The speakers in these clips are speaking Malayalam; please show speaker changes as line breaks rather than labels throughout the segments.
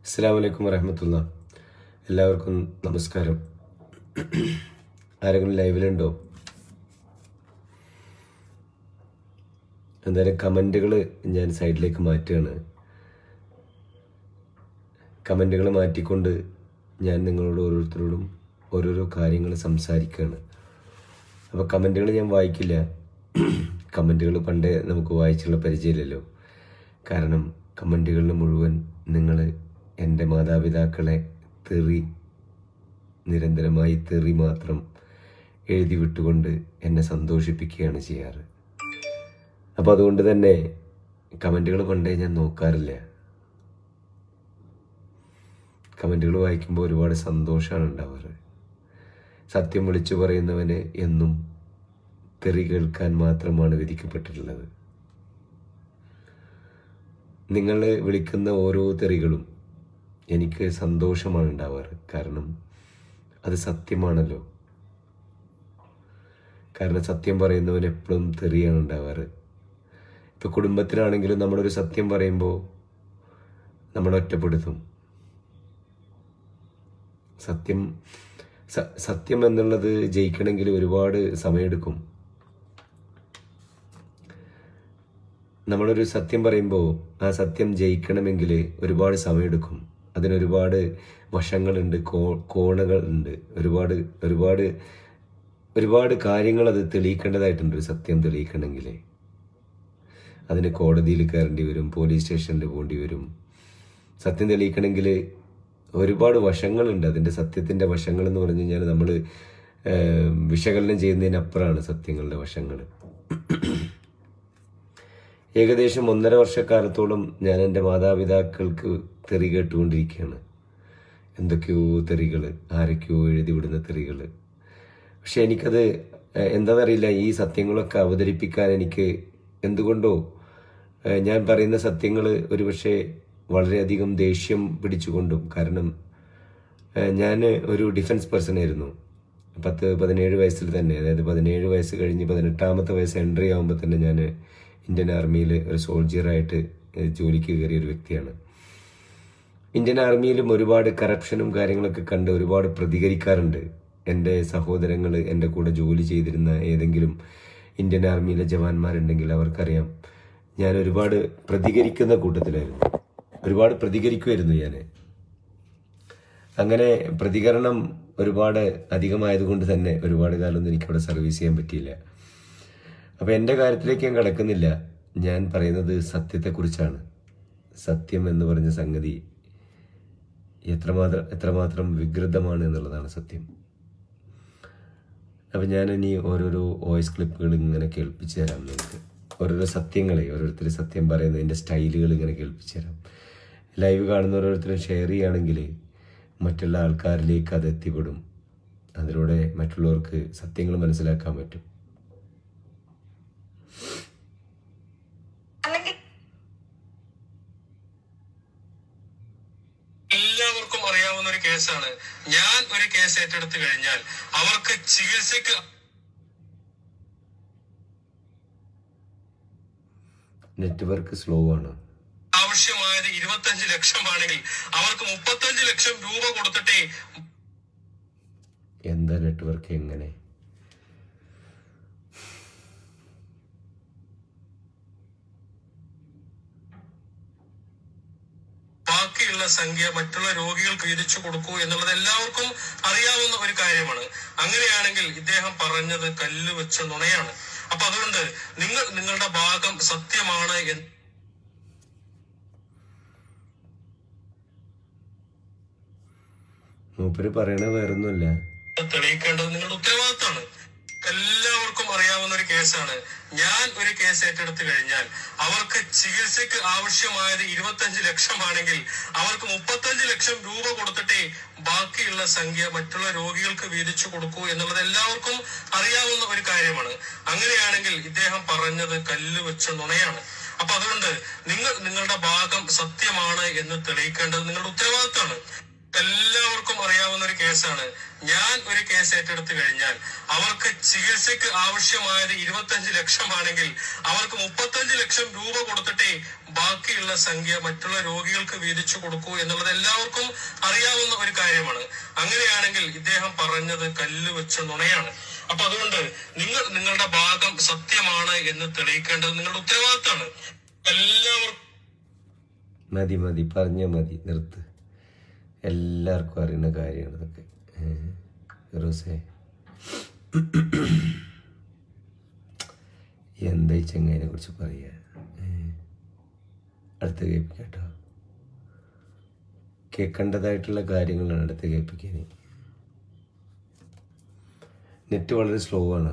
അസ്സാം വലൈക്കും വരഹമത്തുള്ള എല്ലാവർക്കും നമസ്കാരം ആരെങ്കിലും ലൈവിലുണ്ടോ എന്തായാലും കമൻറ്റുകൾ ഞാൻ സൈഡിലേക്ക് മാറ്റുകയാണ് കമൻറ്റുകൾ മാറ്റിക്കൊണ്ട് ഞാൻ നിങ്ങളോട് ഓരോരുത്തരോടും ഓരോരോ കാര്യങ്ങൾ സംസാരിക്കുകയാണ് അപ്പോൾ കമൻറ്റുകൾ ഞാൻ വായിക്കില്ല കമൻറ്റുകൾ പണ്ടേ നമുക്ക് വായിച്ചുള്ള പരിചയമില്ലല്ലോ കാരണം കമൻറ്റുകളിൽ മുഴുവൻ നിങ്ങൾ എൻ്റെ മാതാപിതാക്കളെ തെറി നിരന്തരമായി തെറി മാത്രം എഴുതി വിട്ടുകൊണ്ട് എന്നെ സന്തോഷിപ്പിക്കുകയാണ് ചെയ്യാറ് അപ്പോൾ അതുകൊണ്ട് തന്നെ കമൻറ്റുകൾ പണ്ടേ ഞാൻ നോക്കാറില്ല കമൻറ്റുകൾ വായിക്കുമ്പോൾ ഒരുപാട് സന്തോഷമാണ് ഉണ്ടാവാറ് സത്യം വിളിച്ചു പറയുന്നവന് എന്നും തെറി കേൾക്കാൻ മാത്രമാണ് വിധിക്കപ്പെട്ടിട്ടുള്ളത് നിങ്ങൾ വിളിക്കുന്ന ഓരോ തെറികളും എനിക്ക് സന്തോഷമാണ് ഉണ്ടാവാറ് കാരണം അത് സത്യമാണല്ലോ കാരണം സത്യം പറയുന്നവൻ എപ്പോഴും തെറിയാണ് ഉണ്ടാവാറ് ഇപ്പോൾ കുടുംബത്തിലാണെങ്കിലും നമ്മളൊരു സത്യം പറയുമ്പോൾ നമ്മൾ ഒറ്റപ്പെടുത്തും സത്യം സ- സത്യം എന്നുള്ളത് ജയിക്കണമെങ്കിൽ ഒരുപാട് സമയമെടുക്കും നമ്മളൊരു സത്യം പറയുമ്പോൾ ആ സത്യം ജയിക്കണമെങ്കിൽ ഒരുപാട് സമയമെടുക്കും അതിനൊരുപാട് വശങ്ങളുണ്ട് കോ കോണകളുണ്ട് ഒരുപാട് ഒരുപാട് ഒരുപാട് കാര്യങ്ങൾ അത് തെളിയിക്കേണ്ടതായിട്ടുണ്ട് ഒരു സത്യം തെളിയിക്കണമെങ്കിൽ അതിന് കോടതിയിൽ കയറേണ്ടി വരും പോലീസ് സ്റ്റേഷനിൽ പോകേണ്ടി വരും സത്യം തെളിയിക്കണമെങ്കിൽ ഒരുപാട് വശങ്ങളുണ്ട് അതിൻ്റെ സത്യത്തിൻ്റെ വശങ്ങൾ എന്ന് പറഞ്ഞു കഴിഞ്ഞാൽ നമ്മൾ വിശകലനം ചെയ്യുന്നതിനപ്പുറമാണ് സത്യങ്ങളുടെ വശങ്ങൾ ഏകദേശം ഒന്നര വർഷക്കാലത്തോളം ഞാൻ എൻ്റെ മാതാപിതാക്കൾക്ക് തെറി കേട്ടുകൊണ്ടിരിക്കുകയാണ് എന്തൊക്കെയോ തെറികൾ ആരൊക്കെയോ എഴുതി വിടുന്ന തെറികൾ പക്ഷെ എനിക്കത് ഏഹ്, എന്താണെന്നറിയില്ല ഈ സത്യങ്ങളൊക്കെ അവതരിപ്പിക്കാൻ എനിക്ക് എന്തുകൊണ്ടോ ഏഹ്, ഞാൻ പറയുന്ന സത്യങ്ങൾ ഒരുപക്ഷെ വളരെയധികം ദേഷ്യം പിടിച്ചുകൊണ്ടും കാരണം ഞാൻ ഒരു ഡിഫൻസ് പേഴ്സൺ ആയിരുന്നു പത്ത് പതിനേഴ് വയസ്സിൽ തന്നെ അതായത് പതിനേഴ് വയസ്സ് കഴിഞ്ഞ് പതിനെട്ടാമത്തെ വയസ്സ് എൻട്രി ആകുമ്പോൾ തന്നെ ഞാൻ ഇന്ത്യൻ ആർമിയിൽ ഒരു സോൾജിയറായിട്ട് ഏഹ്, ജോലിക്ക് കയറിയ ഒരു വ്യക്തിയാണ് ഇന്ത്യൻ ആർമിയിലും ഒരുപാട് കറപ്ഷനും കാര്യങ്ങളൊക്കെ കണ്ട് ഒരുപാട് പ്രതികരിക്കാറുണ്ട് എൻ്റെ സഹോദരങ്ങൾ എൻ്റെ കൂടെ ജോലി ചെയ്തിരുന്ന ഏതെങ്കിലും ഇന്ത്യൻ ആർമിയിലെ ജവാന്മാരുണ്ടെങ്കിൽ അവർക്കറിയാം ഞാൻ ഒരുപാട് പ്രതികരിക്കുന്ന കൂട്ടത്തിലായിരുന്നു ഒരുപാട് പ്രതികരിക്കുമായിരുന്നു ഞാൻ അങ്ങനെ പ്രതികരണം ഒരുപാട് അധികമായതുകൊണ്ട് തന്നെ ഒരുപാട് കാലമൊന്നും എനിക്കവിടെ സർവീസ് ചെയ്യാൻ പറ്റിയില്ല അപ്പോൾ എൻ്റെ കാര്യത്തിലേക്ക് ഞാൻ കിടക്കുന്നില്ല ഞാൻ പറയുന്നത് സത്യത്തെക്കുറിച്ചാണ് സത്യം എന്ന് പറഞ്ഞ സംഗതി എത്രമാത്രം എത്രമാത്രം വികൃതമാണ് എന്നുള്ളതാണ് സത്യം അപ്പം ഞാൻ ഇനി ഓരോരോ വോയിസ് ക്ലിപ്പുകൾ ഇങ്ങനെ കേൾപ്പിച്ചു തരാം നിങ്ങൾക്ക് ഓരോരോ സത്യങ്ങളെ ഓരോരുത്തർ സത്യം പറയുന്നതിൻ്റെ സ്റ്റൈലുകൾ ഇങ്ങനെ കേൾപ്പിച്ചു തരാം ലൈവ് കാണുന്ന ഓരോരുത്തരും ഷെയർ ചെയ്യുകയാണെങ്കിൽ മറ്റുള്ള ആൾക്കാരിലേക്ക് അത് എത്തിപ്പെടും അതിലൂടെ മറ്റുള്ളവർക്ക് സത്യങ്ങൾ മനസ്സിലാക്കാൻ പറ്റും
എല്ലാവർക്കും അറിയാവുന്ന ഒരു കേസാണ് ഞാൻ ഒരു കേസ് ഏറ്റെടുത്തു കഴിഞ്ഞാൽ അവർക്ക് ചികിത്സയ്ക്ക്
നെറ്റ്വർക്ക് സ്ലോ ആണ്
ആവശ്യമായത് ഇരുപത്തഞ്ച് ലക്ഷമാണെങ്കിൽ അവർക്ക് മുപ്പത്തഞ്ച് ലക്ഷം രൂപ കൊടുത്തിട്ടേ
എന്താ നെറ്റ്വർക്ക് എങ്ങനെ
ബാക്കിയുള്ള സംഖ്യ മറ്റുള്ള രോഗികൾക്ക് വീതിച്ചു കൊടുക്കൂ എന്നുള്ളത് എല്ലാവർക്കും അറിയാവുന്ന ഒരു കാര്യമാണ് അങ്ങനെയാണെങ്കിൽ ഇദ്ദേഹം പറഞ്ഞത് കല്ല് വെച്ച നുണയാണ് അപ്പൊ അതുകൊണ്ട് നിങ്ങൾ നിങ്ങളുടെ ഭാഗം സത്യമാണ് എന്ന്
മൂപ്പര് പറയണ വേറൊന്നുമില്ല
തെളിയിക്കേണ്ടത് നിങ്ങളുടെ ഉത്തരവാദിത്തമാണ് എല്ലാവർക്കും അറിയാവുന്ന ഒരു കേസാണ് ഞാൻ ഒരു കേസ് ഏറ്റെടുത്തു കഴിഞ്ഞാൽ അവർക്ക് ചികിത്സയ്ക്ക് ആവശ്യമായത് ഇരുപത്തഞ്ച് ലക്ഷമാണെങ്കിൽ അവർക്ക് മുപ്പത്തഞ്ച് ലക്ഷം രൂപ കൊടുത്തിട്ടേ ബാക്കിയുള്ള സംഖ്യ മറ്റുള്ള രോഗികൾക്ക് വീതിച്ചു കൊടുക്കൂ എന്നുള്ളത് എല്ലാവർക്കും അറിയാവുന്ന ഒരു കാര്യമാണ് അങ്ങനെയാണെങ്കിൽ ഇദ്ദേഹം പറഞ്ഞത് കല്ല് വെച്ച നുണയാണ് അപ്പൊ അതുകൊണ്ട് നിങ്ങൾ നിങ്ങളുടെ ഭാഗം സത്യമാണ് എന്ന് തെളിയിക്കേണ്ടത് നിങ്ങളുടെ ഉത്തരവാദിത്തമാണ് എല്ലാവർക്കും അറിയാവുന്ന ഒരു കേസാണ് ഞാൻ ഒരു കേസ് ഏറ്റെടുത്തു കഴിഞ്ഞാൽ അവർക്ക് ചികിത്സയ്ക്ക് ആവശ്യമായത് ഇരുപത്തഞ്ച് ലക്ഷമാണെങ്കിൽ അവർക്ക് മുപ്പത്തഞ്ച് ലക്ഷം രൂപ കൊടുത്തിട്ടേ ബാക്കിയുള്ള സംഖ്യ മറ്റുള്ള രോഗികൾക്ക് വീതിച്ചു കൊടുക്കൂ എന്നുള്ളത് എല്ലാവർക്കും അറിയാവുന്ന ഒരു കാര്യമാണ് അങ്ങനെയാണെങ്കിൽ ഇദ്ദേഹം പറഞ്ഞത് കല്ല് വെച്ച നുണയാണ് അപ്പൊ അതുകൊണ്ട് നിങ്ങൾ നിങ്ങളുടെ ഭാഗം സത്യമാണ് എന്ന് തെളിയിക്കേണ്ടത് നിങ്ങളുടെ ഉത്തരവാദിത്തമാണ് എല്ലാവർക്കും
മതി മതി പറഞ്ഞ മതി നിർത്ത് എല്ലാവർക്കും അറിയുന്ന കാര്യമാണ് ഇതൊക്കെ ഏഹ്. ഫിറോസേ എന്താ ഈ ചെങ്ങായിനെ കുറിച്ച് പറയുക ഏഹ്. അടുത്ത കേൾപ്പിക്കാട്ടോ കേൾക്കേണ്ടതായിട്ടുള്ള കാര്യങ്ങളാണ് അടുത്ത് കേൾപ്പിക്കാൻ നെറ്റ് വളരെ സ്ലോ ആണ്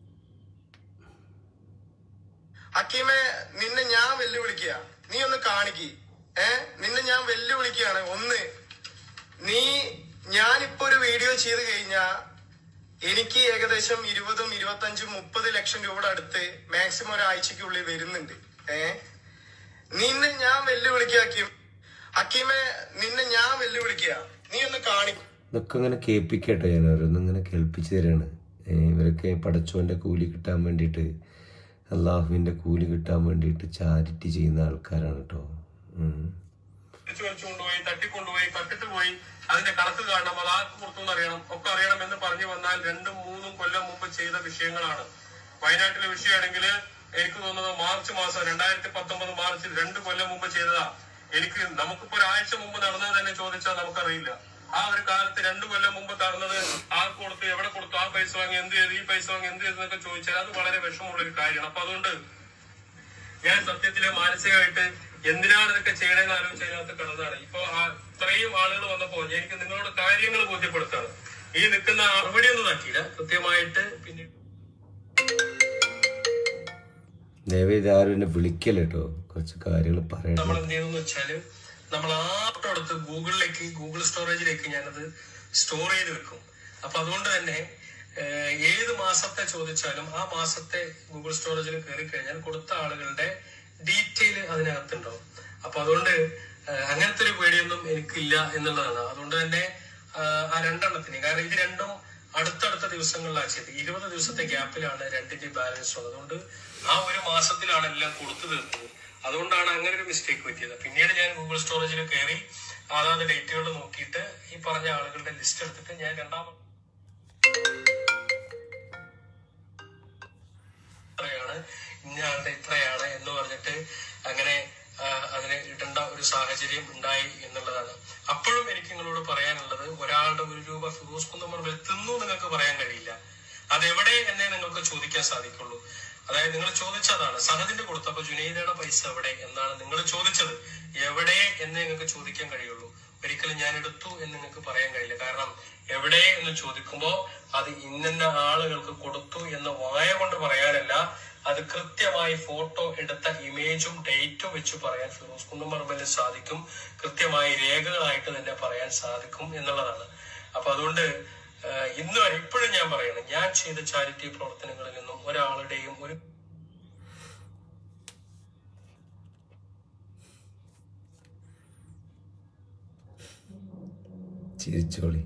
ഹക്കീമെ നിന്നെ ഞാൻ വെല്ലുവിളിക്കുക നീ ഒന്ന് കാണിക്ക് ഏ നിന്നെ ഞാൻ വെല്ലുവിളിക്കുകയാണ് ഒന്ന് നീ ഞാനിപ്പോ ഒരു വീഡിയോ ചെയ്ത് കഴിഞ്ഞാ എനിക്ക് ഏകദേശം ഇരുപതും ഇരുപത്തഞ്ചും മുപ്പത് ലക്ഷം രൂപയുടെ അടുത്ത് മാക്സിമം ഒരാഴ്ചക്കുള്ളിൽ വരുന്നുണ്ട് ഏ നിന്നെ ഞാൻ വെല്ലുവിളിക്കുക ഹക്കീം ഹക്കീമെ നിന്നെ ഞാൻ വെല്ലുവിളിക്കുക നീ ഒന്ന് കാണിക്കും
ഇതൊക്കെ ഇങ്ങനെ കേൾപ്പിക്കട്ടെ ഞാൻ ഓരോന്നും ഇങ്ങനെ കേൾപ്പിച്ചു തരാണ് ഏ, ഇവരൊക്കെ പടച്ചോന്റെ കൂലി കിട്ടാൻ വേണ്ടിയിട്ട് അള്ളാഹുവിന്റെ കൂലി കിട്ടാൻ വേണ്ടിയിട്ട് ചാരിറ്റി ചെയ്യുന്ന ആൾക്കാരാണ് കേട്ടോ ഉം.
തിരിച്ചു വലിച്ചു കൊണ്ടുപോയി തട്ടിക്കൊണ്ടുപോയി കട്ടിട്ട് പോയി അതിന്റെ കണക്ക് കാണണം അത് ആർക്ക് കൊടുത്തു അറിയണം ഒക്കെ അറിയണം എന്ന് പറഞ്ഞു വന്നാൽ രണ്ടും മൂന്നും കൊല്ലം മുമ്പ് ചെയ്ത വിഷയങ്ങളാണ് വയനാട്ടിലെ വിഷയമാണെങ്കിൽ എനിക്ക് തോന്നുന്നത് മാർച്ച് മാസം രണ്ടായിരത്തി പത്തൊമ്പത് മാർച്ചിൽ രണ്ട് കൊല്ലം മുമ്പ് ചെയ്തതാ എനിക്ക് നമുക്കിപ്പോ ഒരാഴ്ച മുമ്പ് നടന്നത് തന്നെ ചോദിച്ചാൽ നമുക്കറിയില്ല ആ ഒരു കാലത്ത് രണ്ടു കൊല്ലം മുമ്പ് നടന്നത് ആർക്ക് കൊടുത്തു എവിടെ കൊടുത്തു ആ പൈസ വാങ്ങി എന്ത് ചെയ്തു ഈ പൈസ വാങ്ങി എന്ത് ചെയ്തു എന്നൊക്കെ ചോദിച്ചാൽ അത് വളരെ വിഷമമുള്ള ഒരു കാര്യമാണ് അപ്പൊ അതുകൊണ്ട് ഞാൻ സത്യത്തില് മാനസികമായിട്ട് എന്തിനാണ് ഇതൊക്കെ ചെയ്യണമെന്ന് ആലോചിച്ച് അതിനകത്ത് കിടന്നതാണ് ഇപ്പൊ ആ ഇത്രയും ആളുകൾ വന്നപ്പോ എനിക്ക് നിങ്ങളോട് കാര്യങ്ങൾ ബോധ്യപ്പെടുത്താണ് ഈ നിൽക്കുന്ന അവിടെ ഒന്നും തട്ടിയില്ല കൃത്യമായിട്ട് പിന്നീട്
ദയവേത് ആരും എന്നെ വിളിക്കല്ല കേട്ടോ കുറച്ച് കാര്യങ്ങൾ പറയണം
നമ്മൾ എന്ത് ചെയ്തെന്ന് വെച്ചാല് നമ്മൾ ആട്ടോ എടുത്ത് ഗൂഗിളിലേക്ക് ഗൂഗിൾ സ്റ്റോറേജിലേക്ക് ഞാനത് സ്റ്റോർ ചെയ്ത് വെക്കും അപ്പൊ അതുകൊണ്ട് തന്നെ ഏഹ്, ഏത് മാസത്തെ ചോദിച്ചാലും ആ മാസത്തെ ഗൂഗിൾ സ്റ്റോറേജിൽ കയറി കഴിഞ്ഞാൽ കൊടുത്ത ആളുകളുടെ ഡീറ്റെയിൽ അതിനകത്തുണ്ടാവും അപ്പൊ അതുകൊണ്ട് ഏഹ്, അങ്ങനത്തെ ഒരു പേടിയൊന്നും എനിക്കില്ല എന്നുള്ളതാണ് അതുകൊണ്ട് തന്നെ ആഹ്, ആ രണ്ടെണ്ണത്തിന് കാരണം ഇത് രണ്ടും അടുത്തടുത്ത ദിവസങ്ങളിലാണ് ചെയ്തത് ഇരുപത് ദിവസത്തെ ഗ്യാപ്പിലാണ് രണ്ടിന്റെ ബാലൻസ് ഉള്ളത് അതുകൊണ്ട് ആ ഒരു മാസത്തിലാണ് എല്ലാം കൊടുത്തു തീർത്തത് അതുകൊണ്ടാണ് അങ്ങനെ ഒരു മിസ്റ്റേക്ക് പറ്റിയത് പിന്നീട് ഞാൻ ഗൂഗിൾ സ്റ്റോറേജിൽ കയറി അതാത് ഡേറ്റുകൾ നോക്കിയിട്ട് ഈ പറഞ്ഞ ആളുകളുടെ ലിസ്റ്റ് എടുത്തിട്ട് ഞാൻ രണ്ടാമത് ഇത്രയാണ് ഇന്നയാളുടെ ഇത്രയാണ് എന്ന് പറഞ്ഞിട്ട് അങ്ങനെ ആ, അതിന് ഇടേണ്ട ഒരു സാഹചര്യം ഉണ്ടായി എന്നുള്ളതാണ് അപ്പോഴും എനിക്ക് നിങ്ങളോട് പറയാനുള്ളത് ഒരാളുടെ ഒരു രൂപ ഫിറോസ് കുന്നമർബിൽ തിന്നു നിങ്ങൾക്ക് പറയാൻ കഴിയില്ല അതെവിടെ എന്നേ നിങ്ങൾക്ക് ചോദിക്കാൻ സാധിക്കുള്ളൂ അതായത് നിങ്ങൾ ചോദിച്ചതാണ് സഹദിന്റെ കൊടുത്തപ്പോ ജുനൈദയുടെ പൈസ എവിടെ എന്നാണ് നിങ്ങൾ ചോദിച്ചത് എവിടെ എന്ന് നിങ്ങൾക്ക് ചോദിക്കാൻ കഴിയുള്ളൂ ഒരിക്കലും ഞാൻ എടുത്തു എന്ന് നിങ്ങൾക്ക് പറയാൻ കഴിയില്ല കാരണം എവിടെ എന്ന് ചോദിക്കുമ്പോ അത് ഇന്ന ആളുകൾക്ക് കൊടുത്തു എന്ന് വായ കൊണ്ട് പറയാനല്ല അത് കൃത്യമായി ഫോട്ടോ എടുത്ത ഇമേജും ഡേറ്റും വെച്ച് പറയാൻ ഫിറോസ് കുന്നുമർബലിന് സാധിക്കും കൃത്യമായി രേഖകളായിട്ട് തന്നെ പറയാൻ സാധിക്കും എന്നുള്ളതാണ് അപ്പൊ അതുകൊണ്ട് ആഹ് ഇന്ന് വരെ ഇപ്പോഴും ഞാൻ പറയണം ഞാൻ ചെയ്ത ചാരിറ്റി പ്രവർത്തനങ്ങളിൽ നിന്നും ഒരാളുടെയും ഒരു
ചിരിച്ചോളി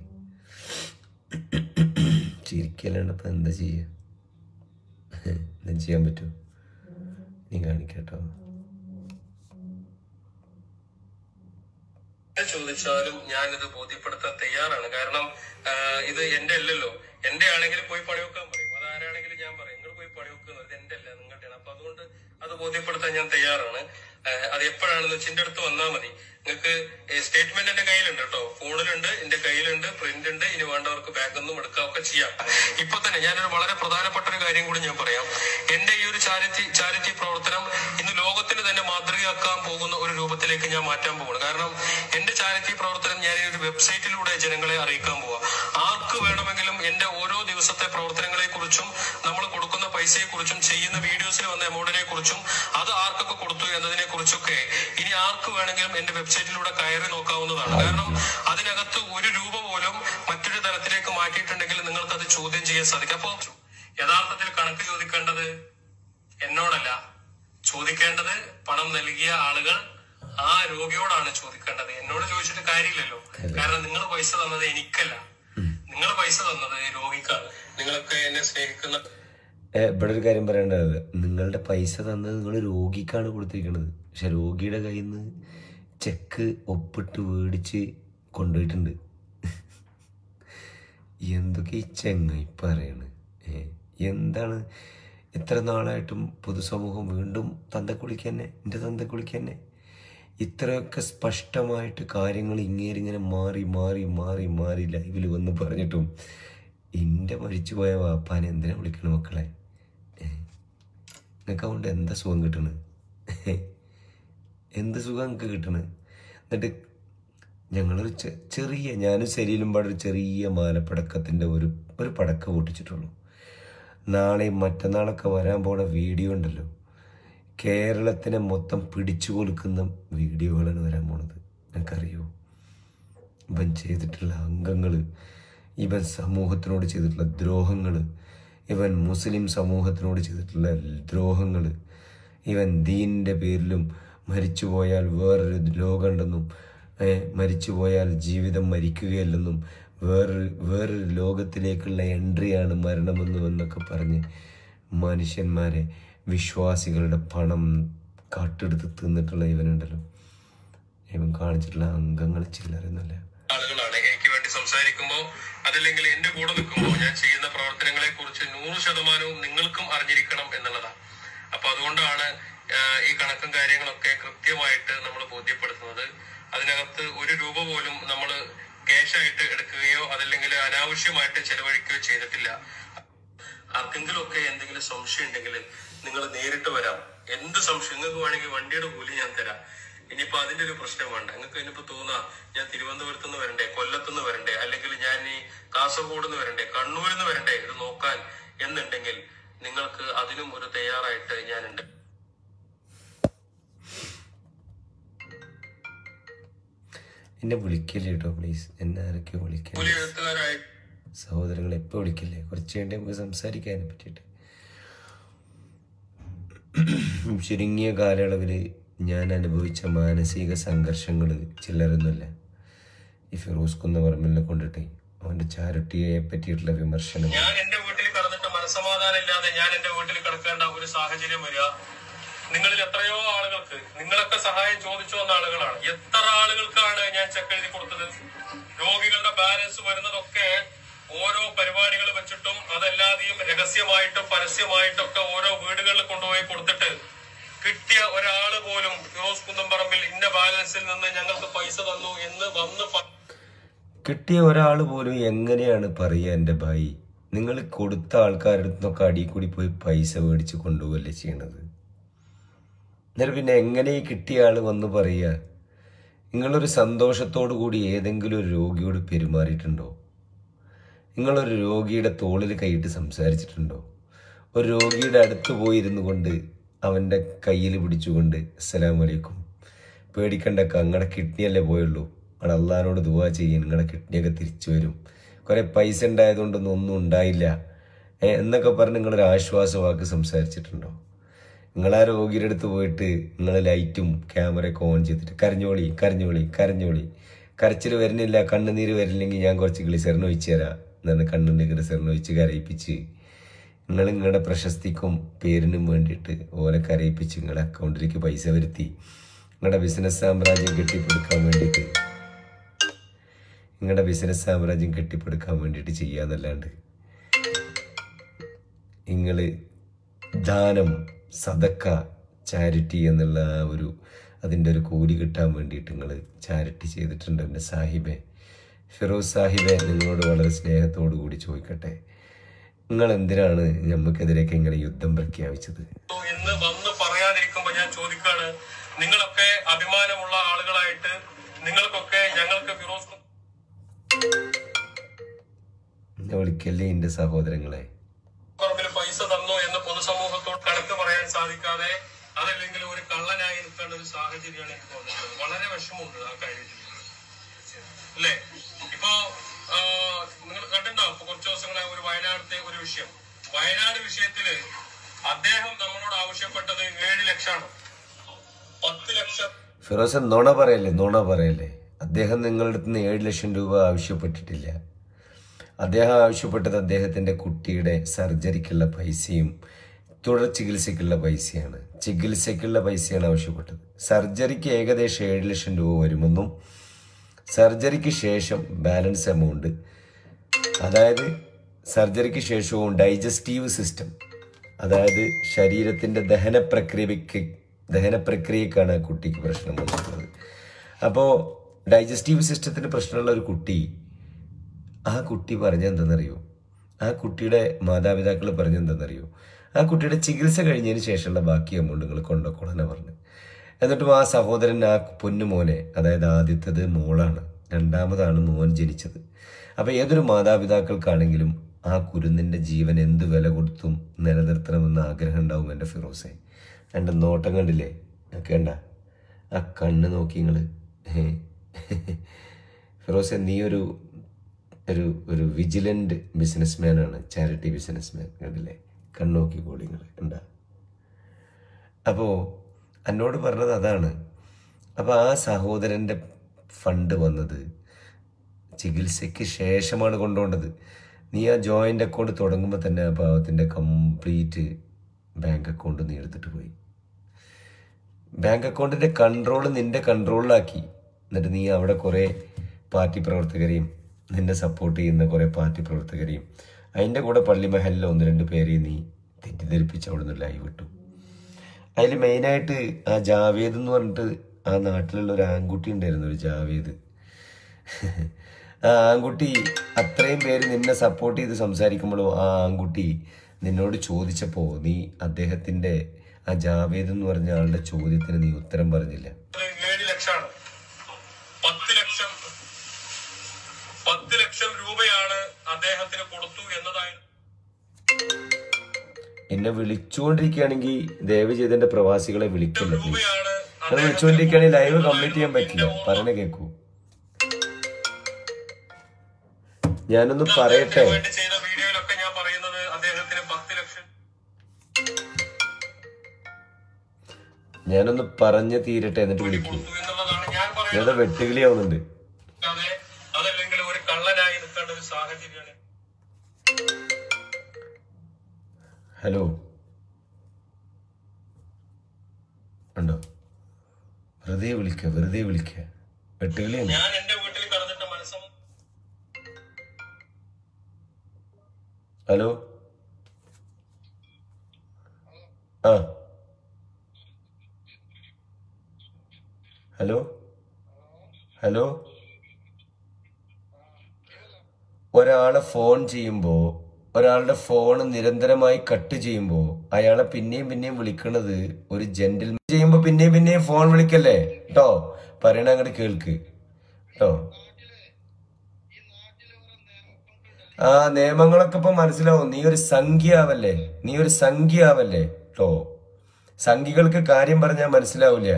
ചിരിക്കലാണ് ഇപ്പം എന്താ ചെയ്യുക എന്താ ചെയ്യാൻ പറ്റുമോ നീ കാണിക്കാട്ടോ
ചോദിച്ചാലും ഞാനിത് ബോധ്യപ്പെടുത്താൻ തയ്യാറാണ് കാരണം ആഹ് ഇത് എന്റെ അല്ലല്ലോ എന്റെ ആണെങ്കിൽ പോയി പണിവെക്കാൻ പറയും അതാരാണെങ്കിലും ഞാൻ പറയും നിങ്ങൾ പോയി പണിവെക്കുന്നത് ഇത് എന്റെ അല്ല നിങ്ങളുടെയാണ് അപ്പൊ അതുകൊണ്ട് അത് ബോധ്യപ്പെടുത്താൻ ഞാൻ തയ്യാറാണ് ആഹ് അത് എപ്പോഴാണെന്ന് വെച്ചാൽ എന്റെ അടുത്ത് വന്നാൽ മതി നിങ്ങൾക്ക് സ്റ്റേറ്റ്മെന്റ് എന്റെ കയ്യിലുണ്ട് കേട്ടോ ഫോണിലുണ്ട് എന്റെ കയ്യിലുണ്ട് പ്രിന്റ് ഉണ്ട് ഇനി വേണ്ടവർക്ക് ബാങ്കിൽ നിന്നും എടുക്കാം ഒക്കെ ചെയ്യാം ഇപ്പൊ തന്നെ ഞാനൊരു വളരെ പ്രധാനപ്പെട്ട ഒരു കാര്യം കൂടി ഞാൻ പറയാം എന്റെ ഈ ഒരു ചാരിറ്റി ചാരിറ്റി പ്രവർത്തനം ഇന്ന് ലോകത്തിന് തന്നെ മാതൃകയാക്കാൻ പോകുന്ന ഒരു രൂപത്തിലേക്ക് ഞാൻ മാറ്റാൻ പോവാണ് കാരണം എന്റെ ചാരിറ്റി പ്രവർത്തനം ഞാൻ ഈ ഒരു വെബ്സൈറ്റിലൂടെ ജനങ്ങളെ അറിയിക്കാൻ പോവാ ആർക്ക് വേണമെങ്കിലും എന്റെ ഓരോ ദിവസത്തെ പ്രവർത്തനങ്ങളെ കുറിച്ചും നമ്മൾ കൊടുക്കുന്ന പൈസയെ കുറിച്ചും ചെയ്യുന്ന വീഡിയോസിൽ വന്ന എമൗണ്ടിനെ കുറിച്ചും അത് ആർക്കൊക്കെ കൊടുത്തു എന്നതിനെ കുറിച്ചൊക്കെ ഇനി ആർക്ക് വേണമെങ്കിലും എന്റെ വെബ്സൈറ്റിലൂടെ കയറി നോക്കാവുന്നതാണ് കാരണം അതിനകത്ത് ഒരു രൂപ പോലും മറ്റൊരു തരത്തിലേക്ക് മാറ്റിയിട്ടുണ്ടെങ്കിൽ നിങ്ങൾക്ക് അത് ചോദ്യം ചെയ്യാൻ സാധിക്കും അപ്പോ യഥാർത്ഥത്തിൽ കണക്ക് ചോദിക്കേണ്ടത് എന്നോടല്ല ചോദിക്കേണ്ടത് പണം നൽകിയ ആളുകൾ ആ രോഗിയോടാണ് ചോദിക്കേണ്ടത് എന്നോട് ചോദിച്ചിട്ട് കാര്യമില്ലല്ലോ കാരണം നിങ്ങൾ പൈസ തന്നത് എനിക്കല്ല നിങ്ങൾ പൈസ തന്നത് രോഗിക്കാണ് നിങ്ങളൊക്കെ എന്നെ സ്നേഹിക്കുന്ന
ഏ, ഇവിടെ ഒരു കാര്യം പറയേണ്ടത് നിങ്ങളുടെ പൈസ തന്നത് നിങ്ങൾ രോഗിക്കാണ് കൊടുത്തിരിക്കുന്നത് പക്ഷെ രോഗിയുടെ കയ്യിൽ നിന്ന് ചെക്ക് ഒപ്പിട്ട് മേടിച്ച് കൊണ്ടുപോയിട്ടുണ്ട് എന്തൊക്കെ ഈ ചെങ്ങായി പറയണ് ഏ എന്താണ് ഇത്ര നാളായിട്ടും പൊതുസമൂഹം വീണ്ടും തന്തക്കുളിക്ക് തന്നെ എൻ്റെ തന്തക്കുളിക്ക് തന്നെ ഇത്രയൊക്കെ സ്പഷ്ടമായിട്ട് കാര്യങ്ങൾ ഇങ്ങേരിങ്ങനെ മാറി മാറി മാറി മാറി ലൈവിൽ വന്ന് പറഞ്ഞിട്ടും എൻ്റെ മരിച്ചുപോയ വാപ്പാനെ എന്തിനാ വിളിക്കണ മക്കളെ നിങ്ങൾക്ക് അതുകൊണ്ട് എന്താ സുഖം കിട്ടണ് എന്ത് സുഖം നിങ്ങൾക്ക് കിട്ടണ് എന്നിട്ട് ഞങ്ങളൊരു ചെ- ചെറിയ ഞാനും ശരീരം പാടൊരു ചെറിയ മാലപ്പടക്കത്തിൻ്റെ ഒരു ഒരു പടക്ക പൊട്ടിച്ചിട്ടുള്ളൂ നാളെയും മറ്റന്നാളൊക്കെ വരാൻ പോണ വീഡിയോ ഉണ്ടല്ലോ കേരളത്തിനെ മൊത്തം പിടിച്ചു കൊടുക്കുന്ന വീഡിയോകളാണ് വരാൻ പോണത് നിനക്കറിയോ ഇവൻ ചെയ്തിട്ടുള്ള അംഗങ്ങൾ ഇവൻ സമൂഹത്തിനോട് ചെയ്തിട്ടുള്ള ദ്രോഹങ്ങൾ ഇവൻ മുസ്ലിം സമൂഹത്തിനോട് ചെയ്തിട്ടുള്ള ദ്രോഹങ്ങൾ ഇവൻ ദീനിൻ്റെ പേരിലും മരിച്ചുപോയാൽ വേറൊരു ലോകമുണ്ടെന്നും ഏ, മരിച്ചുപോയാൽ ജീവിതം മരിക്കുകയല്ലെന്നും വേറൊരു വേറൊരു ലോകത്തിലേക്കുള്ള എൻട്രിയാണ് മരണമെന്നും എന്നൊക്കെ പറഞ്ഞ് മനുഷ്യന്മാരെ വിശ്വാസികളുടെ പണം കാട്ടെടുത്ത് തിന്നിട്ടുള്ള ഇവനുണ്ടല്ലോ ഇവൻ കാണിച്ചിട്ടുള്ള അംഗങ്ങൾ ചില്ലറൊന്നുമല്ല
ആളുകളാണ് എനിക്ക് വേണ്ടി സംസാരിക്കുമ്പോൾ അതല്ലെങ്കിൽ എന്റെ കൂടെ നിൽക്കുമ്പോൾ ഞാൻ ചെയ്യുന്ന പ്രവർത്തനങ്ങളെ കുറിച്ച് നൂറ് ശതമാനവും നിങ്ങൾക്കും അറിഞ്ഞിരിക്കണം എന്നുള്ളതാണ് അപ്പൊ അതുകൊണ്ടാണ് ആ, ഈ കണക്കും കാര്യങ്ങളൊക്കെ കൃത്യമായിട്ട് നമ്മൾ ബോധ്യപ്പെടുത്തുന്നത് അതിനകത്ത് ഒരു രൂപ പോലും നമ്മൾ ക്യാഷായിട്ട് എടുക്കുകയോ അതല്ലെങ്കിൽ അനാവശ്യമായിട്ട് ചെലവഴിക്കുകയോ ചെയ്തിട്ടില്ല ആർക്കെങ്കിലും ഒക്കെ എന്തെങ്കിലും സംശയം ഉണ്ടെങ്കിൽ നിങ്ങൾ നേരിട്ട് വരാം എന്ത് സംശയം നിങ്ങൾക്ക് വേണമെങ്കിൽ വണ്ടിയുടെ കൂലി ഞാൻ തരാം ഇനിയിപ്പോ അതിന്റെ ഒരു പ്രശ്നം വേണ്ട നിങ്ങൾക്ക് ഇനിയിപ്പോ തോന്നാ ഞാൻ തിരുവനന്തപുരത്ത് നിന്ന് വരണ്ടേ കൊല്ലത്ത് നിന്ന് വരണ്ടേ അല്ലെങ്കിൽ ഞാൻ ഈ കാസർഗോഡ് നിന്ന് വരണ്ടേ കണ്ണൂരിൽ നിന്ന് വരണ്ടേ ഇത് നോക്കാൻ എന്നുണ്ടെങ്കിൽ നിങ്ങൾക്ക് അതിനും ഒരു തയ്യാറായിട്ട് ഞാനുണ്ട്
എന്നെ വിളിക്കല്ലേ കേട്ടോ പ്ലീസ് എന്നെ ആരൊക്കെയോ വിളിക്കല്ലേ
കൂലി എഴുത്തുകാരായി
സഹോദരങ്ങൾ എപ്പോൾ വിളിക്കില്ലേ കുറച്ച് വേണ്ടി നമുക്ക് സംസാരിക്കാനെ പറ്റിയിട്ട് ചുരുങ്ങിയ കാലയളവിൽ ഞാൻ അനുഭവിച്ച മാനസിക സംഘർഷങ്ങൾ ചില്ലറൊന്നുമല്ല ഈ ഫിറോസ് കുന്നപറമ്പിലിനെ കൊണ്ടിട്ട് അവൻ്റെ ചാരിറ്റിയെ പറ്റിയിട്ടുള്ള വിമർശനം
ഞാൻ എന്റെ വീട്ടിൽ കടന്നിട്ട് മനസ്സമാധാനം ഇല്ലാതെ ഞാൻ എന്റെ വീട്ടിൽ കിടക്കേണ്ട ഒരു സാഹചര്യം വരിക നിങ്ങളിൽ എത്രയോ ആളുകൾക്ക് നിങ്ങളൊക്കെ സഹായം ചോദിച്ചു വന്ന ആളുകളാണ് എത്ര ആളുകൾക്കാണ് ഞാൻ ചെക്ക് എഴുതി കൊടുത്തത് രോഗികളുടെ ബാലൻസ് വരുന്നതൊക്കെ ഓരോ പരിപാടികൾ വെച്ചിട്ടും അതല്ലാതെയും രഹസ്യമായിട്ടും പരസ്യമായിട്ടൊക്കെ ഓരോ വീടുകളിൽ കൊണ്ടുപോയി കൊടുത്തിട്ട് കിട്ടിയ ഒരാള് പോലും ഫിറോസ് കുന്നംപറമ്പിൽ ഇന്ന ബാലൻസിൽ നിന്ന് ഞങ്ങൾക്ക് പൈസ തന്നു എന്ന് വന്ന് പ-
കിട്ടിയ ഒരാൾ പോലും എങ്ങനെയാണ് പറയുക എൻ്റെ ഭായി നിങ്ങൾ കൊടുത്ത ആൾക്കാരുടെ അടുത്തൊക്കെ അടി കൂടി പോയി പൈസ മേടിച്ച് കൊണ്ടുപോകല്ലേ ചെയ്യണത് എന്നിട്ട് പിന്നെ എങ്ങനെ ഈ കിട്ടിയ ആൾ വന്ന് പറയുക നിങ്ങളൊരു സന്തോഷത്തോടു കൂടി ഏതെങ്കിലും ഒരു രോഗിയോട് പെരുമാറിയിട്ടുണ്ടോ നിങ്ങളൊരു രോഗിയുടെ തോളിൽ കൈയിട്ട് സംസാരിച്ചിട്ടുണ്ടോ ഒരു രോഗിയുടെ അടുത്ത് പോയിരുന്നു കൊണ്ട് അവൻ്റെ കയ്യിൽ പിടിച്ചുകൊണ്ട് അസ്സലാമു അലൈക്കും പേടിക്കണ്ട നിങ്ങളുടെ കിഡ്നിയല്ലേ പോയുള്ളൂ അവിടെ അള്ളഹാനോട് ദുവാ ചെയ്യും നിങ്ങളുടെ കിഡ്നിയൊക്കെ തിരിച്ചു വരും കുറെ പൈസ ഉണ്ടായതുകൊണ്ടൊന്നും ഒന്നും ഉണ്ടായില്ല ഏ, എന്നൊക്കെ പറഞ്ഞ് നിങ്ങളൊരു ആശ്വാസവാക്ക് സംസാരിച്ചിട്ടുണ്ടോ നിങ്ങൾ ആ രോഗിയുടെ അടുത്ത് പോയിട്ട് നിങ്ങൾ ലൈറ്റും ക്യാമറയൊക്കെ ഓൺ ചെയ്തിട്ട് കരഞ്ഞോളി കരഞ്ഞോളി കരഞ്ഞോളി കരച്ചിൽ വരുന്നില്ല കണ്ണുനീര് വരില്ലെങ്കിൽ ഞാൻ കുറച്ച് ഗ്ലിസറിന് ഒഴിച്ചു തരാം എന്നാണ് കണ്ണിൻ്റെ ഗ്ലിസറിന് ഒഴിച്ച് കരയിപ്പിച്ച് നിങ്ങൾ നിങ്ങളുടെ പ്രശസ്തിക്കും പേരിനും വേണ്ടിയിട്ട് ഓലെ കരയിപ്പിച്ച് നിങ്ങളുടെ അക്കൗണ്ടിലേക്ക് പൈസ വരുത്തി നിങ്ങളുടെ ബിസിനസ് സാമ്രാജ്യം കെട്ടിപ്പടുക്കാൻ വേണ്ടിയിട്ട് നിങ്ങളുടെ ബിസിനസ് സാമ്രാജ്യം കെട്ടിപ്പടുക്കാൻ വേണ്ടിയിട്ട് ചെയ്യാന്നല്ലാണ്ട് നിങ്ങൾ ദാനം സദക്ക ചാരിറ്റി എന്നുള്ള ആ ഒരു അതിൻ്റെ ഒരു കൂലി കിട്ടാൻ വേണ്ടിയിട്ട് നിങ്ങൾ ചാരിറ്റി ചെയ്തിട്ടുണ്ട് എൻ്റെ സാഹിബെ ഫിറോസ് സാഹിബെ നിങ്ങളോട് വളരെ സ്നേഹത്തോടു കൂടി ചോദിക്കട്ടെ നിങ്ങൾ എന്തിനാണ് ഞമ്മക്കെതിരെയൊക്കെ ഇങ്ങനെ യുദ്ധം പ്രഖ്യാപിച്ചത്
എന്ന് വന്ന് പറയാതിരിക്കുമ്പോ ഞാൻ ചോദിക്കാണ് നിങ്ങളൊക്കെ അഭിമാനമുള്ള ആളുകളായിട്ട് നിങ്ങൾക്കൊക്കെ ഞങ്ങൾക്ക് ഫിറോസ് കുന്നംപറമ്പിൽ
എന്നെ വിളിക്കല്ലേ എൻ്റെ സഹോദരങ്ങളെ
പൈസ തന്നു എന്ന് പൊതുസമൂഹത്തോട് കണക്ക് പറയാൻ സാധിക്കാതെ അതല്ലെങ്കിൽ ഒരു കള്ളനായി നിൽക്കേണ്ട ഒരു സാഹചര്യമാണ് എനിക്ക് തോന്നുന്നത് വളരെ വിഷമമുണ്ട് ആ കാര്യത്തിൽ അല്ലേ ഇപ്പോ ആ, നിങ്ങൾ കണ്ടിട്ടുണ്ടാവും ഇപ്പൊ കുറച്ച് ദിവസങ്ങളായി ഒരു വയനാടത്തെ ഒരു വിഷയം വയനാട് വിഷയത്തില് അദ്ദേഹം നമ്മളോട് ആവശ്യപ്പെട്ടത് ഏഴ് ലക്ഷമാണ് പത്ത് ലക്ഷം
ഫിറോസ് നുണ പറയല്ലേ നുണ പറയല്ലേ അദ്ദേഹം നിങ്ങളുടെ അടുത്ത് നിന്ന് ഏഴ് ലക്ഷം രൂപ ആവശ്യപ്പെട്ടിട്ടില്ല അദ്ദേഹം ആവശ്യപ്പെട്ടത് അദ്ദേഹത്തിൻ്റെ കുട്ടിയുടെ സർജറിക്കുള്ള പൈസയും തുടർ ചികിത്സയ്ക്കുള്ള പൈസയാണ് ചികിത്സയ്ക്കുള്ള പൈസയാണ് ആവശ്യപ്പെട്ടത് സർജറിക്ക് ഏകദേശം ഏഴ് ലക്ഷം രൂപ വരുമെന്നും സർജറിക്ക് ശേഷം ബാലൻസ് എമൗണ്ട് അതായത് സർജറിക്ക് ശേഷവും ഡൈജസ്റ്റീവ് സിസ്റ്റം അതായത് ശരീരത്തിൻ്റെ ദഹന പ്രക്രിയയ്ക്ക് ദഹന പ്രക്രിയക്കാണ് ആ കുട്ടിക്ക് പ്രശ്നം വന്നിട്ടുള്ളത് അപ്പോൾ ഡൈജസ്റ്റീവ് സിസ്റ്റത്തിന് പ്രശ്നമുള്ള ഒരു കുട്ടി ആ കുട്ടി പറഞ്ഞെന്തെന്നറിയോ ആ കുട്ടിയുടെ മാതാപിതാക്കൾ പറഞ്ഞെന്തെന്നറിയോ ആ കുട്ടിയുടെ ചികിത്സ കഴിഞ്ഞതിന് ശേഷമുള്ള ബാക്കി എമൗണ്ട് നിങ്ങൾ കൊണ്ടുപോക്കോളാനാ പറഞ്ഞു എന്നിട്ടും ആ സഹോദരൻ ആ പൊന്നു മോനെ അതായത് ആദ്യത്തേത് മോളാണ് രണ്ടാമതാണ് മോൻ ജനിച്ചത് അപ്പോൾ ഏതൊരു മാതാപിതാക്കൾക്കാണെങ്കിലും ആ കുരുന്നിൻ്റെ ജീവൻ എന്ത് വില കൊടുത്തും നിലനിർത്തണമെന്ന് ആഗ്രഹം ഉണ്ടാവും എൻ്റെ ഫിറോസെ എൻ്റെ നോട്ടം കണ്ടില്ലേ കേണ്ട ആ കണ്ണ് നോക്കി നിങ്ങൾ ഫിറോസെ നീ ഒരു ഒരു ഒരു വിജിലൻ്റ് ബിസിനസ്മാനാണ് ചാരിറ്റി ബിസിനസ്മാൻ കണ്ടില്ലേ കണ്ണോക്കി കോളിങ്ങൾ എന്താ അപ്പോൾ എന്നോട് പറഞ്ഞത് അതാണ് അപ്പോൾ ആ സഹോദരൻ്റെ ഫണ്ട് വന്നത് ചികിത്സയ്ക്ക് ശേഷമാണ് കൊണ്ടുപോകേണ്ടത് നീ ആ ജോയിൻ്റ് അക്കൗണ്ട് തുടങ്ങുമ്പോൾ തന്നെ ആ പാവത്തിൻ്റെ കംപ്ലീറ്റ് ബാങ്ക് അക്കൗണ്ട് നീ എടുത്തിട്ട് പോയി ബാങ്ക് അക്കൗണ്ടിൻ്റെ കൺട്രോൾ നിന്റെ കൺട്രോളിലാക്കി എന്നിട്ട് നീ അവിടെ കുറേ പാർട്ടി പ്രവർത്തകരെയും നിന്നെ സപ്പോർട്ട് ചെയ്യുന്ന കുറേ പാർട്ടി പ്രവർത്തകരെയും അതിൻ്റെ കൂടെ പള്ളി മഹലിലെ ഒന്ന് രണ്ട് പേരെയും നീ തെറ്റിദ്ധരിപ്പിച്ച് അവിടെ നിന്ന് ലൈവ് വിട്ടു അതിൽ മെയിനായിട്ട് ആ ജാവേദ് എന്ന് പറഞ്ഞിട്ട് ആ നാട്ടിലുള്ള ഒരു ആൺകുട്ടി ഉണ്ടായിരുന്നു ഒരു ജാവേദ് ആ ആൺകുട്ടി അത്രയും പേര് നിന്നെ സപ്പോർട്ട് ചെയ്ത് സംസാരിക്കുമ്പോഴും ആ ആൺകുട്ടി നിന്നോട് ചോദിച്ചപ്പോൾ നീ അദ്ദേഹത്തിൻ്റെ ആ ജാവേദ് എന്ന് പറഞ്ഞ ആളുടെ ചോദ്യത്തിന് നീ ഉത്തരം പറഞ്ഞില്ല
ഏഴ് ലക്ഷമാണ് പത്ത് ലക്ഷം പത്ത് ലക്ഷം രൂപയാണ് അദ്ദേഹത്തിന് കൊടുത്തു എന്നതായിരുന്നു
എന്നെ വിളിച്ചുകൊണ്ടിരിക്കുകയാണെങ്കിൽ ദയവ് ചെയ്ത് എൻ്റെ പ്രവാസികളെ വിളിക്കില്ല പ്ലീസ്
രൂപയാണ്
നിങ്ങൾ വിളിച്ചുകൊണ്ടിരിക്കുകയാണെങ്കിൽ ലൈവ് കംപ്ലീറ്റ് ചെയ്യാൻ പറ്റില്ല പറയണ കേൾക്കൂ ഞാനൊന്ന് പറയട്ടെ
വേണ്ടി ചെയ്ത വീഡിയോയിലൊക്കെ ഞാൻ പറയുന്നത് അദ്ദേഹത്തിന് പത്ത് ലക്ഷം
ഞാനൊന്ന് പറഞ്ഞു തീരട്ടെ എന്നിട്ട് വിളിക്കൂ
കൊടുത്തു എന്നുള്ളതാണ് ഞാൻ പറയുന്നത്
ഞാനത് വെട്ടുകിളിയാവുന്നുണ്ട്
അതെ അതല്ലെങ്കിൽ ഒരു കള്ളനായി നിൽക്കേണ്ട ഒരു സാഹചര്യമാണ്
ഹലോ ഉണ്ടോ വെറുതെ വിളിക്കുക വെറുതെ വിളിക്കുക വെട്ടുകിളിയാണ്
ഞാൻ എന്റെ വീട്ടിൽ കടന്നിട്ട് മനസ്സം
ഹലോ ആ ഹലോ ഹലോ ഒരാളെ ഫോൺ ചെയ്യുമ്പോൾ ഒരാളുടെ ഫോൺ നിരന്തരമായി കട്ട് ചെയ്യുമ്പോൾ അയാളെ പിന്നെയും പിന്നെയും വിളിക്കണത് ഒരു ജെന്റിൽ ചെയ്യുമ്പോൾ പിന്നെയും പിന്നെയും ഫോൺ വിളിക്കല്ലേ കേട്ടോ പറയണ അങ്ങോട്ട് കേൾക്ക് കേട്ടോ ആ നിയമങ്ങളൊക്കെ ഇപ്പൊ മനസ്സിലാവും നീ ഒരു സംഖ്യ ആവല്ലേ നീ ഒരു സംഖ്യ ആവല്ലേ കേട്ടോ സംഖ്യകൾക്ക് കാര്യം പറഞ്ഞാൽ മനസ്സിലാവില്ല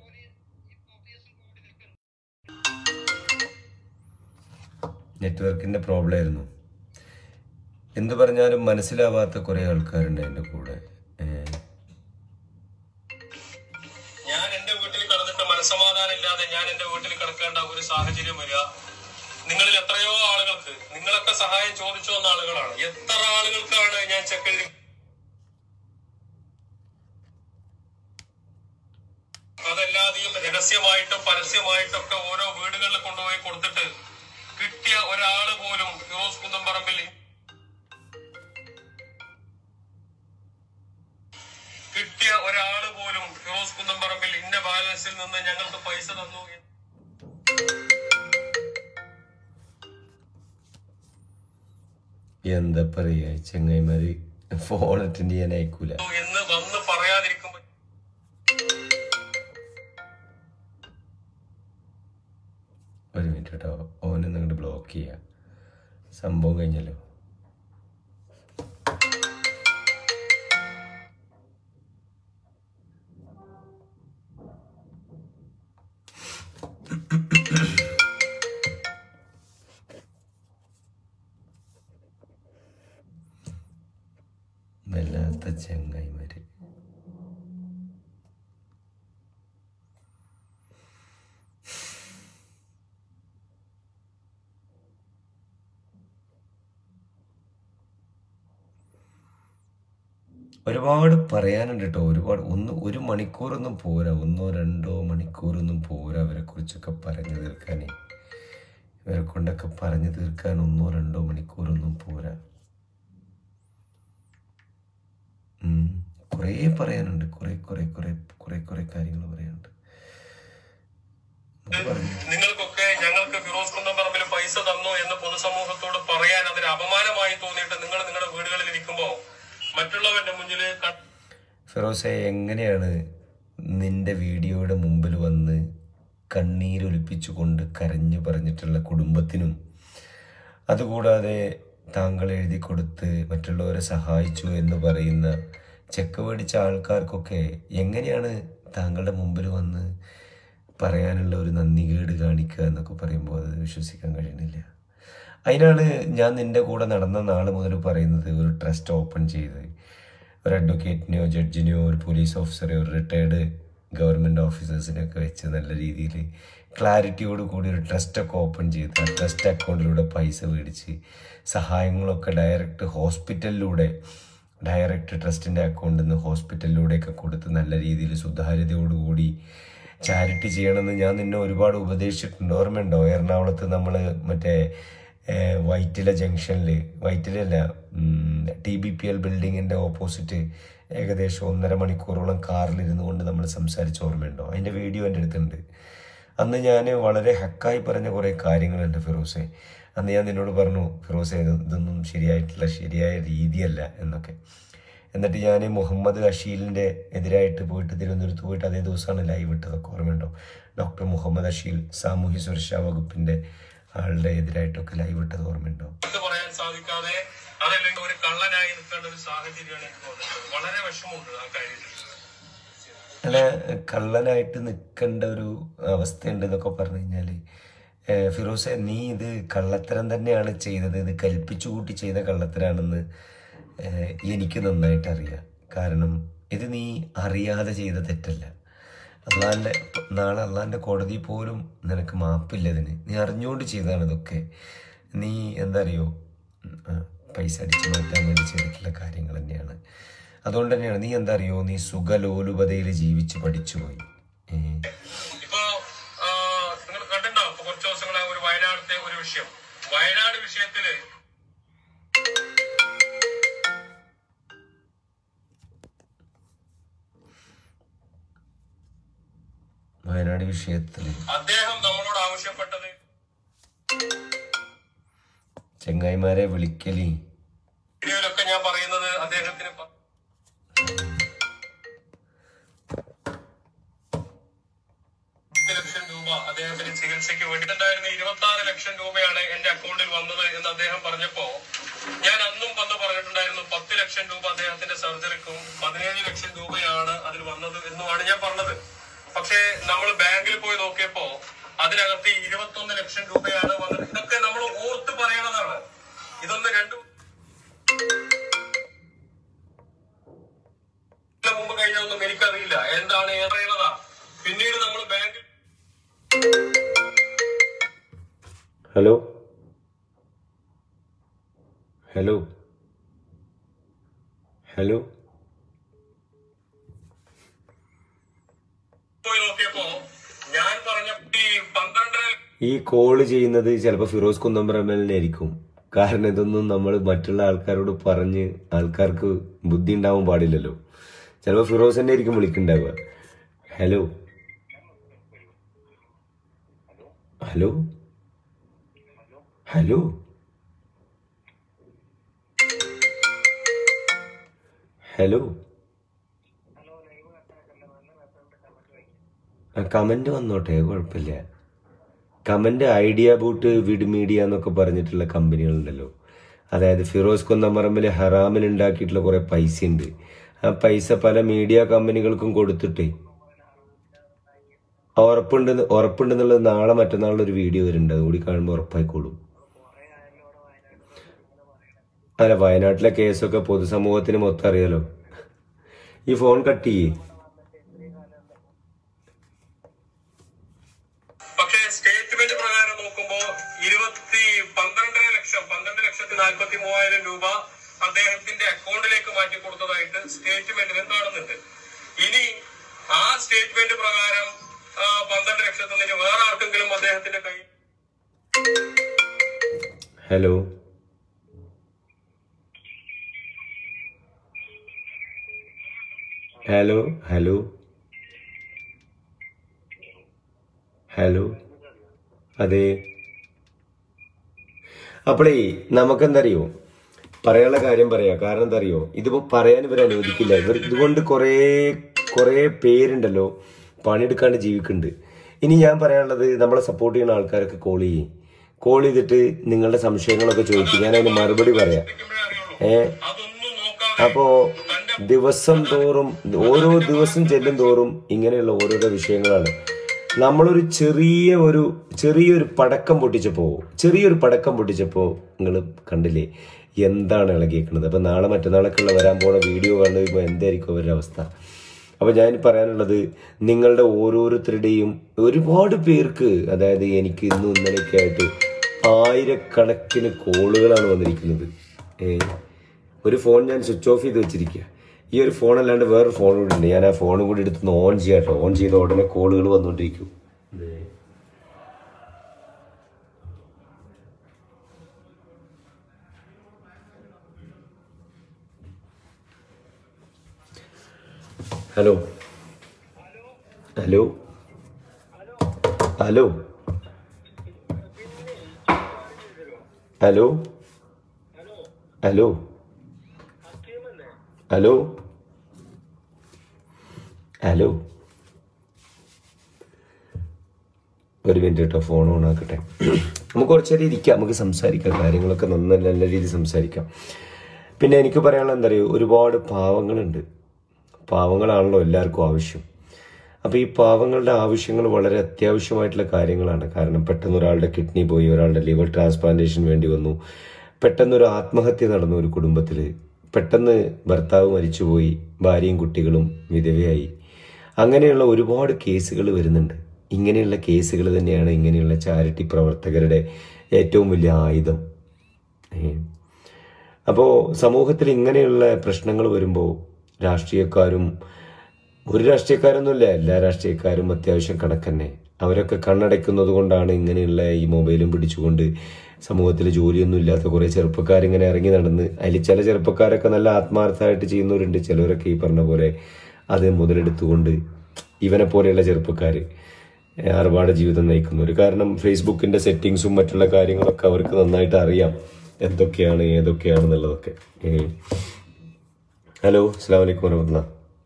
നെറ്റ്വർക്കിന്റെ പ്രോബ്ലം ആയിരുന്നു എന്തു പറഞ്ഞാലും മനസ്സിലാവാത്ത കുറെ ആൾക്കാരുണ്ട് എൻ്റെ കൂടെ ഏ,
ഞാൻ എന്റെ വീട്ടിൽ കടന്നിട്ട് മനസ്സമാധാനം ഇല്ലാതെ ഞാൻ എന്റെ വീട്ടിൽ കിടക്കേണ്ട ഒരു സാഹചര്യം വരിക നിങ്ങളിൽ എത്രയോ ആളുകൾക്ക് നിങ്ങളൊക്കെ സഹായം ചോദിച്ചു വന്ന ആളുകളാണ് എത്ര ആളുകൾക്കാണ് ഞാൻ ചെക്ക് എഴുതി അതല്ലാതെയും രഹസ്യമായിട്ടും പരസ്യമായിട്ടൊക്കെ ഓരോ വീടുകളിൽ കൊണ്ടുപോയി കൊടുത്തിട്ട് കിട്ടിയ ഒരാള് പോലും ഫിറോസ് കുന്നംപറമ്പിൽ കിട്ടിയ ഒരാള് പോലും ഫിറോസ് കുന്നംപറമ്പിൽ ഇന്ന ബാലൻസിൽ നിന്ന് ഞങ്ങൾക്ക് പൈസ തന്നു എന്ന്
എന്താ പറയാ ചെങ്ങായിമാര് ഫോൺ അറ്റൻഡ് ചെയ്യാൻ അയക്കൂല
എന്ന് വന്ന് പറയാതിരിക്കുമ്പോൾ
ഒരു മിനിറ്റ് കേട്ടോ ഓനെ നിങ്ങോട്ട് ബ്ലോക്ക് ചെയ്യാം സംഭവം കഴിഞ്ഞല്ലോ വല്ലാത്ത ചെങ്ങായിമാര് ഒരുപാട് പറയാനുണ്ട് കേട്ടോ ഒരുപാട് ഒന്ന് ഒരു മണിക്കൂറൊന്നും പോരാ ഒന്നോ രണ്ടോ മണിക്കൂറൊന്നും പോരാ അവരെ കുറിച്ചൊക്കെ പറഞ്ഞു തീർക്കാനേ ഇവരെ കൊണ്ടൊക്കെ പറഞ്ഞു തീർക്കാൻ ഒന്നോ രണ്ടോ മണിക്കൂറൊന്നും പോരാ ഉം. കുറേ പറയാനുണ്ട് കുറേ കുറേ കുറേ കുറേ കുറേ കാര്യങ്ങൾ പറയാനുണ്ട് നമുക്ക് പറഞ്ഞു
നിങ്ങൾക്കൊക്കെ ഞങ്ങൾക്ക് ഫിറോസ് കുന്നംപറമ്പിൽ പൈസ തന്നു എന്ന് പൊതുസമൂഹത്തോട് പറയാൻ അതൊരു അപമാനമായി തോന്നിയിട്ട് നിങ്ങൾ നിങ്ങളുടെ വീടുകളിൽ ഇരിക്കുമ്പോ മറ്റുള്ളവരുടെ മുന്നിൽ ക-
ഫിറോസെ എങ്ങനെയാണ് നിന്റെ വീഡിയോയുടെ മുമ്പിൽ വന്ന് കണ്ണീരൊലിപ്പിച്ചുകൊണ്ട് കരഞ്ഞു പറഞ്ഞിട്ടുള്ള കുടുംബത്തിനും അതുകൂടാതെ താങ്കൾ എഴുതി കൊടുത്ത് മറ്റുള്ളവരെ സഹായിച്ചു എന്ന് പറയുന്ന ചെക്ക് മേടിച്ച ആൾക്കാർക്കൊക്കെ എങ്ങനെയാണ് താങ്കളുടെ മുമ്പിൽ വന്ന് പറയാനുള്ള ഒരു നന്ദികേട് കാണിക്കുക എന്നൊക്കെ പറയുമ്പോൾ അത് വിശ്വസിക്കാൻ കഴിയുന്നില്ല അതിനാണ് ഞാൻ നിന്റെ കൂടെ നടന്ന നാൾ മുതൽ പറയുന്നത് ഒരു ട്രസ്റ്റ് ഓപ്പൺ ചെയ്ത് ഒരു അഡ്വക്കേറ്റിനെയോ ജഡ്ജിനെയോ ഒരു പോലീസ് ഓഫീസറെയോ ഒരു റിട്ടയർഡ് ഗവൺമെൻറ് ഓഫീസേഴ്സിനെയൊക്കെ വെച്ച് നല്ല രീതിയിൽ ക്ലാരിറ്റിയോട് കൂടി ഒരു ട്രസ്റ്റൊക്കെ ഓപ്പൺ ചെയ്ത് ആ ട്രസ്റ്റ് അക്കൗണ്ടിലൂടെ പൈസ മേടിച്ച് സഹായങ്ങളൊക്കെ ഡയറക്റ്റ് ഹോസ്പിറ്റലിലൂടെ ഡയറക്റ്റ് ട്രസ്റ്റിൻ്റെ അക്കൗണ്ടിൽ നിന്ന് ഹോസ്പിറ്റലിലൂടെയൊക്കെ കൊടുത്ത് നല്ല രീതിയിൽ സുതാര്യതയോടുകൂടി ചാരിറ്റി ചെയ്യണമെന്ന് ഞാൻ നിന്നെ ഒരുപാട് ഉപദേശിച്ചിട്ടുണ്ട് ഓർമ്മയുണ്ടോ എറണാകുളത്ത് നമ്മൾ മറ്റേ ഏഹ്, വൈറ്റില ജംഗ്ഷനിൽ വൈറ്റിലല്ല ടി ബി പി എൽ ബിൽഡിങ്ങിൻ്റെ ഓപ്പോസിറ്റ് ഏകദേശം ഒന്നര മണിക്കൂറോളം കാറിലിരുന്നു കൊണ്ട് നമ്മൾ സംസാരിച്ച ഓർമ്മയുണ്ടോ അതിൻ്റെ വീഡിയോ എൻ്റെ അടുത്തുണ്ട് അന്ന് ഞാൻ വളരെ ഹക്കായി പറഞ്ഞ കുറേ കാര്യങ്ങളുണ്ട് ഫിറോസെ അന്ന് ഞാൻ നിന്നോട് പറഞ്ഞു ഫിറോസെ ഇത് ഇതൊന്നും ശരിയായിട്ടുള്ള ശരിയായ രീതിയല്ല എന്നൊക്കെ എന്നിട്ട് ഞാൻ മുഹമ്മദ് അഷീലിൻ്റെ എതിരായിട്ട് പോയിട്ട് തിരുവനന്തപുരത്ത് പോയിട്ട് അതേ ദിവസമാണ് ലൈവ് ഇട്ടതൊക്കെ ഓർമ്മയുണ്ടോ ഡോക്ടർ മുഹമ്മദ് അഷീൽ സാമൂഹ്യ സുരക്ഷാ വകുപ്പിൻ്റെ ആളുടെ എതിരായിട്ടൊക്കെ ലൈവ് ഇട്ടത് ഓർമ്മയുണ്ടോ
ഇത് പറയാൻ സാധിക്കാതെ അതല്ലെങ്കിൽ ഒരു കള്ളനായി നിൽക്കേണ്ട ഒരു സാഹചര്യമാണ് എനിക്ക് തോന്നുന്നത് വളരെ വിഷമമുണ്ട് ആ കാര്യത്തിൽ
അല്ല കള്ളനായിട്ട് നിൽക്കേണ്ട ഒരു അവസ്ഥയുണ്ട് എന്നൊക്കെ പറഞ്ഞു കഴിഞ്ഞാൽ ഫിറോസെ നീ ഇത് കള്ളത്തരം തന്നെയാണ് ചെയ്തത് ഇത് കൽപ്പിച്ചു കൂട്ടി ചെയ്ത കള്ളത്തരാണെന്ന് ഏഹ്, എനിക്ക് നന്നായിട്ട് അറിയാം കാരണം ഇത് നീ അറിയാതെ ചെയ്ത തെറ്റല്ല അള്ളാൻ്റെ നാളെ അള്ളാൻ്റെ കോടതി പോലും നിനക്ക് മാപ്പില്ല ഇതിന് നീ അറിഞ്ഞുകൊണ്ട് ചെയ്തതാണ് ഇതൊക്കെ നീ എന്താ അറിയോ ഉം, ആ, പൈസ അടിച്ചു മാറ്റാൻ വേണ്ടി ചെയ്തിട്ടുള്ള കാര്യങ്ങൾ തന്നെയാണ് അതുകൊണ്ട് തന്നെയാണ് നീ എന്താ അറിയോ നീ സുഖലോലുപതയിൽ ജീവിച്ച് പഠിച്ചുപോയി ഏ,
ഇപ്പോ ആ, നിങ്ങൾ കണ്ടിട്ടുണ്ടാവും ഇപ്പൊ കുറച്ച് ദിവസങ്ങളെ ഒരു വയനാടത്തെ ഒരു വിഷയം വയനാട് വിഷയത്തില്
വയനാട് വിഷയത്തിൽ
അദ്ദേഹം നമ്മളോട് ആവശ്യപ്പെട്ടത്
ചെങ്ങായിമാരെ വിളിക്കലി
വീഡിയോയിലൊക്കെ ഞാൻ പറയുന്നത് അദ്ദേഹത്തിന് പ- പത്ത് ലക്ഷം രൂപ അദ്ദേഹത്തിന് ചികിത്സയ്ക്ക് വേണ്ടിയിട്ടുണ്ടായിരുന്ന ഇരുപത്തി ആറ് ലക്ഷം രൂപയാണ് എന്റെ അക്കൗണ്ടിൽ വന്നത് എന്ന് അദ്ദേഹം പറഞ്ഞപ്പോ ഞാൻ അന്നും വന്ന് പറഞ്ഞിട്ടുണ്ടായിരുന്നു പത്ത് ലക്ഷം രൂപ അദ്ദേഹത്തിന്റെ സർജറിക്കും പതിനേഴ് ലക്ഷം രൂപയാണ് അതിൽ വന്നത് എന്നുമാണ് ഞാൻ പറഞ്ഞത് പക്ഷേ നമ്മൾ ബാങ്കിൽ പോയി നോക്കിയപ്പോ അതിനകത്ത് ഇരുപത്തൊന്ന് ലക്ഷം രൂപയാണ് വന്നത് ഇതൊക്കെ നമ്മൾ ഓർത്ത് പറയണതാണ് ഇതൊന്ന് രണ്ടു ഇതിന് മുമ്പ് കഴിഞ്ഞതൊന്നും എനിക്കറിയില്ല എന്താണ് ഏറെയുള്ളതാ പിന്നീട് നമ്മൾ ബാങ്കിൽ
ഹലോ ഹലോ ഹലോ
പോയി നോക്കിയപ്പോ ഞാൻ പറഞ്ഞ ഈ പന്ത്രണ്ടര
ഈ കോള് ചെയ്യുന്നത് ചിലപ്പോൾ ഫിറോസ് കുന്നംപറമ്പലിനെ ആയിരിക്കും കാരണം ഇതൊന്നും നമ്മൾ മറ്റുള്ള ആൾക്കാരോട് പറഞ്ഞ് ആൾക്കാർക്ക് ബുദ്ധി ഉണ്ടാവാൻ പാടില്ലല്ലോ ചിലപ്പോൾ ഫിറോസ് തന്നെ ആയിരിക്കും വിളിക്കുന്നുണ്ടാവുക hello hello hello hello comment വന്നോട്ടെ കുഴപ്പമില്ല കമന്റ് ഐഡിയ ബൂട്ട് വിഡ് മീഡിയ എന്നൊക്കെ പറഞ്ഞിട്ടുള്ള കമ്പനികളുണ്ടല്ലോ അതായത് ഫിറോസ് കുന്നമറമ്പിൽ ഹറാമിൽ ഉണ്ടാക്കിയിട്ടുള്ള കുറെ പൈസ ഉണ്ട് ആ പൈസ പല മീഡിയ കമ്പനികൾക്കും കൊടുത്തിട്ടേ ഉറപ്പുണ്ട് ഉറപ്പുണ്ടെന്നുള്ളത് നാളെ മറ്റന്നാളുടെ ഒരു വീഡിയോ വരുന്നുണ്ട് അതുകൂടി കാണുമ്പോൾ ഉറപ്പായിക്കോളും അല്ല വയനാട്ടിലെ കേസൊക്കെ പൊതുസമൂഹത്തിന് മൊത്തം അറിയാലോ ഈ ഫോൺ കട്ട് ചെയ്യേ
പക്ഷേ സ്റ്റേറ്റ്മെന്റ് പ്രകാരം നോക്കുമ്പോ ഇരുപത്തി പന്ത്രണ്ടര ലക്ഷം പന്ത്രണ്ട് ലക്ഷത്തി നാൽപ്പത്തി മൂവായിരം രൂപ അദ്ദേഹത്തിന്റെ അക്കൗണ്ടിലേക്ക് മാറ്റി കൊടുത്തതായിട്ട് സ്റ്റേറ്റ്മെന്റിൽ കാണുന്നുണ്ട് ഇനി ആ സ്റ്റേറ്റ്മെന്റ് പ്രകാരം ആ, പന്ത്രണ്ട് ലക്ഷത്തിൽ നിന്ന് വേറെ ആർക്കെങ്കിലും അദ്ദേഹത്തിന്റെ കയ്യിൽ
ഹലോ ഹലോ ഹലോ ഹലോ അതെ അപ്പോഴേ നമുക്കെന്തറിയോ പറയാനുള്ള കാര്യം പറയാം കാരണം എന്താ അറിയോ ഇതിപ്പോ പറയാൻ ഇവർ അനുവദിക്കില്ല ഇവർ ഇതുകൊണ്ട് കുറേ കുറേ പേരുണ്ടല്ലോ പണിയെടുക്കാണ്ട് ജീവിക്കുന്നുണ്ട് ഇനി ഞാൻ പറയാനുള്ളത് നമ്മളെ സപ്പോർട്ട് ചെയ്യുന്ന ആൾക്കാരൊക്കെ കോൾ ചെയ്യും കോൾ ചെയ്തിട്ട് നിങ്ങളുടെ സംശയങ്ങളൊക്കെ ചോദിക്കും ഞാൻ അതിന് മറുപടി പറയാം ഏ
അതൊന്നും നോക്കാതെ
അപ്പോ ദിവസം തോറും ഓരോ ദിവസം ചെല്ലും തോറും ഇങ്ങനെയുള്ള ഓരോരോ വിഷയങ്ങളാണ് നമ്മളൊരു ചെറിയ ഒരു ചെറിയൊരു പടക്കം പൊട്ടിച്ചപ്പോ ചെറിയൊരു പടക്കം പൊട്ടിച്ചപ്പോ നിങ്ങൾ കണ്ടില്ലേ എന്താണ് ഇളകിയേക്കുന്നത് അപ്പൊ നാളെ മറ്റന്നാളൊക്കെ ഉള്ള വരാൻ പോണ വീഡിയോ കണ്ടു കഴിയുമ്പോൾ എന്തായിരിക്കും അവരുടെ അവസ്ഥ അപ്പൊ ഞാൻ പറയാനുള്ളത് നിങ്ങളുടെ ഓരോരുത്തരുടെയും ഒരുപാട് പേർക്ക് അതായത് എനിക്ക് ഇന്നും ഇന്നലെയൊക്കെ ആയിട്ട് ആയിരക്കണക്കിന് കോളുകളാണ് വന്നിരിക്കുന്നത് ഏ ഒരു ഫോൺ ഞാൻ സ്വിച്ച് ഓഫ് ചെയ്ത് വെച്ചിരിക്കുക ഈ ഒരു ഫോൺ അല്ലാണ്ട് വേറൊരു ഫോൺ കൂടി ഉണ്ട് ഞാൻ ആ ഫോണും കൂടി എടുത്ത് ഓൺ ചെയ്യാം കേട്ടോ ഓൺ ചെയ്ത ഉടനെ കോളുകൾ വന്നുകൊണ്ടിരിക്കും hello hello hello hello hello hello hello ഒരു മിനിറ്റ് കേട്ടോ ഫോൺ ഓൺ ആക്കട്ടെ നമുക്ക് കുറച്ച് നേരം ഇരിക്കാം നമുക്ക് സംസാരിക്കാം കാര്യങ്ങളൊക്കെ നന്ന നല്ല രീതിയിൽ സംസാരിക്കാം പിന്നെ എനിക്ക് പറയാനുള്ള എന്താ പറയുക ഒരുപാട് പാവങ്ങളുണ്ട് പാവങ്ങളാണല്ലോ എല്ലാവർക്കും ആവശ്യം അപ്പോൾ ഈ പാവങ്ങളുടെ ആവശ്യങ്ങൾ വളരെ അത്യാവശ്യമായിട്ടുള്ള കാര്യങ്ങളാണ് കാരണം പെട്ടെന്ന് ഒരാളുടെ കിഡ്നി പോയി ഒരാളുടെ ലിവർ ട്രാൻസ്പ്ലാന്റേഷൻ വേണ്ടി വന്നു പെട്ടെന്ന് ഒരു ആത്മഹത്യ നടന്നു ഒരു കുടുംബത്തിൽ പെട്ടെന്ന് ഭർത്താവ് മരിച്ചുപോയി ഭാര്യയും കുട്ടികളും വിധവയായി അങ്ങനെയുള്ള ഒരുപാട് കേസുകൾ വരുന്നുണ്ട് ഇങ്ങനെയുള്ള കേസുകൾ തന്നെയാണ് ഇങ്ങനെയുള്ള ചാരിറ്റി പ്രവർത്തകരുടെ ഏറ്റവും വലിയ ആയുധം ഏ. അപ്പോൾ സമൂഹത്തിൽ ഇങ്ങനെയുള്ള പ്രശ്നങ്ങൾ വരുമ്പോൾ രാഷ്ട്രീയക്കാരും ഒരു രാഷ്ട്രീയക്കാരൊന്നുമില്ല എല്ലാ രാഷ്ട്രീയക്കാരും അത്യാവശ്യം കണക്കന്നെ അവരൊക്കെ കണ്ണടയ്ക്കുന്നത് കൊണ്ടാണ് ഇങ്ങനെയുള്ള ഈ മൊബൈലും പിടിച്ചുകൊണ്ട് സമൂഹത്തിൽ ജോലിയൊന്നും ഇല്ലാത്ത കുറേ ചെറുപ്പക്കാരിങ്ങനെ ഇറങ്ങി നടന്ന് അതിൽ ചില ചെറുപ്പക്കാരൊക്കെ നല്ല ആത്മാർത്ഥമായിട്ട് ചെയ്യുന്നവരുണ്ട് ചിലവരൊക്കെ ഈ പറഞ്ഞ പോലെ അത് മുതലെടുത്തുകൊണ്ട് ഇവനെ പോലെയുള്ള ചെറുപ്പക്കാർ ആർഭാട ജീവിതം നയിക്കുന്നവർ കാരണം ഫേസ്ബുക്കിന്റെ സെറ്റിങ്സും മറ്റുള്ള കാര്യങ്ങളൊക്കെ അവർക്ക് നന്നായിട്ട് അറിയാം എന്തൊക്കെയാണ് ഏതൊക്കെയാണെന്നുള്ളതൊക്കെ ഏ. ഹലോ അസ്സാം വലൈക്കും വരഹമുല്ല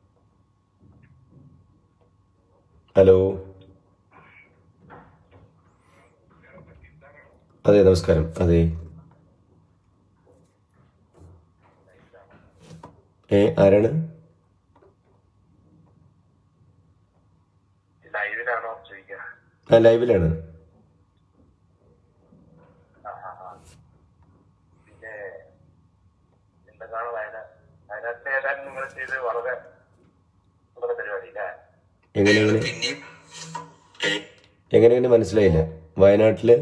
ഹലോ അതെ നമസ്കാരം അതെ ഏ ആരാണ്
ലൈവിലാണോ ചോദിക്കുക
ആ ലൈവിലാണ്
പിന്നെ എന്തൊക്കെയാണ് വയനാട് വയനാട്ടിലെ ഏതായാലും നിങ്ങൾ ചെയ്ത് വളരെ വളരെ പരിപാടി അല്ലേ
എങ്ങനെ എങ്ങനെ എങ്ങനെയാണ് മനസ്സിലായില്ല വയനാട്ടില്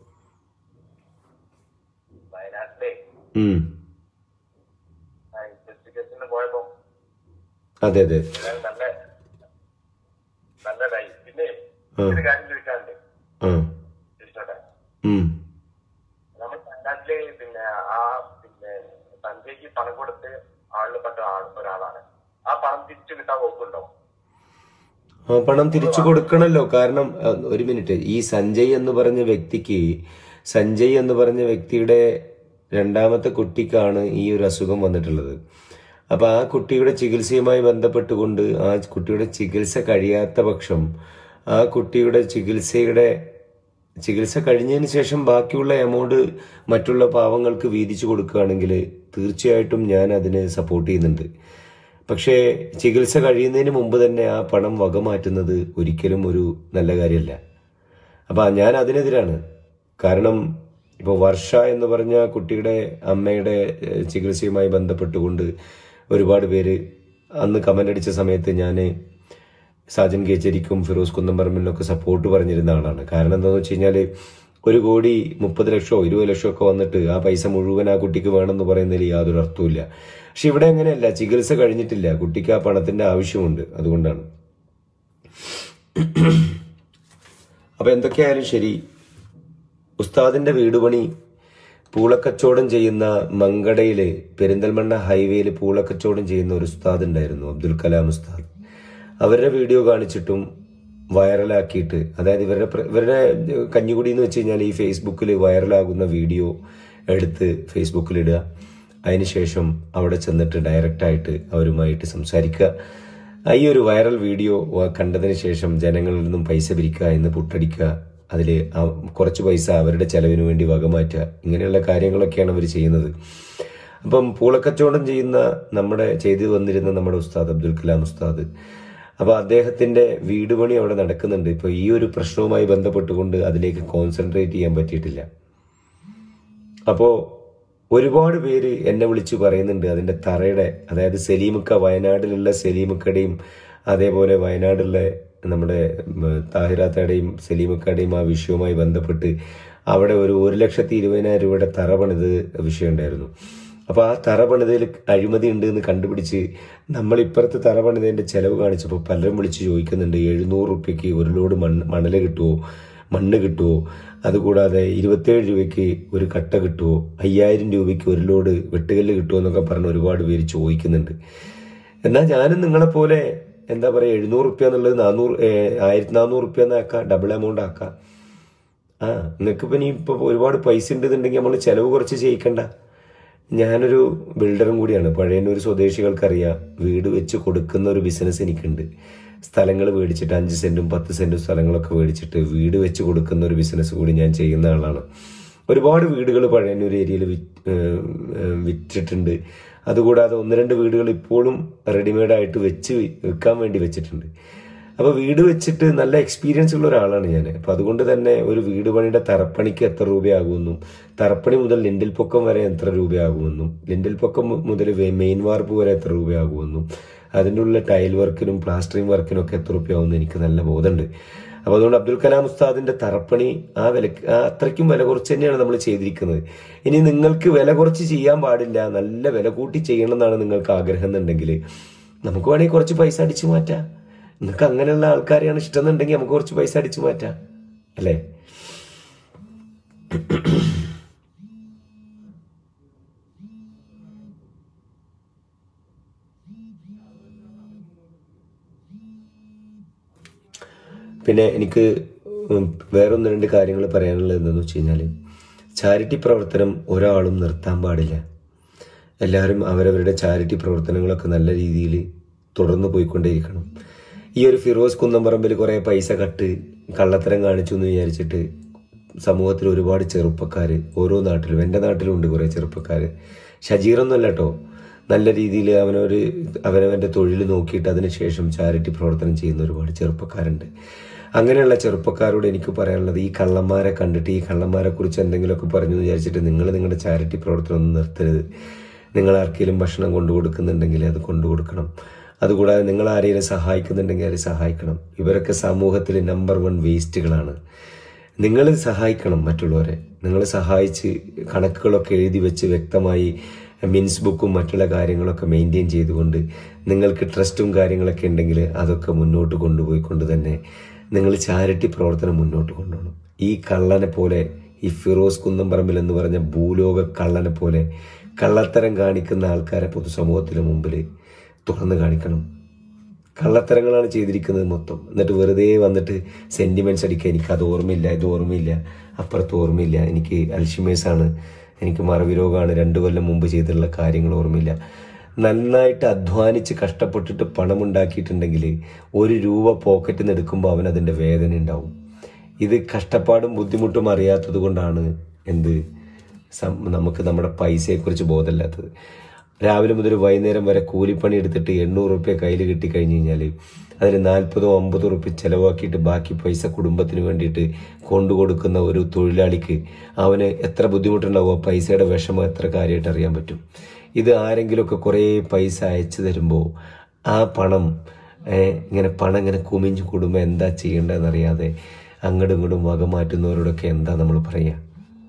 വയനാട്ടിലെ
ഉം
ഇൻവെസ്റ്റിഗേഷന് പോയപ്പോ
അതെ അതെ
ഏതായാലും നല്ല നല്ലതായി പിന്നെ
ആ.
ഒരു കാര്യം ചോദിക്കാറുണ്ട്
ആ
ചോദിച്ചോട്ടെ
ഉം
നമ്മൾ വയനാട്ടില് പിന്നെ ആ പിന്നെ സഞ്ജയ്ക്ക് പണം കൊടുത്ത് ആളിൽപ്പെട്ട ആൾ ഒരാളാണ് ആ പണം തിരിച്ചു കിട്ടാൻ പോക്കുണ്ടോ
ആ പണം തിരിച്ചു കൊടുക്കണല്ലോ കാരണം ആ, ഒരു മിനിറ്റ് ഈ സഞ്ജയ് എന്ന് പറഞ്ഞ വ്യക്തിക്ക് സഞ്ജയ് എന്ന് പറഞ്ഞ വ്യക്തിയുടെ രണ്ടാമത്തെ കുട്ടിക്കാണ് ഈ ഒരു അസുഖം വന്നിട്ടുള്ളത് അപ്പൊ ആ കുട്ടിയുടെ ചികിത്സയുമായി ബന്ധപ്പെട്ടുകൊണ്ട് ആ കുട്ടിയുടെ ചികിത്സ കഴിയാത്ത പക്ഷം ആ കുട്ടിയുടെ ചികിത്സയുടെ ചികിത്സ കഴിഞ്ഞതിന് ശേഷം ബാക്കിയുള്ള എമൗണ്ട് മറ്റുള്ള പാവങ്ങൾക്ക് വീതിച്ചു കൊടുക്കുകയാണെങ്കിൽ തീർച്ചയായിട്ടും ഞാൻ അതിന് സപ്പോർട്ട് ചെയ്യുന്നുണ്ട് പക്ഷേ ചികിത്സ കഴിയുന്നതിന് മുമ്പ് തന്നെ ആ പണം വകമാറ്റുന്നത് ഒരിക്കലും ഒരു നല്ല കാര്യമല്ല അപ്പൊ ഞാൻ അതിനെതിരാണ് കാരണം ഇപ്പോൾ വർഷ എന്ന് പറഞ്ഞ കുട്ടിയുടെ അമ്മയുടെ ഏഹ്, ചികിത്സയുമായി ബന്ധപ്പെട്ടുകൊണ്ട് ഒരുപാട് പേര് അന്ന് കമന്റ് അടിച്ച സമയത്ത് ഞാൻ സാജൻ കേച്ചേരിക്കും ഫിറോസ് കുന്നംപറമ്പിലിനൊക്കെ സപ്പോർട്ട് പറഞ്ഞിരുന്ന ആളാണ് കാരണം എന്താണെന്ന് വെച്ച് കഴിഞ്ഞാൽ ഒരു കോടി മുപ്പത് ലക്ഷമോ ഇരുപത് ലക്ഷമോ ഒക്കെ വന്നിട്ട് ആ പൈസ മുഴുവൻ ആ കുട്ടിക്ക് വേണമെന്ന് പറയുന്നതിൽ യാതൊരു അർത്ഥവുമില്ല പക്ഷെ ഇവിടെ അങ്ങനെയല്ല ചികിത്സ കഴിഞ്ഞിട്ടില്ല കുട്ടിക്ക് ആ പണത്തിന്റെ ആവശ്യമുണ്ട് അതുകൊണ്ടാണ് അപ്പൊ എന്തൊക്കെയായാലും ശരി ഉസ്താദിന്റെ വീട് പണി പൂളക്കച്ചവടം ചെയ്യുന്ന മങ്കടയില് പെരിന്തൽമണ്ണ ഹൈവേയിൽ പൂളക്കച്ചവടം ചെയ്യുന്ന ഒരു ഉസ്താദ് ഉണ്ടായിരുന്നു അബ്ദുൽ കലാം ഉസ്താദ് അവരുടെ വീഡിയോ കാണിച്ചിട്ടും വൈറലാക്കിയിട്ട് അതായത് ഇവരുടെ പ്ര- ഇവരുടെ കഞ്ഞിക്കുടി എന്ന് വെച്ച് കഴിഞ്ഞാൽ ഈ ഫേസ്ബുക്കിൽ വൈറലാകുന്ന വീഡിയോ എടുത്ത് ഫേസ്ബുക്കിൽ ഇടുക അതിനുശേഷം അവിടെ ചെന്നിട്ട് ഡയറക്റ്റായിട്ട് അവരുമായിട്ട് സംസാരിക്കുക ആ ഈ ഒരു വൈറൽ വീഡിയോ വ- കണ്ടതിന് ശേഷം ജനങ്ങളിൽ നിന്നും പൈസ പിരിക്കുക എന്ന് പുട്ടടിക്കുക അതിൽ കുറച്ച് പൈസ അവരുടെ ചെലവിന് വേണ്ടി വകമാറ്റുക ഇങ്ങനെയുള്ള കാര്യങ്ങളൊക്കെയാണ് അവർ ചെയ്യുന്നത് അപ്പം പൂളക്കച്ചവടം ചെയ്യുന്ന നമ്മുടെ ചെയ്തു വന്നിരുന്ന നമ്മുടെ ഉസ്താദ് അബ്ദുൽ കലാം ഉസ്താദ് അപ്പൊ അദ്ദേഹത്തിന്റെ വീട് പണി അവിടെ നടക്കുന്നുണ്ട് ഇപ്പൊ ഈ ഒരു പ്രശ്നവുമായി ബന്ധപ്പെട്ടുകൊണ്ട് അതിലേക്ക് കോൺസെൻട്രേറ്റ് ചെയ്യാൻ പറ്റിയിട്ടില്ല അപ്പോ ഒരുപാട് പേര് എന്നെ വിളിച്ച് പറയുന്നുണ്ട് അതിന്റെ തറയുടെ അതായത് സലീമുക്ക വയനാട്ടിലുള്ള സലീമുക്കയുടെയും അതേപോലെ വയനാടുള്ള നമ്മുടെ ഉം, താഹിറാത്തയുടെയും സലീമുക്കയുടെയും ആ വിഷയവുമായി ബന്ധപ്പെട്ട് അവിടെ ഒരു ഒരു ലക്ഷത്തി ഇരുപതിനായിരം രൂപയുടെ തറ പണിത് വിഷയം ഉണ്ടായിരുന്നു അപ്പൊ ആ തറ പണിതയിൽ അഴിമതി ഉണ്ട് എന്ന് കണ്ടുപിടിച്ച് നമ്മൾ ഇപ്പുറത്ത് തറ പണിതതിന്റെ ചെലവ് കാണിച്ചപ്പോൾ പലരും വിളിച്ച് ചോദിക്കുന്നുണ്ട് എഴുന്നൂറ് റുപ്യക്ക് ഒരു ലോഡ് മണ്ണ് മണല് കിട്ടുമോ മണ്ണ് കിട്ടുമോ അതുകൂടാതെ ഇരുപത്തേഴ് രൂപയ്ക്ക് ഒരു കട്ട കിട്ടുമോ അയ്യായിരം രൂപയ്ക്ക് ഒരു ലോഡ് വെട്ടുകല്ല് കിട്ടുമോ എന്നൊക്കെ പറഞ്ഞ് ഒരുപാട് പേര് ചോദിക്കുന്നുണ്ട് എന്നാൽ ഞാനും നിങ്ങളെ പോലെ എന്താ പറയുക എഴുന്നൂറ് റുപ്യ എന്നുള്ളത് നാനൂറ് ആയിരത്തി നാനൂറ് റുപ്യ എന്നാക്കാം ഡബിൾ എമൗണ്ട് ആക്കാം ആ നിങ്ങൾക്ക് ഇപ്പം ഇനി ഇപ്പോൾ ഒരുപാട് പൈസ ഉണ്ടെന്നുണ്ടെങ്കിൽ നമ്മൾ ചെലവ് കുറച്ച് ചെയ്യിക്കണ്ട ഞാനൊരു ബിൽഡറും കൂടിയാണ് പഴയന്നൂർ സ്വദേശികൾക്കറിയാം വീട് വെച്ച് കൊടുക്കുന്ന ഒരു ബിസിനസ് എനിക്കുണ്ട് സ്ഥലങ്ങൾ മേടിച്ചിട്ട് അഞ്ച് സെന്റും പത്ത് സെന്റും സ്ഥലങ്ങളൊക്കെ മേടിച്ചിട്ട് വീട് വെച്ച് കൊടുക്കുന്ന ഒരു ബിസിനസ് കൂടി ഞാൻ ചെയ്യുന്ന ആളാണ് ഒരുപാട് വീടുകൾ പഴയന്നൂർ ഏരിയയിൽ വിറ്റിട്ടുണ്ട് അതുകൂടാതെ ഒന്ന് രണ്ട് വീടുകൾ ഇപ്പോഴും റെഡിമെയ്ഡ് ആയിട്ട് വെച്ച് വിൽക്കാൻ വേണ്ടി വെച്ചിട്ടുണ്ട് അപ്പൊ വീട് വെച്ചിട്ട് നല്ല എക്സ്പീരിയൻസ് ഉള്ള ഒരാളാണ് ഞാൻ അപ്പൊ അതുകൊണ്ട് തന്നെ ഒരു വീട് പണിയുടെ തറപ്പണിക്ക് എത്ര രൂപയാകുമെന്നും തറപ്പണി മുതൽ ലിൻഡിൽ പൊക്കം വരെ എത്ര രൂപയാകുമെന്നും ലിൻഡിൽ പൊക്കം മു- മുതൽ മെയിൻ വാർപ്പ് വരെ എത്ര രൂപയാകുമെന്നും അതിൻ്റെ ഉള്ള ടൈൽ വർക്കിനും പ്ലാസ്റ്ററിംഗ് വർക്കിനും ഒക്കെ എത്ര രൂപയാകുമെന്ന് എനിക്ക് നല്ല ബോധമുണ്ട് അപ്പൊ അതുകൊണ്ട് അബ്ദുൽ കലാം ഉസ്താദിന്റെ തറപ്പണി ആ വില ആ അത്രയ്ക്കും വില കുറച്ച് തന്നെയാണ് നമ്മൾ ചെയ്തിരിക്കുന്നത് ഇനി നിങ്ങൾക്ക് വില കുറച്ച് ചെയ്യാൻ പാടില്ല നല്ല വില കൂട്ടി ചെയ്യണം എന്നാണ് നിങ്ങൾക്ക് ആഗ്രഹം എന്നുണ്ടെങ്കിൽ നമുക്ക് വേണമെങ്കിൽ കുറച്ച് പൈസ അടിച്ചു മാറ്റാം നിങ്ങൾക്ക് അങ്ങനെയുള്ള ആൾക്കാരെയാണ് ഇഷ്ടം എന്നുണ്ടെങ്കിൽ നമുക്ക് കുറച്ച് പൈസ അടിച്ചു മാറ്റാം അല്ലേ പിന്നെ എനിക്ക് ഉം വേറൊന്ന് രണ്ട് കാര്യങ്ങൾ പറയാനുള്ളത് എന്താണെന്ന് വെച്ച് കഴിഞ്ഞാൽ ചാരിറ്റി പ്രവർത്തനം ഒരാളും നിർത്താൻ പാടില്ല എല്ലാവരും അവരവരുടെ ചാരിറ്റി പ്രവർത്തനങ്ങളൊക്കെ നല്ല രീതിയിൽ തുടർന്ന് പോയിക്കൊണ്ടേയിരിക്കണം ഈ ഒരു ഫിറോസ് കുന്നംപറമ്പിൽ കുറേ പൈസ കട്ട് കള്ളത്തരം കാണിച്ചു എന്ന് വിചാരിച്ചിട്ട് സമൂഹത്തിൽ ഒരുപാട് ചെറുപ്പക്കാർ ഓരോ നാട്ടിലും എൻ്റെ നാട്ടിലും ഉണ്ട് കുറേ ചെറുപ്പക്കാർ ഷജീറൊന്നുമല്ല കേട്ടോ നല്ല രീതിയിൽ അവനൊരു അവനവൻ്റെ തൊഴിൽ നോക്കിയിട്ട് അതിനുശേഷം ചാരിറ്റി പ്രവർത്തനം ചെയ്യുന്ന ഒരുപാട് ചെറുപ്പക്കാരുണ്ട് അങ്ങനെയുള്ള ചെറുപ്പക്കാരോട് എനിക്ക് പറയാനുള്ളത് ഈ കള്ളന്മാരെ കണ്ടിട്ട് ഈ കള്ളന്മാരെ കുറിച്ച് എന്തെങ്കിലുമൊക്കെ പറഞ്ഞു എന്ന് വിചാരിച്ചിട്ട് നിങ്ങൾ നിങ്ങളുടെ ചാരിറ്റി പ്രവർത്തനം ഒന്നും നിർത്തരുത് നിങ്ങൾ ആർക്കെങ്കിലും ഭക്ഷണം കൊണ്ടു കൊടുക്കുന്നുണ്ടെങ്കിൽ അത് കൊണ്ടു കൊടുക്കണം അതുകൂടാതെ നിങ്ങൾ ആരെയും സഹായിക്കുന്നുണ്ടെങ്കിൽ അത് സഹായിക്കണം ഇവരൊക്കെ സമൂഹത്തിൽ നമ്പർ വൺ വേസ്റ്റുകളാണ് നിങ്ങൾ സഹായിക്കണം മറ്റുള്ളവരെ നിങ്ങൾ സഹായിച്ച് കണക്കുകളൊക്കെ എഴുതി വെച്ച് വ്യക്തമായി മിൻസ് ബുക്കും മറ്റുള്ള കാര്യങ്ങളൊക്കെ മെയിൻറ്റെയിൻ ചെയ്തുകൊണ്ട് നിങ്ങൾക്ക് ട്രസ്റ്റും കാര്യങ്ങളൊക്കെ ഉണ്ടെങ്കിൽ അതൊക്കെ മുന്നോട്ട് കൊണ്ടുപോയിക്കൊണ്ട് തന്നെ നിങ്ങൾ ചാരിറ്റി പ്രവർത്തനം മുന്നോട്ട് കൊണ്ടുപോകണം ഈ കള്ളനെ പോലെ ഈ ഫിറോസ് കുന്നംപറമ്പിൽ എന്ന് പറഞ്ഞ ഭൂലോക കള്ളനെ പോലെ കള്ളത്തരം കാണിക്കുന്ന ആൾക്കാരെ പൊതുസമൂഹത്തിന് മുമ്പിൽ തുറന്നു കാണിക്കണം കള്ളത്തരങ്ങളാണ് ചെയ്തിരിക്കുന്നത് മൊത്തം എന്നിട്ട് വെറുതെ വന്നിട്ട് സെന്റിമെന്റ്സ് അടിക്കുക എനിക്ക് അത് ഓർമ്മയില്ല ഇത് ഓർമ്മയില്ല അപ്പുറത്ത് ഓർമ്മയില്ല എനിക്ക് അൽഷിമേഴ്സ് ആണ് എനിക്ക് മറവി രോഗമാണ് രണ്ടു കൊല്ലം മുമ്പ് ചെയ്തിട്ടുള്ള കാര്യങ്ങൾ ഓർമ്മയില്ല നന്നായിട്ട് അധ്വാനിച്ച് കഷ്ടപ്പെട്ടിട്ട് പണം ഉണ്ടാക്കിയിട്ടുണ്ടെങ്കിൽ ഒരു രൂപ പോക്കറ്റിൽ നിന്ന് എടുക്കുമ്പോൾ അവൻ അതിന്റെ വേദന ഉണ്ടാവും ഇത് കഷ്ടപ്പാടും ബുദ്ധിമുട്ടും അറിയാത്തത് കൊണ്ടാണ് എന്ത് സം- നമുക്ക് നമ്മുടെ പൈസയെക്കുറിച്ച് ബോധമില്ലാത്തത് രാവിലെ മുതൽ വൈകുന്നേരം വരെ കൂലിപ്പണി എടുത്തിട്ട് എണ്ണൂറ് റുപ്യ കയ്യിൽ കിട്ടി കഴിഞ്ഞ് കഴിഞ്ഞാൽ അതിൽ നാൽപ്പതോ അമ്പതോ റുപ്യ ചിലവാക്കിയിട്ട് ബാക്കി പൈസ കുടുംബത്തിന് വേണ്ടിയിട്ട് കൊണ്ടുകൊടുക്കുന്ന ഒരു തൊഴിലാളിക്ക് അവന് എത്ര ബുദ്ധിമുട്ടുണ്ടാവും ആ പൈസയുടെ വിഷമം എത്ര കാര്യമായിട്ട് അറിയാൻ പറ്റും ഇത് ആരെങ്കിലുമൊക്കെ കുറേ പൈസ അയച്ചു തരുമ്പോൾ ആ പണം ഏ, ഇങ്ങനെ പണം ഇങ്ങനെ കുമിഞ്ഞു കൂടുമ്പോൾ എന്താ ചെയ്യേണ്ടതെന്നറിയാതെ അങ്ങോട്ടും ഇങ്ങോട്ടും വക മാറ്റുന്നവരോടൊക്കെ എന്താ നമ്മൾ പറയുക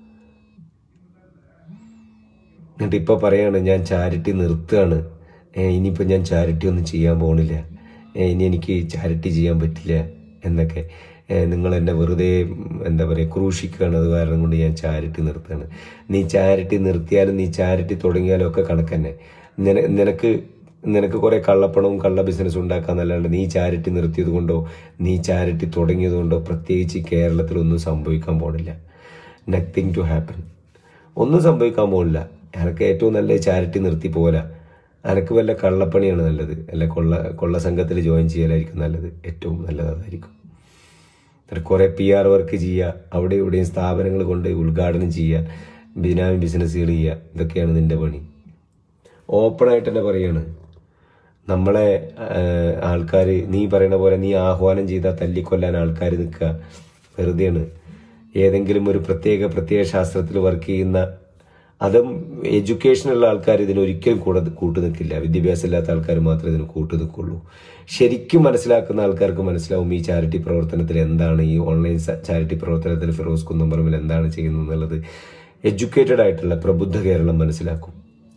എന്നിട്ട് ഇപ്പൊ പറയാണ് ഞാൻ ചാരിറ്റി നിർത്തുകയാണ് ഏ, ഇനിയിപ്പോ ഞാൻ ചാരിറ്റി ഒന്നും ചെയ്യാൻ പോണില്ല ഏ, ഇനി എനിക്ക് ചാരിറ്റി ചെയ്യാൻ പറ്റില്ല എന്നൊക്കെ ഏ, നിങ്ങൾ എന്നെ വെറുതെ ഉം, എന്താ പറയുക ക്രൂശിക്കുകയാണ് അത് കാരണം കൊണ്ട് ഞാൻ ചാരിറ്റി നിർത്തുകയാണ് നീ ചാരിറ്റി നിർത്തിയാലും നീ ചാരിറ്റി തുടങ്ങിയാലും ഒക്കെ കണക്കന്നെ നിന നിനക്ക് നിനക്ക് കുറെ കള്ളപ്പണവും കള്ള ബിസിനസ് ഉണ്ടാക്കാന്നല്ലാണ്ട് നീ ചാരിറ്റി നിർത്തിയത് കൊണ്ടോ നീ ചാരിറ്റി തുടങ്ങിയത് കൊണ്ടോ പ്രത്യേകിച്ച് ഈ കേരളത്തിലൊന്നും സംഭവിക്കാൻ പോണില്ല നത്തിങ് ടു ഹാപ്പൻ ഒന്നും സംഭവിക്കാൻ പോകില്ല എനക്ക് ഏറ്റവും നല്ല ചാരിറ്റി നിർത്തി പോരാ എനക്ക് വല്ല കള്ളപ്പണിയാണ് നല്ലത് അല്ല കൊള്ള കൊള്ള സംഘത്തിൽ ജോയിൻ ചെയ്യലായിരിക്കും നല്ലത് ഏറ്റവും നല്ലത് അതായിരിക്കും എന്നിട്ട് കുറെ പി ആർ വർക്ക് ചെയ്യുക അവിടെ ഇവിടെയും സ്ഥാപനങ്ങൾ കൊണ്ട് ഉദ്ഘാടനം ചെയ്യുക ബിനാമി ബിസിനസ്സുകൾ ചെയ്യുക ഇതൊക്കെയാണ് നിന്റെ പണി ഓപ്പണായിട്ട് തന്നെ പറയാണ് നമ്മളെ ആൾക്കാർ നീ പറയുന്ന പോലെ നീ ആഹ്വാനം ചെയ്താൽ തല്ലിക്കൊല്ലാൻ ആൾക്കാർ നിൽക്കുക വെറുതെയാണ് ഏതെങ്കിലും ഒരു പ്രത്യേക പ്രത്യേക ശാസ്ത്രത്തിൽ വർക്ക് ചെയ്യുന്ന അതും എഡ്യൂക്കേഷനുള്ള ആൾക്കാർ ഇതിന് ഒരിക്കലും കൂടെ കൂട്ടു നിൽക്കില്ല വിദ്യാഭ്യാസം ഇല്ലാത്ത ആൾക്കാർ മാത്രമേ ഇതിന് കൂട്ടു നിൽക്കുള്ളൂ ശരിക്കും മനസ്സിലാക്കുന്ന ആൾക്കാർക്ക് മനസ്സിലാവും ഈ ചാരിറ്റി പ്രവർത്തനത്തിൽ എന്താണ് ഈ ഓൺലൈൻ ചാരിറ്റി പ്രവർത്തനത്തിൽ ഫിറോസ് കുന്നംപറമ്പിൽ എന്താണ് ചെയ്യുന്നത് എന്നുള്ളത് എഡ്യൂക്കേറ്റഡ് ആയിട്ടുള്ള പ്രബുദ്ധ കേരളം മനസ്സിലാക്കും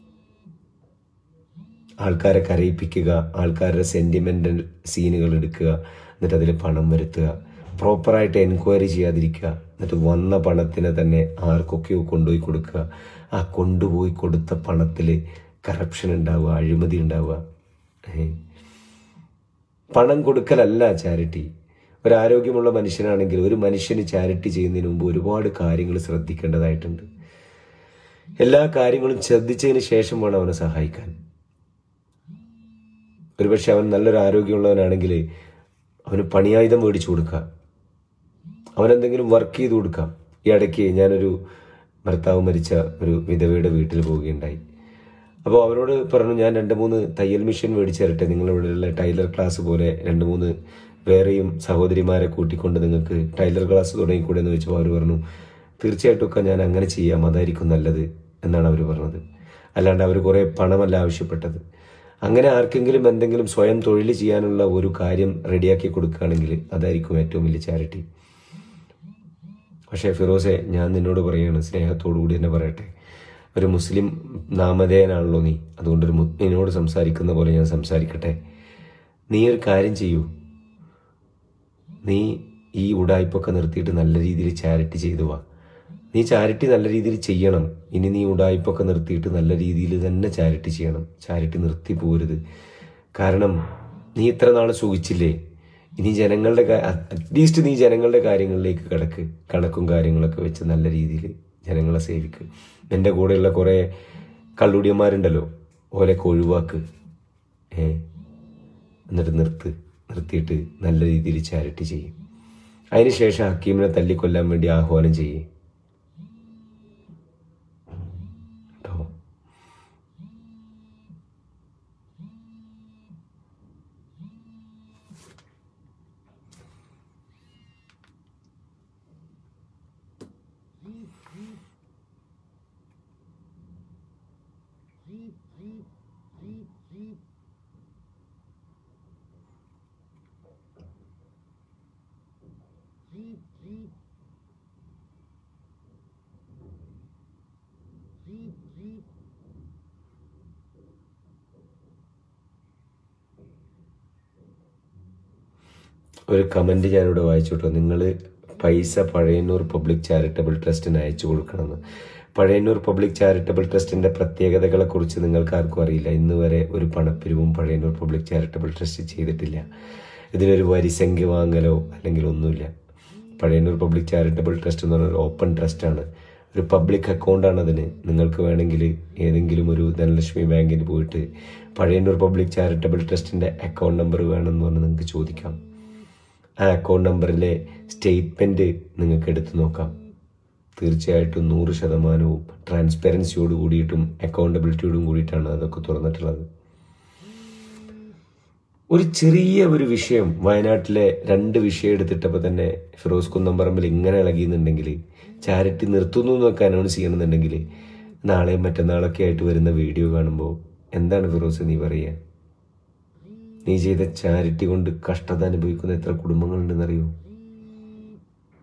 ആൾക്കാരെ കരയിപ്പിക്കുക ആൾക്കാരുടെ സെന്റിമെന്റൽ സീനുകൾ എടുക്കുക എന്നിട്ട് അതിൽ പണം വരുത്തുക പ്രോപ്പറായിട്ട് എൻക്വയറി ചെയ്യാതിരിക്കുക എന്നിട്ട് വന്ന പണത്തിന് തന്നെ ആർക്കൊക്കെയോ കൊണ്ടുപോയി കൊടുക്കുക ആ കൊണ്ടുപോയി കൊടുത്ത പണത്തിൽ കറപ്ഷൻ ഉണ്ടാവുക അഴിമതി ഉണ്ടാവുക ഏ. പണം കൊടുക്കലല്ല ചാരിറ്റി ഒരു ആരോഗ്യമുള്ള മനുഷ്യനാണെങ്കിൽ ഒരു മനുഷ്യന് ചാരിറ്റി ചെയ്യുന്നതിന് മുമ്പ് ഒരുപാട് കാര്യങ്ങൾ ശ്രദ്ധിക്കേണ്ടതായിട്ടുണ്ട് എല്ലാ കാര്യങ്ങളും ശ്രദ്ധിച്ചതിന് ശേഷം വേണം അവനെ സഹായിക്കാൻ ഒരുപക്ഷെ അവൻ നല്ലൊരു ആരോഗ്യമുള്ളവനാണെങ്കിൽ അവന് പണിയായുധം മേടിച്ചു കൊടുക്കാം അവനെന്തെങ്കിലും വർക്ക് ചെയ്ത് കൊടുക്കാം ഈ ഇടയ്ക്ക് ഞാനൊരു ഭർത്താവ് മരിച്ച ഒരു വിധവയുടെ വീട്ടിൽ പോവുകയുണ്ടായി അപ്പോൾ അവരോട് പറഞ്ഞു ഞാൻ രണ്ട് മൂന്ന് തയ്യൽ മെഷീൻ മേടിച്ചു തരട്ടെ നിങ്ങളിവിടെയുള്ള ടൈലർ ക്ലാസ് പോലെ രണ്ട് മൂന്ന് വേറെയും സഹോദരിമാരെ കൂട്ടിക്കൊണ്ട് നിങ്ങൾക്ക് ടൈലർ ക്ലാസ് തുടങ്ങിക്കൂടെ എന്ന് വെച്ചപ്പോൾ അവർ പറഞ്ഞു തീർച്ചയായിട്ടും ഒക്കെ ഞാൻ അങ്ങനെ ചെയ്യാം അതായിരിക്കും നല്ലത് എന്നാണ് അവർ പറഞ്ഞത് അല്ലാണ്ട് അവർ കുറേ പണമല്ല ആവശ്യപ്പെട്ടത് അങ്ങനെ ആർക്കെങ്കിലും എന്തെങ്കിലും സ്വയം തൊഴിൽ ചെയ്യാനുള്ള ഒരു കാര്യം റെഡിയാക്കി കൊടുക്കുകയാണെങ്കിൽ അതായിരിക്കും ഏറ്റവും വലിയ ചാരിറ്റി പക്ഷേ ഫിറോസെ ഞാൻ നിന്നോട് പറയാണ് സ്നേഹത്തോടു കൂടി തന്നെ പറയട്ടെ ഒരു മുസ്ലിം നാമധേയനാണല്ലോ നീ അതുകൊണ്ട് ഒരു മുസ്ലിനോട് സംസാരിക്കുന്ന പോലെ ഞാൻ സംസാരിക്കട്ടെ നീ ഒരു കാര്യം ചെയ്യൂ നീ ഈ ഉടായ്പൊക്കെ നിർത്തിയിട്ട് നല്ല രീതിയിൽ ചാരിറ്റി ചെയ്തു വാ നീ ചാരിറ്റി നല്ല രീതിയിൽ ചെയ്യണം ഇനി നീ ഉടായ്പൊക്കെ നിർത്തിയിട്ട് നല്ല രീതിയിൽ തന്നെ ചാരിറ്റി ചെയ്യണം ചാരിറ്റി നിർത്തി പോരുത് കാരണം നീ ഇത്ര നാൾ സുഖിച്ചില്ലേ ഇനി ജനങ്ങളുടെ അറ്റ്ലീസ്റ്റ് നീ ജനങ്ങളുടെ കാര്യങ്ങളിലേക്ക് കിടക്ക് കണക്കും കാര്യങ്ങളൊക്കെ വെച്ച് നല്ല രീതിയിൽ ജനങ്ങളെ സേവിക്ക് എൻ്റെ കൂടെയുള്ള കുറേ കള്ളുടിയന്മാരുണ്ടല്ലോ ഓലൊക്കെ ഒഴിവാക്ക് ഏ എന്നിട്ട് നിർത്ത് നിർത്തിയിട്ട് നല്ല രീതിയിൽ ചാരിറ്റി ചെയ്യും അതിനുശേഷം ഹക്കീമിനെ തല്ലിക്കൊല്ലാൻ വേണ്ടി ആഹ്വാനം ചെയ്യേ കേട്ടോ ഒരു കമന്റ് ഞാനിവിടെ വായിച്ചു കേട്ടോ നിങ്ങൾ പൈസ പഴയന്നൂർ പബ്ലിക് ചാരിറ്റബിൾ ട്രസ്റ്റിന് അയച്ചു കൊടുക്കണമെന്ന് പഴയന്നൂർ പബ്ലിക് ചാരിറ്റബിൾ ട്രസ്റ്റിന്റെ പ്രത്യേകതകളെ കുറിച്ച് നിങ്ങൾക്ക് ആർക്കും അറിയില്ല ഇന്ന് വരെ ഒരു പണപ്പിരിവും പഴയന്നൂർ പബ്ലിക് ചാരിറ്റബിൾ ട്രസ്റ്റ് ചെയ്തിട്ടില്ല ഇതിനൊരു വരിസംഖ്യ വാങ്ങലോ അല്ലെങ്കിൽ ഒന്നുമില്ല പഴയന്നൂർ പബ്ലിക് ചാരിറ്റബിൾ ട്രസ്റ്റ് എന്ന് പറഞ്ഞാൽ ഓപ്പൺ ട്രസ്റ്റാണ് ഒരു പബ്ലിക് അക്കൗണ്ടാണ് അതിന് നിങ്ങൾക്ക് വേണമെങ്കിൽ ഏതെങ്കിലും ഒരു ധനലക്ഷ്മി ബാങ്കിന് പോയിട്ട് പഴയന്നൂർ പബ്ലിക് ചാരിറ്റബിൾ ട്രസ്റ്റിന്റെ അക്കൗണ്ട് നമ്പർ വേണമെന്ന് പറഞ്ഞ് നിങ്ങൾക്ക് ചോദിക്കാം ആ അക്കൗണ്ട് നമ്പറിലെ സ്റ്റേറ്റ്മെന്റ് നിങ്ങൾക്ക് എടുത്തു നോക്കാം തീർച്ചയായിട്ടും നൂറ് ശതമാനവും ട്രാൻസ്പെറൻസിയോട് കൂടിയിട്ടും അക്കൗണ്ടബിലിറ്റിയോടും കൂടിയിട്ടാണ് അതൊക്കെ തുറന്നിട്ടുള്ളത് ഒരു ചെറിയ ഒരു വിഷയം വയനാട്ടിലെ രണ്ട് വിഷയം എടുത്തിട്ടപ്പോൾ തന്നെ ഫിറോസ് കുന്നംപറമ്പിൽ ഇങ്ങനെ ഇളകിയെന്നുണ്ടെങ്കിൽ ചാരിറ്റി നിർത്തുന്നു എന്നൊക്കെ അനൗൺസ് ചെയ്യണമെന്നുണ്ടെങ്കിൽ നാളെയും മറ്റന്നാളൊക്കെ ആയിട്ട് വരുന്ന വീഡിയോ കാണുമ്പോൾ എന്താണ് ഫിറോസ് നീ പറയുക നീ ചെയ്ത ചാരിറ്റി കൊണ്ട് കഷ്ടത അനുഭവിക്കുന്ന എത്ര കുടുംബങ്ങളുണ്ടെന്നറിയോ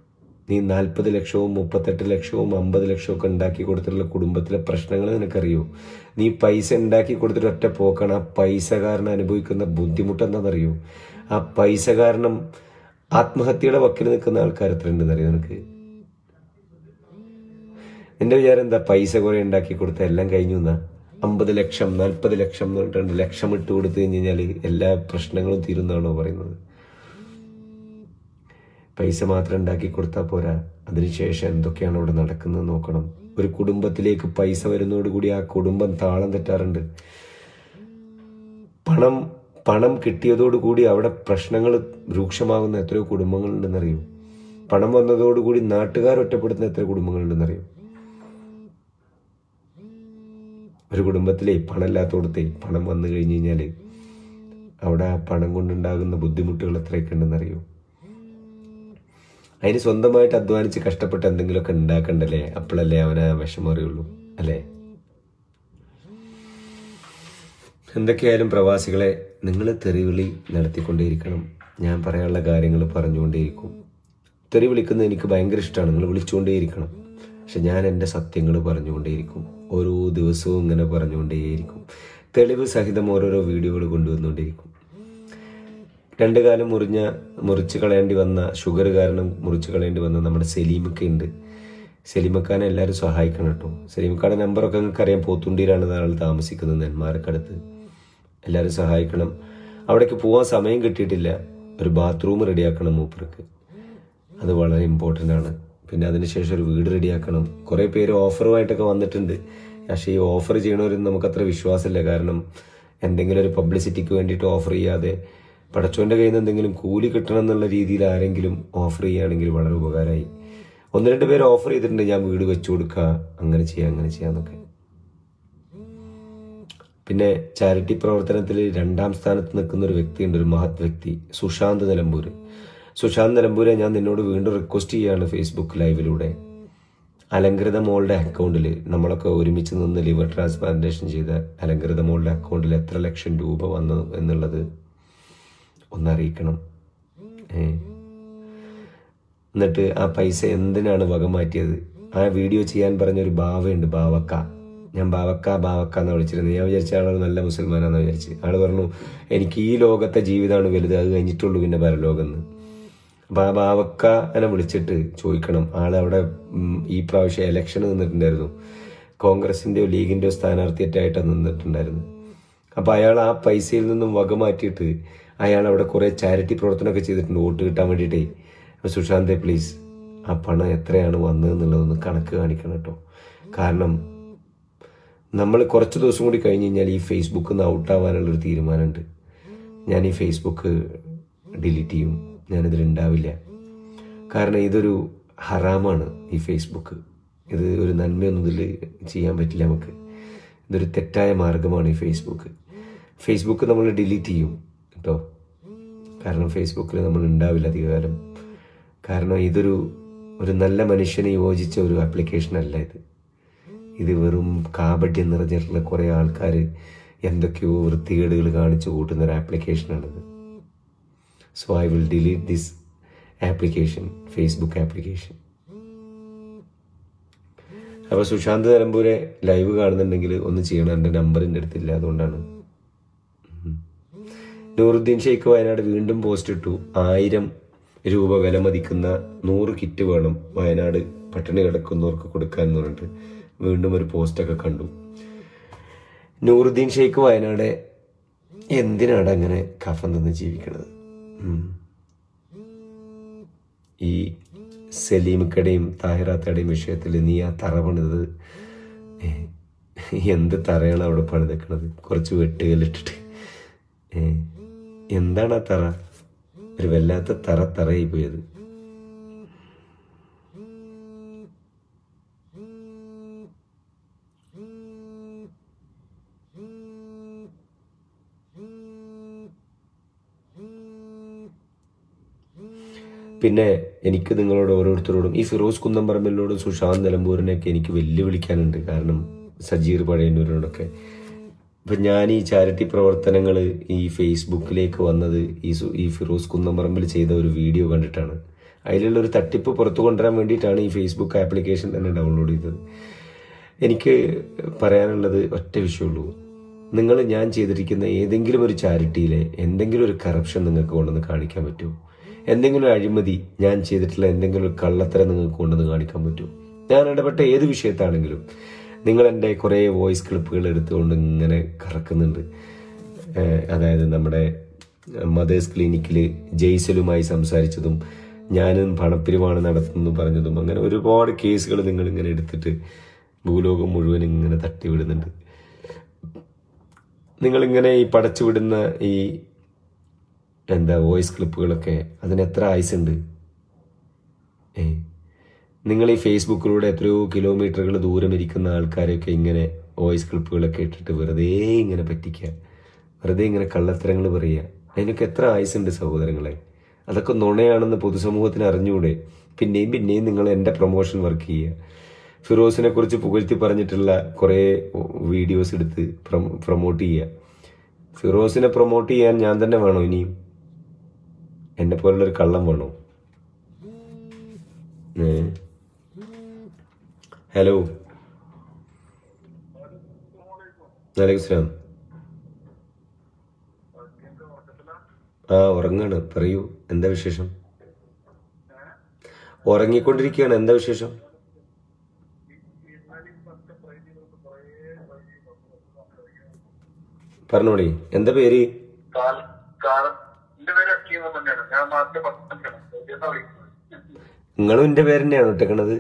നീ നാൽപ്പത് ലക്ഷവും മുപ്പത്തെട്ട് ലക്ഷവും അമ്പത് ലക്ഷവും ഒക്കെ ഉണ്ടാക്കി കൊടുത്തിട്ടുള്ള കുടുംബത്തിലെ പ്രശ്നങ്ങൾ നിനക്കറിയോ നീ പൈസ ഉണ്ടാക്കി കൊടുത്തിട്ട് ഒറ്റ പോക്കാണ് ആ പൈസ കാരണം അനുഭവിക്കുന്ന ബുദ്ധിമുട്ട് എന്താണെന്നറിയോ ആ പൈസ കാരണം ആത്മഹത്യയുടെ വക്കിൽ നിൽക്കുന്ന ആൾക്കാർ എത്ര ഉണ്ടെന്നറിയോ നിനക്ക് നിന്റെ വിചാരം എന്താ പൈസ കുറെ ഉണ്ടാക്കി കൊടുത്ത എല്ലാം കഴിഞ്ഞു എന്നാ അമ്പത് ലക്ഷം നാൽപ്പത് ലക്ഷം എന്ന് പറഞ്ഞിട്ടുണ്ട് ലക്ഷം ഇട്ട് കൊടുത്തു കഴിഞ്ഞ് കഴിഞ്ഞാൽ എല്ലാ പ്രശ്നങ്ങളും തീരുന്നാണോ പറയുന്നത് പൈസ മാത്രം ഉണ്ടാക്കി കൊടുത്താൽ പോരാ അതിനുശേഷം എന്തൊക്കെയാണ് അവിടെ നടക്കുന്നത് നോക്കണം ഒരു കുടുംബത്തിലേക്ക് പൈസ വരുന്നതോടുകൂടി ആ കുടുംബം താളം തെറ്റാറുണ്ട് പണം പണം കിട്ടിയതോടുകൂടി അവിടെ പ്രശ്നങ്ങൾ രൂക്ഷമാകുന്ന എത്രയോ കുടുംബങ്ങളുണ്ടെന്നറിയോ പണം വന്നതോടുകൂടി നാട്ടുകാർ ഒറ്റപ്പെടുന്ന എത്ര കുടുംബങ്ങളുണ്ടെന്നറിയോ ഒരു കുടുംബത്തിലെ പണമില്ലാത്തോടത്തെ പണം വന്നു കഴിഞ്ഞു കഴിഞ്ഞാൽ അവിടെ ആ പണം കൊണ്ടുണ്ടാകുന്ന ബുദ്ധിമുട്ടുകൾ എത്രയൊക്കെ ഉണ്ടെന്നറിയോ അതിന് സ്വന്തമായിട്ട് അധ്വാനിച്ച് കഷ്ടപ്പെട്ട് എന്തെങ്കിലുമൊക്കെ ഉണ്ടാക്കണ്ടല്ലേ അപ്പോഴല്ലേ അവന് ആ വിഷമം അറിയുള്ളൂ അല്ലേ എന്തൊക്കെയായാലും പ്രവാസികളെ നിങ്ങൾ തെറിവിളി നടത്തിക്കൊണ്ടേയിരിക്കണം ഞാൻ പറയാനുള്ള കാര്യങ്ങൾ പറഞ്ഞുകൊണ്ടേയിരിക്കും തെറി വിളിക്കുന്നത് എനിക്ക് ഭയങ്കര ഇഷ്ടമാണ് നിങ്ങൾ വിളിച്ചുകൊണ്ടേയിരിക്കണം പക്ഷെ ഞാൻ എൻ്റെ സത്യങ്ങൾ പറഞ്ഞുകൊണ്ടേയിരിക്കും ഓരോ ദിവസവും ഇങ്ങനെ പറഞ്ഞുകൊണ്ടേയിരിക്കും തെളിവ് സഹിതം ഓരോരോ വീഡിയോകൾ കൊണ്ടുവന്നുകൊണ്ടേയിരിക്കും രണ്ടു കാലം മുറിഞ്ഞ മുറിച്ച് കളയേണ്ടി വന്ന ഷുഗർ കാരണം മുറിച്ച് കളയേണ്ടി വന്ന നമ്മുടെ സെലീമൊക്കെ ഉണ്ട് സെലീമക്കാനെ എല്ലാവരും സഹായിക്കണം കേട്ടോ സെലീമക്കാടെ നമ്പറൊക്കെ നിങ്ങൾക്ക് അറിയാം പോത്തുണ്ടിയിലാണ് ആൾ താമസിക്കുന്നത് നെന്മാർക്കടുത്ത് എല്ലാവരും സഹായിക്കണം അവിടേക്ക് പോകാൻ സമയം കിട്ടിയിട്ടില്ല ഒരു ബാത്റൂം റെഡിയാക്കണം മൂപ്പർക്ക് അത് വളരെ ഇമ്പോർട്ടൻ്റ് ആണ് പിന്നെ അതിനുശേഷം ഒരു വീട് റെഡിയാക്കണം കുറേ പേര് ഓഫറുമായിട്ടൊക്കെ വന്നിട്ടുണ്ട് പക്ഷേ ഈ ഓഫർ ചെയ്യണവരും നമുക്കത്ര വിശ്വാസമില്ല കാരണം എന്തെങ്കിലും ഒരു പബ്ലിസിറ്റിക്ക് വേണ്ടിയിട്ട് ഓഫർ ചെയ്യാതെ പടച്ചോൻ്റെ കയ്യിൽ നിന്ന് എന്തെങ്കിലും കൂലി കിട്ടണം എന്നുള്ള രീതിയിൽ ആരെങ്കിലും ഓഫർ ചെയ്യുകയാണെങ്കിൽ വളരെ ഉപകാരമായി ഒന്ന് രണ്ട് പേര് ഓഫർ ചെയ്തിട്ടുണ്ട് ഞാൻ വീട് വെച്ചു കൊടുക്കുക അങ്ങനെ ചെയ്യാം അങ്ങനെ ചെയ്യാന്നൊക്കെ പിന്നെ ചാരിറ്റി പ്രവർത്തനത്തിൽ രണ്ടാം സ്ഥാനത്ത് നിൽക്കുന്ന ഒരു വ്യക്തിയുണ്ട് ഒരു മഹത് വ്യക്തി സുശാന്ത് നിലമ്പൂര് സുശാന്ത് നിലമ്പൂരെ ഞാൻ നിന്നോട് വീണ്ടും റിക്വസ്റ്റ് ചെയ്യാണ് ഫേസ്ബുക്ക് ലൈവിലൂടെ അലങ്കൃത മോളുടെ അക്കൗണ്ടിൽ നമ്മളൊക്കെ ഒരുമിച്ച് നിന്ന് ലിവർ ട്രാൻസ്പ്ലാന്റേഷൻ ചെയ്ത അലങ്കൃത മോളുടെ അക്കൗണ്ടിൽ എത്ര ലക്ഷം രൂപ വന്നു എന്നുള്ളത് ഒന്നറിയിക്കണം ഏ എന്നിട്ട് ആ പൈസ എന്തിനാണ് വക മാറ്റിയത് ആ വീഡിയോ ചെയ്യാൻ പറഞ്ഞൊരു ബാവയുണ്ട് ബാവക്ക ഞാൻ ബാവക്ക ബാവക്ക എന്ന് വിളിച്ചിരുന്നത് ഞാൻ വിചാരിച്ച ആൾ നല്ല മുസൽമാനാന്ന് വിചാരിച്ച് ആള് പറഞ്ഞു എനിക്ക് ഈ ലോകത്തെ ജീവിതമാണ് വലുത് അത് കഴിഞ്ഞിട്ടുള്ളൂ പിന്നെ പരലോകം എന്ന് അപ്പൊ ആ ബാവക്ക എന്നെ വിളിച്ചിട്ട് ചോദിക്കണം ആള് അവിടെ ഉം, ഈ പ്രാവശ്യം ഇലക്ഷൻ നിന്നിട്ടുണ്ടായിരുന്നു കോൺഗ്രസിന്റെയോ ലീഗിന്റെയോ സ്ഥാനാർത്ഥിയായിട്ടാണ് നിന്നിട്ടുണ്ടായിരുന്നു അപ്പൊ അയാൾ ആ പൈസയിൽ നിന്നും വക മാറ്റിയിട്ട് അയാൾ അവിടെ കുറെ ചാരിറ്റി പ്രവർത്തനമൊക്കെ ചെയ്തിട്ടുണ്ട് വോട്ട് കിട്ടാൻ വേണ്ടിയിട്ടേ അപ്പൊ സുശാന്തെ പ്ലീസ് ആ പണം എത്രയാണ് വന്നതെന്നുള്ളതൊന്ന് കണക്ക് കാണിക്കണം കേട്ടോ കാരണം നമ്മൾ കുറച്ച് ദിവസം കൂടി കഴിഞ്ഞ് കഴിഞ്ഞാൽ ഈ ഫേസ്ബുക്കിൽ നിന്ന് ഔട്ടാവാനുള്ളൊരു തീരുമാനമുണ്ട് ഞാൻ ഈ ഫേസ്ബുക്ക് ഡിലീറ്റ് ചെയ്യും ഞാനിതിൽ ഉണ്ടാവില്ല കാരണം ഇതൊരു ഹറാമാണ് ഈ ഫേസ്ബുക്ക് ഇത് ഒരു നന്മയൊന്നും ഇതിൽ ചെയ്യാൻ പറ്റില്ല നമുക്ക് ഇതൊരു തെറ്റായ മാർഗമാണ് ഈ ഫേസ്ബുക്ക് ഫേസ്ബുക്ക് നമ്മൾ ഡിലീറ്റ് ചെയ്യും കേട്ടോ കാരണം ഫേസ്ബുക്കിൽ നമ്മൾ ഉണ്ടാവില്ല അധികകാലം കാരണം ഇതൊരു ഒരു നല്ല മനുഷ്യന് യോജിച്ച ഒരു ആപ്ലിക്കേഷൻ അല്ല ഇത് ഇത് വെറും കാപട്യം നിറഞ്ഞിട്ടുള്ള കുറേ ആൾക്കാർ എന്തൊക്കെയോ വൃത്തികേടുകൾ കാണിച്ചു കൂട്ടുന്ന ഒരു ആപ്ലിക്കേഷനാണിത് so I will delete this application Facebook application അപ്പോൾ സുശാന്ത് നിലമ്പൂരെ ലൈവ് കാണുന്നുണ്ടെങ്കിൽ ഒന്ന് ചെയ്യണം എൻ്റെ നമ്പർ എൻ്റെ അടുത്തില്ല അതുകൊണ്ടാണ് ഉം. നൂറുദ്ദീൻ ഷെയ്ഖ് വയനാട് വീണ്ടും പോസ്റ്റ് ഇട്ടു ആയിരം രൂപ വില മതിക്കുന്ന നൂറ് കിറ്റ് വേണം വയനാട് പട്ടിണി കിടക്കുന്നവർക്ക് കൊടുക്കാൻ എന്ന് പറഞ്ഞിട്ട് വീണ്ടും ഒരു പോസ്റ്റൊക്കെ കണ്ടു നൂറുദ്ദീൻ ഷെയ്ഖ് വയനാട് എന്തിനാണ് അങ്ങനെ കഫം തന്ന് ജീവിക്കണത് ഉം. ഈ സലീമിക്കടയും താഹിറാത്തയുടെയും വിഷയത്തിൽ നീ ആ തറ പണിതത് ഏ, എന്ത് തറയാണ് അവിടെ പണിതേക്കണത് കുറച്ച് വെട്ടുകല്ലിട്ടിട്ട് ഏ, എന്താണ് ആ തറ ഒരു വല്ലാത്ത തറ തറയായി പോയത് പിന്നെ എനിക്ക് നിങ്ങളോട് ഓരോരുത്തരോടും ഈ ഫിറോസ് കുന്നംപറമ്പിലോടും സുശാന്ത് നിലമ്പൂരിനെയൊക്കെ എനിക്ക് വെല്ലുവിളിക്കാനുണ്ട് കാരണം സജീർ പഴയന്നൂരിനോടൊക്കെ ഇപ്പം ഞാൻ ഈ ചാരിറ്റി പ്രവർത്തനങ്ങൾ ഈ ഫേസ്ബുക്കിലേക്ക് വന്നത് ഈ സു- ഈ ഫിറോസ് കുന്നംപറമ്പിൽ ചെയ്ത ഒരു വീഡിയോ കണ്ടിട്ടാണ് അതിലുള്ള ഒരു തട്ടിപ്പ് പുറത്തു കൊണ്ടുവരാൻ വേണ്ടിയിട്ടാണ് ഈ ഫേസ്ബുക്ക് ആപ്ലിക്കേഷൻ തന്നെ ഡൗൺലോഡ് ചെയ്തത് എനിക്ക് പറയാനുള്ളത് ഒറ്റ വിഷയമുള്ളൂ നിങ്ങൾ ഞാൻ ചെയ്തിരിക്കുന്ന ഏതെങ്കിലും ഒരു ചാരിറ്റിയിലെ എന്തെങ്കിലും ഒരു കറപ്ഷൻ നിങ്ങൾക്ക് കൊണ്ടുവന്ന് കാണിക്കാൻ പറ്റുമോ എന്തെങ്കിലും ഒരു അഴിമതി ഞാൻ ചെയ്തിട്ടുള്ള എന്തെങ്കിലും ഒരു കള്ളത്തരം നിങ്ങൾക്ക് കൊണ്ടുവന്ന് കാണിക്കാൻ പറ്റുമോ ഞാൻ ഇടപെട്ട ഏത് വിഷയത്താണെങ്കിലും നിങ്ങൾ എൻ്റെ കുറേ വോയിസ് ക്ലിപ്പുകൾ എടുത്തുകൊണ്ട് ഇങ്ങനെ കറക്കുന്നുണ്ട് ഏഹ് അതായത് നമ്മുടെ മദേഴ്സ് ക്ലിനിക്കിൽ ജെയ്സലുമായി സംസാരിച്ചതും ഞാനും പണപ്പിരിവാണ് നടത്തുന്നു പറഞ്ഞതും അങ്ങനെ ഒരുപാട് കേസുകൾ നിങ്ങൾ ഇങ്ങനെ എടുത്തിട്ട് ഭൂലോകം മുഴുവൻ ഇങ്ങനെ തട്ടിവിടുന്നുണ്ട് നിങ്ങളിങ്ങനെ ഈ പടച്ചു വിടുന്ന ഈ എന്താ വോയിസ് ക്ലിപ്പുകളൊക്കെ അതിന് എത്ര ആയുസുണ്ട് ഏ നിങ്ങൾ ഈ ഫേസ്ബുക്കിലൂടെ എത്രയോ കിലോമീറ്ററുകൾ ദൂരം ഇരിക്കുന്ന ആൾക്കാരെയൊക്കെ ഇങ്ങനെ വോയിസ് ക്ലിപ്പുകളൊക്കെ ഇട്ടിട്ട് വെറുതെ ഇങ്ങനെ പറ്റിക്കുക വെറുതെ ഇങ്ങനെ കള്ളത്തരങ്ങൾ പറയുക അതിനൊക്കെ എത്ര ആയുസുണ്ട് സഹോദരങ്ങളെ അതൊക്കെ നുണയാണെന്ന് പൊതുസമൂഹത്തിന് അറിഞ്ഞുകൂടെ പിന്നെയും പിന്നെയും നിങ്ങൾ എൻ്റെ പ്രൊമോഷൻ വർക്ക് ചെയ്യുക ഫിറോസിനെ കുറിച്ച് പുകഴ്ത്തി പറഞ്ഞിട്ടുള്ള കുറേ വീഡിയോസ് എടുത്ത് പ്രൊമോട്ട് ചെയ്യുക ഫിറോസിനെ പ്രൊമോട്ട് ചെയ്യാൻ ഞാൻ തന്നെ വേണോ ഇനിയും എന്നെ പോലുള്ളൊരു കള്ളം വേണോ ഏ ഹലോ വലൈക്കും സ്ലാം ആ ഉറങ്ങാണ് പറയൂ എന്താ വിശേഷം ഉറങ്ങിക്കൊണ്ടിരിക്കുകയാണ് എന്താ വിശേഷം പറഞ്ഞോളി എന്താ പേര്
കാലം കാലം എന്റെ പേര് അക്കീം തന്നെയാണ് ഞാൻ നാട്ടിലെ പത്തനംതിട്ട എന്നാ വിളിക്കുന്നത്
നിങ്ങളും എന്റെ പേര് തന്നെയാണ് ഇട്ടേക്കണത്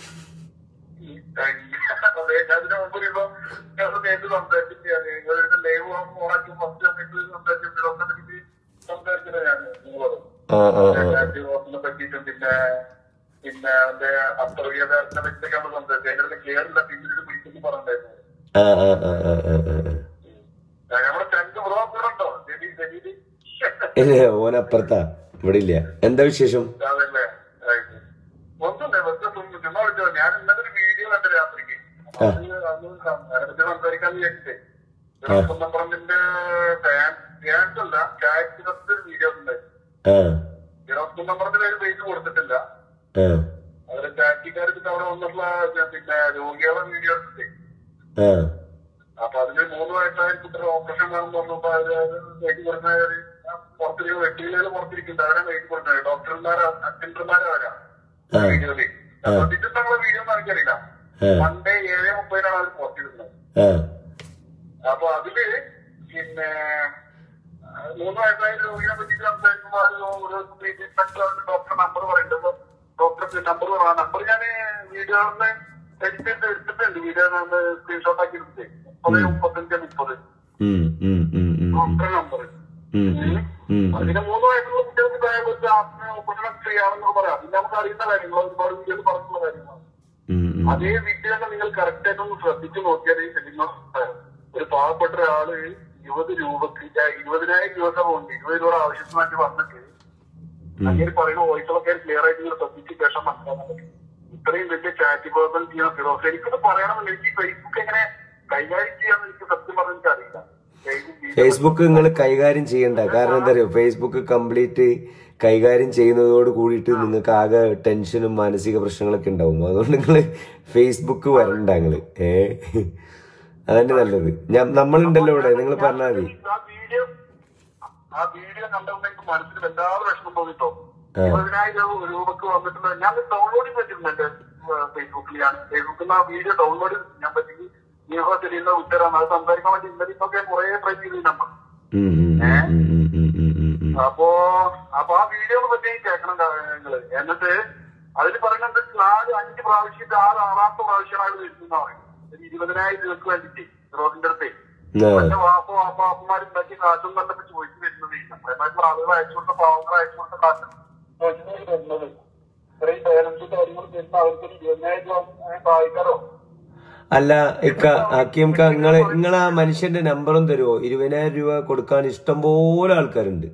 അതെ ഞാൻ ഇതിന് മുമ്പ് ഇപ്പൊ ഞാൻ നേരിട്ട് സംസാരിച്ചിട്ടാണ് നിങ്ങളുടെ ലൈവ് ഓണാക്കി ഫസ്റ്റ് സമയത്ത് സംസാരിച്ചിട്ട് സംസാരിച്ചത് ഞാൻ നിങ്ങളോട്
ആ ആ ആ
രാജ്യ വകുപ്പിനെ പറ്റിയിട്ടും പിന്നെ പിന്നെ അവന്റെ അന്തർവ്യാധാരത്തിനെ പറ്റിയൊക്കെ നമ്മൾ സംസാരിച്ചു അതിന്റെ ഇടയിൽ ക്ലിയർ ഇല്ല പിന്നീട് വിളിക്കുന്നു പറഞ്ഞിട്ടുണ്ടായിരുന്നു
ആ ആ ആ ആ ആ ആ ആ
നമ്മുടെ ചങ്ക് ബ്രോ കൂടെ ഉണ്ടോ ജലീൽ ജലീൽ
ഇല്ല ഓനപ്പുറത്താ ഇവിടെ ഇല്ല എന്താ വിശേഷം
അതല്ലേ ഒന്നുമില്ല വെറുതെ ചുമ്മാ ചുമ്മാ വിളിച്ചോ ഞാൻ ഇന്നലെ ഒരു വീഡിയോ കണ്ട രാത്രിക്ക്
ആ.
അത് അത് അതിനെപ്പറ്റി സംസാരിക്കാൻ വിചാരിച്ചേ തിരുവനന്തപുരത്തിന്റെ ഫാൻസ് അല്ല ചായത്തിനകത്ത് ഒരു വീഡിയോ ഉണ്ടായി
ആ
തിരുവനന്തപുരത്തിന്റെ പേര് ബേസ് കൊടുത്തിട്ടില്ല
ആ
അതിലെ ചാറ്റിക്കാർക്ക് അവിടെ വന്നിട്ടുള്ള പിന്നെ രോഗികളെ വീഡിയോ എടുത്തിട്ടേ
ആ
അപ്പൊ അതിന് മൂന്ന് വയസ്സായ കുട്ടിയുടെ ഓപ്പറേഷൻ വേണമെന്ന് പറഞ്ഞപ്പോ അവര് വെയിറ്റ് കൊടുക്കുന്നവര് പുറത്തിരിക്കുന്ന വെട്ടിയിലുകൾ പുറത്തിരിക്കുന്നുണ്ട് അവരെ വെയിറ്റ് കൊടുക്കുന്നത് ഡോക്ടർമാർ അറ്റൻഡർമാരവരാ
ആ.
വീഡിയോയില് അപ്പൊ ഇതിന്റെ നമ്മളെ വീഡിയോ ഒന്നും എനിക്കറിയില്ല
ആ.
മൺഡേ ഏഴ് മുപ്പതിനാണ് അവർ പുറത്തിരുന്നത്
ആ
അപ്പൊ അതില് പിന്നെ ആ, മൂന്ന് വയസ്സായ രോഗിയെ പറ്റി സംസാരിക്കുമ്പോൾ അത് ഒരു ഡോക്ടർ നമ്പർ പറയുന്നുണ്ട് ഡോക്ടർ നമ്പർ പറ നമ്പർ ഞാൻ വീഡിയോന്ന് എഡിറ്റ് എടുത്തിട്ടുണ്ട് വീഡിയോ സ്ക്രീൻഷോട്ട് ആക്കി എടുത്തേ മുപ്പത് മുപ്പത്തഞ്ച് മുപ്പത്
ഉം ഉം ഉം ഉം ഉം
ഡോക്ടർ നമ്പർ
ഉം ഉം ഉം
അതിന് മൂന്ന് വയസ്സുള്ള കുട്ടികൾക്ക് പ്രായം വെച്ച് ആത്മീയ ഓപ്പറേഷൻ ചെയ്യാമെന്ന് പറയാം അതിന് നമുക്ക് അറിയുന്ന കാര്യങ്ങൾ ഒരുപാട് വീഡിയോയിൽ പറഞ്ഞിട്ടുള്ള കാര്യങ്ങളാണ്
ഉം ഉം
അതേ വീട്ടിൽ തന്നെ നിങ്ങൾ കറക്റ്റ് ആയിട്ട് ഒന്ന് ശ്രദ്ധിച്ചു നോക്കിയാൽ ഈ സിനിമ ഒരു പാവപ്പെട്ട ഒരാള് ഇരുപത് രൂപക്ക് ആ, ഇരുപതിനായിരം രൂപ പോകുന്നുണ്ട് ഇരുപത് രൂപ ആവശ്യത്തിനായിട്ട് വന്നിട്ട് അങ്ങനെ പറയുന്ന വോയിസുകളൊക്കെ ക്ലിയർ ആയിട്ട് നിങ്ങൾ ശ്രദ്ധിച്ച ശേഷം മനസ്സിലാക്കാൻ പറ്റും ഇത്രയും വലിയ ചാറ്റ് പേഴ്സൺ ചെയ്യുന്ന ഫിറോസ് എനിക്കത് പറയണമെന്ന് എനിക്ക് ഫേസ്ബുക്ക് എങ്ങനെ കൈകാര്യം ചെയ്യാന്ന് എനിക്ക് സത്യം പറഞ്ഞാൽ എനിക്ക് അറിയില്ല
ഫേസ്ബുക്ക് നിങ്ങൾ കൈകാര്യം ചെയ്യണ്ട കാരണം എന്താ അറിയോ ഫേസ്ബുക്ക് കംപ്ലീറ്റ് കൈകാര്യം ചെയ്യുന്നതോട് കൂടിയിട്ട് നിങ്ങൾക്ക് ആകെ ടെൻഷനും മാനസിക പ്രശ്നങ്ങളൊക്കെ ഉണ്ടാവും അതുകൊണ്ട് നിങ്ങൾ ഫേസ്ബുക്ക് വരണ്ട നിങ്ങള് ഏ അതന്നെ നല്ലത് ഞാൻ നമ്മളുണ്ടല്ലോ ഇവിടെ നിങ്ങൾ പറഞ്ഞാൽ മതി
ആ വീഡിയോ ആ വീഡിയോ കണ്ടപ്പോൾ എനിക്ക് മനസ്സിൽ വല്ലാതെ വിഷമം തോന്നിട്ടോ
ആ.
ഇരുപതിനായിരം രൂപക്ക് വന്നിട്ടുള്ള ഞാൻ ഡൗൺലോഡ് ചെയ്തിട്ടുണ്ട് എന്റെ ഫേസ്ബുക്കിൽ ഞാൻ ഫേസ്ബുക്കിൽ നിന്ന് ആ വീഡിയോ ഡൗൺലോഡ് ചെയ്യാൻ പറ്റി നിയമ തെളിയുന്ന ഉത്തരം അത് സംസാരിക്കാൻ വേണ്ടി ഇന്നലെ ഇന്നൊക്കെ കുറെ ട്രൈ ചെയ്തു നമ്മൾ
ഉം, ഉം, ഉം, ഉം, ഉം, ഉം, ഉം, ഉം, ഉം.
അപ്പോ അപ്പൊ ആ വീഡിയോ പറ്റി കേൾക്കണം നിങ്ങള് എന്നിട്ട് അതിൽ പറയുന്നത് നാല് അഞ്ച് പ്രാവശ്യം ആറ് ആറാമത്തെ പ്രാവശ്യമാണ് അയാൾ വരുന്ന പറയുന്നത് ഒരു ഇരുപതിനായിരം രൂപക്ക് വേണ്ടിട്ട് റോഡിന്റെ അടുത്തേ
ആ,
എന്റെ വാപ്പ വാപ്പാപ്പന്മാരുണ്ടാക്കി കാശും കണ്ടപ്പോ ചോദിച്ചു വരുന്നത് നമ്മളായിട്ടുള്ള ആളുകൾ അയച്ചു കൊടുത്ത പാവങ്ങൾ അയച്ചു കൊടുത്ത കാശ് ചോദിച്ചു വരുന്നത് ഇത്രയും പേരൻസും കാര്യങ്ങളും വരുന്ന അവർക്ക് ഒരു ഇരുപതിനായിരം രൂപ സഹായിക്കാറോ
അല്ല ഇക്ക അക്കിയംക നിങ്ങള് നിങ്ങൾ ആ മനുഷ്യന്റെ നമ്പറും തരുമോ ഇരുപതിനായിരം രൂപ കൊടുക്കാൻ ഇഷ്ടം പോലെ ആൾക്കാരുണ്ട്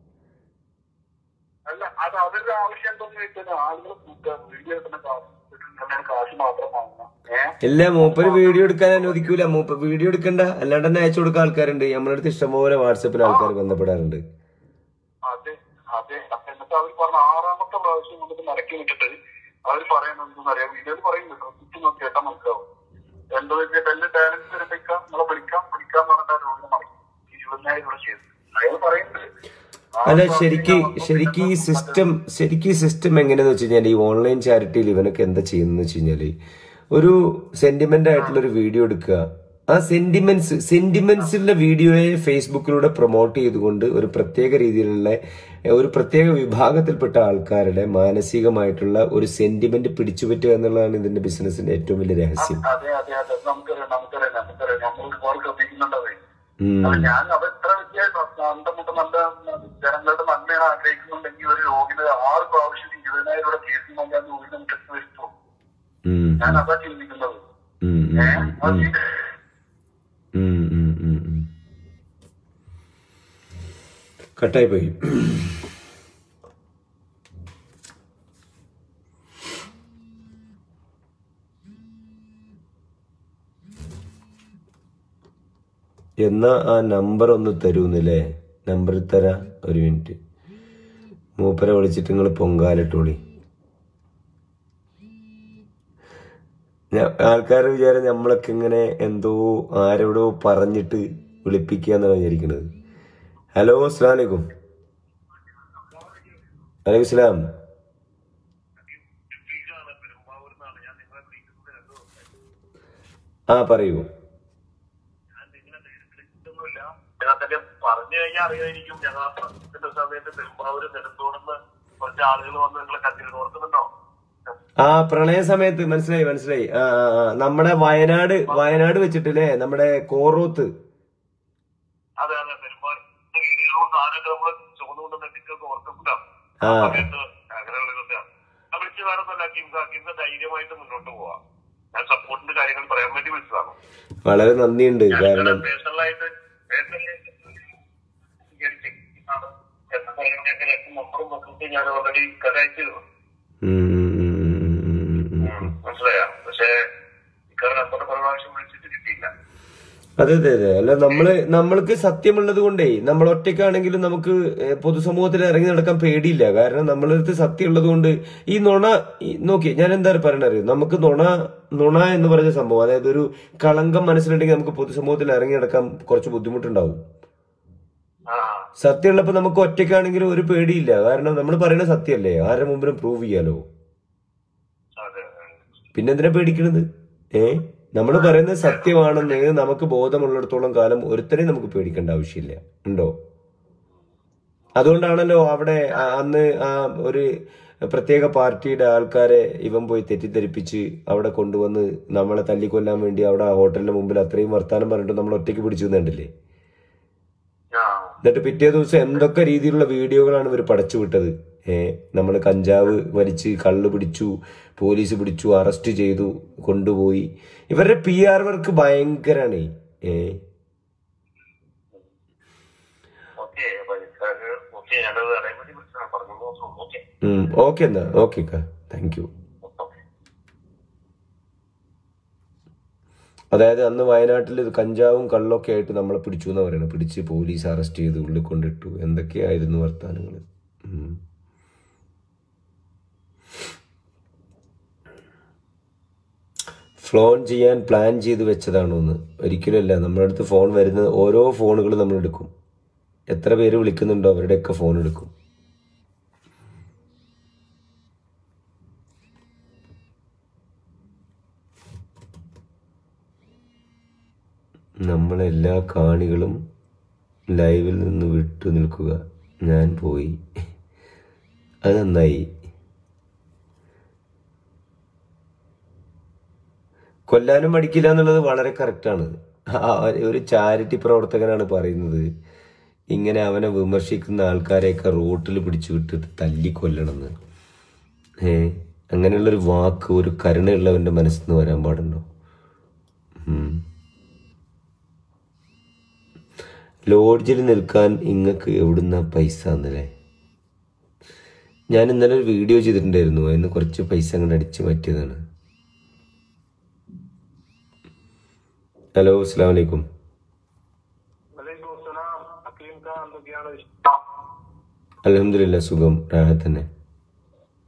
അല്ല അത് അവരുടെ ആവശ്യം എന്തെന്ന് വെച്ചാൽ ആളുകൾ വീഡിയോ എടുക്കുന്ന കാശ് കാശ് മാത്രം വാങ്ങുക ഏഹ്
ഇല്ല മൂപ്പര് വീഡിയോ എടുക്കാൻ അനുവദിക്കൂല മൂപ്പ വീഡിയോ എടുക്കണ്ട അല്ലാണ്ട് തന്നെ അയച്ചു കൊടുക്കാൻ ആൾക്കാരുണ്ട് നമ്മുടെ അടുത്ത് ഇഷ്ടംപോലെ വാട്സപ്പിൽ ആൾക്കാർ ബന്ധപ്പെടാറുണ്ട്
അതെ അതെ അപ്പൊ എന്നിട്ട് അവർ പറഞ്ഞ ആറാമത്തെ പ്രാവശ്യം നമുക്ക് മടക്കി വിട്ടിട്ട് അവർ പറയുന്നത് എന്താണെന്നറിയാം വീഡിയോയിൽ പറയുന്നുണ്ട് ശ്രദ്ധിച്ച് നോക്കി കേട്ടാൽ മനസ്സിലാവും എന്താ വെച്ചിട്ട് എന്റെ ടാലന്റ് തെരഞ്ഞെടുക്കാം നമ്മളെ വിളിക്കാം വിളിക്കാം പറഞ്ഞിട്ട് രോഗിനെ മടക്കി ഇരുപതിനായിരം രൂപ ചെയ്തു അയാൾ പറയുന്നുണ്ട് ആ
അല്ല
പ്രാവശ്യം
ശരിക്ക്
നമുക്ക്
ശരിക്ക് ഈ സിസ്റ്റം ശരിക്ക് ഈ സിസ്റ്റം എങ്ങനെയാന്ന് വെച്ച് കഴിഞ്ഞാൽ ഈ ഓൺലൈൻ ചാരിറ്റിയിൽ ഇവനൊക്കെ എന്താ ചെയ്യുന്നത് വെച്ച് കഴിഞ്ഞാല് ഒരു സെന്റിമെന്റ് ആയിട്ടുള്ള ഒരു വീഡിയോ എടുക്കുക ആ സെന്റിമെന്റ്സ് സെന്റിമെന്റ്സിന്റെ വീഡിയോയെ ഫേസ്ബുക്കിലൂടെ പ്രൊമോട്ട് ചെയ്തുകൊണ്ട് ഒരു പ്രത്യേക രീതിയിലുള്ള എ, ഒരു പ്രത്യേക വിഭാഗത്തിൽപ്പെട്ട ആൾക്കാരുടെ മാനസികമായിട്ടുള്ള ഒരു സെന്റിമെന്റ് പിടിച്ചുപറ്റുക എന്നുള്ളതാണ് ഇതിന്റെ ബിസിനസിന്റെ ഏറ്റവും വലിയ രഹസ്യം
അതെ അതെ അതെ നമുക്കറിയാം നമുക്കറിയാം നമുക്കറിയാം നമ്മൾ ഒരുപാട് ശ്രദ്ധിക്കുന്നുണ്ടത്
ഉം.
അപ്പൊ ഞാൻ അത് എത്ര വലിയ അന്തമുട്ട നല്ല ജനങ്ങളുടെ നന്മയാണ് ആഗ്രഹിക്കുന്നുണ്ടെങ്കിൽ ഒരു രോഗിന് ആറ് പ്രാവശ്യം ഇരുപതിനായിരം രൂപ കേസ് ഞാൻ രോഗിനെ മുറ്റത്ത് വരുത്തു
ഉം,
ഞാൻ അതാ ചിന്തിക്കുന്നത്
ഉം, ഉം,
ഏഹ്
ഉം, ഉം, ഉം, ഉം, ഉം. കട്ടായി പോയി എന്നാ ആ നമ്പർ ഒന്ന് തരൂന്നില്ലേ നമ്പർ തരാ ഒരു മിനിറ്റ് മൂപ്പരെ വിളിച്ചിട്ട് നിങ്ങൾ പൊങ്കാലിട്ടോളി ആൾക്കാരുടെ വിചാരം നമ്മളൊക്കെ ഇങ്ങനെ എന്തോ ആരോടോ പറഞ്ഞിട്ട് വിളിപ്പിക്കുക എന്നാണ് വിചാരിക്കുന്നത് ഹലോ അസ്സാം വലൈക്കും വലൈക്കും സ്ലാം ആ പറയൂ
പറഞ്ഞു കഴിഞ്ഞാൽ അറിയായിരിക്കും ഞങ്ങൾ ആ പ്രശ്നത്തിന്റെ സമയത്ത് പെരുമ്പാവൂര് നെടുത്തോടുന്ന് കുറച്ച് ആളുകൾ വന്ന് നിങ്ങളെ കണ്ടിരുന്നു ഓർക്കുന്നുണ്ടോ
ആ പ്രളയ സമയത്ത് മനസ്സിലായി മനസ്സിലായി ആ ആ, ആ നമ്മുടെ വയനാട് വയനാട് വെച്ചിട്ടില്ലേ നമ്മുടെ കോറോത്ത്
അതെ അതെ പെരുമ്പാവൂർ സാധനമൊക്കെ നമ്മള് ചുമന്നുകൊണ്ട് നെട്ടിച്ചൊക്കെ ഓർക്കുന്നുണ്ടാവും
ആ
സമയത്ത് അങ്ങനെയുള്ള ഇതൊക്കെ ഞാൻ വിളിച്ച് വേറെ ഒന്നല്ല കിംസ കിംസ ധൈര്യമായിട്ട് മുന്നോട്ട് പോവാം ഞാൻ സപ്പോർട്ടിന്റെ കാര്യങ്ങൾ പറയാൻ വേണ്ടി വിളിച്ചതാണ്
വളരെ നന്ദിയുണ്ട് കാരണം
പേഴ്സണലായിട്ട് പേഴ്സണലായിട്ട് സ്വീകരിച്ച് ആണ് എന്ന കാര്യങ്ങളൊക്കെ രണ്ട് നമ്പറും നോക്കിയിട്ട് ഞാൻ ഓൾറെഡി കഥ അയച്ചിരുന്നു
ഉം, ഉം, ഉം, ഉം, ഉം, ഉം, ഉം.
മനസ്സിലായോ പക്ഷേ ഇക്കാർ നമ്പർ പല പ്രാവശ്യം വിളിച്ചിട്ട് കിട്ടിയില്ല
അതെ അതെ അതെ അല്ല നമ്മള് നമ്മൾക്ക് സത്യമുള്ളത് കൊണ്ടേ നമ്മൾ ഒറ്റയ്ക്കാണെങ്കിലും നമുക്ക് ഏഹ്, പൊതുസമൂഹത്തിൽ ഇറങ്ങി നടക്കാൻ പേടിയില്ല കാരണം നമ്മളടുത്ത് സത്യം ഉള്ളത് കൊണ്ട് ഈ നുണ ഈ- നോക്കി ഞാൻ എന്താ പറയണറിയോ നമുക്ക് നുണ നുണ എന്ന് പറഞ്ഞ സംഭവം അതായത് ഒരു കളങ്കം മനസ്സിലുണ്ടെങ്കിൽ നമുക്ക് പൊതുസമൂഹത്തിൽ ഇറങ്ങി നടക്കാൻ കുറച്ച് ബുദ്ധിമുട്ടുണ്ടാവും
ആ
സത്യമുള്ളപ്പോ നമുക്ക് ഒറ്റയ്ക്കാണെങ്കിലും ഒരു പേടിയില്ല കാരണം നമ്മൾ പറയുന്ന സത്യമല്ലേ ആരുടെ മുമ്പിലും പ്രൂവ് ചെയ്യാലോ
അതെ
പിന്നെ എന്തിനാ പേടിക്കണത് ഏ നമ്മൾ പറയുന്നത് സത്യമാണെന്ന് നമുക്ക് ബോധമുള്ളിടത്തോളം കാലം ഒരുത്തരെയും നമുക്ക് പേടിക്കേണ്ട ആവശ്യമില്ല ഉണ്ടോ അതുകൊണ്ടാണല്ലോ അവിടെ ആ- അന്ന് ആ ഒരു പ്രത്യേക പാർട്ടിയുടെ ആൾക്കാരെ ഇവൻ പോയി തെറ്റിദ്ധരിപ്പിച്ച് അവിടെ കൊണ്ടുവന്ന് നമ്മളെ തല്ലിക്കൊല്ലാൻ വേണ്ടി അവിടെ ആ ഹോട്ടലിന്റെ മുമ്പിൽ അത്രയും വർത്താനം പറഞ്ഞിട്ട് നമ്മൾ ഒറ്റയ്ക്ക് പിടിച്ചു നിന്നുണ്ടല്ലേ
ആ
എന്നിട്ട് പിറ്റേ ദിവസം എന്തൊക്കെ രീതിയിലുള്ള വീഡിയോകളാണ് ഇവർ പടച്ചു വിട്ടത് ഏ നമ്മൾ കഞ്ചാവ് വലിച്ച് കള്ള് പിടിച്ചു പോലീസ് പിടിച്ചു അറസ്റ്റ് ചെയ്തു കൊണ്ടുപോയി ഇവരുടെ പി ആർ വർക്ക് ഭയങ്കരാണ് ഏ
ഓക്കെ അപ്പൊ ഇക്കാര് ഓക്കെ ഞാനത് അറിയാൻ വേണ്ടി വിളിച്ചതാണ് പറഞ്ഞു ഓക്കെ
ഓക്കെ എന്നാ ഓക്കെ താങ്ക് യു
ഓക്കെ
അതായത് അന്ന് വയനാട്ടിൽ ഇത് കഞ്ചാവും കള്ളൊക്കെ ആയിട്ട് നമ്മളെ പിടിച്ചു എന്നാ പറയുന്നത് പിടിച്ച് പോലീസ് അറസ്റ്റ് ചെയ്ത് ഉള്ളിൽ കൊണ്ടിട്ടു എന്തൊക്കെയായിരുന്നു വർത്താനങ്ങൾ ഫ്ലോൺ ചെയ്യാൻ പ്ലാൻ ചെയ്ത് വെച്ചതാണോ എന്ന് ഒരിക്കലുമല്ല നമ്മുടെ അടുത്ത് ഫോൺ വരുന്ന ഓരോ ഫോണുകൾ നമ്മൾ എടുക്കും എത്ര പേര് വിളിക്കുന്നുണ്ടോ അവരുടെയൊക്കെ ഫോൺ എടുക്കും നമ്മളെല്ലാ കാണികളും ലൈവിൽ നിന്ന് വിട്ടു നിൽക്കുക ഞാൻ പോയി അത് നന്നായി കൊല്ലാനും മടിക്കില്ല എന്നുള്ളത് വളരെ കറക്റ്റാണ് ഒരു ചാരിറ്റി പ്രവർത്തകനാണ് പറയുന്നത് ഇങ്ങനെ അവനെ വിമർശിക്കുന്ന ആൾക്കാരെയൊക്കെ റോട്ടിൽ പിടിച്ചു വിട്ടിട്ട് തല്ലി കൊല്ലണമെന്ന് ഏ അങ്ങനെയുള്ളൊരു വാക്ക് ഒരു കരുണയുള്ളവന്റെ മനസ്സിൽ നിന്ന് വരാൻ പാടുണ്ടോ ഉം. ലോഡ്ജിൽ നിൽക്കാൻ ഇങ്ങക്ക് എവിടുന്ന പൈസ എന്നല്ലേ ഞാൻ ഇന്നലെ ഒരു വീഡിയോ ചെയ്തിട്ടുണ്ടായിരുന്നു അതിന് കുറച്ച് പൈസ അങ്ങോട്ട് അടിച്ചു മാറ്റിയതാണ് ഹലോ അസ്സാം വലൈക്കും അലഹമില്ല സുഖം റാഹത്ത് തന്നെ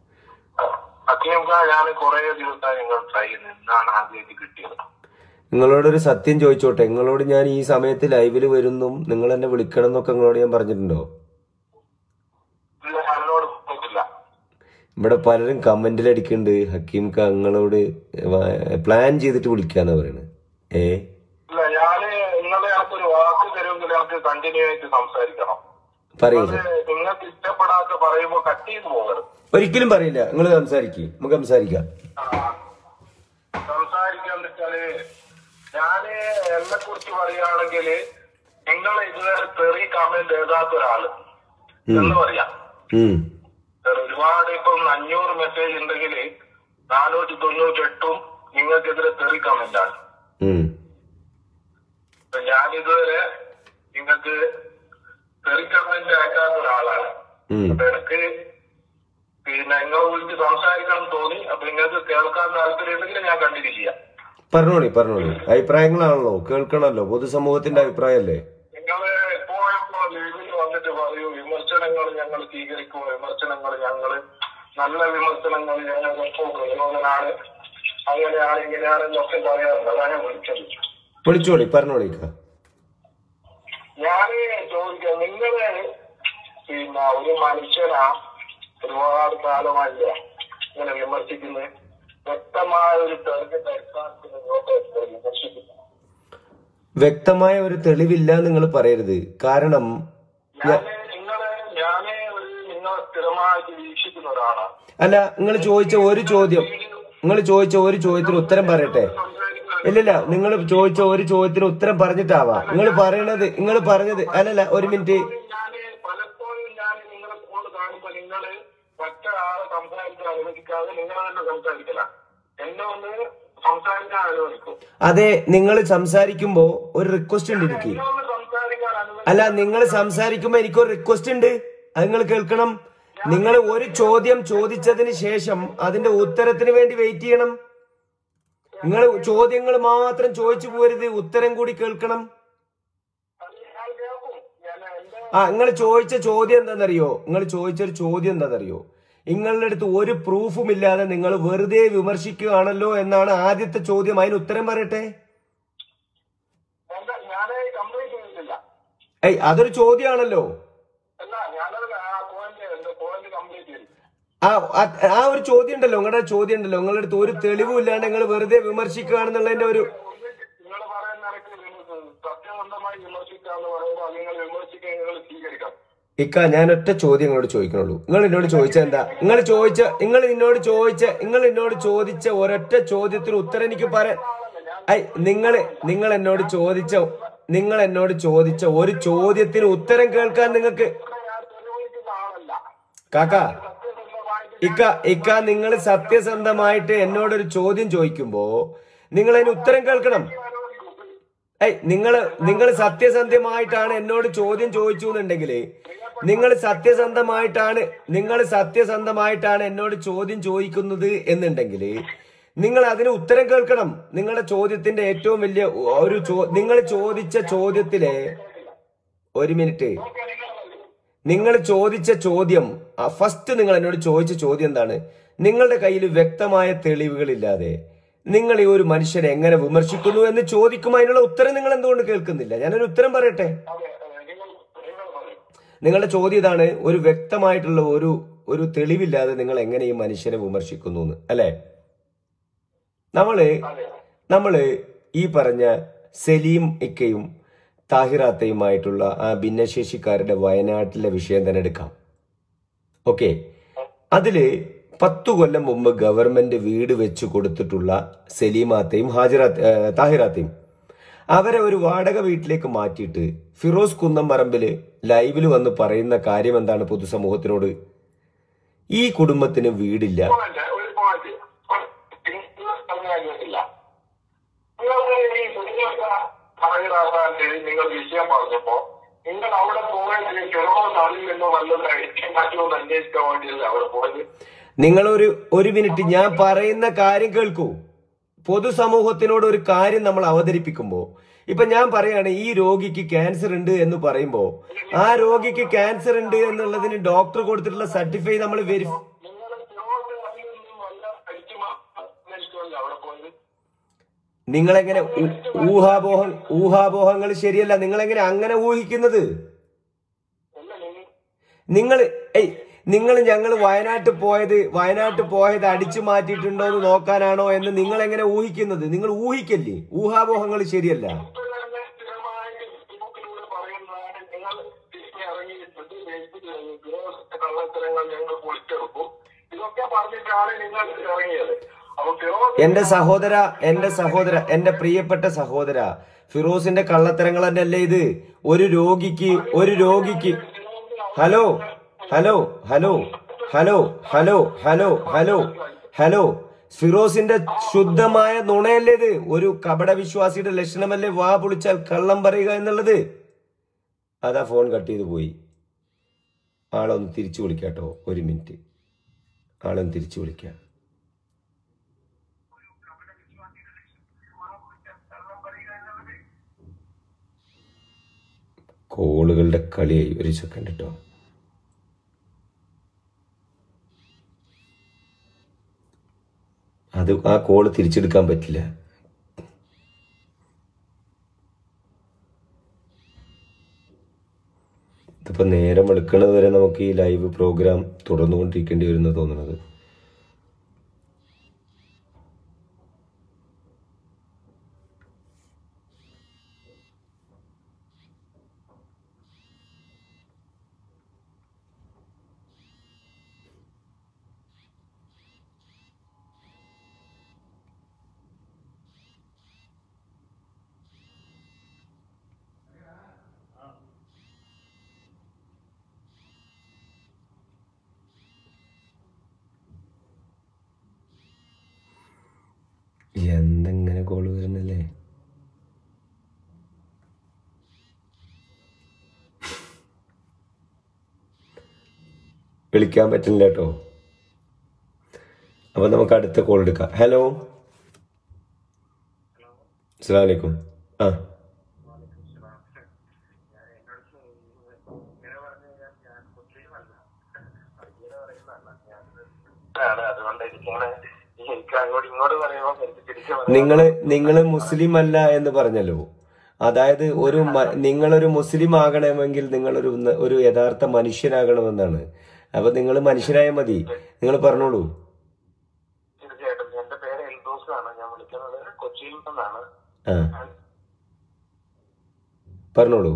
ഹക്കീംക ഞാൻ കുറെ ദിവസമായി നിങ്ങൾ ട്രൈ ചെയ്യുന്നത് ഇന്നാണ് ആദ്യമായിട്ട് കിട്ടിയത്
നിങ്ങളോടൊരു സത്യം ചോദിച്ചോട്ടെ നിങ്ങളോട് ഞാൻ ഈ സമയത്ത് ലൈവിൽ വരുന്നും നിങ്ങൾ എന്നെ വിളിക്കണം എന്നൊക്കെ നിങ്ങളോട് ഞാൻ പറഞ്ഞിട്ടുണ്ടോ
ഇല്ല എന്നോട് പോയിട്ടില്ല
ഇവിടെ പലരും കമന്റിൽ അടിക്കുന്നുണ്ട് ഹക്കീം ക നിങ്ങളോട് പ്ലാൻ ചെയ്തിട്ട് വിളിക്കാന്നാ പറയണത് ഏ
ഇല്ല ഞാന് നിങ്ങളെ എനിക്കൊരു വാക്ക് തരുമെങ്കിൽ എനിക്ക് കണ്ടിന്യൂ ആയിട്ട് സംസാരിക്കണം
പറയൂ
അത് നിങ്ങൾക്ക് ഇഷ്ടപ്പെടാത്ത പറയുമ്പോ കട്ട് ചെയ്ത് പോകരുത്
ഒരിക്കലും പറയില്ല നിങ്ങൾ സംസാരിക്കും നമുക്ക് സംസാരിക്കാം
സംസാരിക്കാന്ന് വെച്ചാല് ഞാന് എന്നെ കുറിച്ച് പറയുകയാണെങ്കിൽ നിങ്ങൾ ഇതുവരെ തെറി കമന്റ് എഴുതാത്ത ഒരാള് എന്ന് പറയാം
ഉം
ഒരുപാട് ഇപ്പം അഞ്ഞൂറ് മെസ്സേജ് ഉണ്ടെങ്കിൽ നാനൂറ്റി തൊണ്ണൂറ്റി എട്ടും നിങ്ങൾക്കെതിരെ തെറി കമന്റ് ആണ്
ഉം
അപ്പൊ ഞാൻ ഇതുവരെ നിങ്ങൾക്ക് തെറി കമന്റ് അയക്കാത്ത ഒരാളാണ്
ഉം
അപ്പൊ എനിക്ക് പിന്നെ നിങ്ങൾ വിളിച്ച് സംസാരിക്കണം തോന്നി അപ്പൊ നിങ്ങൾക്ക് കേൾക്കാൻ താല്പര്യം ഉണ്ടെങ്കിൽ ഞാൻ കണ്ടിന്യൂ ചെയ്യാം
പറഞ്ഞോളി പറഞ്ഞോളി അഭിപ്രായങ്ങളാണല്ലോ കേൾക്കണമല്ലോ പൊതുസമൂഹത്തിന്റെ അഭിപ്രായമല്ലേ
നിങ്ങൾ എപ്പോഴെപ്പോ ലീവിൽ വന്നിട്ട് പറയൂ വിമർശനങ്ങൾ ഞങ്ങൾ സ്വീകരിക്കും വിമർശനങ്ങൾ ഞങ്ങൾ നല്ല വിമർശനങ്ങൾ ഞങ്ങൾക്ക് പ്രയോജനാണ് അങ്ങനെയാണ് ഇങ്ങനെയാണ് എന്നൊക്കെ പറയാറുണ്ട് അതാണ് ഞാൻ വിളിച്ചത്
വിളിച്ചോളി പറഞ്ഞോളി ഇക്ക.
ഞാന് ചോദിക്കാം നിങ്ങള് പിന്നെ ഒരു മനുഷ്യനാ ഒരുപാട് കാലമായില്ല ഇങ്ങനെ വിമർശിക്കുന്നത് വ്യക്തമായ ഒരു തെളിവിന്റെ അടിസ്ഥാനത്തിൽ നിങ്ങൾക്ക് വിമർശിക്കുന്നു
വ്യക്തമായ ഒരു തെളിവില്ല നിങ്ങൾ പറയരുത് കാരണം
ഞാന് നിങ്ങള് ഞാന് ഒരു നിങ്ങളെ സ്ഥിരമായിട്ട് വീക്ഷിക്കുന്ന ഒരാളാണ്
അല്ല നിങ്ങൾ ചോദിച്ച ഒരു ചോദ്യം നിങ്ങൾ ചോദിച്ച ഒരു ചോദ്യത്തിന് ഉത്തരം പറയട്ടെ ഇല്ലില്ല നിങ്ങൾ ചോദിച്ച ഒരു ചോദ്യത്തിന് ഉത്തരം പറഞ്ഞിട്ടാവാ നിങ്ങൾ പറയണത് നിങ്ങൾ പറഞ്ഞത് അല്ലല്ല ഒരു മിനിറ്റ്
ഞാന് പലപ്പോഴും ഞാൻ നിങ്ങളെ ഫോൺ കാണുമ്പോ നിങ്ങള് ഒറ്റ ആളെ സംസാരിക്കാൻ അനുവദിക്കാതെ നിങ്ങൾ തന്നെ സംസാരിക്കല എന്നെ ഒന്ന് സംസാരിക്കാൻ അനുവദിക്കും
അതെ നിങ്ങൾ സംസാരിക്കുമ്പോ ഒരു റിക്വസ്റ്റ് ഉണ്ട് എനിക്ക്
എന്നെ ഒന്ന് സംസാരിക്കാൻ അനുവദിക്കും
അല്ല നിങ്ങൾ സംസാരിക്കുമ്പോ എനിക്കൊരു റിക്വസ്റ്റ് ഉണ്ട് അത് നിങ്ങൾ കേൾക്കണം നിങ്ങൾ ഒരു ചോദ്യം ചോദിച്ചതിന് ശേഷം അതിന്റെ ഉത്തരത്തിന് വേണ്ടി വെയിറ്റ് ചെയ്യണം നിങ്ങൾ ചോദ്യങ്ങൾ മാത്രം ചോദിച്ചു പോരുത് ഉത്തരം കൂടി കേൾക്കണം
ഞാൻ കേൾക്കും ഞാൻ എന്റെ
ആ നിങ്ങൾ ചോദിച്ച ചോദ്യം എന്താണെന്നറിയോ നിങ്ങൾ ചോദിച്ചൊരു ചോദ്യം എന്താണെന്നറിയോ നിങ്ങളുടെ അടുത്ത് ഒരു പ്രൂഫും ഇല്ലാതെ നിങ്ങൾ വെറുതെ വിമർശിക്കുകയാണല്ലോ എന്നാണ് ആദ്യത്തെ ചോദ്യം അതിന് ഉത്തരം പറയട്ടെ
എന്റെ ഞാന് കംപ്ലീറ്റ് ചെയ്തിട്ടില്ല
ഏയ് അതൊരു ചോദ്യമാണല്ലോ
അല്ല ഞാനത് ആ പോയിന്റ് എന്റെ പോയിന്റ് കംപ്ലീറ്റ് ചെയ്തു
ആ ആ- ആ ഒരു ചോദ്യം ഉണ്ടല്ലോ നിങ്ങളുടെ ചോദ്യം ഉണ്ടല്ലോ നിങ്ങളുടെ അടുത്ത് ഒരു തെളിവും ഇല്ലാണ്ട് നിങ്ങൾ വെറുതെ വിമർശിക്കുകയാണെന്നുള്ളതിന്റെ ഒരു
നിങ്ങൾ പറയുന്ന നിനക്ക് സത്യസന്ധമായി വിമർശിക്കാന്ന് പറയുമ്പോൾ അത് നിങ്ങൾ വിമർശിക്കാൻ നിങ്ങൾ സ്വീകരിക്കാം
ഇക്ക ഞാൻ ഒറ്റ ചോദ്യം നിങ്ങളോട് ചോദിക്കണുള്ളൂ നിങ്ങൾ എന്നോട് ചോദിച്ച എന്താ നിങ്ങൾ ചോദിച്ച നിങ്ങൾ എന്നോട് ചോദിച്ച നിങ്ങൾ എന്നോട് ചോദിച്ച ഒരൊറ്റ ചോദ്യത്തിന് ഉത്തരം എനിക്ക് പറയാൻ ഐ നിങ്ങൾ നിങ്ങൾ എന്നോട് ചോദിച്ച നിങ്ങൾ എന്നോട് ചോദിച്ച ഒരു ചോദ്യത്തിന് ഉത്തരം കേൾക്കാൻ നിങ്ങൾക്ക്
ഞാൻ തെളിവിക്കുന്ന ആളല്ല
കാക്ക
സത്യസന്ധമായിട്ട്
ഇക്ക ഇക്ക നിങ്ങൾ സത്യസന്ധമായിട്ട് എന്നോടൊരു ചോദ്യം ചോദിക്കുമ്പോ നിങ്ങൾ അതിന് ഉത്തരം കേൾക്കണം ഏയ് നിങ്ങൾ നിങ്ങൾ സത്യസന്ധമായിട്ടാണ് എന്നോട് ചോദ്യം ചോദിച്ചു എന്നുണ്ടെങ്കിൽ നിങ്ങൾ സത്യസന്ധമായിട്ടാണ് നിങ്ങൾ സത്യസന്ധമായിട്ടാണ് എന്നോട് ചോദ്യം ചോദിക്കുന്നത് എന്നുണ്ടെങ്കിൽ നിങ്ങൾ അതിന് ഉത്തരം കേൾക്കണം നിങ്ങളുടെ ചോദ്യത്തിന്റെ ഏറ്റവും വലിയ ഒരു ചോ നിങ്ങൾ ചോദിച്ച ചോദ്യത്തിലെ ഒരു മിനിറ്റ് നിങ്ങൾ ചോദിച്ച ചോദ്യം ഫസ്റ്റ് നിങ്ങൾ എന്നോട് ചോദിച്ച ചോദ്യം എന്താണ് നിങ്ങളുടെ കയ്യിൽ വ്യക്തമായ തെളിവുകളില്ലാതെ നിങ്ങൾ ഈ ഒരു മനുഷ്യനെ എങ്ങനെ വിമർശിക്കുന്നു എന്ന് ചോദിക്കുമ്പോൾ അതിനുള്ള ഉത്തരം നിങ്ങൾ എന്തുകൊണ്ട് കേൾക്കുന്നില്ല ഞാനൊരു ഉത്തരം പറയട്ടെ
അതെ അതെ, നിങ്ങൾ നിങ്ങൾ പറയും
നിങ്ങളുടെ ചോദ്യം ഇതാണ് ഒരു വ്യക്തമായിട്ടുള്ള ഒരു ഒരു തെളിവില്ലാതെ നിങ്ങൾ എങ്ങനെ ഈ മനുഷ്യനെ വിമർശിക്കുന്നു എന്ന് അല്ലെ നമ്മള് നമ്മള് ഈ പറഞ്ഞ സലീം ഇക്കയും താഹിറാത്തയുമായിട്ടുള്ള ആ ഭിന്നശേഷിക്കാരുടെ വയനാട്ടിലെ വിഷയം തന്നെ എടുക്കാം ഓക്കെ അതില് പത്തു കൊല്ലം മുമ്പ് ഗവൺമെന്റ് വീട് വെച്ച് കൊടുത്തിട്ടുള്ള സലീമാത്തയും ഹാജിറാത്ത ഏ, താഹിറാത്തയും അവരെ ഒരു വാടക വീട്ടിലേക്ക് മാറ്റിയിട്ട് ഫിറോസ് കുന്നംപറമ്പില് ലൈവിൽ വന്ന് പറയുന്ന കാര്യം എന്താണ് പൊതുസമൂഹത്തിനോട് ഈ കുടുംബത്തിന് വീടില്ല
പോയിന്റ് ഒരു പോയിന്റ് നിങ്ങൾ പറഞ്ഞ കാര്യമില്ല നിങ്ങൾ ഈ സുരക്ഷ ഹാജരാകാണ്ട് നിങ്ങൾ വിഷയം പറഞ്ഞപ്പോ നിങ്ങൾ അവിടെ പോയിട്ട് ചെറുപ്പം നാളിൽ നിന്നോ നല്ലത് അടിക്കാൻ പറ്റുമോ എന്ന് അന്വേഷിക്കാൻ വേണ്ടിയല്ലേ അവിടെ പോയത്
നിങ്ങൾ ഒരു ഒരു മിനിറ്റ് ഞാൻ പറയുന്ന കാര്യം കേൾക്കൂ പൊതുസമൂഹത്തിനോട് ഒരു കാര്യം നമ്മൾ അവതരിപ്പിക്കുമ്പോൾ ഇപ്പൊ ഞാൻ പറയാണ് ഈ രോഗിക്ക് ക്യാൻസർ ഉണ്ട് എന്ന് പറയുമ്പോൾ ആ രോഗിക്ക് ക്യാൻസർ ഉണ്ട് എന്നുള്ളതിന് ഡോക്ടർ കൊടുത്തിട്ടുള്ള സർട്ടിഫൈ നമ്മൾ വെരിഫൈ
നിങ്ങൾ ചെറുപ്പം നാളിൽ നിന്നും വല്ല
നിങ്ങളെങ്ങനെ ഊ- ഊഹാപോഹം ഊഹാപോഹങ്ങൾ ശരിയല്ല നിങ്ങളെങ്ങനെ അങ്ങനെ ഊഹിക്കുന്നത്
അല്ല നിങ്ങൾ
നിങ്ങൾ ഏയ് നിങ്ങൾ ഞങ്ങൾ വയനാട്ട് പോയത് വയനാട്ട് പോയത് അടിച്ചു മാറ്റിയിട്ടുണ്ടോ എന്ന് നോക്കാനാണോ എന്ന് നിങ്ങൾ എങ്ങനെ ഊഹിക്കുന്നത് നിങ്ങൾ ഊഹിക്കല്ലേ ഊഹാപോഹങ്ങൾ ശരിയല്ല
ഇപ്പോഴാണ് സ്ഥിരമായി ഫേസ്ബുക്കിലൂടെ പറയുന്നതാണ് നിങ്ങൾ തിരിഞ്ഞ് ഇറങ്ങിയിട്ടുണ്ട് ഫേസ്ബുക്കിൽ ഫിറോസിന്റെ കള്ളത്തരങ്ങൾ ഞങ്ങൾ പൊളിച്ചെടുക്കും ഇതൊക്കെ പറഞ്ഞിട്ടാണ് നിങ്ങൾ ഇറങ്ങിയത് അപ്പൊ ഫിറോസ്
എന്റെ സഹോദര എന്റെ സഹോദര എന്റെ പ്രിയപ്പെട്ട സഹോദര ഫിറോസിന്റെ കള്ളത്തരങ്ങൾ തന്നെയല്ലേ ഇത് ഒരു രോഗിക്ക് ഒരു രോഗിക്ക് hello hello hello hello hello hello hello hello ഫിറോസിന്റെ ശുദ്ധമായ നുണയല്ലേ ഇത് ഒരു കപട വിശ്വാസിയുടെ ലക്ഷണമല്ലേ വാ പൊളിച്ചാൽ കള്ളം പറയുക എന്നുള്ളത് അതാ ഫോൺ കട്ട് ചെയ്ത് പോയി ആളൊന്ന് തിരിച്ചു വിളിക്കാട്ടോ ഒരു മിനിറ്റ് ആളൊന്ന് തിരിച്ചു വിളിക്കാം കോളുകളുടെ കളിയായി ഒരു സെക്കൻഡ് കേട്ടോ അത് ആ കോള് തിരിച്ചെടുക്കാൻ പറ്റില്ല ഇതിപ്പോ നേരം വെളുക്കണത് വരെ നമുക്ക് ഈ ലൈവ് പ്രോഗ്രാം തുടർന്നുകൊണ്ടിരിക്കേണ്ടി വരുന്ന തോന്നുന്നത് എന്തെങ്ങനെ കോള് വരുന്നല്ലേ വിളിക്കാൻ പറ്റില്ല കേട്ടോ അപ്പൊ നമുക്ക് അടുത്ത കോൾ എടുക്കാം ഹലോ അസ്സാം വലൈക്കും ആ
ആണ് അതുകൊണ്ട് എനിക്കിങ്ങനെ എനിക്ക് അങ്ങോട്ട് ഇങ്ങോട്ട് പറയുമ്പോൾ എനിക്ക് തിരിച്ചു
നിങ്ങള് നിങ്ങള് മുസ്ലിം അല്ല എന്ന് പറഞ്ഞല്ലോ അതായത് ഒരു മ- നിങ്ങളൊരു മുസ്ലിം ആകണമെങ്കിൽ നിങ്ങളൊരു ന- ഒരു യഥാർത്ഥ മനുഷ്യനാകണമെന്നാണ് അപ്പൊ നിങ്ങൾ മനുഷ്യനായ മതി നിങ്ങൾ പറഞ്ഞോളൂ
തീർച്ചയായിട്ടും എന്റെ പേര് എൽദോസ് ആണ് ഞാൻ വിളിക്കുന്നത് കൊച്ചിയിൽ നിന്നാണ്
ആ പറഞ്ഞോളൂ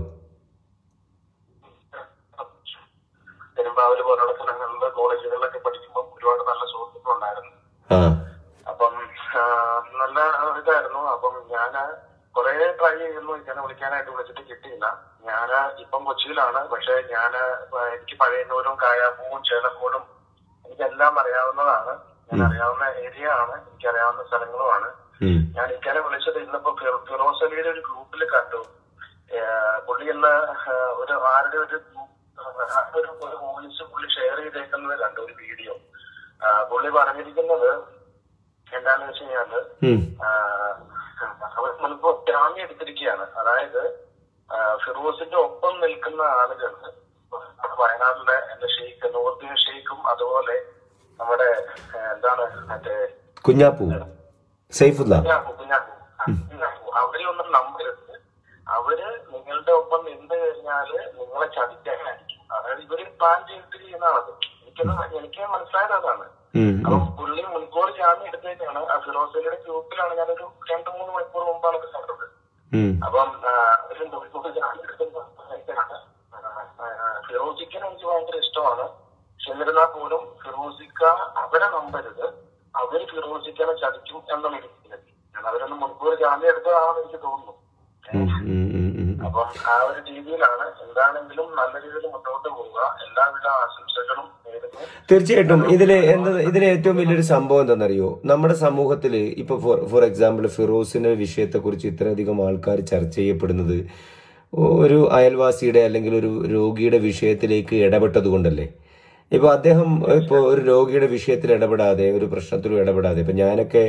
പെരുമ്പാവൂര് പോലുള്ള സ്ഥലങ്ങളില് കോളേജുകളിലൊക്കെ പഠിക്കുമ്പോൾ ഒരുപാട് നല്ല സുഹൃത്തുക്കളുണ്ടായിരുന്നു
ആ
അപ്പം ആ, നല്ല ഇതായിരുന്നു അപ്പം ഞാന് കുറെ ട്രൈ ചെയ്യുന്നു ഇങ്ങനെ വിളിക്കാനായിട്ട് വിളിച്ചിട്ട് കിട്ടിയില്ല ഞാന് ഇപ്പം കൊച്ചിയിലാണ് പക്ഷെ ഞാന് എനിക്ക് പഴയന്നൂരും കായാപ്പൂവും ചേലക്കോടും എനിക്കെല്ലാം അറിയാവുന്നതാണ് ഞാൻ അറിയാവുന്ന ഏരിയ ആണ് എനിക്കറിയാവുന്ന സ്ഥലങ്ങളുമാണ്
ഉം.
ഞാൻ ഇക്കാനെ വിളിച്ചത് ഇന്നിപ്പോ ഫിറോ- ഫിറോസ് അലിയുടെ ഒരു ഗ്രൂപ്പിൽ കണ്ടു ഏഹ് പുള്ളി ഇന്ന് ഏഹ് ഒരു ആരുടെ ഒരു ആരുടെ ഒരു ഒരു വോയിസ് പുള്ളി ഷെയർ ചെയ്തേക്കുന്നത് കണ്ടു ഒരു വീഡിയോ പുള്ളി പറഞ്ഞിരിക്കുന്നത് എന്താന്ന് വെച്ച് കഴിഞ്ഞാല്
ഉം.
ആഹ് അവർ മുൻപ് ജാമ്യം എടുത്തിരിക്കുകയാണ് അതായത് ആഹ് ഫിറോസിന്റെ ഒപ്പം നിൽക്കുന്ന ആളുകൾ വയനാട്ടിലെ എന്റെ ഷെയ്ഖ് നോർത്ത് ഷെയ്ഖും അതുപോലെ നമ്മുടെ ഏഹ് എന്താണ് മറ്റേ
കുഞ്ഞാപ്പൂ സൈഫുല്ല
കുഞ്ഞാപ്പു, കുഞ്ഞാപ്പു. ആ, കുഞ്ഞാപ്പു. അവരെ ഒന്നും നമ്പരുത് അവര് നിങ്ങളുടെ ഒപ്പം നിന്ന് കഴിഞ്ഞാല് നിങ്ങളെ ചതിക്കാനായിരിക്കും അതായത് ഇവര് പ്ലാൻ ചെയ്തിട്ട് ചെയ്യുന്നതാണത് എനിക്കത് എനിക്ക് മനസ്സിലായത് അതാണ്
ഉം,
അപ്പൊ
ഉം.
പുള്ളി മുൻകൂർ ജാമ്യം എടുത്തേക്കാണ് ആ ഫിറോസലിയുടെ ഗ്രൂപ്പിലാണ് ഞാനൊരു രണ്ടു മൂന്ന് മണിക്കൂർ മുമ്പാണ് ഇത് കണ്ടത്
ഉം.
അപ്പം ആ, അവര് മുൻകൂർ ജാമ്യം എടുക്കുന്ന സമയത്താണ്, ആ, ആ, ഫിറോസിക്കിനെ എനിക്ക് ഭയങ്കര ഇഷ്ടമാണ് പക്ഷെ എന്നിരുന്നാൽ പോലും ഫിറോസിക്ക അവരെ നമ്പരുത് അവര് ഫിറോസിക്കനെ ചതിക്കും എന്നുള്ള രീതിയിലെത്തി ഞാൻ അവരൊന്ന് മുൻകൂർ ജാമ്യം എടുത്തതാണെന്ന് എനിക്ക് തോന്നുന്നു
ഉം, ഉം, ഉം, ഉം.
അപ്പം ആ ഒരു രീതിയിലാണ് എന്താണെങ്കിലും നല്ല രീതിയിൽ മുന്നോട്ട് പോവുക എല്ലാവിധ ആശംസകളും നേരുന്നു
തീർച്ചയായിട്ടും ഇതില് എന്താ ഇതിന് ഏറ്റവും വലിയൊരു സംഭവം എന്താണെന്നറിയോ നമ്മുടെ സമൂഹത്തിൽ ഇപ്പൊ ഫോർ ഫോർ എക്സാമ്പിൾ ഫിറോസിന്റെ വിഷയത്തെ കുറിച്ച് ഇത്രയധികം ആൾക്കാർ ചർച്ച ചെയ്യപ്പെടുന്നത് ഒരു അയൽവാസിയുടെ അല്ലെങ്കിൽ ഒരു രോഗിയുടെ വിഷയത്തിലേക്ക് ഇടപെട്ടത് കൊണ്ടല്ലേ ഇപ്പൊ അദ്ദേഹം ഇപ്പോൾ ഒരു രോഗിയുടെ വിഷയത്തിൽ ഇടപെടാതെ ഒരു പ്രശ്നത്തിലും ഇടപെടാതെ ഇപ്പൊ ഞാനൊക്കെ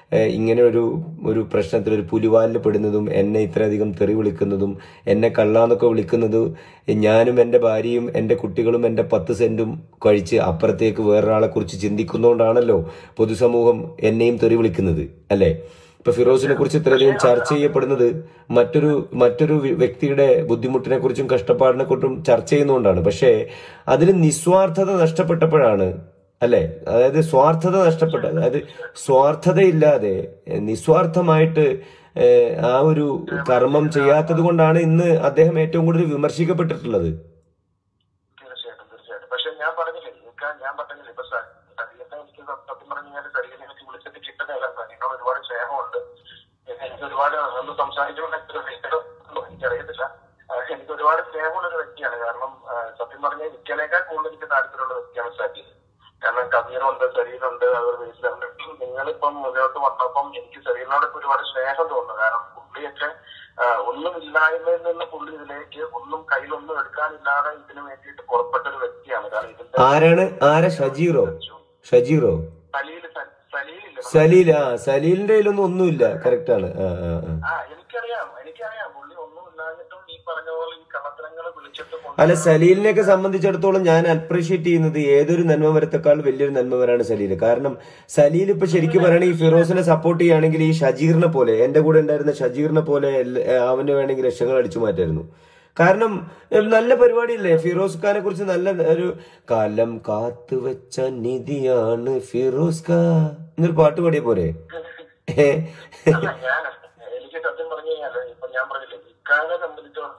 ഏഹ്, ഇങ്ങനെ ഒരു ഒരു പ്രശ്നത്തിൽ ഒരു പുലിവാലിൽ പെടുന്നതും എന്നെ ഇത്രയധികം തെറി വിളിക്കുന്നതും എന്നെ കള്ളാന്നൊക്കെ വിളിക്കുന്നത് ഞാനും എൻ്റെ ഭാര്യയും എൻ്റെ കുട്ടികളും എൻ്റെ പത്ത് സെന്റും കഴിച്ച് അപ്പുറത്തേക്ക് വേറൊരാളെ കുറിച്ച് ചിന്തിക്കുന്നതുകൊണ്ടാണല്ലോ പൊതുസമൂഹം എന്നെയും തെറി വിളിക്കുന്നത് അല്ലേ ഇപ്പൊ ഫിറോസിനെ കുറിച്ച് ഇത്രയധികം ചർച്ച ചെയ്യപ്പെടുന്നത് മറ്റൊരു മറ്റൊരു വ്യ- വ്യക്തിയുടെ ബുദ്ധിമുട്ടിനെ കുറിച്ചും കഷ്ടപ്പാടിനെ കുറിച്ചും ചർച്ച ചെയ്യുന്നതുകൊണ്ടാണ് പക്ഷേ അതിൽ നിസ്വാർത്ഥത നഷ്ടപ്പെട്ടപ്പോഴാണ് അല്ലെ അതായത് സ്വാർത്ഥത നഷ്ടപ്പെട്ട അതായത് സ്വാർത്ഥതയില്ലാതെ എഹ്, നിസ്വാർത്ഥമായിട്ട് ഏഹ്, ആ ഒരു കർമ്മം ചെയ്യാത്തത് കൊണ്ടാണ് ഇന്ന് അദ്ദേഹം ഏറ്റവും കൂടുതൽ വിമർശിക്കപ്പെട്ടിട്ടുള്ളത്
തീർച്ചയായിട്ടും തീർച്ചയായിട്ടും പക്ഷെ ഞാൻ പറഞ്ഞില്ലേ എനിക്ക് ഞാൻ പറഞ്ഞില്ലേ ഇപ്പൊ സ- സരിയനെ എനിക്ക് സ- സത്യം പറഞ്ഞു കഴിഞ്ഞാൽ സരിയനെ എനിക്ക് വിളിച്ചിട്ട് കിട്ടുന്നില്ല സരിയനോട് ഒരുപാട് സ്നേഹമുണ്ട് പിന്നെ എനിക്ക് ഒരുപാട് ഒന്ന് സംസാരിച്ചുകൊണ്ട് എനിക്ക് വ്യക്തിയുടെ എനിക്കറിയത്തില്ല ആ, എനിക്ക് ഒരുപാട് സ്നേഹമുള്ള ഒരു വ്യക്തിയാണ് കാരണം ആ, സത്യം പറഞ്ഞാൽ വിദ്യാലയേക്കാൾ കൂടുതൽ എനിക്ക് താല്പര്യമുള്ള വ്യക്തിയാണ് സരി കാരണം കബീറുണ്ട് സരീനുണ്ട് അവർ ബേസിലുണ്ട് നിങ്ങളിപ്പം മുന്നോട്ട് വന്നപ്പം എനിക്ക് സരീനോടൊക്കെ ഒരുപാട് സ്നേഹം തോന്നുന്നു കാരണം പുള്ളിയൊക്കെ ആ, ഒന്നുമില്ലായ്മയിൽ നിന്ന് പുള്ളി ഇതിലേക്ക് ഒന്നും കയ്യിലൊന്നും എടുക്കാനില്ലാതെ ഇതിനു വേണ്ടിയിട്ട് പുറപ്പെട്ട ഒരു വ്യക്തിയാണ് കാരണം ഇതിന്റെ
ആരാണ് ആരാ ഷജീറോ ഷജീറോ
സലീൽ സ- സലീലില്ലേ
സലീൽ ആ സലീലിന്റെ കയ്യിലൊന്നും ഒന്നുമില്ല കറക്റ്റ് ആണ് ആ ആ ആ
ആ എനിക്കറിയാം എനിക്കറിയാം പുള്ളി ഒന്നും ഇല്ലാഞ്ഞിട്ടും ഈ പറഞ്ഞ പോലെ ഈ കള്ളത്തരങ്ങൾ വിളിച്ചിട്ട് കൊണ്ട്
അല്ല സലീലിനെയൊക്കെ സംബന്ധിച്ചിടത്തോളം ഞാൻ അപ്രീഷിയേറ്റ് ചെയ്യുന്നത് ഏതൊരു നന്മമരത്തെക്കാൾ വലിയൊരു നന്മമരാണ് സലീൽ കാരണം സലീൽ ഇപ്പൊ ശരിക്കും പറയുകയാണെങ്കിൽ ഈ ഫിറോസിനെ സപ്പോർട്ട് ചെയ്യുകയാണെങ്കിൽ ഈ ഷജീറിനെ പോലെ എന്റെ കൂടെ ഉണ്ടായിരുന്ന ഷജീറിനെ പോലെ എല്ല- അവന് വേണമെങ്കിൽ ലക്ഷങ്ങൾ അടിച്ചു മാറ്റായിരുന്നു കാരണം ഏ, നല്ല പരിപാടിയല്ലേ ഫിറോസ് ഖാനെ കുറിച്ച് നല്ല ഒരു കാലം കാത്തുവെച്ച നിധിയാണ് ഫിറോസ് ഖാ എന്നൊരു പാട്ട് പാടിയ പോരെ ഏ?
അല്ല, ഞാൻ എനിക്ക് സത്യം പറഞ്ഞു കഴിഞ്ഞാല് ഇപ്പൊ ഞാൻ പറഞ്ഞില്ലേ ഇക്കാനെ സംബന്ധിച്ചോളം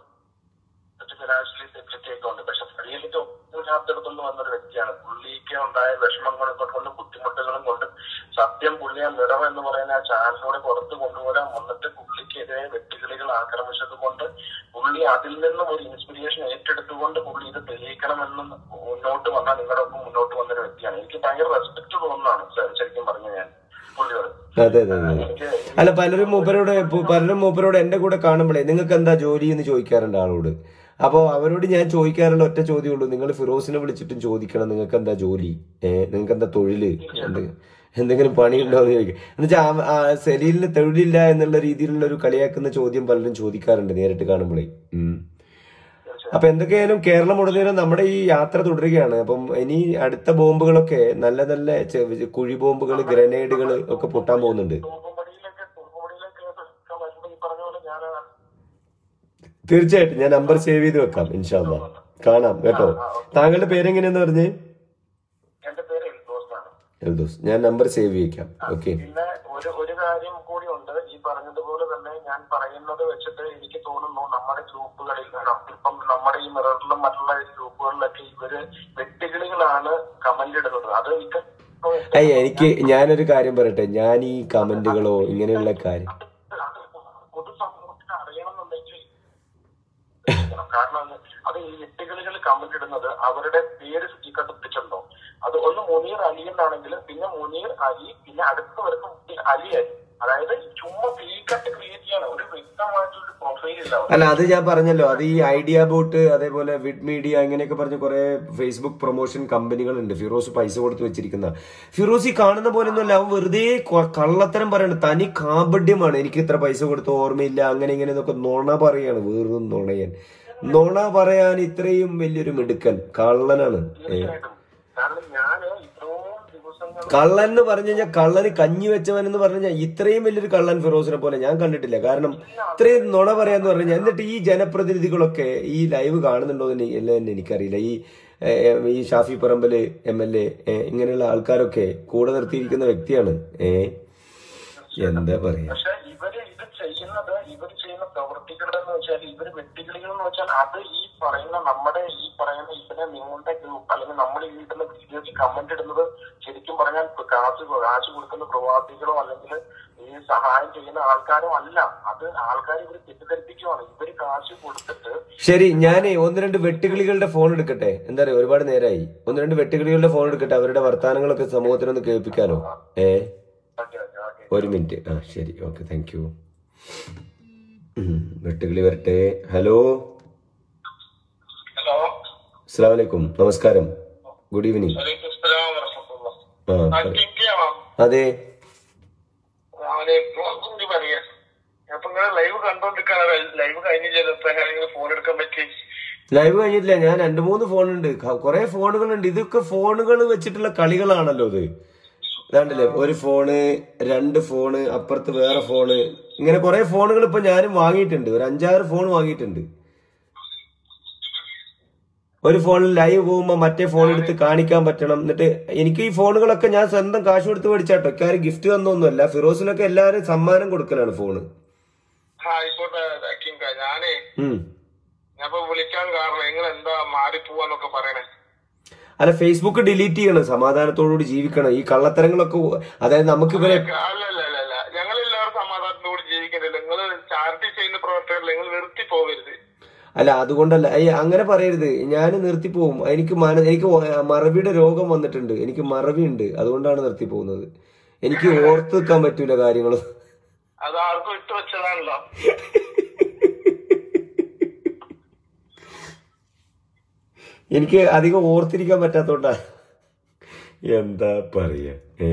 ഫിനാൻഷ്യലി സെക്യൂരിറ്റി ഒക്കെ ഉണ്ട് പക്ഷെ സരിയലിന്റെ ഒപ്പിനകത്തെടുത്തുനിന്ന് വന്നൊരു വ്യക്തിയാണ് പുള്ളിക്ക് ഉണ്ടായ വിഷമങ്ങളെ കൊണ്ടും ബുദ്ധിമുട്ടുകളും കൊണ്ട് സത്യം പുള്ളി ആ നിറവ് എന്ന് പറയുന്ന ആ ചാനലിലൂടെ പുറത്ത് കൊണ്ടുവരാൻ വന്നിട്ട് പുള്ളിക്കെതിരെ വെട്ടുകിളികൾ ആക്രമിച്ചത് കൊണ്ട് പുള്ളി അതിൽ നിന്നും ഒരു ഇൻസ്പിറേഷൻ ഏറ്റെടുത്തുകൊണ്ട് പുള്ളി ഇത് തെളിയിക്കണമെന്ന് മുന്നോട്ട് വന്ന നിങ്ങളുടെ ഒപ്പം മുന്നോട്ട് വന്നൊരു വ്യക്തിയാണ് എനിക്ക് ഭയങ്കര റെസ്പെക്ട് തോന്നുന്നതാണ് ശ- ശരിക്കും പറഞ്ഞു ഞാൻ പുള്ളിയോട്
അതെ അതെ അതെ
എനിക്ക്
അല്ല പലരും മൂപ്പരോട് ഇപ്പൊ പലരും മൂപ്പരോട് എന്റെ കൂടെ കാണുമ്പോഴേ നിങ്ങൾക്ക് എന്താ ജോലി എന്ന് ചോദിക്കാറുണ്ട് ആളോട് അപ്പോൾ അവരോട് ഞാൻ ചോദിക്കാറുള്ള ഒറ്റ ചോദ്യമുള്ളൂ നിങ്ങൾ ഫിറോസിനെ വിളിച്ചിട്ടും ചോദിക്കണം നിങ്ങൾക്ക് എന്താ ജോലി ഏഹ് നിങ്ങൾക്ക് എന്താ തൊഴില് എന്ത് എന്തെങ്കിലും പണിയുണ്ടോ എന്ന് ചോദിക്കുക എന്നുവെച്ചാൽ സലീലിന് തൊഴിലില്ല എന്നുള്ള രീതിയിലുള്ള ഒരു കളിയാക്കുന്ന ചോദ്യം പലരും ചോദിക്കാറുണ്ട് നേരിട്ട് കാണുമ്പോഴേ ഉം. അപ്പൊ എന്തൊക്കെയായാലും കേരളം ഉടനീളം നമ്മുടെ ഈ യാത്ര തുടരുകയാണ് അപ്പം ഇനി അടുത്ത ബോംബുകളൊക്കെ നല്ല നല്ല ചെ- കുഴി ബോംബുകൾ ഗ്രനേഡുകൾ ഒക്കെ പൊട്ടാൻ പോകുന്നുണ്ട്
തൂക്കുംപടിയിലൊക്കെ തൂക്കുംപടിയിലൊക്കെ വരുമ്പോ ഈ പറഞ്ഞ പോലെ ഞാൻ
തീർച്ചയായിട്ടും ഞാൻ നമ്പർ സേവ് ചെയ്ത് വെക്കാം ഇൻഷാല്ല കാണാം കേട്ടോ താങ്കളുടെ പേരെങ്ങനെയാന്ന് പറഞ്ഞ്
എന്റെ പേര് എൽദോസ് ആണ്
എൽദോസ് ഞാൻ നമ്പർ സേവ് ചെയ്യിക്കാം ഓക്കെ
പിന്നെ ഒരു ഒരു കാര്യം കൂടി ഉണ്ട് ഈ പറഞ്ഞതുപോലെ തന്നെ ഞാൻ പറയുന്നത് വെച്ചിട്ട് എനിക്ക് തോന്നുന്നു നമ്മുടെ ഗ്രൂപ്പുകളിൽ ഇപ്പം നമ്മുടെ ഈ മിററിലും മറ്റുള്ള ഗ്രൂപ്പുകളിലൊക്കെ ഇവര് വെട്ടുകിളികളാണ് കമന്റ് ഇടുന്നത് അത് ഇക്ക
അയ്യ എനിക്ക് ഞാനൊരു കാര്യം പറയട്ടെ ഞാൻ ഈ കമന്റുകളോ ഇങ്ങനെയുള്ള കാര്യം
അത് പൊതുസമൂഹത്തിന് അറിയണമെന്നുണ്ടെങ്കിൽ കാരണം അത് അത് ഈ വെട്ടുകിളികൾ കമന്റ് ഇടുന്നത് അവരുടെ പേര് സ്റ്റിക്കത്ത് പിടിച്ചിട്ടുണ്ടോ അത് ഒന്ന് മുനീർ അലി എന്നാണെങ്കിൽ പിന്നെ മുനീർ അലി പിന്നെ അടുത്ത് വരുന്ന മുനീർ അലി അലി അതായത് ചുമ്മാ ഫേക്കായിട്ട് ക്രിയേറ്റ് ചെയ്യാണ് ഒരു വ്യക്തമായിട്ടൊരു പ്രൊഫൈൽ ഇല്ല അവർക്ക്.
അല്ല അത് ഞാൻ പറഞ്ഞല്ലോ അത് ഈ ഐഡിയ ബോട്ട് അതേപോലെ വിഡ് മീഡിയ ഇങ്ങനെയൊക്കെ പറഞ്ഞ കുറെ ഫേസ്ബുക്ക് പ്രൊമോഷൻ കമ്പനികളുണ്ട് ഫിറോസ് പൈസ കൊടുത്ത് വെച്ചിരിക്കുന്ന ഫിറോസ് ഈ കാണുന്ന പോലെ ഒന്നുമല്ല അവൻ വെറുതെ കൊ- കള്ളത്തരം പറയണ തനി കാപഡ്യമാണ് എനിക്ക് ഇത്ര പൈസ കൊടുത്ത ഓർമ്മയില്ല അങ്ങനെ ഇങ്ങനെ എന്നൊക്കെ നുണ പറയാണ് വെറും നുണയൻ നുണ പറയാൻ ഇത്രയും വലിയൊരു മിടുക്കൻ കള്ളനാണ് ഏ.
തീർച്ചയായിട്ടും കാരണം ഞാന് ഇത്രയും ദിവസങ്ങൾ
കള്ളൻ എന്ന് പറഞ്ഞു കഴിഞ്ഞാൽ കള്ളന് കഞ്ഞി വെച്ചവൻ എന്ന് പറഞ്ഞു കഴിഞ്ഞാൽ ഇത്രയും വലിയൊരു കള്ളൻ ഫിറോസിനെ പോലെ ഞാൻ കണ്ടിട്ടില്ല കാരണം ഇത്രയും നുണ പറയാന്ന് പറഞ്ഞു കഴിഞ്ഞാൽ എന്നിട്ട് ഈ ജനപ്രതിനിധികളൊക്കെ ഈ ലൈവ് കാണുന്നുണ്ടോ എന്ന് എനി- എല്ലാം തന്നെ എനിക്കറിയില്ല ഈ ഏ, ഈ Shafi Parambil M L A ഇങ്ങനെയുള്ള ആൾക്കാരൊക്കെ കൂടെ നിർത്തിയിരിക്കുന്ന വ്യക്തിയാണ് ഏ എന്താ പറയാ
പക്ഷെ ഇവര് ഇത് ചെയ്യുന്നത് ഇവർ ചെയ്യുന്ന പ്രവൃത്തികളെന്ന് വെച്ചാൽ ഇവര് വെട്ടുകിളികൾ എന്ന് വെച്ചാൽ അത് ഈ പറയുന്ന നമ്മുടെ ഈ പറയുന്ന ഇതിനെ നിങ്ങളുടെ ഗ്രൂപ്പ് അല്ലെങ്കിൽ നമ്മൾ ഈ ഇടുന്ന വീഡിയോയ്ക്ക് കമന്റ് ഇടുന്നത് ശരിക്കും പറഞ്ഞാൽ കാശ് കാശ് കൊടുക്കുന്ന പ്രവാസികളോ അല്ലെങ്കിൽ ഈ സഹായം ചെയ്യുന്ന ആൾക്കാരോ അല്ല അത് ആൾക്കാർ ഇവർ തെറ്റിദ്ധരിപ്പിക്കുവാണ് ഇവര് കാശ് കൊടുത്തിട്ട്
ശരി ഞാനേ ഒന്ന് രണ്ട് വെട്ടുകിളികളുടെ ഫോൺ എടുക്കട്ടെ എന്താ പറയാ ഒരുപാട് നേരമായി ഒന്ന് രണ്ട് വെട്ടുകിളികളുടെ ഫോൺ എടുക്കട്ടെ അവരുടെ വർത്തമാനങ്ങളൊക്കെ സമൂഹത്തിനൊന്ന് കേൾപ്പിക്കാനോ ഏ
ഓക്കെ ഓക്കെ ഓക്കെ
ഒരു മിനിറ്റ് ആ ശരി ഓക്കെ താങ്ക് യു വെട്ടുകിളി വരട്ടെ ഹലോ
ഹലോ
അസ്സാം വലൈക്കും നമസ്കാരം ഗുഡ് ഈവനിങ്
വലൈക്കും അസ്സലാം വറഹ്മത്തുള്ളാഹി.
ആ
ആ,
പറ-
കിങ്കിയാണോ?
അതെ
ആ,
അവനെ എന്ത് പറയാ അപ്പൊ ഇങ്ങനെ ലൈവ് കണ്ടോണ്ടിരിക്കാണ് ലൈവ് കഴിഞ്ഞില്ലല്ലോ ഇപ്പൊ എങ്ങനെയെങ്കിലും ഫോൺ എടുക്കാൻ പറ്റി
ലൈവ് കഴിഞ്ഞിട്ടില്ല ഞാൻ രണ്ട് മൂന്ന് ഫോണുണ്ട് കുറെ ഫോണുകളുണ്ട് ഇതൊക്കെ ഫോണുകൾ വെച്ചിട്ടുള്ള കളികളാണല്ലോ ഇത് ഇതാണ്ടല്ലേ ഒരു ഫോണ് രണ്ട് ഫോണ് അപ്പുറത്ത് വേറെ ഫോണ് ഇങ്ങനെ കുറെ ഫോണുകൾ ഇപ്പൊ ഞാനും വാങ്ങിയിട്ടുണ്ട് ഒരു അഞ്ചാറ് ഫോൺ വാങ്ങിയിട്ടുണ്ട് ഒരു ഫോണിൽ ലൈവ് പോകുമ്പോ മറ്റേ ഫോൺ എടുത്ത് കാണിക്കാൻ പറ്റണം എന്നിട്ട് എനിക്ക് ഈ ഫോണുകളൊക്കെ ഞാൻ സ്വന്തം കാശ് കൊടുത്ത് മേടിച്ചാട്ടോ ഒക്കെ ആരും ഗിഫ്റ്റ് തന്നൊന്നുമല്ല ഫിറോസിനൊക്കെ എല്ലാവരും സമ്മാനം കൊടുക്കലാണ് ഫോണ്
ആ ആയിക്കോട്ടെ കിങ്ക ഞാനേ
ഉം
ഞാൻ ഇപ്പൊ വിളിക്കാൻ കാരണം നിങ്ങൾ എന്താ മാറിപ്പോവാന്നൊക്കെ പറയണേ
അല്ല ഫേസ്ബുക്ക് ഡിലീറ്റ് ചെയ്യണം സമാധാനത്തോടുകൂടി ജീവിക്കണം ഈ കള്ളത്തരങ്ങളൊക്കെ ഒ- അതായത് നമുക്ക് ഇവരെ
അല്ല അല്ല അല്ല അല്ല ഞങ്ങൾ എല്ലാവരും സമാധാനത്തോട് ജീവിക്കുന്നില്ല നിങ്ങൾ ചാരിറ്റി ചെയ്യുന്ന പ്രവർത്തകർ നിങ്ങൾ നിർത്തി പോകരുത്
അല്ല അതുകൊണ്ടല്ല അയ്യ അങ്ങനെ പറയരുത് ഞാൻ നിർത്തിപ്പോവും എനിക്ക് മന എനിക്ക് ഒ- മറവിയുടെ രോഗം വന്നിട്ടുണ്ട് എനിക്ക് മറവി ഉണ്ട് അതുകൊണ്ടാണ് നിർത്തിപ്പോകുന്നത് എനിക്ക് ഓർത്ത് വെക്കാൻ പറ്റൂല കാര്യങ്ങൾ
അത് ആർക്കും ഇട്ട് വെച്ചതാണല്ലോ
എനിക്ക് അധികം ഓർത്തിരിക്കാൻ പറ്റാത്തോണ്ടാ എന്താ പറയാ ഏ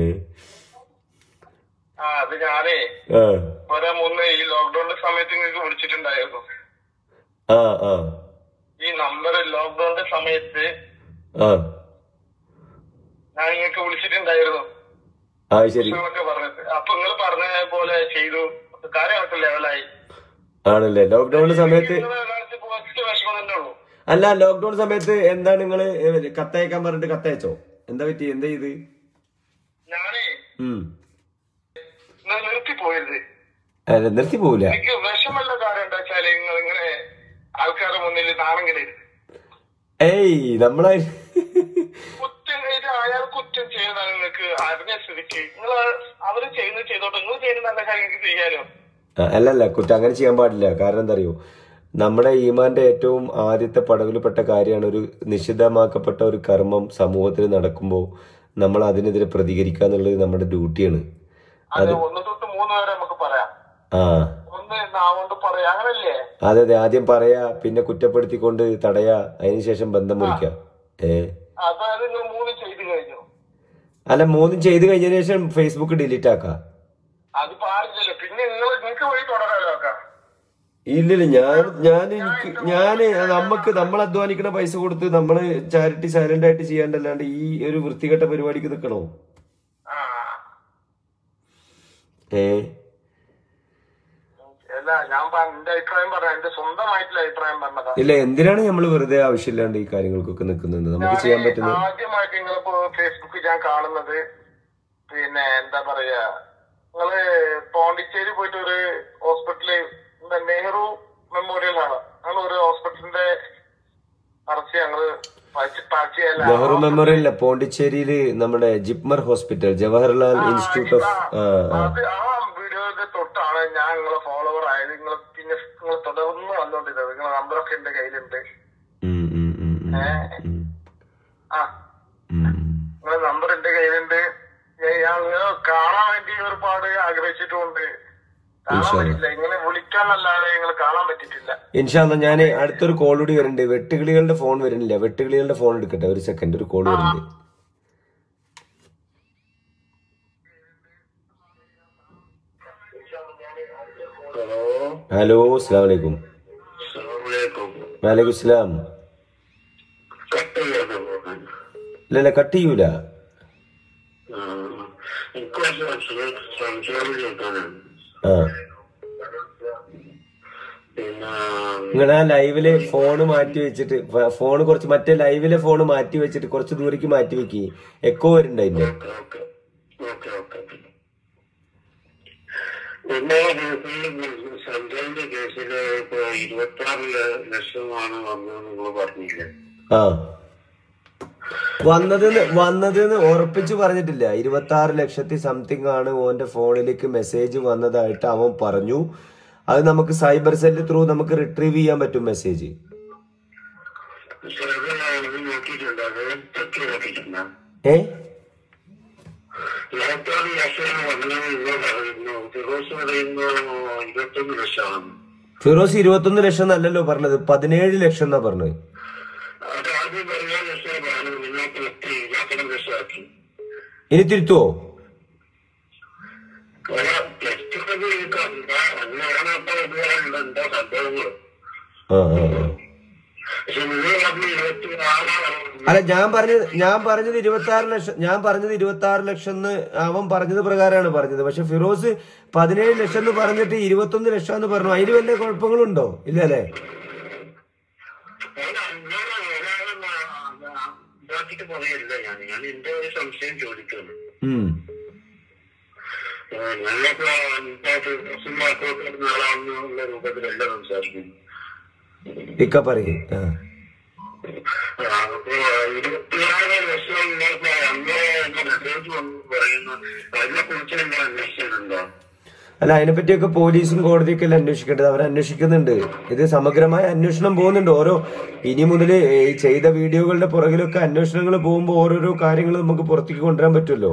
ആ അത് ഞാനേ
ആ
ഒരേ മുന്നേ ഈ ലോക്ക്ഡൌണിന്റെ സമയത്ത് നിങ്ങൾക്ക് വിളിച്ചിട്ടുണ്ടായിരുന്നു
ആ ആ
ഈ നമ്പർ ലോക്ക്ഡൌണിന്റെ സമയത്ത്
ആ
ഞാൻ നിങ്ങൾക്ക് വിളിച്ചിട്ടുണ്ടായിരുന്നു
ആ ശരി
എന്നൊക്കെ പറഞ്ഞിട്ട് അപ്പൊ നിങ്ങൾ പറഞ്ഞ പോലെ ചെയ്തു കാര്യമായിട്ട് ലെവലായി
ആണല്ലേ ലോക്ക്ഡൌണിന്റെ സമയത്ത്
നിങ്ങളെ കാണിച്ച് കുറച്ച് വിഷമം തന്നെ ഉള്ളൂ
അല്ല ലോക്ക്ഡൌൺ സമയത്ത് എന്താ നിങ്ങള് കത്തയക്കാൻ പറഞ്ഞിട്ട് കത്തയച്ചോ എന്താ പറ്റി എന്താ ചെയ്ത്
ഞാനേ
ഉം
നിങ്ങൾ നിർത്തി പോയത്
അല്ല, നിർത്തി പോവില്ല
എനിക്ക് വിഷമല്ല കാര്യം എന്താ വെച്ചാല് നിങ്ങൾ ഇങ്ങനെ ആൾക്കാരുടെ മുന്നിൽ നാണം കിടരുത്
ഏയ് നമ്മളെ
കുറ്റം ഇത് അയാൾ കുറ്റം ചെയ്യുന്നതാണ് നിങ്ങൾക്ക് അറിഞ്ഞ സ്ഥിതിക്ക് നിങ്ങൾ അവര് ചെയ്യുന്നത് ചെയ്തോട്ടെ നിങ്ങൾ ചെയ്യുന്ന നല്ല കാര്യം നിങ്ങൾക്ക് ചെയ്യാലോ
ആ, അല്ലല്ല കുറ്റം അങ്ങനെ ചെയ്യാൻ പാടില്ല കാരണം എന്താ അറിയോ നമ്മുടെ ഈമാന്റെ ഏറ്റവും ആദ്യത്തെ പടവിൽപ്പെട്ട കാര്യമാണ് ഒരു നിഷിദ്ധമാക്കപ്പെട്ട ഒരു കർമ്മം സമൂഹത്തിൽ നടക്കുമ്പോൾ നമ്മൾ അതിനെതിരെ പ്രതികരിക്കുക എന്നുള്ളത് നമ്മുടെ ഡ്യൂട്ടിയാണ്
അത് ഒന്ന് തൊട്ട് മൂന്ന് വരെ നമുക്ക് പറയാം
ആ
ഒന്ന് നാവുകൊണ്ട് പറയാം അങ്ങനല്ലേ
അതെ അതെ ആദ്യം പറയാ പിന്നെ കുറ്റപ്പെടുത്തിക്കൊണ്ട് തടയാ അതിനുശേഷം ബന്ധം മുറിക്കുക ഏ
അതായത് നിങ്ങൾ മൂന്ന് ചെയ്ത് കഴിഞ്ഞു
അല്ല മൂന്നും ചെയ്ത് കഴിഞ്ഞതിന് ശേഷം ഫേസ്ബുക്ക് ഡിലീറ്റ് ആക്കാം
അത് പാടില്ലല്ലോ പിന്നെ നിങ്ങൾ നിങ്ങൾക്ക് വഴി തുടരാലോ ഒക്കെ
ഇല്ലില്ല ഞാൻ ഞാൻ എനിക്ക് ഞാൻ നമുക്ക് നമ്മൾ അധ്വാനിക്കുന്ന പൈസ കൊടുത്ത് നമ്മള് ചാരിറ്റി സൈലന്റ് ആയിട്ട് ചെയ്യാണ്ടല്ലാണ്ട് ഈ ഒരു വൃത്തികെട്ട പരിപാടിക്ക് നിൽക്കണോ
ആ
ഏ
അല്ല ഞാൻ പ- എന്റെ അഭിപ്രായം പറഞ്ഞ എന്റെ സ്വന്തമായിട്ടുള്ള അഭിപ്രായം പറഞ്ഞതാ
ഇല്ല എന്തിനാണ് നമ്മൾ വെറുതെ ആവശ്യമില്ലാണ്ട് ഈ കാര്യങ്ങൾക്കൊക്കെ നിൽക്കുന്നത് നമുക്ക് ചെയ്യാൻ പറ്റുന്ന
ആദ്യമായിട്ട് നിങ്ങളിപ്പോ ഫേസ്ബുക്കിൽ ഞാൻ കാണുന്നത് പിന്നെ എന്താ പറയാ നിങ്ങള് പോണ്ടിച്ചേരി പോയിട്ട് ഒരു ഹോസ്പിറ്റല് എന്താ നെഹ്റു മെമ്മോറിയൽ ആണ് അങ്ങനെ ഒരു ഹോസ്പിറ്റലിന്റെ അറച്ച് ഞങ്ങള് പാച്ചിയല്ല
നെഹ്റു മെമ്മോറിയൽ പോണ്ടിച്ചേരിയില് നമ്മുടെ JIPMER hospital Jawaharlal institute of ആ ആ
അത് ആ വീഡിയോയുടെ തൊട്ടാണ് ഞാൻ നിങ്ങളെ ഫോളോവർ ആയത് നിങ്ങൾ പിന്നെ നിങ്ങൾ തുടർന്ന് വന്നോണ്ടിരുന്നത് നിങ്ങളെ നമ്പറൊക്കെ എന്റെ കയ്യിലുണ്ട്
ഉം, ഉം, ഉം, ഉം, ഉം,
ആ
ഉം, ഉം.
നിങ്ങളെ നമ്പർ എന്റെ കയ്യിലുണ്ട് ഞാൻ- ഞാൻ നിങ്ങളെ കാണാൻ വേണ്ടി ഒരുപാട് ആഗ്രഹിച്ചിട്ടുണ്ട് കാണാൻ
ഇൻഷാ അല്ലാ.
പറ്റില്ല ഇങ്ങനെ വിളിക്കാന്നല്ലാതെ നിങ്ങൾ കാണാൻ പറ്റിയിട്ടില്ല
ഇൻഷാല്ല ഞാൻ അടുത്തൊരു കോൾ കൂടി വരുന്നുണ്ട് വെട്ടുകിളികളുടെ ഫോൺ വരുന്നില്ല വെട്ടുകിളികളുടെ ഫോൺ എടുക്കട്ടെ ഒരു സെക്കൻഡ് ഒരു കോൾ വരുന്നുണ്ട്
ഹലോ
ഹലോ അസ്സാം വലൈക്കും
അസ്സലാമലൈക്കും
വലൈക്കും സ്ലാം
കട്ട് ചെയ്യാതെ പോകാൻ
ഇല്ലല്ല കട്ട് ചെയ്യൂല
എനിക്ക് കുറച്ച് സംശയം ചോദിക്കാനാണ്
ആ
പിന്നെ
നിങ്ങൾ ആ ലൈവില് ഫോൺ മാറ്റി വെച്ചിട്ട് ഫോൺ കുറച്ച് മറ്റേ ലൈവിലെ ഫോൺ മാറ്റി വെച്ചിട്ട് കുറച്ച് ദൂരേക്ക് മാറ്റി വെക്കി എക്കോ വരുന്നുണ്ട് അതിന്റെ
ഓക്കെ ഓക്കെ ഓക്കെ ഓക്കെ പിന്നെ സഞ്ജയന്റെ കേസില് ഇപ്പൊ ഇരുപത്തി ആറ് ലക്ഷമാണ് വന്നത് നിങ്ങൾ പറഞ്ഞില്ലേ
ആ വന്നതെന്ന് വന്നതെന്ന് ഉറപ്പിച്ചു പറഞ്ഞിട്ടില്ല ഇരുപത്തി ആറ് ലക്ഷത്തി സംതിങ് ആണ് ഓന്റെ ഫോണിലേക്ക് മെസ്സേജ് വന്നതായിട്ട് അവൻ പറഞ്ഞു അത് നമുക്ക് സൈബർ സെല്ല് ത്രൂ നമുക്ക് റിട്രീവ് ചെയ്യാൻ പറ്റും മെസ്സേജ്
പക്ഷെ അത് ഇത് നോക്കിയിട്ടുണ്ട് അത് തെറ്റ് നോക്കിയിട്ടുണ്ട്
ഏ
ഇരുപത്താറ് ലക്ഷം വന്നത് നിങ്ങൾ പറയുന്നു ഫിറോസ് പറയുന്നു ഇരുപത്തൊന്ന് ലക്ഷമാണ്
ഫിറോസ് ഇരുപത്തൊന്ന് ലക്ഷം എന്നല്ലല്ലോ പറഞ്ഞത് പതിനേഴ് ലക്ഷം എന്നാ പറഞ്ഞത്
അത് ആദ്യം പതിനാല് ലക്ഷം പറഞ്ഞു നിങ്ങൾക്ക് എത്തി ഇരുപത്തൊന്ന് ലക്ഷമാക്കി
ഇനി തിരുത്തുവോ
ഒരാ പ്ലസ് എന്താ സംഭവങ്ങൾ
ആ ആ ആ.
പക്ഷെ നിങ്ങൾ പറഞ്ഞ ഇരുപത്തി ആറാണ്
അല്ല ഞാൻ പറഞ്ഞത് ഞാൻ പറഞ്ഞത് ഇരുപത്തി ആറ് ലക്ഷം ഞാൻ പറഞ്ഞത് ഇരുപത്തി ആറ് ലക്ഷം എന്ന് അവൻ പറഞ്ഞത് പ്രകാരമാണ് പറഞ്ഞത് പക്ഷെ ഫിറോസ് പതിനേഴ് ലക്ഷം എന്ന് പറഞ്ഞിട്ട് ഇരുപത്തൊന്ന് ലക്ഷം എന്ന് പറഞ്ഞു അതിന് വല്ല കുഴപ്പങ്ങളുണ്ടോ ഇല്ല അല്ലേ
ഇതാക്കിട്ട് പറയല്ല ഞാൻ ഞാൻ എന്റെ ഒരു സംശയം ചോദിക്കുന്നു
ഉം
ഞങ്ങളിപ്പോ നാളാണെന്നുള്ള രൂപത്തിലല്ല സംസാരിക്കുന്നു
ഇക്ക പറയേ ആ
അപ്പൊ ഇരുപത്തിയാറ് ലക്ഷം നിങ്ങൾക്ക് അന്നേ എന്റെ മെസ്സേജ് വന്ന് പറയുന്നു അതിനെ കുറിച്ച് നിങ്ങൾ അന്വേഷിച്ചിട്ടുണ്ടോ
അല്ല അതിനെപ്പറ്റിയൊക്കെ പോലീസും കോടതിയൊക്കെ അല്ലേ അന്വേഷിക്കേണ്ടത് അവർ അന്വേഷിക്കുന്നുണ്ട് ഇത് സമഗ്രമായ അന്വേഷണം പോകുന്നുണ്ട് ഓരോ ഇനി മുതൽ ഈ ചെയ്ത വീഡിയോകളുടെ പുറകിലൊക്കെ അന്വേഷണങ്ങൾ പോകുമ്പോൾ ഓരോരോ കാര്യങ്ങൾ നമുക്ക് പുറത്തേക്ക് കൊണ്ടുവരാൻ പറ്റുമല്ലോ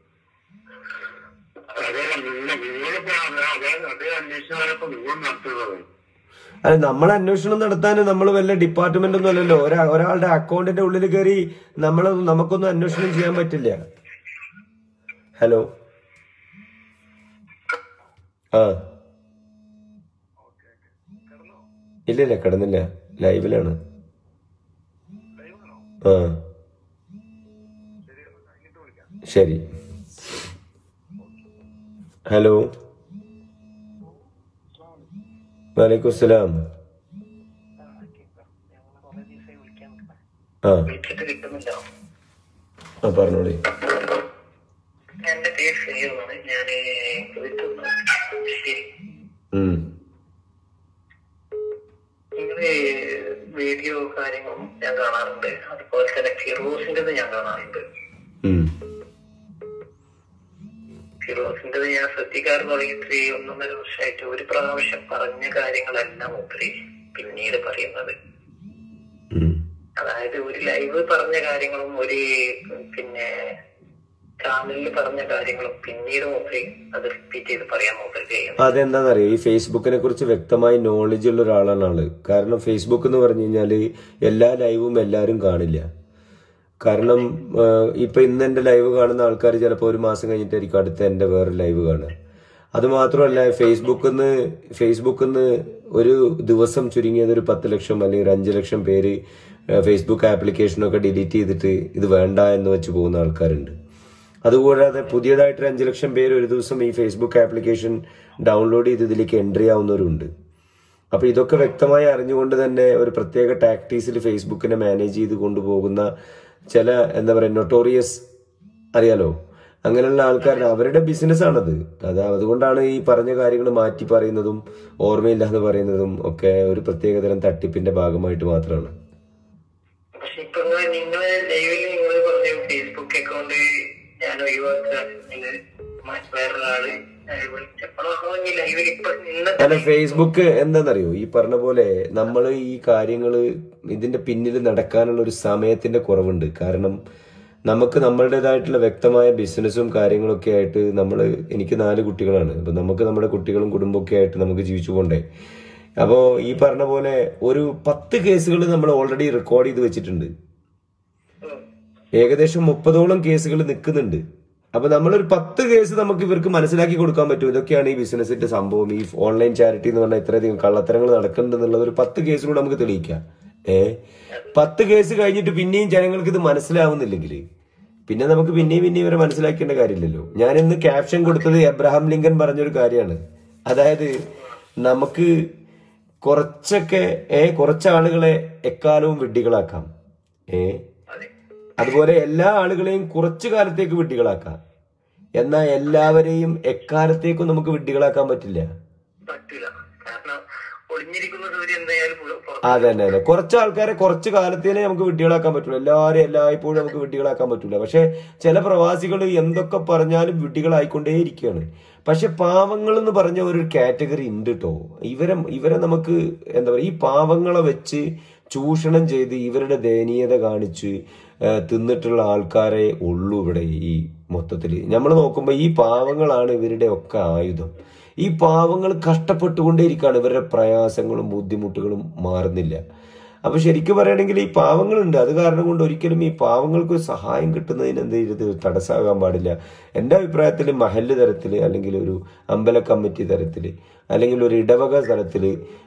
അതെ നിങ്ങൾ നിങ്ങളിപ്പോ അതേ അതേ അന്വേഷണമായപ്പോ നിങ്ങൾ നടത്തുന്നത്
അല്ല നമ്മൾ അന്വേഷണം നടത്താൻ നമ്മൾ വല്ല ഡിപ്പാർട്ട്മെന്റ് ഒന്നും അല്ലല്ലോ ഒരാ ഒരാളുടെ അക്കൗണ്ടിന്റെ ഉള്ളിൽ കയറി നമ്മൾ നമുക്കൊന്നും അന്വേഷണം ചെയ്യാൻ പറ്റില്ല ഹലോ ആ ഇല്ല ഇല്ല കിടന്നില്ല ലൈവിലാണ് ആ ശരി ഹലോ വലൈക്കും സ്സലാം ആ
വിളിച്ചിട്ട് കിട്ടുന്നില്ല
ആ പറഞ്ഞോളി
എന്റെ പേര് ഷെയ്യാണ് ഞാൻ ശരി
ഉം
നിങ്ങള് വീഡിയോ കാര്യങ്ങളും ഞാൻ കാണാറുണ്ട് അതുപോലെ തന്നെ ഫിറോസിന്റേത് ഞാൻ കാണാറുണ്ട്
ഉം
ഫിറോസിന്റേത് ഞാൻ ശ്രദ്ധിക്കാറ് തുടങ്ങിയിട്ട് ഈ ഒന്നൊന്നര വർഷമായിട്ട് ഒരു പ്രാവശ്യം പറഞ്ഞ കാര്യങ്ങളെല്ലാം ഒത്തിരി പിന്നീട് പറയുന്നത്
ഉം
അതായത് ഒരു ലൈവ് പറഞ്ഞ കാര്യങ്ങളും ഒരു പിന്നെ ചാനലിൽ പറഞ്ഞ കാര്യങ്ങളും പിന്നീട് മൂപ്പര് അത് റിപ്പീറ്റ് ചെയ്ത് പറയാൻ മൂപ്പര് ചെയ്യുന്നു
അതെന്താണെന്നറിയോ ഈ ഫേസ്ബുക്കിനെ കുറിച്ച് വ്യക്തമായി നോളജ് ഉള്ള ഒരാളാണ് ആള് കാരണം ഫേസ്ബുക്ക് എന്ന് പറഞ്ഞു കഴിഞ്ഞാല് എല്ലാ ലൈവും എല്ലാവരും കാണില്ല കാരണം ആ, ഇപ്പൊ ഇന്ന് എന്റെ ലൈവ് കാണുന്ന ആൾക്കാർ ചിലപ്പോൾ ഒരു മാസം കഴിഞ്ഞിട്ടായിരിക്കും അടുത്ത എന്റെ വേറെ ലൈവ് കാണുക അത് മാത്രമല്ല ഫേസ്ബുക്കിൽ നിന്ന് ഫേസ്ബുക്കിൽ നിന്ന് ഒരു ദിവസം ചുരുങ്ങിയത് ഒരു പത്ത് ലക്ഷം അല്ലെങ്കിൽ ഒരു അഞ്ച് ലക്ഷം പേര് ആ, ഫേസ്ബുക്ക് ആപ്ലിക്കേഷനൊക്കെ ഡിലീറ്റ് ചെയ്തിട്ട് ഇത് വേണ്ട എന്ന് വെച്ച് പോകുന്ന ആൾക്കാരുണ്ട് അതുകൂടാതെ പുതിയതായിട്ട് ഒരു അഞ്ച് ലക്ഷം പേര് ഒരു ദിവസം ഈ ഫേസ്ബുക്ക് ആപ്ലിക്കേഷൻ ഡൗൺലോഡ് ചെയ്ത് ഇതിലേക്ക് എൻട്രി ആവുന്നവരുണ്ട് അപ്പൊ ഇതൊക്കെ വ്യക്തമായി അറിഞ്ഞുകൊണ്ട് തന്നെ ഒരു പ്രത്യേക ടാക്ടീസിൽ ഫേസ്ബുക്കിനെ മാനേജ് ചെയ്ത് കൊണ്ടുപോകുന്ന ചില എന്താ പറയുക നൊട്ടോറിയസ് അറിയാലോ അങ്ങനെയുള്ള ആൾക്കാരുടെ അവരുടെ ബിസിനസ് ആണത് അത് അതുകൊണ്ടാണ് ഈ പറഞ്ഞ കാര്യങ്ങൾ മാറ്റി പറയുന്നതും ഓർമ്മയില്ലാന്ന് പറയുന്നതും ഒക്കെ ഒരു പ്രത്യേകതരം തട്ടിപ്പിന്റെ ഭാഗമായിട്ട് മാത്രമാണ്
പക്ഷെ ഇപ്പൊ നിങ്ങള് നിങ്ങള് ലൈവിൽ നിങ്ങൾ പറഞ്ഞു ഫേസ്ബുക്ക് അക്കൗണ്ട് ഞാൻ ഒഴിവാക്കുക വേറൊരാള് വിളിച്ചപ്പോഴാണോ ഈ ലൈവിൽ ഇപ്പൊ
അല്ല
ഇന്നത്തെ
ഫേസ്ബുക്ക് എന്താണെന്നറിയോ ഈ പറഞ്ഞ പോലെ നമ്മൾ ഈ കാര്യങ്ങള് ഇതിന്റെ പിന്നിൽ നടക്കാനുള്ള ഒരു സമയത്തിന്റെ കുറവുണ്ട് കാരണം നമുക്ക് നമ്മളുടേതായിട്ടുള്ള വ്യക്തമായ ബിസിനസ്സും കാര്യങ്ങളൊക്കെ ആയിട്ട് നമ്മൾ എനിക്ക് നാല് കുട്ടികളാണ് അപ്പൊ നമുക്ക് നമ്മുടെ കുട്ടികളും കുടുംബമൊക്കെ ആയിട്ട് നമുക്ക് ജീവിച്ചു പോണ്ടേ അപ്പോൾ ഈ പറഞ്ഞ പോലെ ഒരു പത്ത് കേസുകൾ നമ്മൾ ഓൾറെഡി റെക്കോർഡ് ചെയ്ത് വെച്ചിട്ടുണ്ട് ഏകദേശം മുപ്പതോളം കേസുകൾ നിൽക്കുന്നുണ്ട് അപ്പൊ നമ്മളൊരു പത്ത് കേസ് നമുക്ക് ഇവർക്ക് മനസ്സിലാക്കി കൊടുക്കാൻ പറ്റും ഇതൊക്കെയാണ് ഈ ബിസിനസിന്റെ സംഭവം ഈ ഓൺലൈൻ ചാരിറ്റി എന്ന് പറഞ്ഞാൽ ഇത്രയധികം കള്ളത്തരങ്ങൾ നടക്കുന്നുണ്ട് എന്നുള്ളത് ഒരു പത്ത് കേസിലൂടെ നമുക്ക് തെളിയിക്കാം ഏ പത്ത് കേസ് കഴിഞ്ഞിട്ട് പിന്നെയും ജനങ്ങൾക്ക് ഇത് മനസ്സിലാവുന്നില്ലെങ്കിൽ പിന്നെ നമുക്ക് പിന്നെയും പിന്നെയും ഇവരെ മനസ്സിലാക്കേണ്ട കാര്യമില്ലല്ലോ ഞാൻ ഇന്ന് ക്യാപ്ഷൻ കൊടുത്തത് എബ്രഹാം ലിങ്കൻ പറഞ്ഞൊരു കാര്യമാണ് അതായത് നമുക്ക് കുറച്ചൊക്കെ ഏ കുറച്ച് ആളുകളെ എക്കാലവും വിഡ്ഢികളാക്കാം ഏ അതുപോലെ എല്ലാ ആളുകളെയും കുറച്ചു കാലത്തേക്ക് വിഡ്ഢികളാക്കാം എന്നാൽ എല്ലാവരെയും എക്കാലത്തേക്കും നമുക്ക് വിഡ്ഢികളാക്കാൻ പറ്റില്ല
പറ്റില്ല കാരണം ഒളിഞ്ഞിരിക്കുന്ന സൂര്യൻ എന്തായാലും പുറ- പുറത്ത്
അതെ തന്നെ അതെ കുറച്ച് ആൾക്കാരെ കുറച്ച് കാലത്തേനെ നമുക്ക് വിഡ്ഢികളാക്കാൻ പറ്റുള്ളൂ എല്ലാവരും എല്ലായ്പ്പോഴും നമുക്ക് വിഡ്ഢികളാക്കാൻ പറ്റില്ല പക്ഷെ ചില പ്രവാസികൾ എന്തൊക്കെ പറഞ്ഞാലും വിഡ്ഢികളായിക്കൊണ്ടേയിരിക്കുകയാണ് പക്ഷെ പാവങ്ങൾ എന്ന് പറഞ്ഞ ഒരു കാറ്റഗറി ഉണ്ട് കേട്ടോ ഇവരെ ഇവരെ നമുക്ക് എന്താ പറയുക ഈ പാവങ്ങളെ വെച്ച് ചൂഷണം ചെയ്ത് ഇവരുടെ ദയനീയത കാണിച്ച് ആ, തിന്നിട്ടുള്ള ആൾക്കാരെ ഉള്ളൂ ഇവിടെ ഈ മൊത്തത്തിൽ നമ്മൾ നോക്കുമ്പോൾ ഈ പാവങ്ങളാണ് ഇവരുടെ ഒക്കെ ആയുധം ഈ പാവങ്ങൾ കഷ്ടപ്പെട്ടുകൊണ്ടേയിരിക്കുകയാണ് ഇവരുടെ പ്രയാസങ്ങളും ബുദ്ധിമുട്ടുകളും മാറുന്നില്ല അപ്പൊ ശരിക്കും പറയുകയാണെങ്കിൽ ഈ പാവങ്ങളുണ്ട് അത് കാരണം കൊണ്ട് ഒരിക്കലും ഈ പാവങ്ങൾക്ക് ഒരു സഹായം കിട്ടുന്നതിന് എന്ത് ചെയ്ത് തടസ്സമാകാൻ പാടില്ല എൻ്റെ അഭിപ്രായത്തിൽ മഹല്ല് തരത്തിൽ അല്ലെങ്കിൽ ഒരു അമ്പല കമ്മിറ്റി തരത്തിൽ അല്ലെങ്കിൽ ഒരു ഇടവക തലത്തിൽ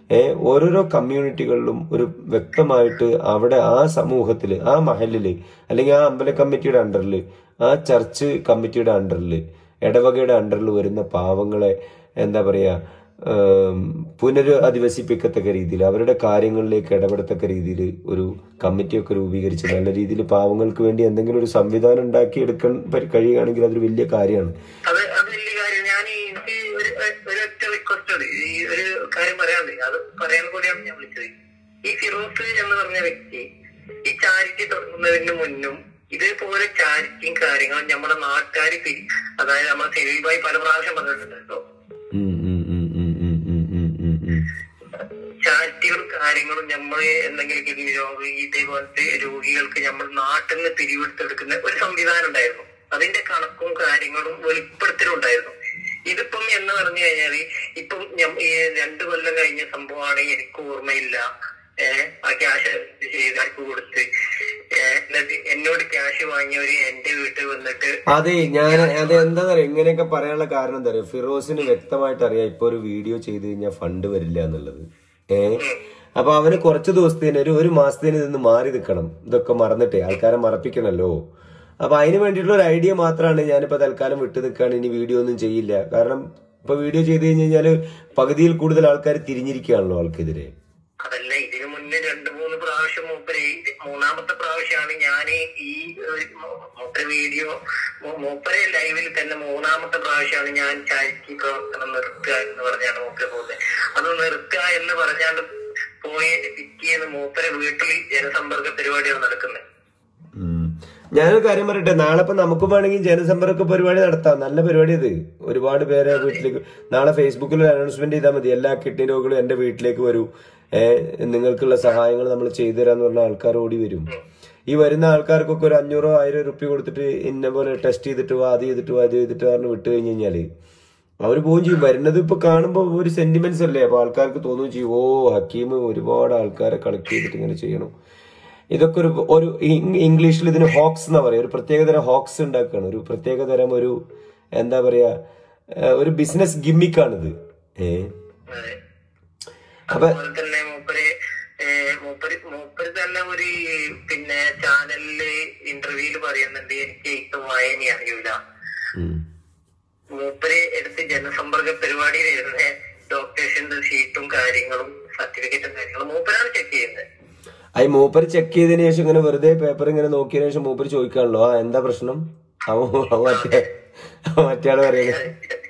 ഓരോരോ കമ്മ്യൂണിറ്റികളിലും ഒരു വ്യക്തമായിട്ട് അവിടെ ആ സമൂഹത്തിൽ ആ മഹലിൽ അല്ലെങ്കിൽ ആ അമ്പല കമ്മിറ്റിയുടെ അണ്ടറിൽ ആ ചർച്ച് കമ്മിറ്റിയുടെ അണ്ടറിൽ ഇടവകയുടെ അണ്ടറിൽ വരുന്ന പാവങ്ങളെ എന്താ പറയുക ഏം, പുനര് അധിവസിപ്പിക്കത്തക്ക രീതിയിൽ അവരുടെ കാര്യങ്ങളിലേക്ക് ഇടപെടത്തക്ക രീതിയിൽ ഒരു കമ്മിറ്റിയൊക്കെ രൂപീകരിച്ച് നല്ല രീതിയിൽ പാവങ്ങൾക്ക് വേണ്ടി എന്തെങ്കിലും ഒരു സംവിധാനം ഉണ്ടാക്കി എടുക്കാൻ പ- കഴിയുകയാണെങ്കിൽ അതൊരു വലിയ കാര്യമാണ്
അത് അത് വലിയ കാര്യം ഞാൻ ഈ എനിക്ക് ഒരു ഒരു ഒറ്റ റിക്വസ്റ്റ് ഉണ്ട് ഈ ഒരു കാര്യം പറയാനുണ്ട് അത് പറയാൻ കൂടിയാണ് ഞാൻ വിളിച്ചത് ഈ ഫിറോസ് എന്ന് പറഞ്ഞ വ്യക്തി ഈ ചാരിറ്റി തുടങ്ങുന്നതിന് മുന്നും ഇതേപോലെ ചാരിറ്റിയും കാര്യങ്ങളും നമ്മുടെ നാട്ടുകാർ അതായത് നമ്മുടെ സെലീബായി പല പ്രാവശ്യം പറഞ്ഞിട്ടുണ്ട് കേട്ടോ
ഉം, ഉം, ഉം, ഉം, ഉം, ഉം, ഉം, ഉം, ഉം.
ചാരിറ്റികളും കാര്യങ്ങളും നമ്മൾ എന്തെങ്കിലും കിഡ്നി രോഗം ഇതേപോലത്തെ രോഗികൾക്ക് നമ്മൾ നാട്ടിൽ നിന്ന് പിരിവെടുത്തെടുക്കുന്ന ഒരു സംവിധാനം ഉണ്ടായിരുന്നു അതിന്റെ കണക്കും കാര്യങ്ങളും വെളിപ്പെടുത്തലും ഉണ്ടായിരുന്നു ഇതിപ്പം എന്ന് പറഞ്ഞു കഴിഞ്ഞാല് ഇപ്പം ഞം- ഈ രണ്ടു കൊല്ലം കഴിഞ്ഞ സംഭവമാണ് എനിക്ക് ഓർമ്മയില്ല ഏഹ് ആ ക്യാഷ് ചെയ്താർക്ക് കൊടുത്ത് ഏഹ് എന്നിട്ട് എന്നോട് ക്യാഷ് വാങ്ങിയവര് എന്റെ വീട്ടിൽ വന്നിട്ട്
അതെ ഞാൻ അത് എന്താ പറയുക ഇങ്ങനെയൊക്കെ പറയാനുള്ള കാരണം എന്താ പറയുക ഫിറോസിന് വ്യക്തമായിട്ട് അറിയാം ഇപ്പൊ ഒരു വീഡിയോ ചെയ്ത് കഴിഞ്ഞാൽ ഫണ്ട് വരില്ല എന്നുള്ളത് ഏ അപ്പൊ അവന് കുറച്ച് ദിവസത്തിന് ഒരു ഒരു മാസത്തിന് നിന്ന് മാറി നിൽക്കണം ഇതൊക്കെ മറന്നിട്ടേ ആൾക്കാരെ മറപ്പിക്കണല്ലോ അപ്പൊ അതിന് വേണ്ടിയിട്ടുള്ള ഒരു ഐഡിയ മാത്രമാണ് ഞാനിപ്പോ തൽക്കാലം വിട്ടു നിൽക്കുകയാണ് ഇനി വീഡിയോ ഒന്നും ചെയ്യില്ല കാരണം ഇപ്പൊ വീഡിയോ ചെയ്ത് കഴിഞ്ഞ് കഴിഞ്ഞാല് പകുതിയിൽ കൂടുതൽ ആൾക്കാർ തിരിഞ്ഞിരിക്കുകയാണല്ലോ ആൾക്കെതിരെ
അതല്ല ഇതിനു മുന്നേ രണ്ടു മൂന്ന് പ്രാവശ്യം മൂപ്പര് ഇത് മൂന്നാമത്തെ പ്രാവശ്യമാണ് ഞാൻ ഈ ഒരു മൂ- മൂപ്പര് വീഡിയോ മൂ- മൂപ്പരെ ലൈവിൽ തന്നെ മൂന്നാമത്തെ പ്രാവശ്യമാണ് ഞാൻ ചാരിറ്റി പ്രവർത്തനം നിർത്തുക എന്ന് പറഞ്ഞാണ് മൂപ്പര് പോകുന്നത് അത് നിർത്തുക എന്ന് പറഞ്ഞാണ്ട് പോയതിന്റെ പിറ്റേന്ന് മൂപ്പരെ വീട്ടിൽ ജനസമ്പർക്ക പരിപാടിയാണ് നടക്കുന്നത്
ഉം. ഞാനൊരു കാര്യം പറയട്ടെ നാളെ ഇപ്പൊ നമുക്കും വേണമെങ്കിൽ ജനസമ്പർക്ക പരിപാടി നടത്താം നല്ല പരിപാടി ഇത് ഒരുപാട് പേരെ വീട്ടിലേക്ക് നാളെ ഫേസ്ബുക്കിൽ ഒരു അനൗൺസ്മെന്റ് ചെയ്താൽ മതി എല്ലാ കിഡ്നി രോഗികളും എന്റെ വീട്ടിലേക്ക് വരൂ ഏഹ് നിങ്ങൾക്കുള്ള സഹായങ്ങൾ നമ്മൾ ചെയ്തു തരാന്ന് പറഞ്ഞ ആൾക്കാർ ഓടി വരും ഈ വരുന്ന ആൾക്കാർക്കൊക്കെ ഒരു അഞ്ഞൂറോ ആയിരം റുപ്യ കൊടുത്തിട്ട് ഇന്ന പോലെ ടെസ്റ്റ് ചെയ്തിട്ട് വാ അത് ചെയ്തിട്ട് വാ അത് ചെയ്തിട്ട് പറഞ്ഞ് വിട്ട് കഴിഞ്ഞ് കഴിഞ്ഞാല് അവര് പോവുകയും ചെയ്യും വരുന്നത് ഇപ്പൊ കാണുമ്പോ ഒരു സെന്റിമെന്റ്സ് അല്ലേ അപ്പൊ ആൾക്കാർക്ക് തോന്നുകയും ചെയ്യും ഓ ഹക്കീം ഒരുപാട് ആൾക്കാരെ കളക്ട് ചെയ്തിട്ട് ഇങ്ങനെ ചെയ്യണം ഇതൊക്കെ ഒരു ഒരു ഇ- ഇംഗ്ലീഷിൽ ഇതിന് ഹോക്സ് എന്നാ പറയാ ഒരു പ്രത്യേകതരം ഹോക്സ് ഉണ്ടാക്കുകയാണ് ഒരു പ്രത്യേകതരം ഒരു എന്താ പറയാ ഏഹ് ഒരു ബിസിനസ് ഗിമ്മിക്കാണിത് ഏ
അതെ.
അപ്പൊ
അതുപോലെ തന്നെ മൂപ്പര് ഏഹ് മൂപ്പര് മൂപ്പര് തന്നെ ഒരു പിന്നെ ചാനലില് ഇന്റർവ്യൂല് പറയുന്നുണ്ട് എനിക്ക് ഇപ്പൊ വായന അറിയൂല
ഉം.
മൂപ്പര് എടുത്ത് ജനസമ്പർക്ക പരിപാടിയിൽ ഇരുന്ന് ഡോക്ടേഴ്സിന്റെ ഷീറ്റും കാര്യങ്ങളും സർട്ടിഫിക്കറ്റും കാര്യങ്ങളും മൂപ്പരാണ് ചെക്ക് ചെയ്യുന്നത്
അയി മൂപ്പര് ചെക്ക് ചെയ്തതിന് ശേഷം ഇങ്ങനെ വെറുതെ പേപ്പർ ഇങ്ങനെ നോക്കിയതിനു ശേഷം മൂപ്പര് ചോദിക്കാണല്ലോ ആ എന്താ പ്രശ്നം അവൻ അവൻ മറ്റേ അവൻ മറ്റേ ആള് പറയുന്നത്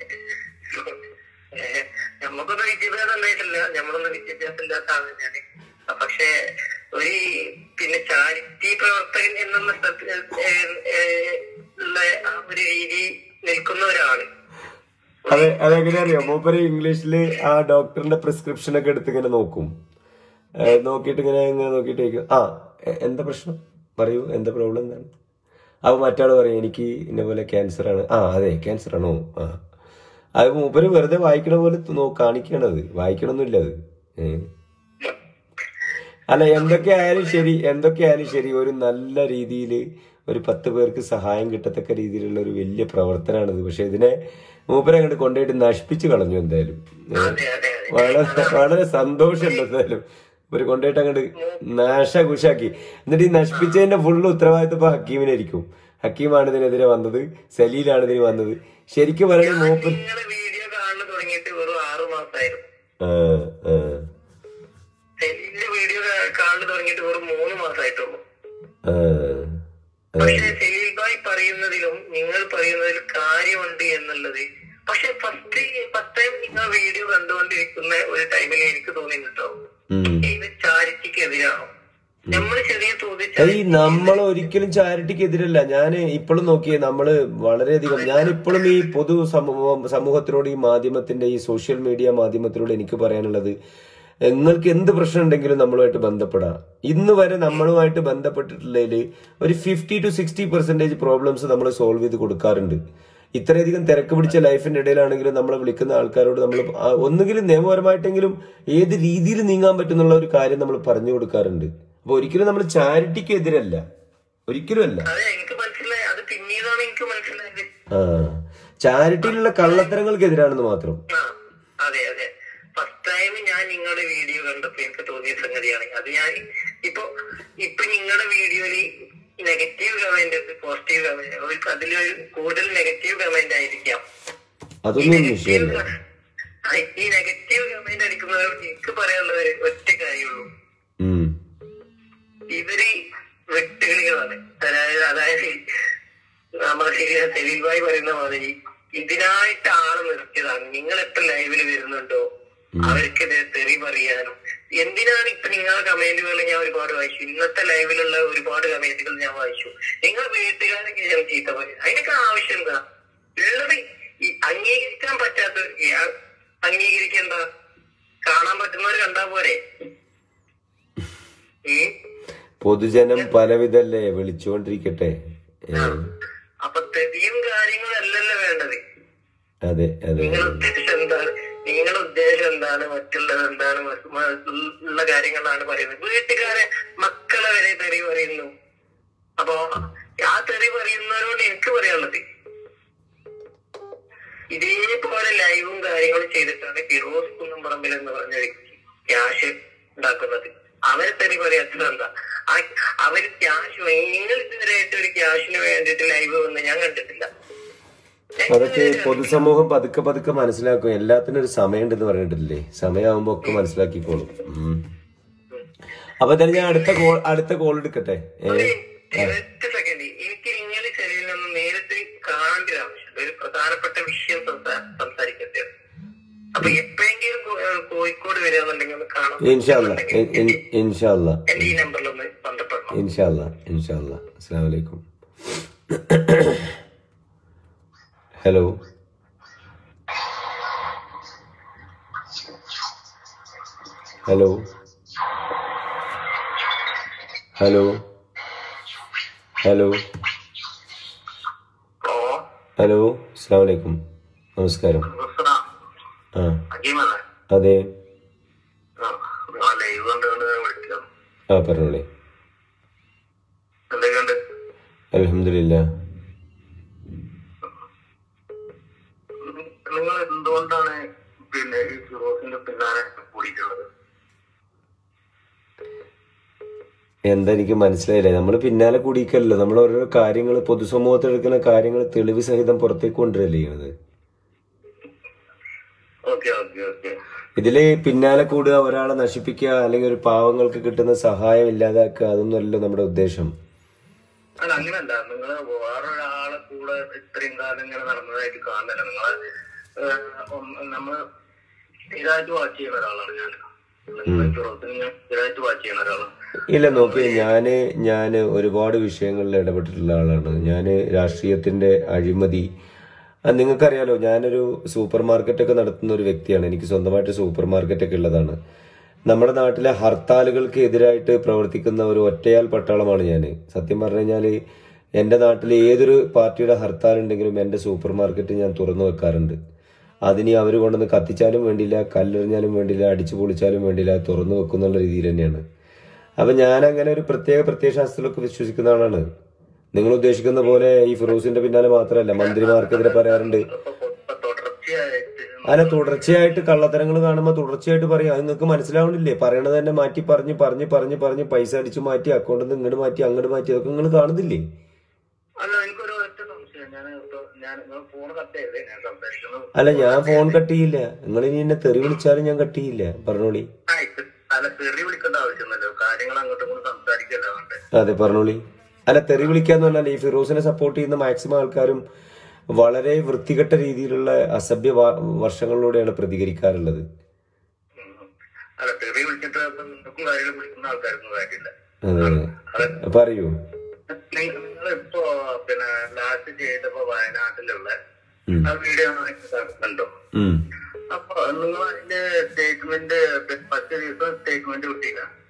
ഏഹ് നമുക്കൊന്നും വിദ്യാഭ്യാസം ഉണ്ടായിട്ടില്ല നമ്മളൊന്നും വിദ്യാഭ്യാസം ഇല്ലാത്ത ആൾ തന്നെയാണ് ആ, പക്ഷേ ഒരു പിന്നെ ചാരിറ്റി പ്രവർത്തകൻ എന്നുള്ള സ്ഥലത്ത് ഏഹ് ഏഹ് ഉള്ള ആ ഒരു രീതി നിൽക്കുന്ന ഒരാള്
അതെ അതെങ്ങനെ അറിയാം മൂപ്പര് ഇംഗ്ലീഷില് ആ ഡോക്ടറിന്റെ പ്രിസ്ക്രിപ്ഷൻ ഒക്കെ എടുത്ത് ഇങ്ങനെ നോക്കും ഏ, നോക്കിയിട്ട് ഇങ്ങനെ ഇങ്ങനെ നോക്കിയിട്ട് ചോദിക്കും ആ എ- എന്താ പ്രശ്നം പറയൂ എന്താ പ്രോബ്ലം എന്താണ് അപ്പൊ മറ്റാള് പറയും എനിക്ക് ഇന്ന പോലെ ക്യാൻസർ ആണ് ആ അതെ ക്യാൻസർ ആണോ ആ അത് മൂപ്പര് വെറുതെ വായിക്കണ പോലെ നോ കാണിക്കണത് വായിക്കണമൊന്നുമില്ല അത് ഏ. അല്ല എന്തൊക്കെ ആയാലും ശരി എന്തൊക്കെ ആയാലും ശരി ഒരു നല്ല രീതിയിൽ ഒരു പത്ത് പേർക്ക് സഹായം കിട്ടത്തക്ക രീതിയിലുള്ള ഒരു വലിയ പ്രവർത്തനമാണിത് പക്ഷെ ഇതിനെ മൂപ്പരെ അങ്ങോട്ട് കൊണ്ടുപോയിട്ട് നശിപ്പിച്ച് കളഞ്ഞു എന്തായാലും ഏ.
അതെ അതെ അതെ
വളരെ വളരെ സന്തോഷമുണ്ട് എന്തായാലും ഒരു കൊണ്ടുപോയിട്ട് അങ്ങോട്ട് നാശകുശാക്കി എന്നിട്ട് ഈ നശിപ്പിച്ചതിന്റെ ഫുള്ള് ഉത്തരവാദിത്വം ഇപ്പൊ ഹക്കീമിനായിരിക്കും ഹക്കീമാണ് ഇതിനെതിരെ വന്നത് സലീലാണ് ഇതിന് വന്നത് ശരിക്കും പറയണേ മൂപ്പർ
നിങ്ങളെ വീഡിയോ കാണാൻ തുടങ്ങിയിട്ട് വെറും ആറു മാസമായിരുന്നു
ആ, ആ,
സെലിന്റെ വീഡിയോ കാണാൻ തുടങ്ങിയിട്ട് വെറും മൂന്ന് മാസമായിട്ടുള്ളൂ
ആ.
പക്ഷെ സെലീൽ ഭായ് പറയുന്നതിലും നിങ്ങൾ പറയുന്നതിലും കാര്യമുണ്ട് എന്നുള്ളത് പക്ഷെ ഫസ്റ്റ് ഫസ്റ്റ് ടൈം നിങ്ങൾ വീഡിയോ കണ്ടുകൊണ്ടിരിക്കുന്ന ഒരു ടൈമിൽ എനിക്ക് തോന്നി കേട്ടോ
ഉം.
ഇത് ചാരിറ്റിക്ക് എതിരാണോ നമ്മൾ ചെറിയ തോതിൽ
ഈ നമ്മൾ ഒരിക്കലും ചാരിറ്റിക്ക് എതിരല്ല ഞാൻ ഇപ്പോഴും നോക്കിയേ നമ്മള് വളരെയധികം ഞാൻ ഇപ്പോഴും ഈ പൊതു സമൂഹം സമൂഹത്തിനോട് ഈ മാധ്യമത്തിന്റെ ഈ സോഷ്യൽ മീഡിയ മാധ്യമത്തിലൂടെ എനിക്ക് പറയാനുള്ളത് നിങ്ങൾക്ക് എന്ത് പ്രശ്നം ഉണ്ടെങ്കിലും നമ്മളുമായിട്ട് ബന്ധപ്പെടാം ഇന്ന് വരെ നമ്മളുമായിട്ട് ബന്ധപ്പെട്ടിട്ടുള്ളതിൽ ഒരു fifty to sixty percentage problems നമ്മൾ സോൾവ് ചെയ്ത് കൊടുക്കാറുണ്ട് ഇത്രയധികം തിരക്ക് പിടിച്ച ലൈഫിന്റെ ഇടയിലാണെങ്കിലും നമ്മളെ വിളിക്കുന്ന ആൾക്കാരോട് നമ്മൾ ഒന്നുകിലും നിയമപരമായിട്ടെങ്കിലും ഏത് രീതിയിൽ നീങ്ങാൻ പറ്റുന്നുള്ള ഒരു കാര്യം നമ്മൾ പറഞ്ഞു കൊടുക്കാറുണ്ട് അപ്പൊ ഒരിക്കലും നമ്മൾ ചാരിറ്റിക്ക് എതിരല്ല ഒരിക്കലും അല്ല
അതെ എനിക്ക് മനസ്സിലായി അത് പിന്നീടാണ് എനിക്ക് മനസ്സിലായത്
ആ ചാരിറ്റിയിലുള്ള കള്ളത്തരങ്ങൾക്കെതിരാണെന്ന് മാത്രം
ആ അതെ അതെ ഫസ്റ്റ് ടൈം ഞാൻ നിങ്ങളുടെ വീഡിയോ കണ്ടപ്പോ എനിക്ക് തോന്നിയ സംഗതിയാണ് അത് ഞാൻ ഇപ്പൊ ഇപ്പൊ നിങ്ങളുടെ വീഡിയോയിൽ നെഗറ്റീവ് കമന്റ് പോസിറ്റീവ് കമന്റ് അവർക്ക് അതിലൊരു കൂടുതൽ നെഗറ്റീവ് കമന്റ് ആയിരിക്കാം ഈ
അതൊന്നും
നെഗറ്റീവ്
വിഷയമല്ല
ഈ നെഗറ്റീവ് കമന്റ് അടിക്കുന്നവരോട് എനിക്ക് പറയാനുള്ളത് ഒരു ഒറ്റ കാര്യമുള്ളൂ
ഉം.
ഇവര് വെട്ടുകളികളാണ് അതായത് അതായത് നമ്മുടെ ശരിയാ സെലിൽ ഭായി പറയുന്ന മാതിരി ഇതിനായിട്ട് ആള് നിർത്തിയതാണ് നിങ്ങൾ എത്ര ലൈവില് വരുന്നുണ്ടോ അവർക്കിത് തെറി പറയാനും എന്തിനാണ് ഇപ്പൊ നിങ്ങളുടെ കമന്റുകൾ ഞാൻ ഒരുപാട് വായിച്ചു ഇന്നത്തെ ലൈവിലുള്ള ഒരുപാട് കമന്റുകൾ ഞാൻ വായിച്ചു നിങ്ങൾ വീട്ടുകാരൊക്കെ ഞാൻ ചീത്ത പറയും അതിനൊക്കെ ആവശ്യം എന്താ ഉള്ളത് ഈ അംഗീകരിക്കാൻ പറ്റാത്ത അംഗീകരിക്കേണ്ട കാണാൻ പറ്റുന്നവർ കണ്ടാ പോരെ ഉം
പൊതുജനം പലവിധല്ലേ വിളിച്ചുകൊണ്ടിരിക്കട്ടെ ഏ,
അപ്പൊ തെറിയും കാര്യങ്ങളും അല്ലല്ലോ വേണ്ടത്
അതെ അതെ
നിങ്ങളുടെ ഉദ്ദേശം എന്താണ് നിങ്ങളുടെ ഉദ്ദേശം എന്താണ് മറ്റുള്ളത് എന്താണ് മ- മ- ഉള്ള കാര്യങ്ങളാണ് പറയുന്നത് വീട്ടുകാരെ മക്കളെ വരെ തെറി പറയുന്നു അപ്പൊ ആ തെറി പറയുന്നവരോട് എനിക്ക് പറയാനുള്ളത് ഇതേപോലെ ലൈവും കാര്യങ്ങളും ചെയ്തിട്ടാണ് ഫിറോസ് കുന്നംപറമ്പിൽ എന്ന് പറഞ്ഞ വ്യക്തി ക്യാഷ് ഉണ്ടാക്കുന്നത് അവരെ തെറി പറയാത്തത് എന്താ ആ അവര് ക്യാഷ് നിങ്ങൾ ഇതുവരെയായിട്ട് ഒരു ക്യാഷിന് വേണ്ടിയിട്ട് ലൈവ് വന്ന് ഞാൻ കണ്ടിട്ടില്ല
അതൊക്കെ പൊതുസമൂഹം പതുക്കെ പതുക്കെ മനസ്സിലാക്കും എല്ലാത്തിനും ഒരു സമയമുണ്ടെന്ന് പറഞ്ഞിട്ടില്ലേ സമയമാകുമ്പോ ഒക്കെ മനസ്സിലാക്കിക്കോളും ഉം. അപ്പൊ എന്തായാലും ഞാൻ അടുത്ത കോൾ അടുത്ത കോൾ എടുക്കട്ടെ ഏ
ഒറ്റ സെക്കൻഡ് എനിക്ക് നിങ്ങൾ ശരീരം നിന്ന് നേരിട്ട് കാണേണ്ട ഒരു ആവശ്യമുണ്ട് ഒരു പ്രധാനപ്പെട്ട വിഷയം സംസാ- സംസാരിക്കേണ്ടത് അപ്പൊ എപ്പോഴെങ്കിലും കോ- ഏഹ് കോഴിക്കോട് വരികയാണെന്നുണ്ടെങ്കിൽ ഒന്ന് കാണാം
ഇൻഷാല്ല ഇൻഷാല്ല
എന്റെ ഈ നമ്പറിൽ ഒന്ന് ബന്ധപ്പെടണം
ഇൻഷാല്ല ഇൻഷാല്ല അസ്സാം വലൈക്കും ഹലോ ഹലോ ഹലോ ഹലോ
ഓ
ഹലോ അസ്സാം വലൈക്കും നമസ്കാരം ആ
അജീമല്ലേ
അതെ
ലൈവ് കണ്ടുകൊണ്ട് വിളിക്കാം
ആ പറഞ്ഞോളേ
എന്തൊക്കെയുണ്ട്
അലഹമില്ല
നിങ്ങൾ എന്തുകൊണ്ടാണ് പിന്നെ ഈ ഫിറോസിന്റെ പിന്നാലെ കൂടിയിട്ടുള്ളത്
എന്താ എനിക്ക് മനസ്സിലായില്ല നമ്മൾ പിന്നാലെ കൂടിക്കല്ലോ നമ്മൾ ഓരോരോ കാര്യങ്ങൾ പൊതുസമൂഹത്തിൽ എടുക്കുന്ന കാര്യങ്ങൾ തെളിവ് സഹിതം പുറത്തേക്ക് കൊണ്ടുവരല്ലേ ചെയ്യണത്
ഓക്കെ ഓക്കെ ഓക്കെ
ഇതില് പിന്നാലെ കൂടുക ഒരാളെ നശിപ്പിക്കുക അല്ലെങ്കിൽ ഒരു പാവങ്ങൾക്ക് കിട്ടുന്ന സഹായം ഇല്ലാതാക്കുക അതൊന്നുമല്ലോ നമ്മുടെ ഉദ്ദേശം
അല്ല അങ്ങനല്ല നിങ്ങള് വേറൊരാളെ കൂടെ ഇത്രയും കാലം ഇങ്ങനെ നടന്നതായിട്ട് കാണുന്നില്ല നിങ്ങളെ ഏഹ്, ഒന്ന് നമ്മള് സ്ഥിരമായിട്ട് വാച്ച് ചെയ്യുന്ന ഒരാളാണ് ഞാൻ നിങ്ങളെ ഫിറോസിനെ ഞാൻ സ്ഥിരമായിട്ട് വാച്ച് ചെയ്യുന്ന ഒരാളാണ്
ഇല്ല നോക്കി ഞാന് ഞാന് ഒരുപാട് വിഷയങ്ങളിൽ ഇടപെട്ടിട്ടുള്ള ആളാണ് ഞാന് രാഷ്ട്രീയത്തിന്റെ അഴിമതി അത് നിങ്ങൾക്കറിയാലോ ഞാനൊരു സൂപ്പർ മാർക്കറ്റൊക്കെ നടത്തുന്ന ഒരു വ്യക്തിയാണ് എനിക്ക് സ്വന്തമായിട്ട് സൂപ്പർ മാർക്കറ്റൊക്കെ ഉള്ളതാണ് നമ്മുടെ നാട്ടിലെ ഹർത്താലുകൾക്ക് എതിരായിട്ട് പ്രവർത്തിക്കുന്ന ഒരു ഒറ്റയാൾ പട്ടാളമാണ് ഞാൻ സത്യം പറഞ്ഞു കഴിഞ്ഞാൽ എൻ്റെ നാട്ടിൽ ഏതൊരു പാർട്ടിയുടെ ഹർത്താൽ ഉണ്ടെങ്കിലും എൻ്റെ സൂപ്പർ മാർക്കറ്റ് ഞാൻ തുറന്നു വെക്കാറുണ്ട് അതിനി അവർ കൊണ്ടുവന്ന് കത്തിച്ചാലും വേണ്ടിയില്ല കല്ലെറിഞ്ഞാലും വേണ്ടിയില്ല അടിച്ചു പൊളിച്ചാലും വേണ്ടിയില്ല തുറന്നു വെക്കുന്നുള്ള രീതിയിൽ തന്നെയാണ് അപ്പൊ ഞാൻ അങ്ങനെ ഒരു പ്രത്യേക പ്രത്യയശാസ്ത്രത്തിലൊക്കെ വിശ്വസിക്കുന്ന ആളാണ് നിങ്ങൾ ഉദ്ദേശിക്കുന്ന പോലെ ഈ ഫിറോസിന്റെ പിന്നാലെ മാത്രമല്ല മന്ത്രിമാർക്കെതിരെ പറയാറുണ്ട്
ഇപ്പൊ ഇപ്പൊ തുടർച്ചയായിട്ട്
അല്ല തുടർച്ചയായിട്ട് കള്ളത്തരങ്ങൾ കാണുമ്പോൾ തുടർച്ചയായിട്ട് പറയും അത് നിങ്ങൾക്ക് മനസ്സിലാവണില്ലേ പറയണത് തന്നെ മാറ്റി പറഞ്ഞ് പറഞ്ഞ് പറഞ്ഞ് പറഞ്ഞ് പൈസ അടിച്ചു മാറ്റി അക്കൗണ്ടിൽ നിന്ന് ഇങ്ങോട്ട് മാറ്റി അങ്ങോട്ട് മാറ്റി അതൊക്കെ നിങ്ങൾ കാണുന്നില്ലേ
അല്ല എനിക്കൊരു ഒറ്റ സംശയം ഞാൻ ഇപ്പൊ ഞാൻ ഫോൺ കട്ട് ചെയ്തേ ഞാൻ സംസാരിക്കുന്നത്
അല്ല ഞാൻ ഫോൺ കട്ട് ചെയ്യില്ല നിങ്ങൾ ഇനി എന്നെ തെറി വിളിച്ചാലും ഞാൻ കട്ട് ചെയ്യില്ല പറഞ്ഞോളി
ആ, ഇത് അല്ല തെറി വിളിക്കേണ്ട ആവശ്യമൊന്നുമല്ലോ കാര്യങ്ങൾ അങ്ങോട്ടും ഇങ്ങോട്ടും സംസാരിക്കല്ലോ വേണ്ടേ
അതെ പറഞ്ഞോളി അല്ല തെറി വിളിക്കാന്ന് പറഞ്ഞാൽ ഈ ഫിറോസിനെ സപ്പോർട്ട് ചെയ്യുന്ന മാക്സിമം ആൾക്കാരും വളരെ വൃത്തികെട്ട രീതിയിലുള്ള അസഭ്യ വ- വർഷങ്ങളിലൂടെയാണ് പ്രതികരിക്കാറുള്ളത്
ഉം. അല്ല തെറി വിളിച്ചിട്ട് ഇപ്പൊ നിങ്ങൾക്കും കാര്യങ്ങൾ വിളിക്കുന്ന ആൾക്കാർക്കും കാര്യമില്ല
അതെ
അതെ
അതെ പറയൂ
നിങ്ങൾ ഇപ്പോ പിന്നെ ലാസ്റ്റ് ചെയ്തപ്പോ വയനാട്ടിലുള്ള
ഉം.
ആ വീഡിയോ കണ്ടോ
ഉം.
അപ്പൊ നിങ്ങൾ അതിന്റെ സ്റ്റേറ്റ്മെന്റ് പത്ത് ദിവസം സ്റ്റേറ്റ്മെന്റ് കിട്ടിയില്ല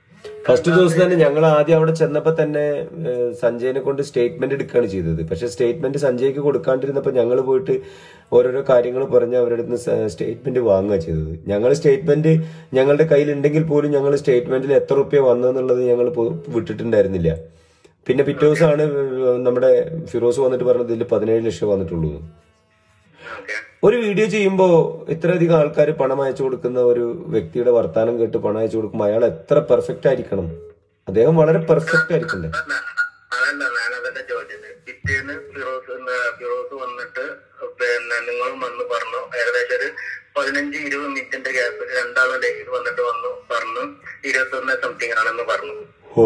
ഫസ്റ്റ് ദിവസം തന്നെ ഞങ്ങൾ ആദ്യം അവിടെ ചെന്നപ്പോ തന്നെ ഏഹ്, സഞ്ജയനെ കൊണ്ട് സ്റ്റേറ്റ്മെന്റ് എടുക്കുകയാണ് ചെയ്തത് പക്ഷെ സ്റ്റേറ്റ്മെന്റ് സഞ്ജയ്ക്ക് കൊടുക്കാണ്ടിരുന്നപ്പോ ഞങ്ങൾ പോയിട്ട് ഓരോരോ കാര്യങ്ങൾ പറഞ്ഞ് അവരുടെ അടുത്ത് സ്റ്റേറ്റ്മെന്റ് വാങ്ങുക ചെയ്തത് ഞങ്ങൾ സ്റ്റേറ്റ്മെന്റ് ഞങ്ങളുടെ കയ്യിൽ ഉണ്ടെങ്കിൽ പോലും ഞങ്ങൾ സ്റ്റേറ്റ്മെന്റിൽ എത്ര റുപ്യ വന്നതെന്നുള്ളത് ഞങ്ങൾ വിട്ടിട്ടുണ്ടായിരുന്നില്ല പിന്നെ പിറ്റേ ദിവസമാണ് നമ്മുടെ ഫിറോസ് വന്നിട്ട് പറഞ്ഞത് ഇതിൽ പതിനേഴ് ലക്ഷം വന്നിട്ടുള്ളൂ എന്ന്.
ഓക്കെ
ഒരു വീഡിയോ ചെയ്യുമ്പോൾ ഇത്രയധികം ആൾക്കാർ പണം അയച്ചു കൊടുക്കുന്ന ഒരു വ്യക്തിയുടെ വർത്താനം കേട്ട് പണം അയച്ചു കൊടുക്കുമ്പോൾ അയാൾ എത്ര പെർഫെക്റ്റ് ആയിരിക്കണം അദ്ദേഹം വളരെ പെർഫെക്റ്റ് ആയിരിക്കണ്ടേ
അതല്ല അതല്ല ഞാനതല്ല ചോദിച്ചത് പിറ്റേന്ന് ഫിറോസ് എന്ന് ഫിറോസ് വന്നിട്ട് പിന്നെ നിങ്ങളും വന്ന് പറഞ്ഞു ഏകദേശം ഒരു പതിനഞ്ച് ഇരുപത് മിനിറ്റിന്റെ ഗ്യാപ്പിൽ രണ്ടാളും ലൈഫിൽ വന്നിട്ട് വന്നു പറഞ്ഞു ഇരുപത്തൊന്ന് സംതിങ് ആണെന്ന് പറഞ്ഞു
ഓ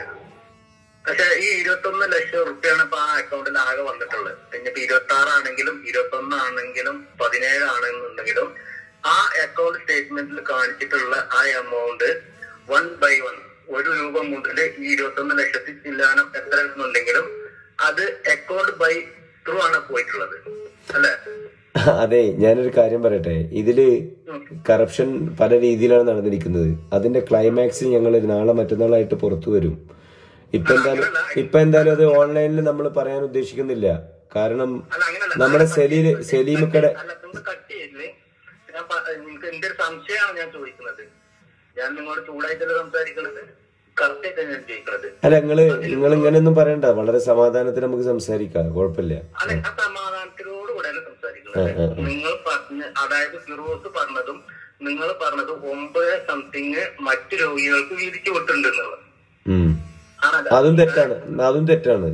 പക്ഷെ ഈ ഇരുപത്തൊന്ന് ലക്ഷം റുപ്യാണ് ഇപ്പൊ ആ അക്കൗണ്ടിൽ ആകെ വന്നിട്ടുള്ളത് പിന്നെ ഇപ്പൊ ഇരുപത്തി ആറാണെങ്കിലും ഇരുപത്തൊന്ന് ആണെങ്കിലും പതിനേഴ് ആണെന്നുണ്ടെങ്കിലും ആ അക്കൗണ്ട് സ്റ്റേറ്റ്മെന്റിൽ കാണിച്ചിട്ടുള്ള ആ എമൗണ്ട് വൺ ബൈ വൺ ഒരു രൂപ മുതൽ ഈ ഇരുപത്തൊന്ന് ലക്ഷത്തി ചില്ലാനം എത്ര എന്നുണ്ടെങ്കിലും അത് അക്കൗണ്ട് ബൈ ത്രൂ ആണ് പോയിട്ടുള്ളത് അല്ലെ
അതെ ഞാനൊരു കാര്യം പറയട്ടെ ഇതില് കറപ്ഷൻ പല രീതിയിലാണ് നടന്നിരിക്കുന്നത് അതിന്റെ ക്ലൈമാക്സ് ഞങ്ങൾ നാളെ മറ്റന്നാളായിട്ട് പുറത്തു വരും ഇപ്പൊ എന്തായാലും ഇപ്പൊ എന്തായാലും അത് ഓൺലൈനിൽ നമ്മൾ പറയാൻ ഉദ്ദേശിക്കുന്നില്ല കാരണം
അല്ല അങ്ങനല്ല
നമ്മുടെ സെലീല് സലീമിക്കടെ
അല്ല നിങ്ങൾ കട്ട് ചെയ്യില്ലേ ഞാൻ പ- നിങ്ങൾക്ക് എന്റെ ഒരു സംശയമാണ് ഞാൻ ചോദിക്കുന്നത് ഞാൻ നിങ്ങളോട് ചൂടായിട്ടല്ല സംസാരിക്കുന്നത് കറക്റ്റ് ആയിട്ട് ഞാൻ ചോദിക്കുന്നത്
അല്ല നിങ്ങള് നിങ്ങൾ ഇങ്ങനെയൊന്നും പറയണ്ട വളരെ സമാധാനത്തിൽ നമുക്ക് സംസാരിക്കാം കുഴപ്പമില്ല
അല്ല ഞാൻ സമാധാനത്തിനോട് കൂടെയാണ് സംസാരിക്കുന്നത് നിങ്ങൾ പറഞ്ഞ അതായത് ഫിറോസ് പറഞ്ഞതും നിങ്ങൾ പറഞ്ഞതും ഒമ്പത് സംതിങ് മറ്റു രോഗികൾക്ക് വീതിച്ചു വിട്ടിട്ടുണ്ട് എന്നുള്ളത്
ഉം
ആണല്ലോ
അതും തെറ്റാണ് അതും തെറ്റാണ്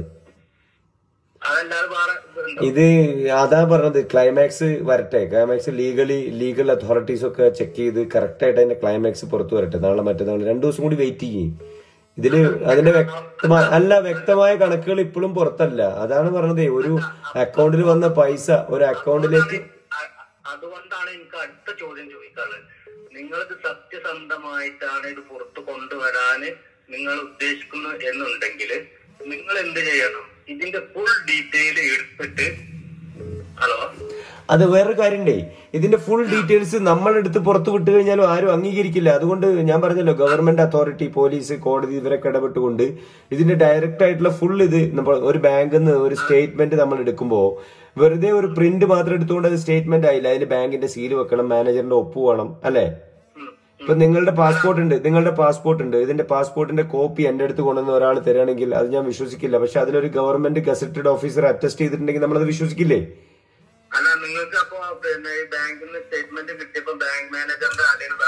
അതല്ലാതെ വേറെ ഉണ്ടോ?
ഇത് അതാ പറഞ്ഞത് ക്ലൈമാക്സ് വരട്ടെ ക്ലൈമാക്സ് ലീഗലി ലീഗൽ അതോറിറ്റീസ് ഒക്കെ ചെക്ക് ചെയ്ത് കറക്റ്റ് ആയിട്ട് അതിന്റെ ക്ലൈമാക്സ് പുറത്തു വരട്ടെ നാളെ മറ്റന്നാൾ രണ്ടു ദിവസം കൂടി വെയിറ്റ് ചെയ്യും ഇതില് അതിന്റെ വ്യക്തമായ അല്ല വ്യക്തമായ കണക്കുകൾ ഇപ്പോഴും പുറത്തല്ല അതാണ് പറഞ്ഞത് ഒരു അക്കൗണ്ടിൽ വന്ന പൈസ ഒരു അക്കൗണ്ടിലേക്ക്
അ- അതുകൊണ്ടാണ് എനിക്ക് അടുത്ത ചോദ്യം ചോദിക്കാനുള്ളത് നിങ്ങളിത് സത്യസന്ധമായിട്ടാണ് ഇത് പുറത്തു കൊണ്ടുവരാന് നിങ്ങൾ ഉദ്ദേശിക്കുന്നു എന്നുണ്ടെങ്കിൽ നിങ്ങൾ എന്ത് ചെയ്യണം ഇതിന്റെ ഫുൾ ഡീറ്റെയിൽ എടുത്തിട്ട് ഹലോ
അത് വേറൊരു കാര്യണ്ടേ ഇതിന്റെ ഫുൾ ഡീറ്റെയിൽസ് നമ്മളെടുത്ത് പുറത്തു വിട്ടു കഴിഞ്ഞാലും ആരും അംഗീകരിക്കില്ല അതുകൊണ്ട് ഞാൻ പറഞ്ഞല്ലോ ഗവൺമെന്റ് അതോറിറ്റി പോലീസ് കോടതി ഇവരൊക്കെ ഇടപെട്ടുകൊണ്ട് ഇതിന്റെ ഡയറക്റ്റ് ആയിട്ടുള്ള ഫുൾ ഇത് നമ്മൾ ഒരു ബാങ്കിൽ നിന്ന് ഒരു സ്റ്റേറ്റ്മെന്റ് നമ്മൾ എടുക്കുമ്പോൾ വെറുതെ ഒരു പ്രിന്റ് മാത്രം എടുത്തുകൊണ്ട് അത് സ്റ്റേറ്റ്മെന്റ് ആയില്ല അതിൽ ബാങ്കിന്റെ സീൽ വെക്കണം മാനേജറിന്റെ ഒപ്പ് വേണം അല്ലേ ഇപ്പൊ നിങ്ങളുടെ പാസ്പോർട്ട് ഉണ്ട് നിങ്ങളുടെ പാസ്പോർട്ട് ഉണ്ട് ഇതിന്റെ പാസ്പോർട്ടിന്റെ കോപ്പി എന്റെ അടുത്ത് കൊണ്ടുവന്ന് ഒരാൾ തരാണെങ്കിൽ അത് ഞാൻ വിശ്വസിക്കില്ല പക്ഷെ അതിലൊരു ഗവൺമെന്റ് ഗസറ്റഡ് ഓഫീസർ അറ്റസ്റ്റ് ചെയ്തിട്ടുണ്ടെങ്കിൽ നമ്മളത് വിശ്വസിക്കില്ലേ
അല്ല നിങ്ങൾക്ക് അപ്പൊ പിന്നെ ഈ ബാങ്കിൽ നിന്ന് സ്റ്റേറ്റ്മെന്റ് കിട്ടിയപ്പോ ബാങ്ക് മാനേജറിന്റെ അല്ലെങ്കിൽ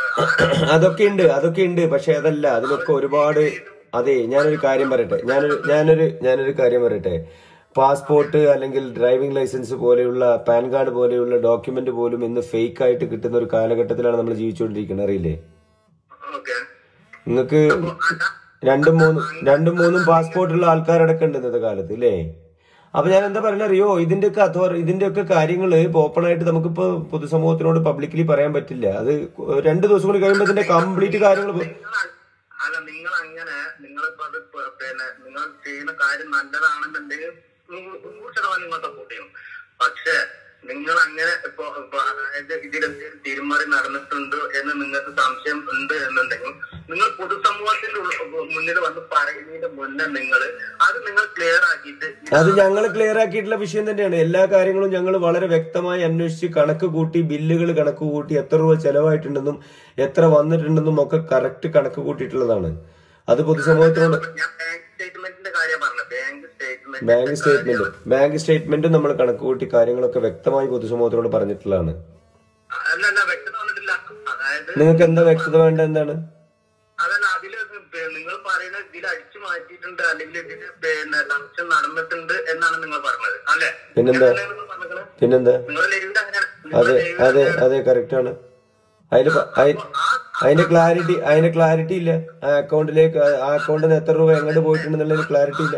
ആ-
അതൊക്കെ ഉണ്ട് അതൊക്കെ ഉണ്ട് പക്ഷെ അതല്ല അതിലൊക്കെ ഒരുപാട് അതെ ഞാനൊരു കാര്യം പറയട്ടെ ഞാനൊരു ഞാനൊരു ഞാനൊരു കാര്യം പറയട്ടെ പാസ്പോർട്ട് അല്ലെങ്കിൽ ഡ്രൈവിംഗ് ലൈസൻസ് പോലെയുള്ള പാൻ കാർഡ് പോലെയുള്ള ഡോക്യുമെന്റ് പോലും ഇന്ന് ഫേക്ക് ആയിട്ട് കിട്ടുന്ന ഒരു കാലഘട്ടത്തിലാണ് നമ്മൾ ജീവിച്ചുകൊണ്ടിരിക്കുന്നത് അറിയില്ലേ
ഓക്കെ
നിങ്ങൾക്ക് രണ്ടും മൂന്നും രണ്ടും മൂന്നും പാസ്പോർട്ടുള്ള ആൾക്കാരടക്കം ഉണ്ട് ഇന്നത്തെ കാലത്ത് അല്ലേ അപ്പൊ ഞാൻ എന്താ പറയുക അറിയോ ഇതിന്റെയൊക്കെ അതോർ ഇതിന്റെയൊക്കെ കാര്യങ്ങൾ ഓപ്പൺ ആയിട്ട് നമുക്കിപ്പോ പൊതുസമൂഹത്തിനോട് പബ്ലിക്കലി പറയാൻ പറ്റില്ല അത് രണ്ട് ദിവസം കൂടി കഴിയുമ്പോൾ ഇതിന്റെ കംപ്ലീറ്റ് കാര്യങ്ങൾ
നിങ്ങൾ- അല്ല നിങ്ങൾ അങ്ങനെ നിങ്ങളിപ്പോ അത് പ- പിന്നെ നിങ്ങൾ ചെയ്യുന്ന കാര്യം നല്ലതാണെന്നുണ്ടെങ്കിൽ നൂറ് നൂറ് ശതമാനം നിങ്ങൾ സപ്പോർട്ട് ചെയ്യും പക്ഷെ നിങ്ങൾ അങ്ങനെ ഇപ്പൊ ഇപ്പൊ അതായത് ഇതിലെന്തെങ്കിലും തിരിമറി നടന്നിട്ടുണ്ട് എന്ന് നിങ്ങൾക്ക് സംശയം ഉണ്ട് എന്നുണ്ടെങ്കിൽ നിങ്ങൾ പൊതുസമൂഹത്തിന്റെ ഉള്ള- മുന്നിൽ വന്ന് പറയുന്നതിന്റെ മുന്നേ നിങ്ങൾ അത് നിങ്ങൾ ക്ലിയർ ആക്കിയിട്ട്
അത് ഞങ്ങൾ ക്ലിയർ ആക്കിയിട്ടുള്ള വിഷയം തന്നെയാണ് എല്ലാ കാര്യങ്ങളും ഞങ്ങൾ വളരെ വ്യക്തമായി അന്വേഷിച്ച് കണക്ക് കൂട്ടി ബില്ലുകൾ കണക്ക് കൂട്ടി എത്ര രൂപ ചെലവായിട്ടുണ്ടെന്നും എത്ര വന്നിട്ടുണ്ടെന്നും ഒക്കെ കറക്റ്റ് കണക്ക് കൂട്ടിയിട്ടുള്ളതാണ് അത് പൊതുസമൂഹത്തിനോട്
ഞാൻ ബാങ്ക് സ്റ്റേറ്റ്മെന്റിന്റെ കാര്യം പറഞ്ഞത് bank statement
bank statement bank സ്റ്റേറ്റ്മെന്റും നമ്മൾ കണക്ക് കൂട്ടി കാര്യങ്ങളൊക്കെ വ്യക്തമായി പൊതുസമൂഹത്തിനോട് പറഞ്ഞിട്ടുള്ളതാണ്
അല്ല അല്ല വ്യക്തത വന്നിട്ടില്ല അതായത്
നിങ്ങൾക്ക് എന്താ വ്യക്തത വേണ്ട എന്താണ്
അതല്ല അതില് പി- നിങ്ങൾ പറയുന്നത് ഇതിൽ അടിച്ചു മാറ്റിയിട്ടുണ്ട് അല്ലെങ്കിൽ ഇതിന് പിന്നെ സംശയം നടന്നിട്ടുണ്ട് എന്നാണ് നിങ്ങൾ പറഞ്ഞത് അല്ലെ
പിന്നെന്താ? പിന്നെന്താ
നിങ്ങൾ ലൈവിൽ അങ്ങനെ
അതെ അതെ അതെ കറക്റ്റ് ആണ് അതില് പ- അയി- അതിന്റെ ക്ലാരിറ്റി അതിന്റെ ക്ലാരിറ്റി ഇല്ല ആ അക്കൗണ്ടിലേക്ക് ആ- ആ അക്കൗണ്ടിന് എത്ര രൂപ എങ്ങോട്ട് പോയിട്ടുണ്ടെന്നുള്ളതിന് ക്ലാരിറ്റി ഇല്ല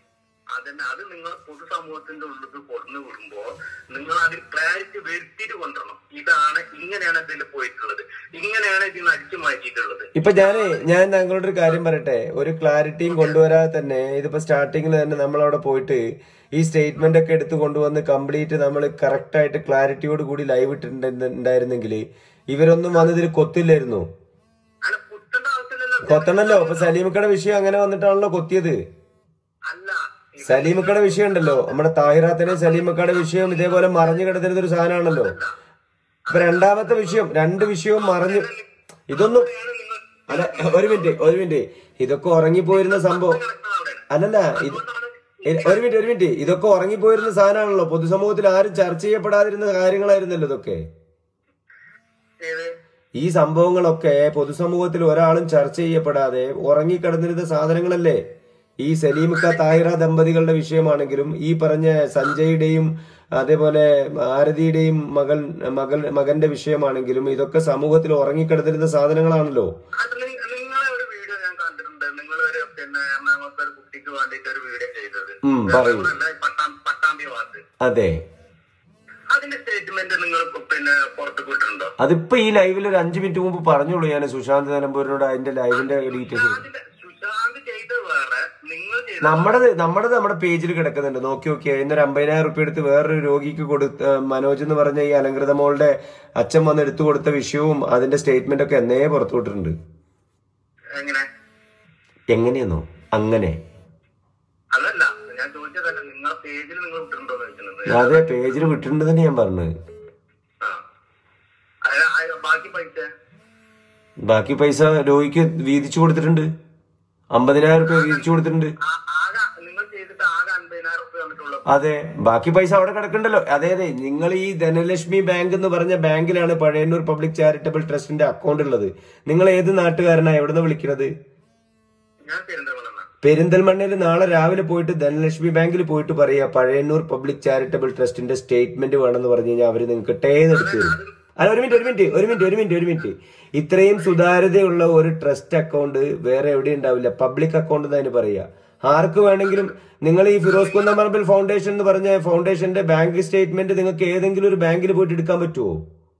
അതന്നെ അത് നിങ്ങൾ പൊതുസമൂഹത്തിന്റെ ഉള്ളിൽ കൊണ്ടു വിടുമ്പോ നിങ്ങൾ അതിൽ ക്ലാരിറ്റി വരുത്തിയിട്ട് കൊണ്ടുവരണം ഇതാണ് ഇങ്ങനെയാണ് ഇതിൽ പോയിട്ടുള്ളത് ഇങ്ങനെയാണ് ഇതിന് അടിച്ചു മാറ്റിയിട്ടുള്ളത്
ഇപ്പൊ ഞാനേ ഞാൻ താങ്കളോട് ഒരു കാര്യം പറയട്ടെ ഒരു ക്ലാരിറ്റിയും കൊണ്ടുവരാതെ തന്നെ ഇതിപ്പോ സ്റ്റാർട്ടിങ്ങിൽ തന്നെ നമ്മൾ അവിടെ പോയിട്ട് ഈ സ്റ്റേറ്റ്മെന്റ് ഒക്കെ എടുത്ത് കൊണ്ടുവന്ന് കംപ്ലീറ്റ് നമ്മൾ കറക്റ്റ് ആയിട്ട് ക്ലാരിറ്റിയോട് കൂടി ലൈവ് ഇട്ടിട്ടുണ്ടായിരുന്നെങ്കിൽ ഇവരൊന്നും വന്ന് ഇതിൽ കൊത്തില്ലായിരുന്നു
അല്ല കുത്തേണ്ട ആവശ്യമില്ലല്ലോ
കൊത്തണല്ലോ ഇപ്പൊ സലീമിക്കയുടെ വിഷയം അങ്ങനെ വന്നിട്ടാണല്ലോ കൊത്തിയത്
അല്ല
സലീമിക്കയുടെ വിഷയം ഉണ്ടല്ലോ നമ്മുടെ താഹിറാത്തിനെ സലീമിക്കയുടെ വിഷയം ഇതേപോലെ മറഞ്ഞു കിടന്നിരുന്ന ഒരു സാധനമാണല്ലോ ഇപ്പൊ രണ്ടാമത്തെ വിഷയം രണ്ട് വിഷയവും മറഞ്ഞു ഇതൊന്നും അല്ല ഒരു മിനിറ്റ് ഒരു മിനിറ്റ് ഇതൊക്കെ ഉറങ്ങിപ്പോയിരുന്ന സംഭവം അല്ലല്ല ഇത് ഇ- ഒരു മിനിറ്റ് ഒരു മിനിറ്റ് ഇതൊക്കെ ഉറങ്ങിപ്പോയിരുന്ന സാധനമാണല്ലോ പൊതുസമൂഹത്തിൽ ആരും ചർച്ച ചെയ്യപ്പെടാതിരുന്ന കാര്യങ്ങളായിരുന്നല്ലോ ഇതൊക്കെ
ഏത്
ഈ സംഭവങ്ങളൊക്കെ പൊതുസമൂഹത്തിൽ ഒരാളും ചർച്ച ചെയ്യപ്പെടാതെ ഉറങ്ങിക്കിടന്നിരുന്ന സാധനങ്ങളല്ലേ ഈ സലീമിക്ക താഹിറ ദമ്പതികളുടെ വിഷയമാണെങ്കിലും ഈ പറഞ്ഞ സഞ്ജയുടെയും അതേപോലെ ആരതിയുടെയും മകൾ മകൾ മകന്റെ വിഷയമാണെങ്കിലും ഇതൊക്കെ സമൂഹത്തിൽ ഉറങ്ങിക്കിടന്നിരുന്ന സാധനങ്ങളാണല്ലോ
അത് നി- നിങ്ങളെ ഒരു വീഡിയോ ഞാൻ കണ്ടിട്ടുണ്ട് നിങ്ങളൊരു പിന്നെ എറണാകുളത്ത് ഒരു കുട്ടിക്ക് വേണ്ടിയിട്ട് ഒരു വീഡിയോ ചെയ്തത്
ഉം, പറയൂ.
എറണാകുളമല്ല, ഈ പട്ടാം പട്ടാമ്പി ഭാഗത്ത്
അതെ
അതിന്റെ സ്റ്റേറ്റ്മെന്റ് നിങ്ങൾ പിന്നെ പുറത്ത് വിട്ടിട്ടുണ്ടോ
അതിപ്പോ ഈ ലൈവിൽ ഒരു അഞ്ചു മിനിറ്റ് മുമ്പ് പറഞ്ഞോളൂ ഞാൻ സുശാന്ത് നിലമ്പൂരിനോട് അതിന്റെ ലൈവിന്റെ ഡീറ്റെയിൽസ്
സുശാന്തിന്റെ സുശാന്ത് ചെയ്തത് വേറെ നിങ്ങൾ ചെയ്ത
നമ്മുടേത് നമ്മുടേത് നമ്മുടെ പേജിൽ കിടക്കുന്നുണ്ട് നോക്കി നോക്കിയാ ഇന്നൊരു അമ്പതിനായിരം റുപ്യ എടുത്ത് വേറൊരു രോഗിക്ക് കൊടുത്ത മനോജ് എന്ന് പറഞ്ഞ ഈ അലങ്കൃത മോളുടെ അച്ഛൻ വന്ന് എടുത്തു കൊടുത്ത വിഷയവും അതിന്റെ സ്റ്റേറ്റ്മെന്റ് ഒക്കെ എന്നേ പുറത്തു വിട്ടിട്ടുണ്ട്
എങ്ങനെ
എങ്ങനെയെന്നോ അങ്ങനെ
അതല്ല ഞാൻ ചോദിച്ചതല്ല നിങ്ങളെ പേജിൽ നിങ്ങൾ വിട്ടിട്ടുണ്ടോ എന്ന് ചോദിക്കുന്നത്
അതെ പേജിൽ വിട്ടിട്ടുണ്ട് തന്നെ ഞാൻ പറഞ്ഞത്
ആ അയ- അയ- ബാക്കി പൈസ
ബാക്കി പൈസ രോഗിക്ക് വീതിച്ചു കൊടുത്തിട്ടുണ്ട് അമ്പതിനായിരം റുപ്യ വീതിച്ചു കൊടുത്തിട്ടുണ്ട്
ആ- ആകെ നിങ്ങൾ ചെയ്തിട്ട് ആകെ അൻപതിനായിരം റുപ്യ വന്നിട്ടുള്ളൂ
അതെ ബാക്കി പൈസ അവിടെ കിടക്കണ്ടല്ലോ അതെ അതെ നിങ്ങൾ ഈ ധനലക്ഷ്മി ബാങ്ക് എന്ന് പറഞ്ഞ ബാങ്കിലാണ് പഴയന്നൂർ പബ്ലിക് ചാരിറ്റബിൾ ട്രസ്റ്റിന്റെ അക്കൗണ്ട് ഉള്ളത് നിങ്ങൾ ഏത് നാട്ടുകാരനാ എവിടുന്ന് വിളിക്കുന്നത്
ഞാൻ പെരുന്തൽമണ്ണ
പെരിന്തൽമണ്ണയിൽ നാളെ രാവിലെ പോയിട്ട് ധനലക്ഷ്മി ബാങ്കിൽ പോയിട്ട് പറയാ പഴയന്നൂർ പബ്ലിക് ചാരിറ്റബിൾ ട്രസ്റ്റിന്റെ സ്റ്റേറ്റ്മെന്റ് വേണമെന്ന് പറഞ്ഞു കഴിഞ്ഞാൽ അവര് നിങ്ങൾക്ക് ടേന്ന് എടുത്തു തരും അല്ല ഒരു മിനിറ്റ് ഒരു മിനിറ്റ് ഒരു മിനിറ്റ് ഒരു മിനിറ്റ് ഒരു മിനിറ്റ് ഇത്രയും സുതാര്യതയുള്ള ഒരു ട്രസ്റ്റ് അക്കൗണ്ട് വേറെ എവിടെ ഉണ്ടാവില്ല പബ്ലിക് അക്കൗണ്ട് എന്ന് അതിന് പറയാ ആർക്ക് വേണമെങ്കിലും നിങ്ങൾ ഈ ഫിറോസ് കുന്നമറബിൽ ഫൗണ്ടേഷൻ എന്ന് പറഞ്ഞ ഫൗണ്ടേഷന്റെ ബാങ്ക് സ്റ്റേറ്റ്മെന്റ് നിങ്ങൾക്ക് ഏതെങ്കിലും ഒരു ബാങ്കിൽ പോയിട്ട് എടുക്കാൻ പറ്റുമോ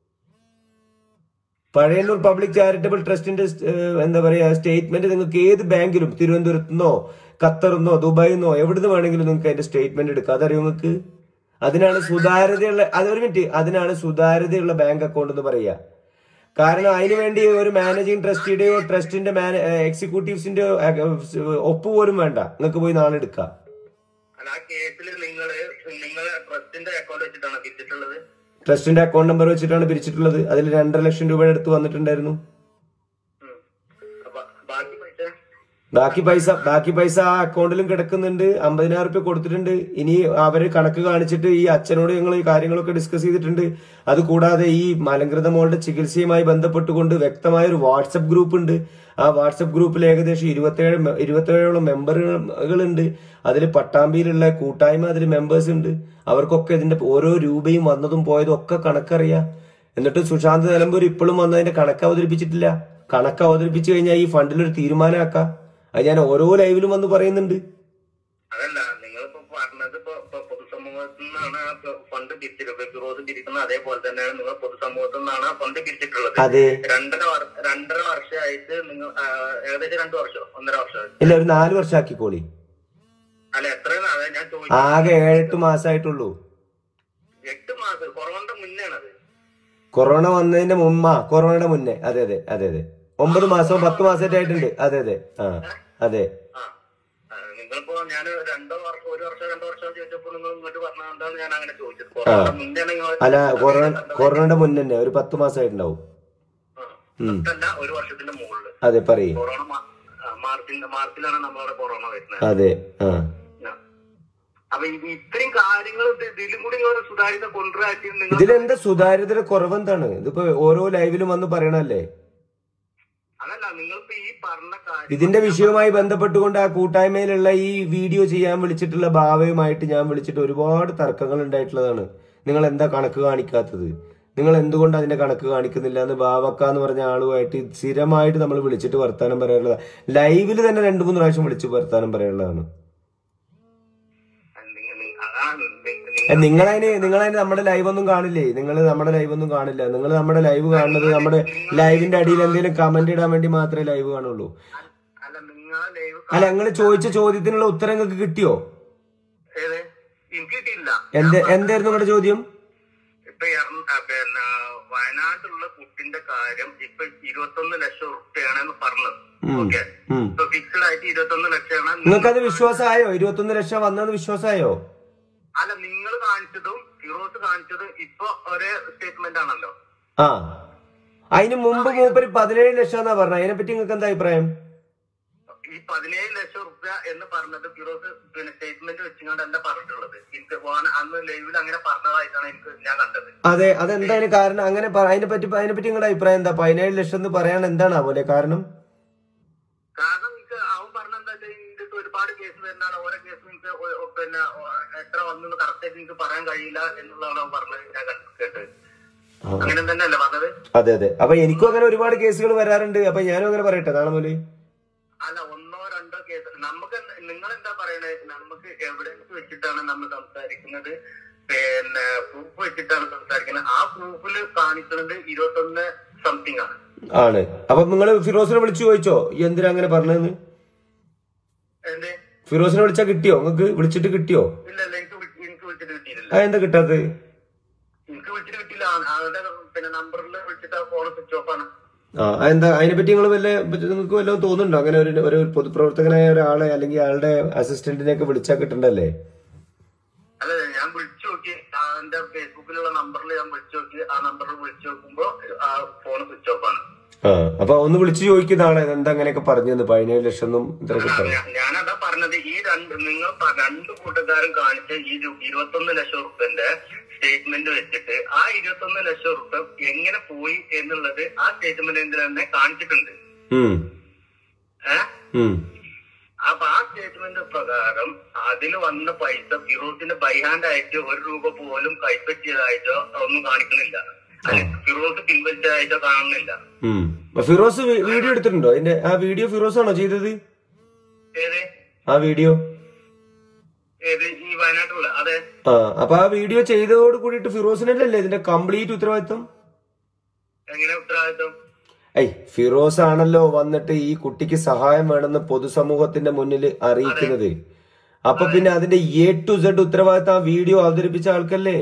പഴയന്നൂർ പബ്ലിക് ചാരിറ്റബിൾ ട്രസ്റ്റിന്റെ ഏഹ്, എന്താ പറയാ സ്റ്റേറ്റ്മെന്റ് നിങ്ങൾക്ക് ഏത് ബാങ്കിലും തിരുവനന്തപുരത്ത് നിന്നോ ഖത്തറിന്നോ ദുബായിൽ നിന്നോ എവിടുന്ന് വേണമെങ്കിലും നിങ്ങൾക്ക് അതിന്റെ സ്റ്റേറ്റ്മെന്റ് എടുക്കാം അതറിയോ നിങ്ങൾക്ക് അതിനാണ് സുതാര്യതയുള്ള അത് ഒരു മിനിറ്റ് അതിനാണ് സുതാര്യതയുള്ള ബാങ്ക് അക്കൗണ്ട് എന്ന് പറയുക കാരണം അതിനു വേണ്ടി ഒരു മാനേജിംഗ് ട്രസ്റ്റിയുടെയോ ട്രസ്റ്റിന്റെ എക്സിക്യൂട്ടീവ്സിന്റെ ഒപ്പ് പോലും വേണ്ട നിങ്ങൾക്ക് പോയി നാളെ എടുക്കാം
അല്ല ആ കേസിൽ നിങ്ങള് നിങ്ങളെ ട്രസ്റ്റിന്റെ അക്കൗണ്ട് വെച്ചിട്ടാണ് തിരിച്ചിട്ടുള്ളത്
ട്രസ്റ്റിന്റെ അക്കൗണ്ട് നമ്പർ വെച്ചിട്ടാണ് പിരിച്ചിട്ടുള്ളത് അതിൽ രണ്ടര ലക്ഷം രൂപയുടെ അടുത്ത് വന്നിട്ടുണ്ടായിരുന്നു
ഉം. അപ്പൊ ബാക്കി പൈസ
ബാക്കി പൈസ ബാക്കി പൈസ ആ അക്കൗണ്ടിലും കിടക്കുന്നുണ്ട് അമ്പതിനായിരം റുപ്യ കൊടുത്തിട്ടുണ്ട് ഇനി അവര് കണക്ക് കാണിച്ചിട്ട് ഈ അച്ഛനോട് ഞങ്ങൾ ഈ കാര്യങ്ങളൊക്കെ ഡിസ്കസ് ചെയ്തിട്ടുണ്ട് അത് കൂടാതെ ഈ മലങ്കൃത മോളുടെ ചികിത്സയുമായി ബന്ധപ്പെട്ടുകൊണ്ട് വ്യക്തമായ ഒരു വാട്സപ്പ് ഗ്രൂപ്പ് ഉണ്ട് ആ വാട്സപ്പ് ഗ്രൂപ്പിൽ ഏകദേശം ഇരുപത്തേഴ് മെ- ഇരുപത്തേഴോളം മെമ്പറുകളുണ്ട് അതിൽ പട്ടാമ്പിയിലുള്ള കൂട്ടായ്മ അതിൽ മെമ്പേഴ്സ് ഉണ്ട് അവർക്കൊക്കെ ഇതിന്റെ ഓരോ രൂപയും വന്നതും പോയതും ഒക്കെ കണക്കറിയാം എന്നിട്ട് സുശാന്ത് നിലമ്പൂർ ഇപ്പോഴും വന്നതിന്റെ കണക്ക് അവതരിപ്പിച്ചിട്ടില്ല കണക്ക് അവതരിപ്പിച്ചു കഴിഞ്ഞാൽ ഈ ഫണ്ടിലൊരു തീരുമാനമാക്കാം അത് ഞാൻ ഓരോ ലൈവിലും വന്ന് പറയുന്നുണ്ട്
അതല്ല നിങ്ങളിപ്പോ പറഞ്ഞത് ഇപ്പൊ ഇപ്പൊ പൊതുസമൂഹത്തിൽ നിന്നാണ് ആ ഫണ്ട് പിരിച്ചിട്ടുള്ളത് ഫിറോസ് പിരിക്കുന്നത് അതേപോലെ തന്നെയാണ് നിങ്ങൾ പൊതുസമൂഹത്തിൽ നിന്നാണ് ആ ഫണ്ട് പിരിച്ചിട്ടുള്ളത്
അതെ
രണ്ടര വർ- രണ്ടര വർഷമായിട്ട് നിങ്ങൾ ആ, ഏകദേശം രണ്ടു വർഷം ഒന്നര വർഷം
ഇല്ല ഒരു നാല് വർഷം ആക്കിക്കോളി
അല്ല എത്രയാണ് അതെ ഞാൻ ചോദിച്ചു
ആകെ ഏഴെട്ട് മാസമായിട്ടുള്ളൂ
എട്ട് മാസം കൊറോണയുടെ മുന്നെയാണ് അത്
കൊറോണ വന്നതിന്റെ മുമ്പ് ആ കൊറോണയുടെ മുന്നേ അതെ അതെ അതെ അതെ ഒമ്പത് മാസവും പത്ത് മാസമായിട്ട് ആയിട്ടുണ്ട് അതെ അതെ ആ അതെ
ആ ആ, നിങ്ങളിപ്പോ ഞാൻ രണ്ടോ വർഷം ഒരു വർഷം രണ്ടോ വർഷം ചോദിച്ചപ്പോ നിങ്ങൾ ഇങ്ങോട്ട് പറഞ്ഞതുകൊണ്ടാണ് ഞാൻ അങ്ങനെ ചോദിച്ചത് കൊറോണ മുന്നേ നിങ്ങൾ
അല്ല കൊറോണ കൊറോണയുടെ മുന്നേ തന്നെ ഒരു പത്ത് മാസമായിട്ടുണ്ടാവും
അല്ല ഒരു വർഷത്തിന്റെ മുകളില്
അതെ പറയൂ
കൊറോണ മാ- ആ, മാർച്ചിന്റെ മാർച്ചിലാണ് നമ്മളവിടെ കൊറോണ വരുന്നത്
അതെ ആ
ആ. അപ്പൊ ഇത് ഇത്രയും കാര്യങ്ങൾ ഇത് ഇതിലും കൂടി നിങ്ങൾ സുതാര്യത കൊണ്ടുവരാറ്റി നിങ്ങൾ
ഇതിലെന്താ സുതാര്യതയുടെ കുറവെന്താണ് ഇതിപ്പോ ഓരോ ലൈവിലും വന്ന് പറയണല്ലേ
അതല്ല നിങ്ങളിപ്പോ ഈ പറഞ്ഞ കാര്യം
ഇതിന്റെ വിഷയവുമായി ബന്ധപ്പെട്ടുകൊണ്ട് ആ കൂട്ടായ്മയിലുള്ള ഈ വീഡിയോ ചെയ്യാൻ വിളിച്ചിട്ടുള്ള ഭാവയുമായിട്ട് ഞാൻ വിളിച്ചിട്ട് ഒരുപാട് തർക്കങ്ങൾ ഉണ്ടായിട്ടുള്ളതാണ് നിങ്ങൾ എന്താ കണക്ക് കാണിക്കാത്തത് നിങ്ങൾ എന്തുകൊണ്ട് അതിന്റെ കണക്ക് കാണിക്കുന്നില്ല എന്ന് ബാവക്ക എന്ന് പറഞ്ഞ ആളുമായിട്ട് സ്ഥിരമായിട്ട് നമ്മൾ വിളിച്ചിട്ട് വർത്താനം പറയാനുള്ളതാണ് ലൈവിൽ തന്നെ രണ്ടു മൂന്ന് പ്രാവശ്യം വിളിച്ച് വർത്താനം പറയാനുള്ളതാണ്
നിങ്ങ- നിങ്ങ- അതാണ് നി- നി-
ഏ, നിങ്ങളതിന് നിങ്ങളതിന് നമ്മുടെ ലൈവ് ഒന്നും കാണില്ലേ നിങ്ങൾ നമ്മുടെ ലൈവ് ഒന്നും കാണില്ല നിങ്ങൾ നമ്മുടെ ലൈവ് കാണുന്നത് നമ്മുടെ ലൈവിന്റെ അടിയിൽ എന്തെങ്കിലും കമന്റ് ഇടാൻ വേണ്ടി മാത്രമേ ലൈവ് കാണുള്ളൂ
അല്ല നിങ്ങളെ ലൈവ്
അല്ല നിങ്ങൾ ചോദിച്ച ചോദ്യത്തിനുള്ള ഉത്തരം നിങ്ങൾക്ക് കിട്ടിയോ
ഏത് എനിക്ക് കിട്ടിയില്ല
എന്ത് എന്തായിരുന്നു നിങ്ങളുടെ ചോദ്യം
ഇപ്പൊ എറ- ആ, പിന്നെ വയനാട്ടിലുള്ള കുട്ടിന്റെ പ്രകാരം ഇപ്പൊ ഇരുപത്തൊന്ന് ലക്ഷം റുപ്യാണെന്ന് പറഞ്ഞത്
ഉം.
ഓക്കെ
ഉം.
ഇപ്പൊ ഫിക്സ്ഡ് ആയിട്ട് ഇരുപത്തൊന്ന് ലക്ഷമാണ്
നിങ്ങൾക്കത് വിശ്വാസമായോ ഇരുപത്തൊന്ന് ലക്ഷം വന്നത് വിശ്വാസമായോ
അല്ല നിങ്ങൾ കാണിച്ചതും ഫിറോസ് കാണിച്ചതും ഇപ്പൊ ഒരേ സ്റ്റേറ്റ്മെന്റ് ആണല്ലോ
ആ അതിന് മുമ്പ് മൂപ്പര് പതിനേഴ് ലക്ഷം എന്നാ പറഞ്ഞത് അതിനെപ്പറ്റി നിങ്ങൾക്ക് എന്താ അഭിപ്രായം
ഈ പതിനേഴ് ലക്ഷം റുപ്യ എന്ന് പറഞ്ഞത് ഫിറോസ് പിന്നെ സ്റ്റേറ്റ്മെന്റ് വെച്ചുകൊണ്ട് എന്താ പറഞ്ഞിട്ടുള്ളത് എനിക്ക് പോകാൻ അന്ന് ലൈവിൽ അങ്ങനെ പറഞ്ഞതായിട്ടാണ് എനിക്ക് ഞാൻ കണ്ടത്
അതെ അതെന്താ അതിന് കാരണം അങ്ങനെ പറ- അതിനെ പറ്റി അതിനെപ്പറ്റി നിങ്ങളുടെ അഭിപ്രായം എന്താ പതിനേഴ് ലക്ഷം എന്ന് പറയാൻ എന്താണ് പോലെ കാരണം
കാരണം എനിക്ക് അവൻ പറഞ്ഞ എന്താ വെച്ചാൽ എനിക്ക് ഒരുപാട് കേസ് വരുന്നതാണ് ഓരോ കേസും എനിക്ക് ഒ- ഒ- പിന്നെ ഒ- എത്ര വന്നു കറക്റ്റ് ആയിട്ട് എനിക്ക് പറയാൻ കഴിയില്ല എന്നുള്ളതാണ് അവൻ പറഞ്ഞത് ഞാൻ കണ്ട് കേട്ടത്
ആ.
അങ്ങനെ തന്നെയല്ലേ പറഞ്ഞത്
അതെ അതെ അപ്പൊ എനിക്കും അങ്ങനെ ഒരുപാട് കേസുകൾ വരാറുണ്ട് അപ്പൊ ഞാനും അങ്ങനെ പറയട്ടെ നാളെ മുതല്
അല്ല ഒന്നോ രണ്ടോ കേസ് നമുക്ക് നിങ്ങൾ എന്താ പറയണത് നമുക്ക് എവിഡൻസ് വെച്ചിട്ടാണ് നമ്മൾ സംസാരിക്കുന്നത് പിന്നെ പ്രൂഫ് വെച്ചിട്ടാണ് സംസാരിക്കുന്നത് ആ പ്രൂഫിൽ കാണിക്കുന്നത് ഇരുപത്തൊന്ന് സംതിങ് ആണ്
ആണ് അപ്പൊ നിങ്ങൾ ഫിറോസിനെ വിളിച്ചു ചോദിച്ചോ ഈ എന്തിനാ അങ്ങനെ പറഞ്ഞതെന്ന്
എന്റെ
ഫിറോസിനെ വിളിച്ചാ കിട്ടിയോ നിങ്ങൾക്ക് വിളിച്ചിട്ട് കിട്ടിയോ
ഇല്ല ഇല്ല എനിക്ക് വിളി- എനിക്ക് വിളിച്ചിട്ട് കിട്ടിയിട്ടില്ല
ആ എന്താ കിട്ടാത്തത്
എനിക്ക് വിളിച്ചിട്ട് കിട്ടിയില്ല ആ- അവരുടെ പിന്നെ നമ്പറിൽ വിളിച്ചിട്ട് ആ ഫോൺ സ്വിച്ച് ഓഫ് ആണ്
ആ എന്താ അതിനെപ്പറ്റി നിങ്ങൾ വല്ല നിങ്ങൾക്ക് വല്ലതും തോന്നുന്നുണ്ടോ അങ്ങനെ ഒരു ഒരു പൊതുപ്രവർത്തകനായ ഒരാളെ അല്ലെങ്കിൽ അയാളുടെ അസിസ്റ്റന്റിനെ ഒക്കെ വിളിച്ചാൽ കിട്ടണ്ടല്ലേ
അല്ല ഞാൻ വിളിച്ചു നോക്കി എന്റെ ഫേസ്ബുക്കിലുള്ള നമ്പറിൽ ഞാൻ വിളിച്ചു നോക്കി ആ നമ്പറിൽ വിളിച്ചു നോക്കുമ്പോ ആ ഫോൺ സ്വിച്ച് ഓഫ് ആണ്
ആ അപ്പൊ ഒന്ന് വിളിച്ചു ചോദിക്കുന്നതാണ് എന്താ അങ്ങനെയൊക്കെ പറഞ്ഞത് പതിനേഴ് ലക്ഷം ഒന്നും ഇത്ര കിട്ടാൻ
ഞാ- ഞാനതാ പറഞ്ഞത് ഈ രണ്ട് നിങ്ങൾ പ- രണ്ട് കൂട്ടക്കാരും കാണിച്ച ഈ ഒരു ഇരുപത്തൊന്ന് ലക്ഷം റുപ്യന്റെ സ്റ്റേറ്റ്മെന്റ് വെച്ചിട്ട് ആ ഇരുപത്തൊന്ന് ലക്ഷം റുപ്യ എങ്ങനെ പോയി എന്നുള്ളത് ആ സ്റ്റേറ്റ്മെന്റ് തന്നെ കാണിച്ചിട്ടുണ്ട്
ഉം
ഏഹ്
ഉം
അപ്പൊ ആ സ്റ്റേറ്റ്മെന്റ് പ്രകാരം അതിൽ വന്ന പൈസ ഫിറോസിന്റെ ബൈഹാൻഡ് ആയിട്ട് ഒരു രൂപ പോലും കൈപ്പറ്റിയതായിട്ടോ ഒന്നും കാണിക്കുന്നില്ല അല്ലെ ഫിറോസ് പിൻവലിച്ചതായിട്ടോ കാണുന്നില്ല
ഉം അപ്പൊ ഫിറോസ് വി- വീഡിയോ എടുത്തിട്ടുണ്ടോ അതിന്റെ ആ വീഡിയോ ഫിറോസ് ആണോ ചെയ്തത്
ഏത്
ആ വീഡിയോ
ഏത് ഈ വയനാട്ടിലുള്ള അതെ
ആ അപ്പൊ ആ വീഡിയോ ചെയ്തതോട് കൂടിയിട്ട് ഫിറോസിനല്ലേ ഇതിന്റെ കംപ്ലീറ്റ് ഉത്തരവാദിത്വം
എങ്ങനെ ഉത്തരവാദിത്വം
ഐ ഫിറോസ് ആണല്ലോ വന്നിട്ട് ഈ കുട്ടിക്ക് സഹായം വേണമെന്ന് പൊതുസമൂഹത്തിന്റെ മുന്നിൽ അറിയിക്കുന്നത് അപ്പൊ പിന്നെ അതിന്റെ എ ടു സെഡ് ഉത്തരവാദിത്തം ആ വീഡിയോ അവതരിപ്പിച്ച ആൾക്കല്ലേ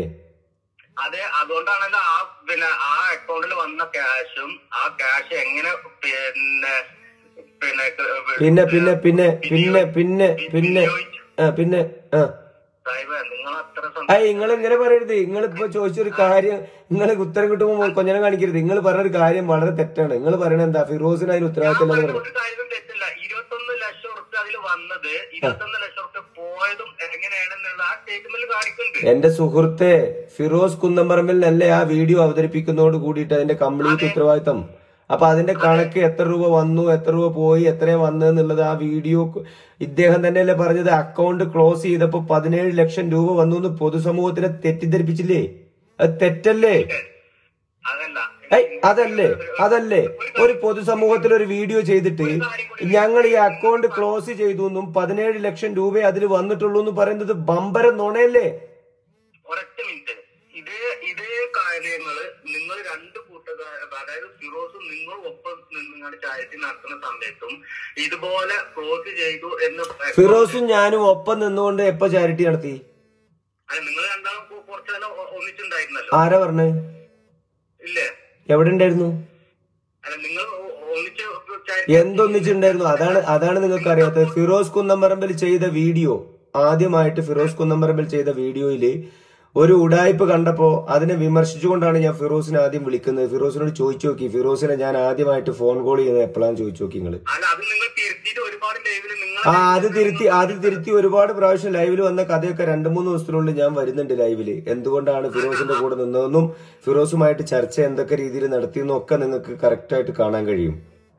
അതെ അതുകൊണ്ടാണല്ലോ ആ പിന്നെ ആ അക്കൗണ്ടിൽ വന്ന ക്യാഷും ആ ക്യാഷ് എങ്ങനെ പിന്നെ പിന്നെ
പിന്നെ പിന്നെ പിന്നെ പിന്നെ പിന്നെ പിന്നെ ആ പിന്നെ ആ
സാഹിബ് നിങ്ങൾ അത്ര
ഐ നിങ്ങൾ ഇങ്ങനെ പറയരുത് നിങ്ങൾ ഇപ്പൊ ചോദിച്ചൊരു കാര്യം നിങ്ങൾ ഉത്തരം കിട്ടുമ്പോൾ കൊഞ്ഞനം കാണിക്കരുത് നിങ്ങൾ പറഞ്ഞൊരു കാര്യം വളരെ തെറ്റാണ് നിങ്ങൾ പറയണത് എന്താ ഫിറോസിന് അതിന് ഉത്തരവാദിത്തം ഇല്ലെന്ന് പറയുന്നത്
ഒരു കാര്യം തെറ്റില്ല ഇരുപത്തൊന്ന് ലക്ഷം റുപ്യ അതിൽ വന്നത് ഇരുപത്തൊന്ന് ലക്ഷം റുപ്യ പോയതും എങ്ങനെയാണെന്നുള്ള ആ സ്റ്റേറ്റ്മെന്റ് കാണിക്കുന്നുണ്ട്
എന്റെ സുഹൃത്തെ ഫിറോസ് കുന്നമ്പറമ്പിലിനല്ലേ ആ വീഡിയോ അവതരിപ്പിക്കുന്നതോട് കൂടിയിട്ട് അതിന്റെ കംപ്ലീറ്റ് ഉത്തരവാദിത്തം അപ്പൊ അതിന്റെ കണക്ക് എത്ര രൂപ വന്നു എത്ര രൂപ പോയി എത്രയാ വന്നതെന്നുള്ളത് ആ വീഡിയോ ഇദ്ദേഹം തന്നെയല്ലേ പറഞ്ഞത് അക്കൗണ്ട് ക്ലോസ് ചെയ്തപ്പോ പതിനേഴ് ലക്ഷം രൂപ വന്നു എന്ന് പൊതുസമൂഹത്തിനെ തെറ്റിദ്ധരിപ്പിച്ചില്ലേ അത് തെറ്റല്ലേ
അതല്ല
ഐ അതല്ലേ അതല്ലേ ഒരു പൊതുസമൂഹത്തിൽ ഒരു വീഡിയോ ചെയ്തിട്ട് ഞങ്ങൾ ഈ അക്കൗണ്ട് ക്ലോസ് ചെയ്തു എന്നും പതിനേഴ് ലക്ഷം രൂപ അതിൽ വന്നിട്ടുള്ളൂ എന്ന് പറയുന്നത് ബമ്പര നുണയല്ലേ
ഒരൊറ്റ മിനിറ്റ് ഇതേ ഇതേ കാര്യങ്ങള് നിങ്ങൾ രണ്ട് കൂട്ടുകാർ അതായത് ഫിറോസും നിങ്ങൾ ഒപ്പം നിങ്ങളുടെ ചാരിറ്റി നടത്തുന്ന സമയത്തും ഇതുപോലെ ക്ലോസ് ചെയ്തു എന്ന്
ഫിറോസും ഞാനും ഒപ്പം നിന്നുകൊണ്ട് എപ്പോ ചാരിറ്റി നടത്തി
അല്ല നിങ്ങൾ രണ്ടാളും കു- കുറച്ച് കാലം ഒ- ഒന്നിച്ചുണ്ടായിരുന്നല്ലോ
ആരാ പറഞ്ഞേ
ഇല്ലേ
എവിടെ ഉണ്ടായിരുന്നു
അല്ല നിങ്ങൾ ഒ- ഒന്നിച്ച് charity-
എന്തൊന്നിച്ചുണ്ടായിരുന്നു അതാണ് അതാണ് നിങ്ങൾക്ക് അറിയാത്തത് ഫിറോസ് കുന്നമ്പറമ്പിൽ ചെയ്ത വീഡിയോ ആദ്യമായിട്ട് ഫിറോസ് കുന്നമ്പറമ്പിൽ ചെയ്ത വീഡിയോയില് ഒരു ഉടായ്പ് കണ്ടപ്പോ അതിനെ വിമർശിച്ചുകൊണ്ടാണ് ഞാൻ ഫിറോസിനെ ആദ്യം വിളിക്കുന്നത് ഫിറോസിനോട് ചോദിച്ചു നോക്കി ഫിറോസിനെ ഞാൻ ആദ്യമായിട്ട് ഫോൺ കോൾ ചെയ്യുന്നത് എപ്പോഴാണ് ചോദിച്ചു നോക്കി നിങ്ങള്
അല്ല അത് നിങ്ങൾ തിരുത്തിയിട്ട് ഒരുപാട് ലൈവില് നിങ്ങൾ
ആ അത് തിരുത്തി അത് തിരുത്തി ഒരുപാട് പ്രാവശ്യം ലൈവിൽ വന്ന കഥയൊക്കെ രണ്ടു മൂന്ന് ദിവസത്തിനുള്ളിൽ ഞാൻ വരുന്നുണ്ട് ലൈവില് എന്തുകൊണ്ടാണ് ഫിറോസിന്റെ കൂടെ നിന്നതെന്നും ഫിറോസുമായിട്ട് ചർച്ച എന്തൊക്കെ രീതിയിൽ നടത്തിയെന്നും ഒക്കെ നിങ്ങൾക്ക് കറക്റ്റ് ആയിട്ട് കാണാൻ കഴിയും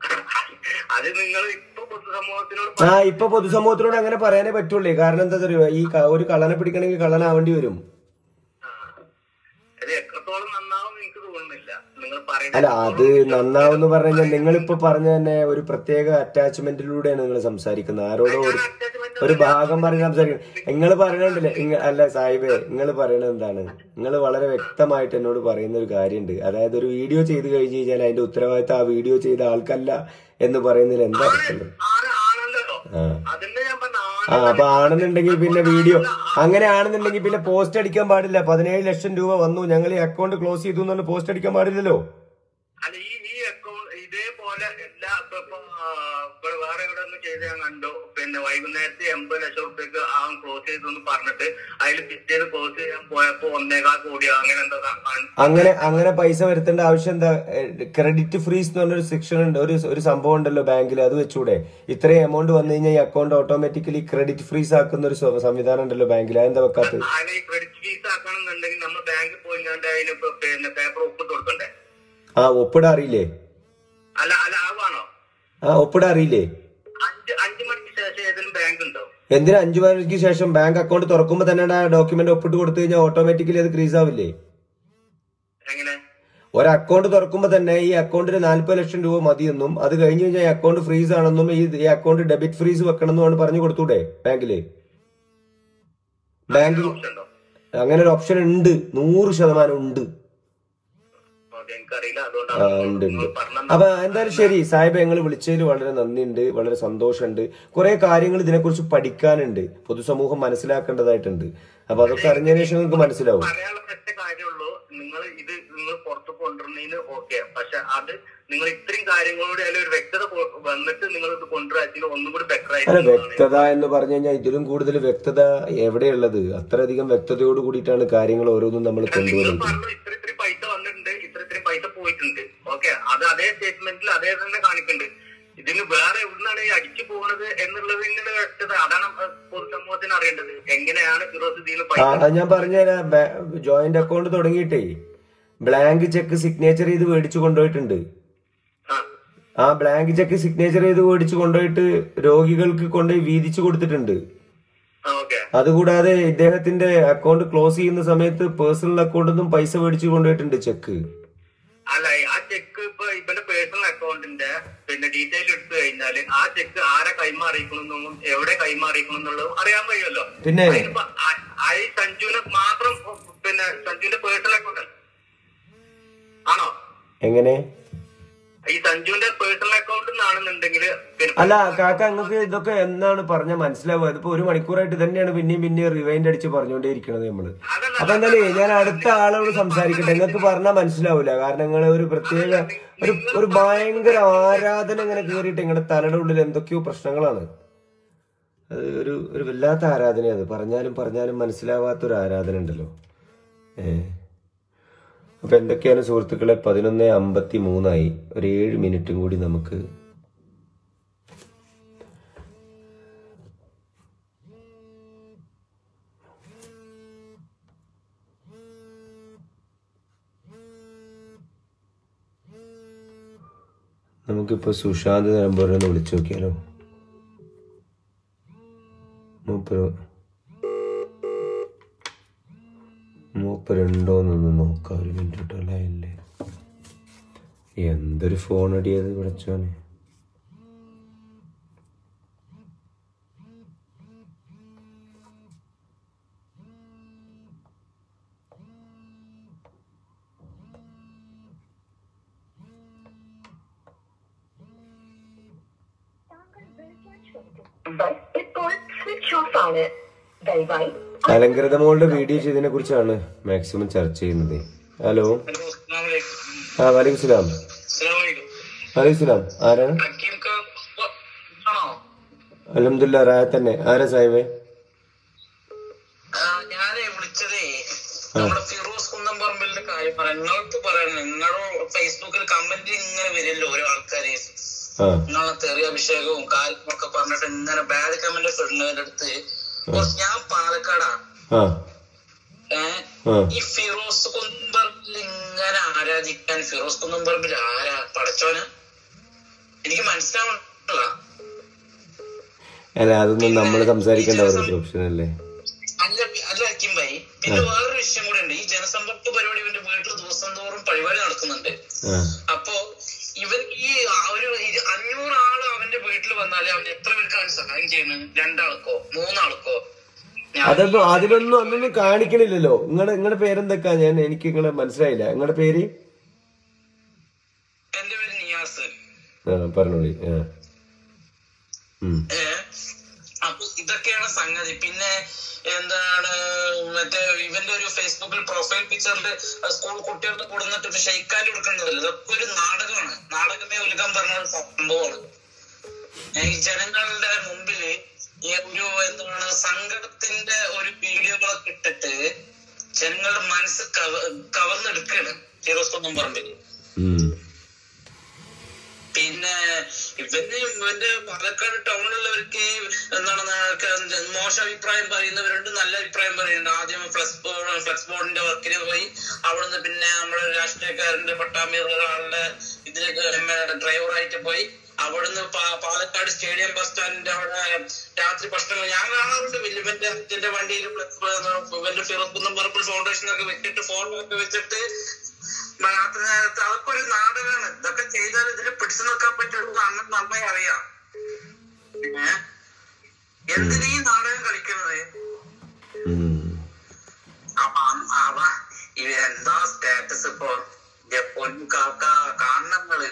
അത് നിങ്ങൾ ഇപ്പൊ പൊതുസമൂഹത്തിനോട്
ആ ഇപ്പൊ പൊതുസമൂഹത്തിനോട് അങ്ങനെ പറയാനേ പറ്റുള്ളൂ കാരണം എന്താ അറിയോ ഈ ക- ഒരു കള്ളനെ പിടിക്കണമെങ്കിൽ കള്ളനാവേണ്ടി വരും
അത് എത്രത്തോളം നന്നാവും എനിക്ക് തോന്നുന്നില്ല നിങ്ങൾ
അല്ല അത്
പറയുന്നത്
നന്നാവെന്ന് പറഞ്ഞു കഴിഞ്ഞാൽ നിങ്ങളിപ്പോ പറഞ്ഞ തന്നെ ഒരു പ്രത്യേക അറ്റാച്ച്മെന്റിലൂടെയാണ് നിങ്ങൾ സംസാരിക്കുന്നത് ആരോടോ ഒരു ഒരു ഭാഗം പറഞ്ഞ് സംസാരിക്കുന്നത് നിങ്ങൾ പറയണുണ്ടല്ലേ ഇങ്ങ അല്ല സാഹിബേ നിങ്ങൾ പറയണത് എന്താണ് നിങ്ങൾ വളരെ വ്യക്തമായിട്ട് എന്നോട് പറയുന്ന ഒരു കാര്യമുണ്ട് അതായത് ഒരു വീഡിയോ ചെയ്ത് കഴിഞ്ഞ് കഴിഞ്ഞാൽ അതിന്റെ ഉത്തരവാദിത്തം ആ വീഡിയോ ചെയ്ത ആൾക്കല്ല എന്ന് പറയുന്നതിൽ എന്താ അർത്ഥമുള്ളത്
ആണ് ആണല്ലോ
ആ
അതിന്റെ ഞാൻ പറഞ്ഞ
ആ അപ്പൊ ആണെന്നുണ്ടെങ്കിൽ പിന്നെ വീഡിയോ അങ്ങനെ ആണെന്നുണ്ടെങ്കിൽ പിന്നെ പോസ്റ്റ് അടിക്കാൻ പാടില്ല പതിനേഴ് ലക്ഷം രൂപ വന്നു ഞങ്ങൾ ഈ അക്കൗണ്ട് ക്ലോസ് ചെയ്തു എന്നുള്ള പോസ്റ്റ് അടിക്കാൻ പാടില്ലല്ലോ
അല്ല ഈ ഈ ചെയ്ത് ഞാൻ കണ്ടു പിന്നെ വൈകുന്നേരത്തെ എൺപത് ലക്ഷം റുപ്യക്ക് അവൻ ക്ലോസ് ചെയ്തെന്ന് പറഞ്ഞിട്ട് അതിൽ പിറ്റേന്ന് ക്ലോസ് ചെയ്യാൻ പോയപ്പോ ഒന്നേകാൽ കോടിയോ അങ്ങനെ എന്തോ കാ-
അങ്ങനെ അങ്ങനെ പൈസ വരുത്തേണ്ട ആവശ്യം എന്താ ക്രെഡിറ്റ് ഫ്രീസ് എന്ന് പറഞ്ഞൊരു സെക്ഷൻ ഉണ്ട് ഒരു ഒരു സംഭവം ഉണ്ടല്ലോ ബാങ്കിൽ അത് വെച്ചൂടെ ഇത്രയും എമൗണ്ട് വന്നു കഴിഞ്ഞാൽ ഈ അക്കൗണ്ട് ഓട്ടോമാറ്റിക്കലി ക്രെഡിറ്റ് ഫ്രീസ് ആക്കുന്ന ഒരു സ- സംവിധാനം ഉണ്ടല്ലോ ബാങ്കിൽ അതെന്താ വെക്കാത്തത്
അതിന് ക്രെഡിറ്റ് ഫീസ് ആക്കണമെന്നുണ്ടെങ്കിൽ നമ്മൾ ബാങ്കിൽ പോയി കണ്ട് അതിന് ഇപ്പൊ പിന്നെ പേപ്പർ ഒപ്പിട്ട് കൊടുക്കണ്ടേ
ആ ഒപ്പിടാൻ അറിയില്ലേ
അല്ല അല്ല ആവാണോ
ആ ഒപ്പിടാൻ അറിയില്ലേ
അഞ്ച് അഞ്ചു മണിക്ക് ശേഷം ഏതെങ്കിലും ബാങ്ക് ഉണ്ടോ
എന്തിനാ അഞ്ചു മണിക്ക് ശേഷം ബാങ്ക് അക്കൗണ്ട് തുറക്കുമ്പോൾ തന്നെ ആ ഡോക്യുമെന്റ് ഒപ്പിട്ട് കൊടുത്തു കഴിഞ്ഞാൽ ഓട്ടോമാറ്റിക്കലി അത് ക്രീസ് ആവില്ലേ
എങ്ങനെ
ഒരു അക്കൗണ്ട് തുറക്കുമ്പോൾ തന്നെ ഈ അക്കൗണ്ടിന് നാല്പത് ലക്ഷം രൂപ മതിയെന്നും അത് കഴിഞ്ഞ് കഴിഞ്ഞാൽ ഈ അക്കൗണ്ട് ഫ്രീസ് ആണെന്നും ഈ ഈ അക്കൗണ്ട് ഡെബിറ്റ് ഫ്രീസ് വെക്കണമെന്നുമാണ് പറഞ്ഞു കൊടുത്തൂടെ ബാങ്കില് ബാങ്കിൽ
ഓപ്ഷൻ ഉണ്ടോ
അങ്ങനെ ഒരു ഓപ്ഷൻ ഉണ്ട് നൂറ് ശതമാനം ഉണ്ട്
ഓക്കെ എനിക്കറിയില്ല
ആ,
അതുകൊണ്ടാണ്
ഉണ്ട്
നിങ്ങൾ
ഉണ്ട്
പറഞ്ഞത്
അപ്പൊ എന്തായാലും ശരി സാഹിബ് ഞങ്ങൾ വിളിച്ചതിൽ വളരെ നന്ദിയുണ്ട് വളരെ സന്തോഷമുണ്ട് കുറെ കാര്യങ്ങൾ ഇതിനെക്കുറിച്ച് പഠിക്കാനുണ്ട് പൊതുസമൂഹം മനസ്സിലാക്കേണ്ടതായിട്ടുണ്ട് അപ്പൊ അതൊക്കെ അറിഞ്ഞതിന് ശേഷം നിങ്ങൾക്ക് മനസ്സിലാവും
പറയാനുള്ള ഒറ്റ കാര്യമുള്ളൂ നിങ്ങൾ ഇത് നിങ്ങൾ പുറത്ത് കൊണ്ടുവരുന്നതിന് ഓക്കെ പക്ഷെ അത് നിങ്ങൾ ഇത്രയും കാര്യങ്ങളോട് അതിൽ ഒരു വ്യക്തത കൊ- വന്നിട്ട് നിങ്ങൾ ഇത് കൊണ്ടുവരാച്ചിൽ ഒന്നും കൂടി ബെറ്റർ
അല്ല
ആയിട്ട്
വ്യക്തത എന്ന് പറഞ്ഞു കഴിഞ്ഞാൽ ഇതിലും കൂടുതൽ വ്യക്തത എവിടെയുള്ളത് അത്രയധികം വ്യക്തതയോട് കൂടിയിട്ടാണ് കാര്യങ്ങൾ ഓരോന്നും നമ്മൾ
നിങ്ങൾ
കൊണ്ടുവരുന്നത്
പറഞ്ഞു ഇത്ര ഇത്ര പൈസ വന്നിട്ടുണ്ട് ഇത്ര ഇത്ര പൈസ പോയിട്ടുണ്ട് ഓക്കെ അത് അതേ സ്റ്റേറ്റ്മെന്റിൽ അതേ തന്നെ കാണിക്കുന്നുണ്ട് ഇതിന് വേറെ എവിടുന്നാണ് ഈ അടിച്ചു പോകുന്നത് എന്നുള്ളതിന്റെ വ്യക്തത അതാണ് പൊതുസമൂഹത്തിന് അറിയേണ്ടത് എങ്ങനെയാണ് ഫിറോസ് ഇതിന്
ആ
പൈസ
അത് ഞാൻ പറഞ്ഞുതരാം ജോയിന്റ് അക്കൗണ്ട് തുടങ്ങിയിട്ടേ ബ്ലാങ്ക് ചെക്ക് സിഗ്നേച്ചർ ചെയ്ത് മേടിച്ചു കൊണ്ടുപോയിട്ടുണ്ട്
ആ
ആ ബ്ലാങ്ക് ചെക്ക് സിഗ്നേച്ചർ ചെയ്ത് മേടിച്ചു കൊണ്ടുപോയിട്ട് രോഗികൾക്ക് കൊണ്ടുപോയി വീതിച്ചു കൊടുത്തിട്ടുണ്ട്
ഓക്കെ
അതുകൂടാതെ ഇദ്ദേഹത്തിന്റെ അക്കൗണ്ട് ക്ലോസ് ചെയ്യുന്ന സമയത്ത് പേഴ്സണൽ അക്കൗണ്ടിൽ നിന്നും പൈസ മേടിച്ചു കൊണ്ടുപോയിട്ടുണ്ട് ചെക്ക്
അല്ല ആ ചെക്ക് ഇപ്പൊ ഇവന്റെ പേഴ്സണൽ അക്കൗണ്ടിന്റെ പിന്നെ ഡീറ്റെയിൽ എടുത്തു കഴിഞ്ഞാല് ആ ചെക്ക് ആരെ കൈമാറിക്കണമെന്നും എവിടെ കൈമാറിക്കണം എന്നുള്ളതും അറിയാൻ കഴിയുമല്ലോ
പിന്നെ?
അതിനിപ്പോ ആ- ആ ഈ സഞ്ജുവിനെ മാത്രം പിന്നെ സഞ്ജുവിന്റെ പേഴ്സണൽ അക്കൗണ്ട് ആണോ
എങ്ങനെ
ഈ സഞ്ജുവിന്റെ പേഴ്സണൽ അക്കൗണ്ട് നിന്നാണെന്നുണ്ടെങ്കിൽ
അല്ല കാക്ക നിങ്ങൾക്ക് ഇതൊക്കെ എന്നാണ് പറഞ്ഞ മനസ്സിലാവുക ഇതിപ്പോ ഒരു മണിക്കൂറായിട്ട് തന്നെയാണ് പിന്നെയും പിന്നെയും റിവൈൻഡ് അടിച്ച് പറഞ്ഞുകൊണ്ടേയിരിക്കണത് നമ്മള് അപ്പൊ എന്തായാലും ഞാൻ അടുത്ത ആളോട് സംസാരിക്കട്ടെ നിങ്ങൾക്ക് പറഞ്ഞാൽ മനസ്സിലാവൂല കാരണം നിങ്ങൾ ഒരു പ്രത്യേക ഒരു ഒരു ഭയങ്കര ആരാധന ഇങ്ങനെ കയറിയിട്ട് നിങ്ങളുടെ തലയുടെ ഉള്ളിൽ എന്തൊക്കെയോ പ്രശ്നങ്ങളാണ് അത് ഒരു ഒരു വല്ലാത്ത ആരാധന അത് പറഞ്ഞാലും പറഞ്ഞാലും മനസ്സിലാവാത്ത ഒരു ആരാധന ഉണ്ടല്ലോ ഏ അപ്പൊ എന്തൊക്കെയാണ് സുഹൃത്തുക്കളെ പതിനൊന്ന് അമ്പത്തി മൂന്നായി ഒരു ഏഴ് മിനിറ്റും കൂടി നമുക്ക് നമുക്കിപ്പോ സുശാന്ത് നിലമ്പൂരിനെ ഒന്ന് വിളിച്ചു നോക്കിയാലോ മൂപ്പര് മൂപ്പരുണ്ടോന്നൊന്ന് നോക്കാം ഒരു മിനിറ്റ് കേട്ടോ ലൈനില് എന്തൊരു ഫോൺ അടിയത് വിളിച്ചോനെ
നമ്പർ ഇപ്പോൾ സ്വിച്ച് ഓഫ് ആണ് ദയവായി
അലങ്കൃത മോളുടെ വീഡിയോ ചെയ്തതിനെ കുറിച്ചാണ് മാക്സിമം ചർച്ച ചെയ്യുന്നത് ഹലോ ആ വലൈക്കും സ്ലാം വലൈക്കും സ്ലാം ആരാണ്
ആണോ
അലഹമുല്ല റായ തന്നെ ആരാ സാഹിബേ
ഞാനേ വിളിച്ചതേ നമ്മുടെ ഫിറോസ് കുന്നംപറമ്പലിന്റെ കാര്യം പറയാം നിങ്ങൾക്ക് പറയണം നിങ്ങളുടെ ഫേസ്ബുക്കിൽ കമന്റ് ഇങ്ങനെ വരില്ലോ ഓരോ ആൾക്കാര്
ആ
നിങ്ങളെ തെറിയ അഭിഷേകവും കാര്യങ്ങളൊക്കെ പറഞ്ഞിട്ട് ഇങ്ങനെ ബാഡ് കമന്റ് ഇടുന്നതിന്റെ അടുത്ത് കുറച്ച് ഞാൻ പാലക്കാടാ
ആ
ഏഹ്
ആ
ഈ ഫിറോസ് കുന്നംപറമ്പിൽ ഇങ്ങനെ ആരാധിക്കാൻ ഫിറോസ് കുന്നംപറമ്പിൽ ആരാ പടച്ചോന് എനിക്ക് മനസ്സിലാവണില്ല
അല്ല അതൊന്നും നമ്മൾ സംസാരിക്കേണ്ട ഒരു ഓപ്ഷൻ അല്ലേ
അല്ല അല്ല അക്കിം ഭായി പിന്നെ വേറൊരു വിഷയം കൂടെ ഉണ്ട് ഈ ജനസമ്പർക്ക പരിപാടി ഇവന്റെ വീട്ടിൽ ദിവസം തോറും പരിപാടി നടക്കുന്നുണ്ട്
ആ
അപ്പോ ഇവൻ ഈ ആ ഒരു ഇ- അഞ്ഞൂറ് ആള് അവന്റെ വീട്ടിൽ വന്നാല് അവൻ എത്ര പേർക്കാണ് സഹായം ചെയ്യുന്നത് രണ്ടാൾക്കോ മൂന്നാൾക്കോ ഞാൻ
അതൊന്നും അതിലൊന്നും അന്നൊന്നും കാണിക്കണില്ലല്ലോ നിങ്ങളുടെ നിങ്ങളുടെ പേരെന്തൊക്കെയാ ഞാൻ എനിക്ക് നിങ്ങളെ മനസ്സിലായില്ല നിങ്ങളുടെ പേര്
എന്റെ പേര് നിയാസ്
ആ പറഞ്ഞോളി ആ ഉം.
ഏ അപ്പൊ ഇതൊക്കെയാണ് സംഗതി പിന്നെ എന്താണ് മറ്റേ ഇവന്റെ ഒരു ഫേസ്ബുക്കിൽ പ്രൊഫൈൽ പിക്ചറിൽ സ്കൂൾ കുട്ടികൾക്ക് കൊടുന്നിട്ട് ഷെയ്ക്കാൻഡ് കൊടുക്കുന്നതല്ല ഇതൊക്കെ ഒരു നാടകമാണ് നാടകമേ ഉലകം പറഞ്ഞ ഒരു സംഭവമാണ് ഈ ജനങ്ങളുടെ മുമ്പില് ഈ ഒരു എന്താണ് സങ്കടത്തിന്റെ ഒരു വീഡിയോകളൊക്കെ ഇട്ടിട്ട് ജനങ്ങളുടെ മനസ്സ് കവ കവർന്നെടുക്കാണ് ഫിറോസ് പറമ്പില്
ഉം.
പിന്നെ ഇവന് ഇവന്റെ പാലക്കാട് ടൗണിലുള്ളവർക്ക് എന്താണ് നമുക്ക് മോശം അഭിപ്രായം പറയുന്നവരുണ്ട് നല്ല അഭിപ്രായം പറയുന്നുണ്ട് ആദ്യം ഫ്ലക്സ് ബോർഡ് ഫ്ലക്സ് ബോർഡിന്റെ വർക്കിന് പോയി അവിടുന്ന് പിന്നെ നമ്മുടെ രാഷ്ട്രീയക്കാരന്റെ പട്ടാമ്പി ആളുടെ ഇതിലേക്ക് ഡ്രൈവറായിട്ട് പോയി അവിടുന്ന് പാ- പാലക്കാട് സ്റ്റേഡിയം ബസ് സ്റ്റാൻഡിന്റെ അവിടെ രാത്രി ഭക്ഷണങ്ങൾ ഞാൻ കാണാറുണ്ട് വലിയവന്റെ അച്ഛന്റെ വണ്ടിയിൽ വലിയ ഫിറോസ് കുന്നം പർപ്പിൾ ഫൗണ്ടേഷൻ ഒക്കെ വെച്ചിട്ട് ഫോട്ടോ ഒക്കെ വെച്ചിട്ട് രാത്രി നേരത്ത് അതൊക്കെ ഒരു നാടകമാണ് ഇതൊക്കെ ചെയ്താൽ ഇതിൽ പിടിച്ചു നിൽക്കാൻ പറ്റുള്ളൂ അന്ന് നന്നായി അറിയാം ഏ? എന്തിനാ ഈ നാടകം കളിക്കുന്നത്
ഉം.
അപ്പൊ അന്ന് അവ ഇവരെന്താ സ്റ്റാറ്റസ് ഇപ്പൊ ഇന്റെ പൊന്നു കാക്ക കാണണങ്ങള്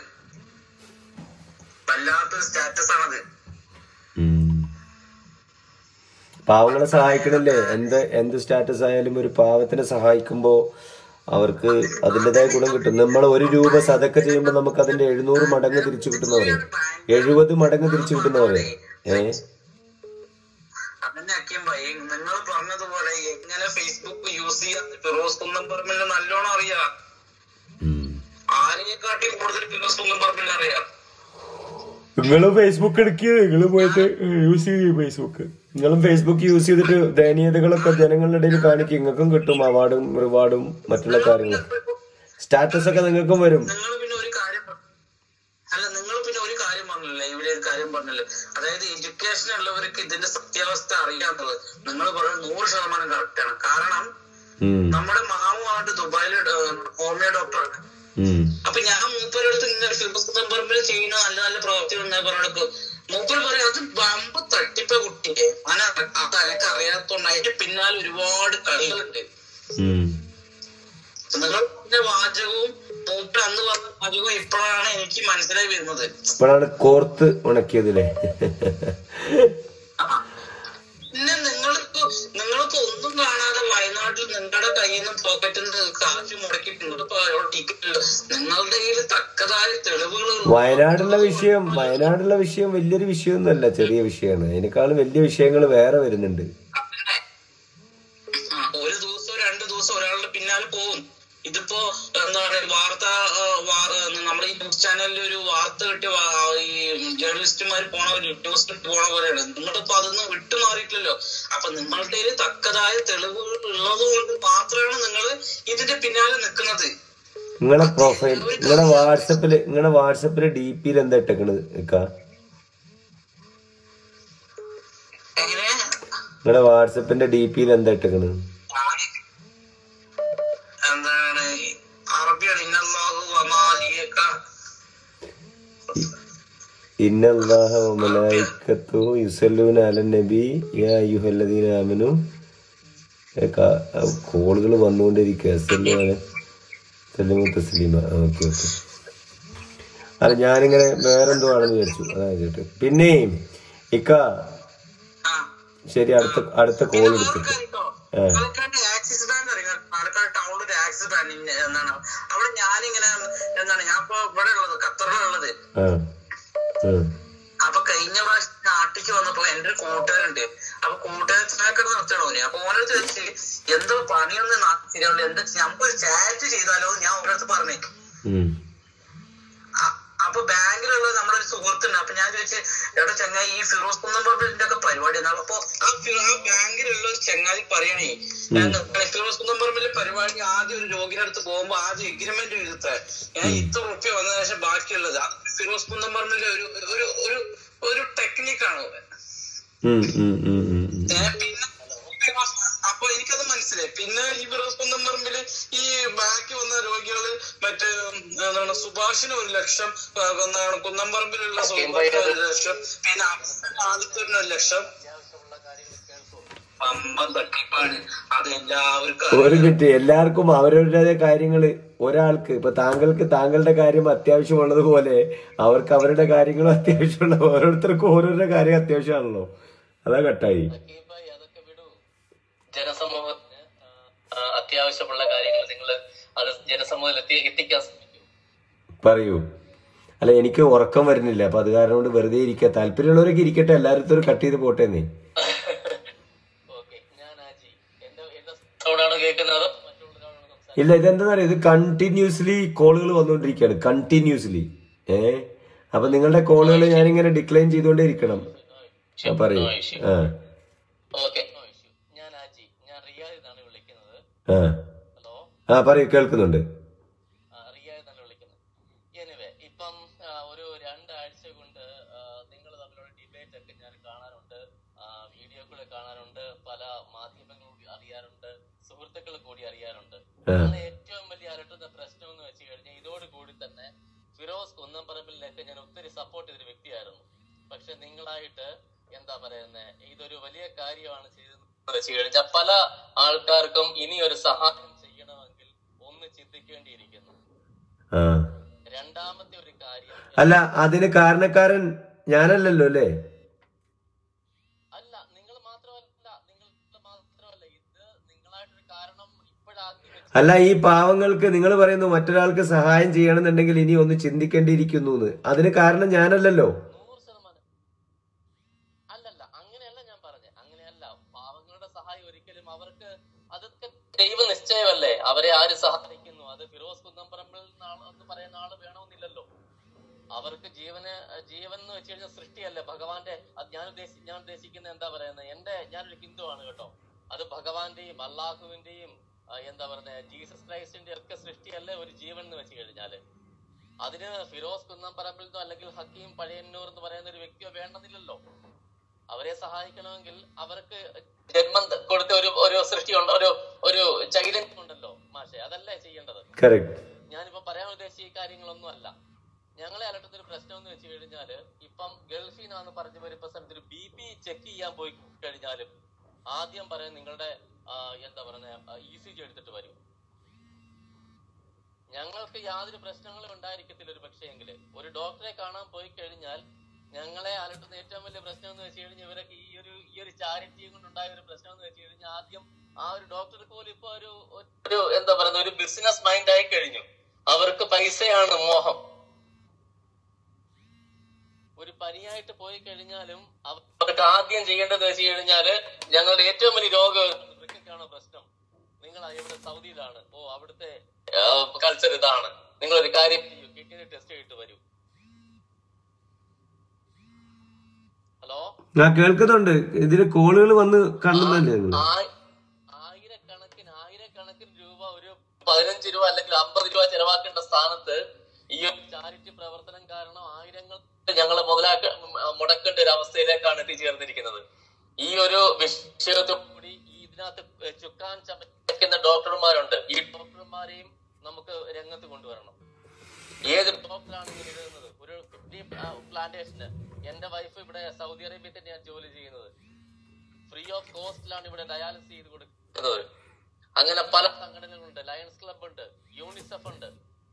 വല്ലാത്തൊരു സ്റ്റാറ്റസ് ആണത്
ഉം. പാവങ്ങളെ സഹായിക്കണില്ലേ എന്ത് എന്ത് സ്റ്റാറ്റസ് ആയാലും ഒരു പാവത്തിനെ സഹായിക്കുമ്പോ അവർക്ക് അതിൻ്റെതായ ഗുണം കിട്ടും നമ്മൾ ഒരു രൂപ സതക്ക ചെയ്യുമ്പോൾ നമുക്ക് അതിന്റെ എഴുന്നൂറ് മടങ്ങ് തിരിച്ചു കിട്ടുന്ന പറയും എഴുപത് മടങ്ങ് തിരിച്ചു കിട്ടുന്ന പറയും ഏ
അതന്നെ അക്കിയും ഭയ നിങ്ങൾ പറഞ്ഞതുപോലെ എങ്ങനെ ഫേസ്ബുക്ക് യൂസ് ചെയ്യാൻ ഫിറോസ് കുന്നം പറമ്പിൽ നല്ലോണം അറിയാം
ഉം.
ആരെക്കാട്ടി കൂടുതൽ ഫിറോസ് കുന്നം പറമ്പിൽ അറിയാം
നിങ്ങളും ഫേസ്ബുക്ക് എടുക്കുക നിങ്ങൾ പോയിട്ട് യൂസ് ചെയ്യും ഫേസ്ബുക്ക് നിങ്ങളും ഫേസ്ബുക്ക് യൂസ് ചെയ്തിട്ട് ദയനീയതകളൊക്കെ ജനങ്ങളുടെ ഇടയിൽ കാണിക്കും നിങ്ങൾക്കും കിട്ടും അവാർഡും റിവാർഡും മറ്റുള്ള കാര്യങ്ങളും സ്റ്റാറ്റസ് ഒക്കെ നിങ്ങൾക്കും വരും
നിങ്ങൾ പിന്നെ ഒരു കാര്യം പ- അല്ല നിങ്ങൾ പിന്നെ ഒരു കാര്യം പറഞ്ഞില്ലേ ഇവിടെ ഒരു കാര്യം പറഞ്ഞില്ലേ അതായത് എഡ്യൂക്കേഷൻ ഉള്ളവർക്ക് ഇതിന്റെ സത്യാവസ്ഥ അറിയാത്തത് നിങ്ങൾ പറയുന്നത് നൂറ് ശതമാനം കറക്റ്റ് ആണ് കാരണം
ഉം.
നമ്മുടെ മാമുമായിട്ട് ദുബായിൽ ഹോമിയോ ഡോക്ടറാണ്
ഉം.
അപ്പൊ ഞാൻ മൂപ്പരടുത്ത് ഇങ്ങനെ ഫിറോസ് പറമ്പിൽ ചെയ്യുന്ന നല്ല നല്ല പ്രവർത്തികൾ ഞാൻ പറഞ്ഞെടുക്കും മൂപ്പര് പറയും അത് ബമ്പ് തട്ടിപ്പ കുട്ടിയെ അങ്ങനെ അത് അനക്ക് അറിയാത്തോണ്ട് അതിന്റെ പിന്നാലെ ഒരുപാട് കളികളുണ്ട്
ഉം.
നിങ്ങൾ പറഞ്ഞ വാചകവും മൂപ്പര് അന്ന് പറഞ്ഞ വാചകവും ഇപ്പോഴാണ് എനിക്ക് മനസ്സിലായി വരുന്നത്
ഇപ്പോഴാണ് കോർത്ത് ഉണക്കിയതില്ലേ
പിന്നെ നിങ്ങൾക്ക് നിങ്ങൾക്ക് ഒന്നും കാണാതെ വയനാട്ടിൽ നിങ്ങളുടെ കയ്യിൽ നിന്ന് പോക്കറ്റിൽ നിന്ന് കാശ് മുടക്കി നിങ്ങളിപ്പോ ടിക്കറ്റ് നിങ്ങളുടെ കയ്യിൽ തക്കതായ തെളിവുകൾ
വയനാടുള്ള വിഷയം വയനാടുള്ള വിഷയം വലിയൊരു വിഷയമൊന്നുമല്ല ചെറിയ വിഷയമാണ് അതിനേക്കാളും വലിയ വിഷയങ്ങൾ വേറെ വരുന്നുണ്ട്
ആ, ഒരു ദിവസം രണ്ട് ദിവസം ഒരാളുടെ പിന്നാലെ പോകും ഇതിപ്പോ എന്താണ് വാർത്ത ആ, വാർ- നമ്മുടെ ഈ ന്യൂസ് ചാനലിൽ ഒരു വാർത്ത കിട്ടിയ വാ- ഈ ജേർണലിസ്റ്റുമാർ പോണ ഒരു ന്യൂസ് കിട്ടി പോണ പോലെയാണ് നിങ്ങളിപ്പോ അതൊന്നും വിട്ടുമാറിയിട്ടില്ലല്ലോ അപ്പൊ നിങ്ങളുടെ കയ്യിൽ തക്കതായ തെളിവുകൾ ഉള്ളത് കൊണ്ട് മാത്രമാണ് നിങ്ങൾ ഇതിന്റെ പിന്നാലെ നിൽക്കുന്നത്
നിങ്ങളെ പ്രൊഫൈൽ നിങ്ങളെ വാട്സപ്പില് നിങ്ങളെ വാട്സപ്പില് ഡി പിയിൽ എന്താ ഇട്ടേക്കണത് ഇക്ക
എങ്ങനെ
നിങ്ങളെ വാട്സപ്പിന്റെ ഡി പിയിൽ എന്താ ഇട്ടേക്കണത്
എന്താണ് അറബിയാണ് ഇന്നല്ലാഹു വമാലിയക്ക
ഇന്നല്ലാഹ വമലായിക്കത്തു യുസല്ലൂന അലൻ നബി യാ അയ്യുഹല്ലദീന ആമനു കോളുകൾ വന്നുകൊണ്ടിരിക്കുക സല്ലു സല്ലിമു തസ്ലീമ ഓക്കെ ഓക്കെ അല്ല ഞാനിങ്ങനെ വേറെന്തോ ആണെന്ന് വിചാരിച്ചു അതാ കേട്ട് പിന്നെ ഇക്ക
ആ
ശരി അടുത്ത അടുത്ത കോൾ എടുത്തിട്ട് ആ.
പാലക്കാട് ആക്സിസ് ബാങ്ക് അറിയാം പാലക്കാട് ടൗണിൽ ഒരു ആക്സിസ് ബാങ്ക് ഇന്ന- എന്താണ് അവിടെ ഞാനിങ്ങനെ എന്താണ് ഞാൻ ഇപ്പൊ ഇവിടെ ഉള്ളത് ഖത്തറിലുള്ളത്
ആ ആ
അപ്പൊ കഴിഞ്ഞ പ്രാവശ്യം നാട്ടിക്ക് വന്നപ്പോ എന്റെ ഒരു കൂട്ടുകാരുണ്ട് അപ്പൊ കൂട്ടുകാരൻ സ്നാക്കർ നിർത്തണോ ഓന് അപ്പൊ ഓനടുത്ത് വെച്ച് എന്തോ പണിയൊന്നും ശരിയാവില്ല എന്താ നമുക്ക് ചാറ്റ് ചെയ്താലോ എന്ന് ഞാൻ ഓരോരുത്തർ പറഞ്ഞേ
ഉം.
അ- അപ്പൊ ബാങ്കിലുള്ള നമ്മുടെ ഒരു സുഹൃത്തുണ്ട് അപ്പൊ ഞാൻ ചോദിച്ചു എവിടെ ചങ്ങായി ഈ ഫിറോസ് കുന്നമ്പറമ്പിന്റെ ഒക്കെ പരിപാടി എന്നാണ് അപ്പൊ ആ ഫി- ആ ബാങ്കിലുള്ള ഒരു ചങ്ങാതി പറയണേ എന്താണ് ഫിറോസ് കുന്നമ്പറമ്പിലെ പരിപാടി ആദ്യം ഒരു രോഗിയുടെ അടുത്ത് പോകുമ്പോ ആദ്യം എഗ്രിമെന്റ് എഴുത്ത ഇത്ര റുപ്യ വന്ന ശേഷം ബാക്കിയുള്ളത് അത് ഫിറോസ് കുന്നമ്പറമ്പിലെ ഒരു ഒരു ഒരു ഒരു ടെക്നിക്കാണ്
ഉം, ഉം, ഉം, ഉം, ഉം.
പിന്നെ അപ്പൊ എനിക്കത് മനസ്സിലായി പിന്നെ ഈ ഫിറോസ് കുന്നമ്പറമ്പില് ഈ ബാക്കി വന്ന രോഗികള് മറ്റേ എന്താണ് സുഭാഷിന് ഒരു ലക്ഷം ആ, എന്താണ് കുന്നമ്പറമ്പിലുള്ള സുഭാഷിന് ഒരു ലക്ഷം പിന്നെ ആദ്യത്തിന് ഒരു ലക്ഷം പമ്പം തട്ടിപ്പാണ് അത് എല്ലാവർക്കും
ഒരു മിനിറ്റ് എല്ലാവർക്കും അവരവരുടെ കാര്യങ്ങള് ഒരാൾക്ക് ഇപ്പൊ താങ്കൾക്ക് താങ്കളുടെ കാര്യം അത്യാവശ്യമുള്ളത് പോലെ അവർക്ക് അവരുടെ കാര്യങ്ങളും അത്യാവശ്യമുള്ള ഓരോരുത്തർക്കും ഓരോരുടെ കാര്യം അത്യാവശ്യമാണല്ലോ അതാ കട്ടായി
അതൊക്കെ വിടൂ ജനസമൂഹത്തിന് ആ, അത്യാവശ്യമുള്ള കാര്യങ്ങൾ നിങ്ങൾ അത് ജനസമൂഹത്തിൽ എത്തി എത്തിക്കാൻ ശ്രമിക്കും
പറയൂ അല്ല എനിക്ക് ഉറക്കം വരുന്നില്ല അപ്പൊ അത് കാരണം കൊണ്ട് വെറുതെ ഇരിക്കുക താല്പര്യമുള്ളവരൊക്കെ ഇരിക്കട്ടെ എല്ലാവരും കട്ട് ചെയ്ത് പോട്ടെ എന്നേ
ഓക്കെ ഞാൻ ആജി എന്റെ എന്റെ സൗണ്ടാണ് കേൾക്കുന്നത് മറ്റുള്ളവരാണോ സംസാരിക്കുന്നത്
ഇല്ല ഇതെന്താ പറയുക ഇത് കണ്ടിന്യൂസ്ലി കോളുകൾ വന്നുകൊണ്ടിരിക്കുകയാണ് കണ്ടിന്യൂസ്ലി ഏ അപ്പൊ നിങ്ങളുടെ കോളുകൾ ഞാനിങ്ങനെ ഡിക്ലൈൻ ചെയ്തുകൊണ്ടേ ഇരിക്കണം ആ, പറയൂ ആ
ഓക്കെ ഞാൻ ആജി ഞാൻ റിയാദിൽ നിന്നാണ് വിളിക്കുന്നത്
ആ
ഹലോ
ആ പറയൂ കേൾക്കുന്നുണ്ട്
റിയാദിൽ നിന്നാണ് വിളിക്കുന്നത് എനിവേ ഇപ്പം ആ, ഒരു രണ്ടാഴ്ച കൊണ്ട് നിങ്ങൾ തമ്മിലുള്ള ഡിബേറ്റ് ഒക്കെ ഞാൻ കാണാറുണ്ട് വീഡിയോ കൂടെ കാണാറുണ്ട് പല മാധ്യമങ്ങൾ കൂടി അറിയാറുണ്ട് സുഹൃത്തുക്കൾ കൂടി അറിയാറുണ്ട്
ആ.
ആണ് ഏറ്റവും വലിയ അലട്ടുന്ന പ്രശ്നം എന്ന് വെച്ച് കഴിഞ്ഞാൽ ഇതോടുകൂടി തന്നെ ഫിറോസ് കുന്നംപറമ്പിലിനൊക്കെ ഞാൻ ഒത്തിരി സപ്പോർട്ട് ചെയ്തൊരു വ്യക്തിയായിരുന്നു പക്ഷെ നിങ്ങളായിട്ട് എന്താ പറയുന്നത് ഇതൊരു വലിയ കാര്യമാണ് ചെയ്തതെന്ന് വെച്ച് കഴിഞ്ഞാൽ പല ആൾക്കാർക്കും ഇനി ഒരു സഹായം ചെയ്യണമെങ്കിൽ ഒന്ന് ചിന്തിക്കേണ്ടിയിരിക്കുന്നു
ആ
രണ്ടാമത്തെ ഒരു കാര്യം
അല്ല അതിന് കാരണക്കാരൻ ഞാനല്ലല്ലോ അല്ലേ
അല്ല നിങ്ങൾ മാത്രമല്ല നിങ്ങൾ മാത്രമല്ല ഇത് നിങ്ങളായിട്ടൊരു കാരണം ഇപ്പോഴാക്കി വെച്ച്
അല്ല ഈ പാവങ്ങൾക്ക് നിങ്ങൾ പറയുന്നു മറ്റൊരാൾക്ക് സഹായം ചെയ്യണമെന്നുണ്ടെങ്കിൽ ഇനി ഒന്ന് ചിന്തിക്കേണ്ടിയിരിക്കുന്നു എന്ന് അതിന് കാരണം ഞാനല്ലല്ലോ
നൂറ് ശതമാനം അല്ലല്ല അങ്ങനെയല്ല ഞാൻ പറഞ്ഞത് അങ്ങനെയല്ല പാവങ്ങളുടെ സഹായം ഒരിക്കലും അവർക്ക് അതൊക്കെ ദൈവ നിശ്ചയമല്ലേ അവരെ ആര് സഹായിക്കുന്നു അത് ഫിറോസ് കുന്നംപറമ്പിൽ നാള് എന്ന് പറയുന്ന ആള് വേണമെന്നില്ലല്ലോ അവർക്ക് ജീവന് ജീവൻ എന്ന് വെച്ച് കഴിഞ്ഞാൽ സൃഷ്ടിയല്ലേ ഭഗവാന്റെ അത് ഞാൻ ഉദ്ദേശി ഞാൻ ഉദ്ദേശിക്കുന്നത് എന്താ പറയുന്നത് എന്റെ ഞാനൊരു ഹിന്ദു ആണ് കേട്ടോ അത് ഭഗവാന്റെയും അള്ളാഹുവിന്റെയും ആ, എന്താ പറയുന്നത് ജീസസ് ക്രൈസ്റ്റിന്റെ ഒക്കെ സൃഷ്ടിയല്ലേ ഒരു ജീവൻ എന്ന് വെച്ച് കഴിഞ്ഞാല് അതിന് ഫിറോസ് കുന്നംപറമ്പിൽ നിന്നോ അല്ലെങ്കിൽ ഹക്കീം പഴയന്നൂർ എന്ന് പറയുന്ന ഒരു വ്യക്തിയോ വേണമെന്നില്ലല്ലോ അവരെ സഹായിക്കണമെങ്കിൽ അവർക്ക് ജന്മം കൊടുത്ത ഒരു ഒരു സൃഷ്ടി ഉണ്ട് ഒരു ഒരു ചൈതന്യം ഉണ്ടല്ലോ മാഷെ അതല്ലേ ചെയ്യേണ്ടത്
കറക്റ്റ്
ഞാനിപ്പോ പറയാൻ ഉദ്ദേശിച്ച ഈ കാര്യങ്ങളൊന്നും അല്ല ഞങ്ങളെ അലട്ടുന്ന ഒരു പ്രശ്നം എന്ന് വെച്ച് കഴിഞ്ഞാല് ഇപ്പം ഗൾഫിൽ നിന്നാന്ന് പറഞ്ഞ വരുമ്പോ സമയത്ത് ഒരു ബി പി ചെക്ക് ചെയ്യാൻ പോയി കഴിഞ്ഞാലും ആദ്യം പറയാൻ നിങ്ങളുടെ ആ, എന്താ പറയുക ഇ സി ജി എടുത്തിട്ട് വരും ഞങ്ങൾക്ക് യാതൊരു പ്രശ്നങ്ങളും ഉണ്ടായിരിക്കത്തില്ല ഒരു പക്ഷേ എങ്കില് ഒരു ഡോക്ടറെ കാണാൻ പോയി കഴിഞ്ഞാൽ ഞങ്ങളെ അലട്ടുന്ന ഏറ്റവും വലിയ പ്രശ്നം എന്ന് വെച്ച് കഴിഞ്ഞാൽ ഇവരൊക്കെ ഈ ഒരു ഈ ഒരു ചാരിറ്റിയും കൊണ്ടുണ്ടായ ഒരു പ്രശ്നം എന്ന് വെച്ച് കഴിഞ്ഞാൽ ആദ്യം ആ ഒരു ഡോക്ടർക്ക് പോലും ഇപ്പൊ ഒരു ഒരു എന്താ പറയുന്ന ഒരു ബിസിനസ് മൈൻഡ് ആയി കഴിഞ്ഞു അവർക്ക് പൈസയാണ് മോഹം ഒരു പനിയായിട്ട് പോയി കഴിഞ്ഞാലും അവർക്ക് ആദ്യം ചെയ്യേണ്ടത് വെച്ച് കഴിഞ്ഞാല് ഞങ്ങളുടെ ഏറ്റവും വലിയ രോഗം ബ്രിക്കാണോ പ്രശ്നം നിങ്ങൾ ഇവിടെ സൗദിയിലാണ് ഓ അവിടുത്തെ കൾച്ചർ ഇതാണ് നിങ്ങൾ ഒരു കാര്യം ചെയ്യൂ കിഡ്നി ടെസ്റ്റ് ചെയ്തിട്ട് വരൂ ഹലോ
ആ കേൾക്കുന്നുണ്ട് ഇതിന് കോളുകൾ വന്ന് കാണുന്നല്ലേ നിങ്ങൾ
ആ- ആയിരക്കണക്കിന് ആയിരക്കണക്കിന് രൂപ ഒരു പതിനഞ്ച് രൂപ അല്ലെങ്കിൽ അമ്പത് രൂപ ചെലവാക്കേണ്ട സ്ഥാനത്ത് ഈ ഒരു ചാരിറ്റി പ്രവർത്തനം കാരണം ആയിരങ്ങൾ ഞങ്ങളെ മുതലാക്ക മുടക്കേണ്ട ഒരു അവസ്ഥയിലേക്കാണ് എത്തിച്ചേർന്നിരിക്കുന്നത് ഈ ഒരു വിഷയത്തോടുകൂടി ഈ ഇതിനകത്ത് ചുക്കാൻ ചമയ്ക്കുന്ന ഡോക്ടർമാരുണ്ട് ഈ ഡോക്ടർമാരെയും നമുക്ക് രംഗത്ത് കൊണ്ടുവരണം ഏത് ഡോക്ടറാണ് ഇങ്ങനെ എഴുതുന്നത് ഒരു കിഡ്നി പ്ലാന്റേഷന് എന്റെ വൈഫ് ഇവിടെ സൗദി അറേബ്യയിൽ തന്നെയാണ് ജോലി ചെയ്യുന്നത് ഫ്രീ ഓഫ് കോസ്റ്റിലാണ് ഇവിടെ ഡയാലിസിസ് ചെയ്ത് കൊടുക്കുന്നത് അങ്ങനെ പല സംഘടനകളുണ്ട് ലയൺസ് ക്ലബ് ഉണ്ട് യൂണിസെഫ് ഉണ്ട്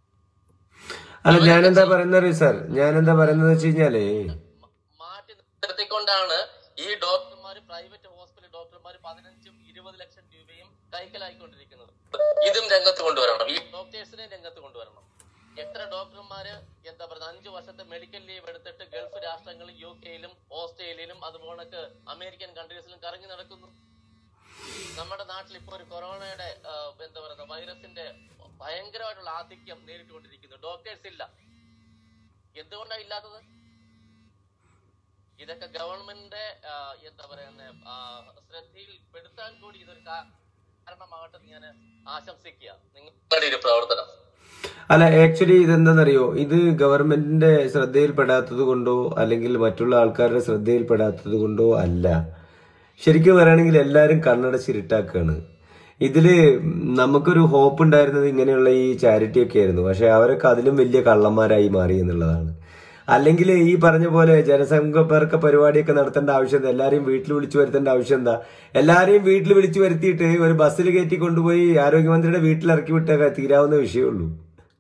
അല്ല ഞാനെന്താ പറയുന്നത് സാർ ഞാനെന്താ പറയുന്നത് വെച്ച് കഴിഞ്ഞാലേ
മ- മാറ്റി നിർത്തിക്കൊണ്ടാണ് ഈ ഡോക്ടർമാർ പ്രൈവറ്റ് ഹോസ്പിറ്റൽ ഡോക്ടർമാർ പതിനഞ്ചും ഇരുപത് ലക്ഷം രൂപയും കൈക്കലായിക്കൊണ്ടിരിക്കുന്നത് ഇതും രംഗത്ത് കൊണ്ടുവരണം ഈ ഡോക്ടേഴ്സിനെ രംഗത്ത് കൊണ്ടുവരണം എത്ര ഡോക്ടർമാര് എന്താ പറയുക അഞ്ചു വർഷത്തെ മെഡിക്കൽ ലീവ് എടുത്തിട്ട് ഗൾഫ് രാഷ്ട്രങ്ങളിൽ യു കെയിലും ഓസ്ട്രേലിയയിലും അതുപോലെ അമേരിക്കൻ കൺട്രീസിലും കറങ്ങി നടക്കുന്നു നമ്മുടെ നാട്ടിൽ ഇപ്പൊ ഒരു കൊറോണയുടെ ആ, എന്താ പറയുക വൈറസിന്റെ ഭയങ്കരമായിട്ടുള്ള ആധിക്യം നേരിട്ടുകൊണ്ടിരിക്കുന്നു ഡോക്ടേഴ്സ് ഇല്ല എന്തുകൊണ്ടാണ് ഇല്ലാത്തത് ഇതൊക്കെ ഗവൺമെന്റിന്റെ ആ, എന്താ പറയുന്ന ശ്രദ്ധയിൽ പെടുത്താൻ കൂടി ഇതൊരു കാ- കാരണമാകട്ടെ എന്ന് ഞാൻ ആശംസിക്കുക നിങ്ങളുടെ ഒരു പ്രവർത്തനം
അല്ല ആക്ച്വലി ഇതെന്താണെന്നറിയോ ഇത് ഗവൺമെന്റിന്റെ ശ്രദ്ധയിൽപ്പെടാത്തത് കൊണ്ടോ അല്ലെങ്കിൽ മറ്റുള്ള ആൾക്കാരുടെ ശ്രദ്ധയിൽപ്പെടാത്തത് കൊണ്ടോ അല്ല ശരിക്കും പറയുകയാണെങ്കിൽ എല്ലാവരും കണ്ണടച്ചിരുട്ടാക്കുകയാണ് ഇതില് നമുക്കൊരു ഹോപ്പ് ഉണ്ടായിരുന്നത് ഇങ്ങനെയുള്ള ഈ ചാരിറ്റി ഒക്കെ ആയിരുന്നു പക്ഷെ അവരൊക്കെ അതിലും വലിയ കള്ളന്മാരായി മാറി എന്നുള്ളതാണ് അല്ലെങ്കിൽ ഈ പറഞ്ഞ പോലെ ജനസമ്പർക്ക പരിപാടിയൊക്കെ നടത്തേണ്ട ആവശ്യം എന്താ എല്ലാരെയും വീട്ടിൽ വിളിച്ചു വരുത്തേണ്ട ആവശ്യം എന്താ എല്ലാരെയും വീട്ടിൽ വിളിച്ചു വരുത്തിയിട്ട് ഒരു ബസ്സിൽ കയറ്റി കൊണ്ടുപോയി ആരോഗ്യമന്ത്രിയുടെ വീട്ടിൽ ഇറക്കി വിട്ടൊക്കെ തീരാവുന്ന വിഷയമുള്ളൂ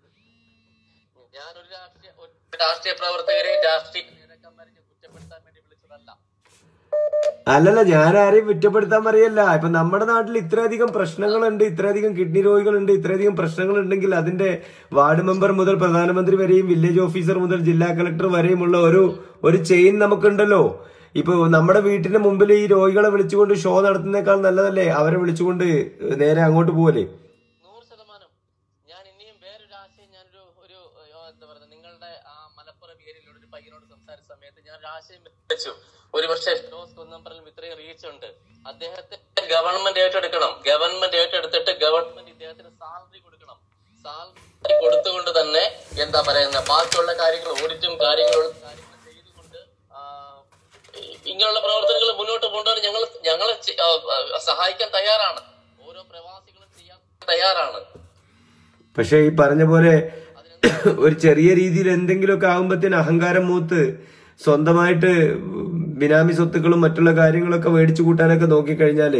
ഞാനൊരു രാഷ്ട്രീയ ഒരു രാഷ്ട്രീയ പ്രവർത്തകരെ രാഷ്ട്രീയ നേതാക്കന്മാരെ ഞാൻ കുറ്റപ്പെടുത്താൻ വേണ്ടി വിളിച്ചതല്ല
അല്ലല്ല ഞാൻ ആരെയും കുറ്റപ്പെടുത്താൻ പറയല്ല ഇപ്പൊ നമ്മുടെ നാട്ടിൽ ഇത്രയധികം പ്രശ്നങ്ങളുണ്ട് ഇത്രയധികം കിഡ്നി രോഗികളുണ്ട് ഇത്രയധികം പ്രശ്നങ്ങൾ ഉണ്ടെങ്കിൽ അതിന്റെ വാർഡ് മെമ്പർ മുതൽ പ്രധാനമന്ത്രി വരെയും വില്ലേജ് ഓഫീസർ മുതൽ ജില്ലാ കളക്ടർ വരെയുമുള്ള ഒരു ഒരു ചെയിൻ നമുക്കുണ്ടല്ലോ ഇപ്പൊ നമ്മുടെ വീട്ടിന്റെ മുമ്പിൽ ഈ രോഗികളെ വിളിച്ചുകൊണ്ട് ഷോ നടത്തുന്നേക്കാൾ നല്ലതല്ലേ അവരെ വിളിച്ചുകൊണ്ട് നേരെ അങ്ങോട്ട് പോവല്ലേ
നൂറ് ശതമാനം ഞാൻ ഇനിയും വേറൊരു ആശയം ഞാനൊരു ഒരു ഏഹ്, എന്താ പറയുക നിങ്ങളുടെ ആ മലപ്പുറം ഏരിയയിലുള്ള ഒരു പയ്യനോട് സംസാരിച്ച സമയത്ത് ഞാൻ ഒരു ആശയം വെച്ചു ഒരു പക്ഷേ ഫിറോസ് കുന്നമ്പറലും ഇത്രയും റീച്ച് ഉണ്ട് അദ്ദേഹത്തെ ഗവൺമെന്റ് ഏറ്റെടുക്കണം ഗവൺമെന്റ് ഏറ്റെടുത്തിട്ട് ഗവൺമെന്റ് ഇദ്ദേഹത്തിന് സാലറി കൊടുക്കണം സാലറി കൊടുത്തുകൊണ്ട് തന്നെ എന്താ പറയുന്ന ബാക്കിയുള്ള കാര്യങ്ങൾ ഓഡിറ്റും കാര്യങ്ങളും കാര്യങ്ങൾ ചെയ്തുകൊണ്ട് ആ, ഈ- ഇങ്ങനെയുള്ള പ്രവർത്തനങ്ങൾ മുന്നോട്ട് കൊണ്ടുവരാൻ ഞങ്ങൾ ഞങ്ങൾ സഹായിക്കാൻ തയ്യാറാണ് ഓരോ പ്രവാസികളും ചെയ്യാൻ തയ്യാറാണ്
പക്ഷെ ഈ പറഞ്ഞ പോലെ ഒരു ചെറിയ രീതിയിൽ എന്തെങ്കിലുമൊക്കെ ആകുമ്പത്തിന് അഹങ്കാരം മൂത്ത് സ്വന്തമായിട്ട് ബിനാമി സ്വത്തുക്കളും മറ്റുള്ള കാര്യങ്ങളൊക്കെ മേടിച്ചു കൂട്ടാനൊക്കെ നോക്കിക്കഴിഞ്ഞാലേ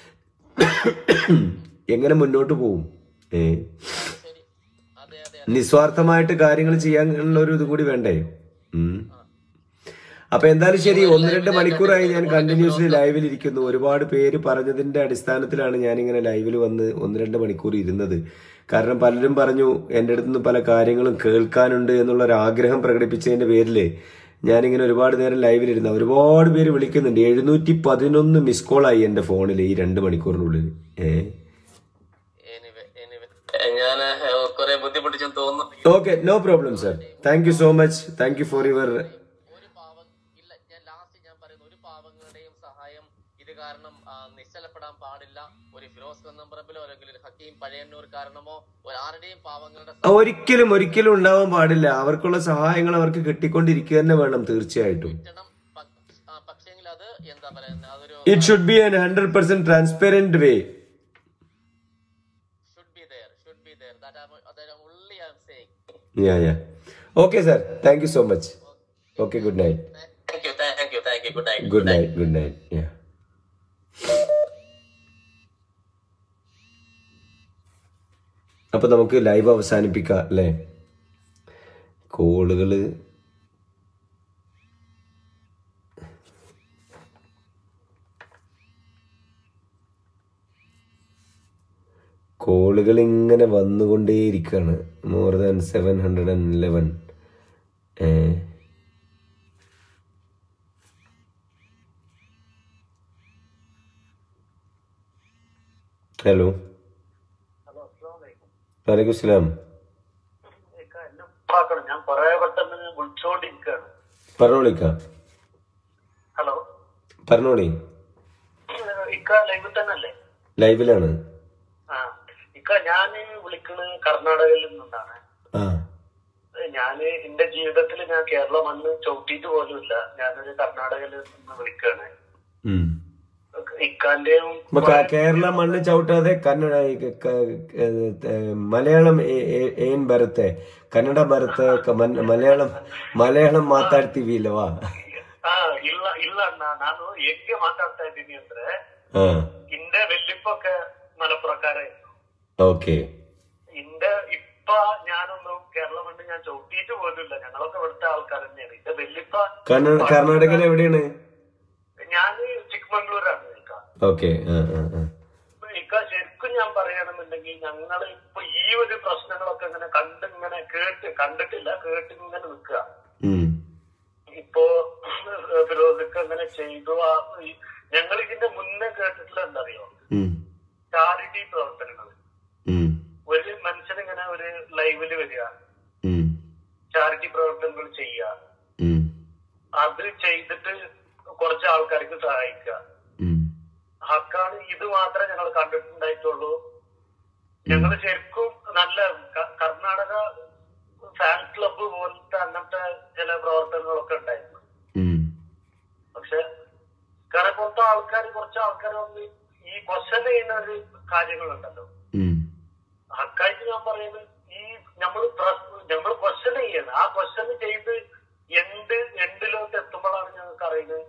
എങ്ങനെ മുന്നോട്ട് പോകും ഏ
ശരി അതെ അതെ
നിസ്വാർത്ഥമായിട്ട് കാര്യങ്ങൾ ചെയ്യാനുള്ള ഒരു ഇത് കൂടി വേണ്ടേ ഉം. അപ്പൊ എന്തായാലും ശരി ഒന്ന് രണ്ട് മണിക്കൂറായി ഞാൻ കണ്ടിന്യൂസ്ലി ലൈവിൽ ഇരിക്കുന്നു ഒരുപാട് പേര് പറഞ്ഞതിന്റെ അടിസ്ഥാനത്തിലാണ് ഞാൻ ഇങ്ങനെ ലൈവിൽ വന്ന് ഒന്ന് രണ്ട് മണിക്കൂർ ഇരുന്നത് കാരണം പലരും പറഞ്ഞു എൻ്റെ അടുത്ത് നിന്ന് പല കാര്യങ്ങളും കേൾക്കാനുണ്ട് എന്നുള്ള ഒരു ആഗ്രഹം പ്രകടിപ്പിച്ചതിന്റെ പേരില് ഞാനിങ്ങനെ ഒരുപാട് നേരം ലൈവിലിരുന്ന ഒരുപാട് പേര് വിളിക്കുന്നുണ്ട് എഴുന്നൂറ്റി പതിനൊന്ന് മിസ് കോളായി എന്റെ ഫോണിൽ ഈ രണ്ട് മണിക്കൂറിനുള്ളിൽ ഏഹ്
എനിവേ എനിവേ ഞാൻ കുറെ ബുദ്ധിമുട്ടിച്ചെന്ന് തോന്നുന്നു
okay no problem sir thank you so much thank you for your
ഒരു പാവം ഇല്ല ഞാൻ ലാസ്റ്റ് ഞാൻ പറയുന്നു ഒരു പാവങ്ങളുടെയും സഹായം ഇത് കാരണം ആ, നിശ്ചലപ്പെടാൻ പാടില്ല ഒരു ഫിറോസ് കുന്നംപറമ്പിലോ അല്ലെങ്കിൽ ഒരു ഹക്കീം പഴയന്നൂർ കാരണമോ ഒരു ആരുടെയും പാവങ്ങളുടെ സ-
ഒരിക്കലും ഒരിക്കലും ഉണ്ടാവാൻ പാടില്ല അവർക്കുള്ള സഹായങ്ങൾ അവർക്ക് കിട്ടിക്കൊണ്ടിരിക്കുക തന്നെ വേണം തീർച്ചയായിട്ടും
കിട്ടണം പക്ഷ- ആ, പക്ഷേങ്കിൽ അത് എന്താ പറയുന്നത് അതൊരു
it should be an hundred percent transparent way
should be there should be there that only I'm saying
yeah yeah okay sir thank you so much okay good night
thank you thank you thank you good night
good night good night yeah അപ്പൊ നമുക്ക് ലൈവ് അവസാനിപ്പിക്കാം അല്ലേ കോളുകള് കോളുകൾ ഇങ്ങനെ വന്നുകൊണ്ടേയിരിക്കുകയാണ് more than seven hundred and eleven hello വലൈക്കും സ്ലാം
ഉറപ്പാക്കണം ഞാൻ കുറെ പെട്ടെന്ന് വിളിച്ചോണ്ടിരിക്കാണ്
പറഞ്ഞോളിക്ക
ഹലോ
പറഞ്ഞോളി
ഇക്ക ലൈവിൽ തന്നെ അല്ലേ
ലൈവിലാണ്
ആ ഇക്ക ഞാൻ വിളിക്കുന്നത് കർണാടകയിൽ നിന്നാണ്
ആ
ഞാന് എന്റെ ജീവിതത്തിൽ ഞാൻ കേരള മണ്ണ് ചവിട്ടിയിട്ട് പോലുമില്ല ഞാനൊരു കർണാടകയിൽ നിന്ന് വിളിക്കാണ്
ഉം.
ഇക്കാന്റെയും
അപ്പൊ ക- കേരള മണ്ണ് ചവിട്ടാതെ കന്നഡ ക- ക- ക- ಮಲಯಾಳಂ ಏ- ಏ- ಏನ್ ಬರುತ್ತೆ ಕನ್ನಡ ಬರುತ್ತೆ ಕ- ಮನ್- ಮಲಯಾಳಂ ಮಲಯಾಳಂ ಮಾತಾಡ್ತೀವಿ ಇಲ್ವಾ
ಆ ಇಲ್ಲ ಇಲ್ಲ ಅಣ್ಣ ನಾನು ಹೆಂಗೆ ಮಾತಾಡ್ತಾ ಇದ್ದೀನಿ ಅಂದ್ರೆ
ಹಾ
ഇന്റെ വെല്ലിപ്പൊക്കെ മലപ്പുറക്കാരെ
ഓക്കെ
ഇന്റെ ഇപ്പ ഞാനൊന്നും കേരള മണ്ണ് ഞാൻ ചവിട്ടിയിട്ട് പോലുമില്ല ഞങ്ങളൊക്കെ ഇവിടുത്തെ ആൾക്കാർ തന്നെയാണ് ഇന്റെ വെല്ലിപ്പ
കർണാടക കർണാടകയിൽ എവിടെയാണ്
ഞാന് ചിക്മംഗ്ലൂരാണ് നിൽക്കാം
ഓക്കെ ആ ആ ആ
ഇക്ക ശരിക്കും ഞാൻ പറയണമെന്നുണ്ടെങ്കിൽ ഞങ്ങൾ ഇപ്പൊ ഈ ഒരു പ്രശ്നങ്ങളൊക്കെ ഇങ്ങനെ കണ്ട് ഇങ്ങനെ കേട്ട് കണ്ടിട്ടില്ല കേട്ട് ഇങ്ങനെ നിൽക്കുക
ഉം.
ഇപ്പോ ഫിറോസൊക്കെ അങ്ങനെ ചെയ്തു ആ ഞങ്ങൾ ഇതിന്റെ മുന്നേ കേട്ടിട്ടുള്ള എന്തറിയോ
ഉം.
ചാരിറ്റി പ്രവർത്തനങ്ങൾ
ഉം.
ഒരു മനുഷ്യനിങ്ങനെ ഒരു ലൈവില് വരിക
ഉം.
ചാരിറ്റി പ്രവർത്തനങ്ങൾ ചെയ്യുക
ഉം.
അത് ചെയ്തിട്ട് കുറച്ച് ആൾക്കാർക്ക് സഹായിക്കുക
ഉം.
ഹക്കാണ് ഇത് മാത്രമേ ഞങ്ങൾ കണ്ടിട്ടുണ്ടായിട്ടുള്ളൂ ഞങ്ങൾ ശരിക്കും നല്ല ക- കർണാടക ഫാൻ ക്ലബ്ബ് പോലത്തെ അങ്ങനത്തെ ചില പ്രവർത്തനങ്ങളൊക്കെ ഉണ്ടായിരുന്നു
ഉം.
പക്ഷെ കാരണം പുറത്തെ ആൾക്കാർ കുറച്ച് ആൾക്കാർ വന്ന് ഈ ക്വസ്റ്റൻ ചെയ്യുന്ന ഒരു കാര്യങ്ങളുണ്ടല്ലോ
ഉം.
ഹക്കായിട്ട് ഞാൻ പറയുന്നത് ഈ നമ്മൾ നമ്മൾ ക്വസ്റ്റൻ ചെയ്യണം ആ ക്വസ്റ്റൻ ചെയ്ത് എന്ത് എന്തിലോട്ട് എത്തുമ്പോഴാണ് ഞങ്ങൾക്ക് അറിയുന്നത്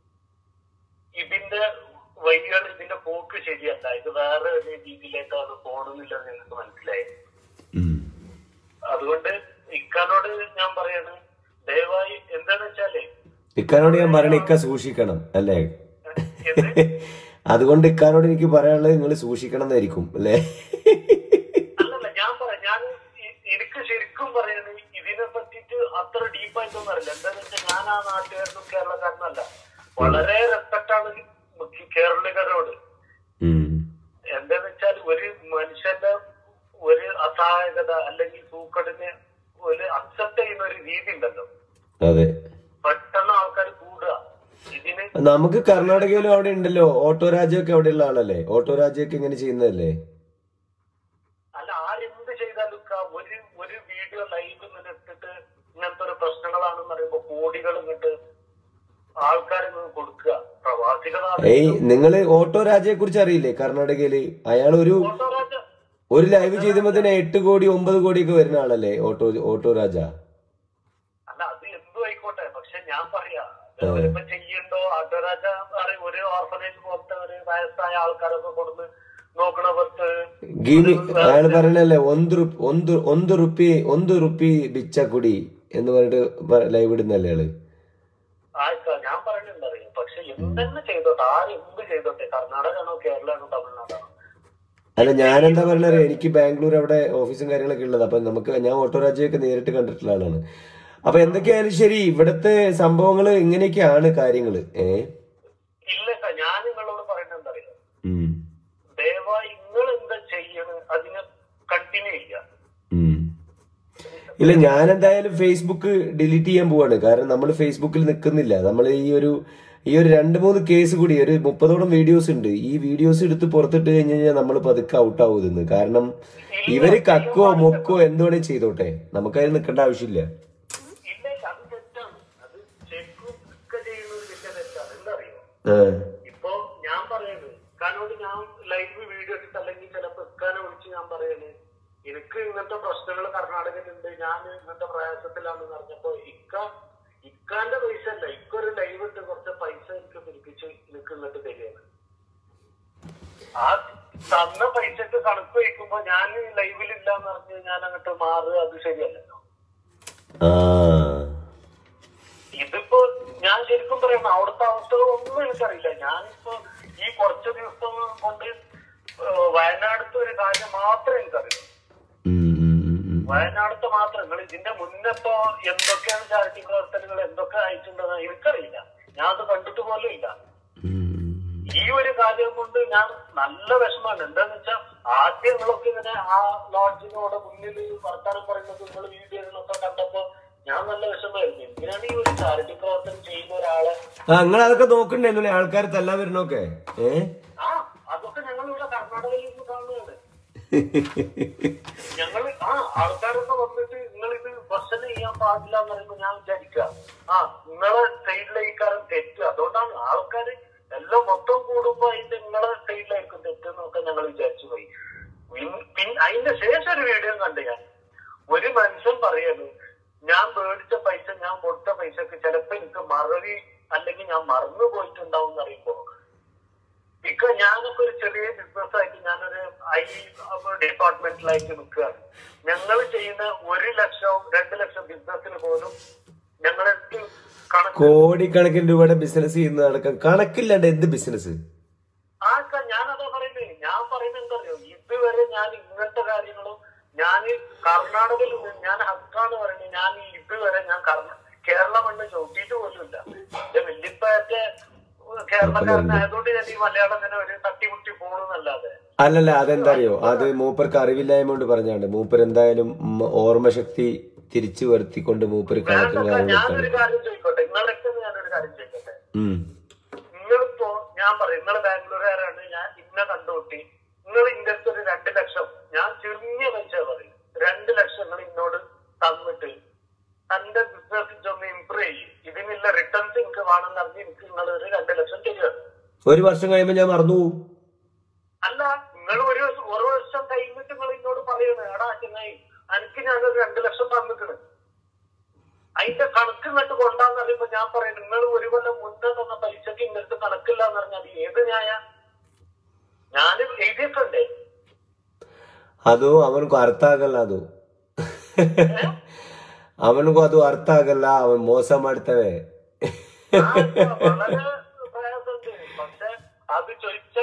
ഇതിന്റെ വഴികൾ ഇതിന്റെ പോക്ക് ശരിയല്ല ഇത് വേറെ ഒരു രീതിയിലേക്കാണ് പോകണമെന്നില്ല ഞങ്ങൾക്ക് മനസ്സിലായി
ഉം.
അതുകൊണ്ട് ഇക്കാനോട് ഞാൻ പറയാണ് ദയവായി എന്താന്ന് വെച്ചാല്
ഇക്കാനോട് ഞാൻ പറയണ ഇക്ക സൂക്ഷിക്കണം അല്ലേ
എന്ത്?
അതുകൊണ്ട് ഇക്കാനോട് എനിക്ക് പറയാനുള്ളത് നിങ്ങൾ സൂക്ഷിക്കണം എന്നായിരിക്കും അല്ലേ
അല്ലല്ല ഞാൻ പറയാം ഞാൻ ഇ- എനിക്ക് ശരിക്കും പറയുന്നത് ഇതിനെ പറ്റിയിട്ട് അത്ര ഡീപ്പായിട്ടൊന്നും അറിയില്ല എന്താന്ന് വെച്ചാൽ ഞാൻ ആ നാട്ടുകാരനും കേരളക്കാരനല്ല വളരെ റെസ്പെക്ട് ആണ് കേരളീകരോട്
ഉം.
എന്താന്ന് വെച്ചാൽ ഒരു മനുഷ്യന്റെ ഒരു അസഹായകത അല്ലെങ്കിൽ സൂക്കടിനെ ഒരു അക്സെപ്റ്റ് ചെയ്യുന്ന ഒരു രീതി ഉണ്ടല്ലോ
അതെ
പെട്ടെന്ന് ആൾക്കാർ കൂടുക ഇതിന്
നമുക്ക് കർണാടകയിലും അവിടെ ഉണ്ടല്ലോ ഓട്ടോ രാജയൊക്കെ അവിടെയുള്ള ആളല്ലേ ഓട്ടോ രാജയൊക്കെ ഇങ്ങനെ ചെയ്യുന്നതല്ലേ
അല്ല ആരെന്ത് ചെയ്താലും ക- ഒരു ഒരു വീഡിയോ ലൈവ് ഇങ്ങനെ ഇട്ടിട്ട് ഇങ്ങനത്തെ ഒരു പ്രശ്നങ്ങളാണെന്ന് പറയുമ്പോ കോടികൾ ഇങ്ങോട്ട് ആൾക്കാരെ കൊടുക്കുക പ്രവാസികളാണ്
ഏയ് നിങ്ങള് ഓട്ടോ രാജയെ കുറിച്ച് അറിയില്ലേ കർണാടകയില് അയാൾ ഒരു
ഓട്ടോരാജ
ഒരു ലൈവ് ചെയ്തുമ്പോ തന്നെ എട്ട് കോടി ഒമ്പത് കോടി ഒക്കെ വരുന്ന ആളല്ലേ ഓട്ടോ ഓട്ടോ രാജ
അല്ല അത് എന്തും ആയിക്കോട്ടെ പക്ഷെ ഞാൻ പറയാ ഇത് അവരിപ്പോ ചെയ്യണ്ടോ ഓട്ടോരാജ പറയും ഒരു ഓർഫനേജ് പോലത്തെ ഒരു വയസ്സായ ആൾക്കാരൊക്കെ കൊടുന്ന് നോക്കണ പത്ത്
ഗീമി അയാൾ പറയണല്ലേ ഒന്ന് റുപ്പി ഒന്ന് ഒന്ന് റുപ്പി ഒന്ന് റുപ്പി ബിച്ച കുടി എന്ന് പറഞ്ഞിട്ട് ലൈവ് ഇടുന്നല്ലേ ആള്
ആയിക്കാ ഞാൻ പറയുന്നുണ്ടറിയും പക്ഷെ എന്തെന്നെ ചെയ്തോട്ടെ ആരെന്ത് ചെയ്തോട്ടെ കർണാടകയാണോ കേരളമാണോ തമിഴ്നാടാണോ
അല്ല ഞാൻ എന്താ പറഞ്ഞത് എനിക്ക് ബാംഗ്ലൂർ അവിടെ ഓഫീസും കാര്യങ്ങളൊക്കെ ഉള്ളത് അപ്പൊ നമുക്ക് ഞാൻ ഓട്ടോ രാജ്യമൊക്കെ നേരിട്ട് കണ്ടിട്ടുള്ള ആളാണ് അപ്പൊ എന്തൊക്കെയായാലും ശരി ഇവിടത്തെ സംഭവങ്ങൾ ഇങ്ങനെയൊക്കെയാണ് കാര്യങ്ങള് ഏ
ഇല്ല സാർ ഞാൻ നിങ്ങളോട് പറയുന്നത് എന്താ അറിയോ
ഉം.
ദയവായി നിങ്ങൾ എന്താ ചെയ്യണ് അതിന് കണ്ടിന്യൂ ചെയ്യുക
ഉം. ഇല്ല ഞാൻ എന്തായാലും ഫേസ്ബുക്ക് ഡിലീറ്റ് ചെയ്യാൻ പോവാണ് കാരണം നമ്മൾ ഫേസ്ബുക്കിൽ നിൽക്കുന്നില്ല നമ്മൾ ഈ ഒരു ഈ ഒരു രണ്ട് മൂന്ന് കേസ് കൂടി ഒരു മുപ്പതോളം വീഡിയോസ് ഉണ്ട് ഈ വീഡിയോസ് എടുത്ത് പുറത്തിട്ട് കഴിഞ്ഞ് കഴിഞ്ഞാൽ നമ്മൾ പതുക്കെ ഔട്ട് ആവുമെന്ന് കാരണം ഇവര് കക്കോ മൊക്കോ എന്തുവേണേ ചെയ്തോട്ടെ നമുക്കതിൽ നിൽക്കേണ്ട ആവശ്യമില്ല
ഇല്ല ഇല്ല, അത് തെറ്റാണ് അത് ശരിക്കും ഒക്കെ ചെയ്യുന്നത് വലിയ തെറ്റാണ് എന്താ അറിയോ
ആ.
ഇപ്പൊ ഞാൻ പറയുന്നത് ഇക്കാനോട് ഞാൻ ലൈവ് വീഡിയോ ഇട്ടിട്ട് അല്ലെങ്കിൽ ചിലപ്പോ ഇക്കാനെ വിളിച്ച് ഞാൻ പറയണ് എനിക്ക് ഇങ്ങനത്തെ പ്രശ്നങ്ങൾ കർണാടകയിലുണ്ട് ഞാൻ ഇങ്ങനത്തെ പ്രയാസത്തിലാണെന്ന് പറഞ്ഞപ്പോ ഇക്ക ഇക്കാന്റെ പൈസ അല്ല ഇക്കൊരു ലൈവ് ഇട്ട് കുറച്ച് പൈസ എനിക്ക് പിരിപ്പിച്ച് എനിക്ക് ഇങ്ങോട്ട് തരികയാണ് ആ തന്ന പൈസക്ക് കണക്ക് വയ്ക്കുമ്പോ ഞാൻ ലൈവിലില്ല എന്ന് പറഞ്ഞ് ഞാൻ അങ്ങോട്ട് മാറുക അത് ശരിയല്ലല്ലോ
ആ
ഇതിപ്പോ ഞാൻ ശരിക്കും പറയുന്നു അവിടുത്തെ അവസ്ഥകളൊന്നും എനിക്കറിയില്ല ഞാനിപ്പോ ഈ കുറച്ച് ദിവസം കൊണ്ട് ഏഹ് വയനാടത്തെ ഒരു കാര്യം മാത്രമേ എനിക്കറിയൂ
ഉം, ഉം, ഉം, ഉം.
വയനാടത്തെ മാത്രം നിങ്ങൾ ഇതിന്റെ മുന്നപ്പോ എന്തൊക്കെയാണ് ചാരിറ്റി പ്രവർത്തനങ്ങൾ എന്തൊക്കെ അയച്ചിട്ടുണ്ടെന്ന് എനിക്കറിയില്ല ഞാൻ അത് കണ്ടിട്ട് പോലും ഇല്ല
ഉം.
ഈ ഒരു കാര്യം കൊണ്ട് ഞാൻ നല്ല വിഷമാണ് എന്താന്ന് വെച്ചാൽ ആദ്യം നിങ്ങളൊക്കെ ഇങ്ങനെ ആ ലോഡ്ജിനോട് മുന്നിൽ വർത്താനം പറയുന്നത് നിങ്ങൾ വീഡിയോകളൊക്കെ കണ്ടപ്പോ ഞാൻ നല്ല വിഷമായിരുന്നു എന്തിനാണ് ഈ ഒരു ചാരിറ്റി പ്രവർത്തനം ചെയ്യുന്ന ഒരാളെ
ആ നിങ്ങൾ അതൊക്കെ നോക്കണ്ടേ ആൾക്കാർ തല്ലാൻ വരുന്നൊക്കെ ഏ
ആ അതൊക്കെ ഞങ്ങൾ ഇവിടെ കർണാടകയിൽ നിന്ന് കാണുകയാണ് ഞങ്ങൾ ആ ആൾക്കാരൊക്കെ വന്നിട്ട് നിങ്ങൾ ഇത് ക്വസ്റ്റൻ ചെയ്യാൻ പാടില്ല എന്ന് പറയുമ്പോൾ ഞാൻ വിചാരിക്കുക ആ നിങ്ങളെ സൈഡിലേക്കാരും തെറ്റ് അതുകൊണ്ടാണ് ആൾക്കാർ എല്ലാം മൊത്തം കൂടുമ്പോ അതിന്റെ നിങ്ങളെ സൈഡിലായിരിക്കും തെറ്റ് എന്നൊക്കെ ഞങ്ങൾ വിചാരിച്ചു പോയി പിന്നെ അതിന്റെ ശേഷം ഒരു വീഡിയോ കണ്ടു ഞാൻ ഒരു മനുഷ്യൻ പറയാണ് ഞാൻ മേടിച്ച പൈസ ഞാൻ കൊടുത്ത പൈസക്ക് ചിലപ്പോ എനിക്ക് മറവി അല്ലെങ്കിൽ ഞാൻ മറന്നു പോയിട്ടുണ്ടാവും എന്ന് അറിയുമ്പോ ഇപ്പൊ ഞാനൊക്കെ ഒരു ചെറിയ ബിസിനസ് ആയിട്ട് ഞാനൊരു ഐ ഡിപ്പാർട്ട്മെന്റിലായിട്ട് നിൽക്കുകയാണ് ഞങ്ങൾ ചെയ്യുന്ന ഒരു ലക്ഷം രണ്ട് ലക്ഷം ബിസിനസ്സിന് പോലും ഞങ്ങളെടുത്ത് കണക്ക്
കോടിക്കണക്കിന് രൂപയുടെ ബിസിനസ് ചെയ്യുന്ന നടക്കാൻ കണക്കില്ലാണ്ട് എന്ത് ബിസിനസ്
ആക്ക ഞാനതാ പറയുന്നത് ഞാൻ പറയുന്നത് എന്താ അറിയോ ഇതുവരെ ഞാൻ ഇങ്ങനത്തെ കാര്യങ്ങളും ഞാൻ കർണാടകയിൽ നിന്ന് ഞാൻ ഹക്കാന്ന് പറയുന്നത് ഞാൻ ഈ ഇതുവരെ ഞാൻ കർണ- കേരള മണ്ണ് ചവിട്ടിയിട്ട് പോലും ഇല്ല എന്റെ വല്യപ്പയൊക്കെ കേരളക്കാരനായതുകൊണ്ട് ഞാൻ ഈ മലയാളം ഇങ്ങനെ ഒരു തട്ടിമുട്ടി പോണെന്നല്ലാതെ
അല്ലല്ല അതെന്താ അറിയോ അത് മൂപ്പർക്ക് അറിവില്ലായ്മ കൊണ്ട് പറഞ്ഞാണ്ട് മൂപ്പർ എന്തായാലും ഉം ഓർമ്മശക്തി തിരിച്ചു വരുത്തിക്കൊണ്ട് മൂപ്പര് കണക്കും
ഞാനൊക്കെ ഞാനൊരു
കാര്യങ്ങളൊക്കെ
കാര്യം ചോദിക്കോട്ടെ നിങ്ങളൊക്കെ ഞാനൊരു കാര്യം ചോദിക്കട്ടെ
ഉം
നിങ്ങളിപ്പോ ഞാൻ പറയും നിങ്ങൾ ബാംഗ്ലൂരുകാരാണ് ഞാൻ ഇന്ന കണ്ടുകൂട്ടി നിങ്ങൾ ഇന്നത്തെ ഒരു രണ്ട് ലക്ഷം ഞാൻ ചെറിയ പൈസ പറയും രണ്ട് ലക്ഷം നിങ്ങൾ ഇന്നോട് തന്നിട്ട് തന്റെ ബിസിനസ് ഒന്ന് ഇംപ്രൂവ് ചെയ്യും ഇതിനുള്ള റിട്ടേൺസ് എനിക്ക് വേണമെന്ന് അറിഞ്ഞ് എനിക്ക് നിങ്ങൾ ഒരു രണ്ട് ലക്ഷം തരിക
ഒരു വർഷം കഴിയുമ്പോ ഞാൻ മറന്നു പോകും
അല്ല നിങ്ങൾ ഒരു വർഷം- ഒരു വർഷം കഴിഞ്ഞിട്ട് നിങ്ങൾ എന്നോട് പറയണ എടാ ചെങ്ങായി എനിക്ക് ഞാനൊരു രണ്ട് ലക്ഷം തന്നിക്കണ് അതിന്റെ കണക്ക് ഇങ്ങോട്ട് കൊണ്ടാന്ന് അറിയുമ്പോ ഞാൻ പറയുന്നത് നിങ്ങൾ ഒരു കൊല്ലം മുന്നേ തന്ന പൈസക്ക് ഇങ്ങനത്തെ കണക്കില്ല എന്ന് പറഞ്ഞാൽ അത് ഏത് ന്യായ ഞാൻ എഴുതിയിട്ടുണ്ടേ
ಅದು ಅವನಿಗೂ ಅರ್ಥ ಆಗಲ್ಲ ಅದು ಅವನಿಗೂ ಅದು ಅರ್ಥ ಆಗಲ್ಲ ಅವನ್ ಮೋಸ ಮಾಡ್ತವೆ
ആ, വളരെ പ്രയാസമുണ്ട് പക്ഷെ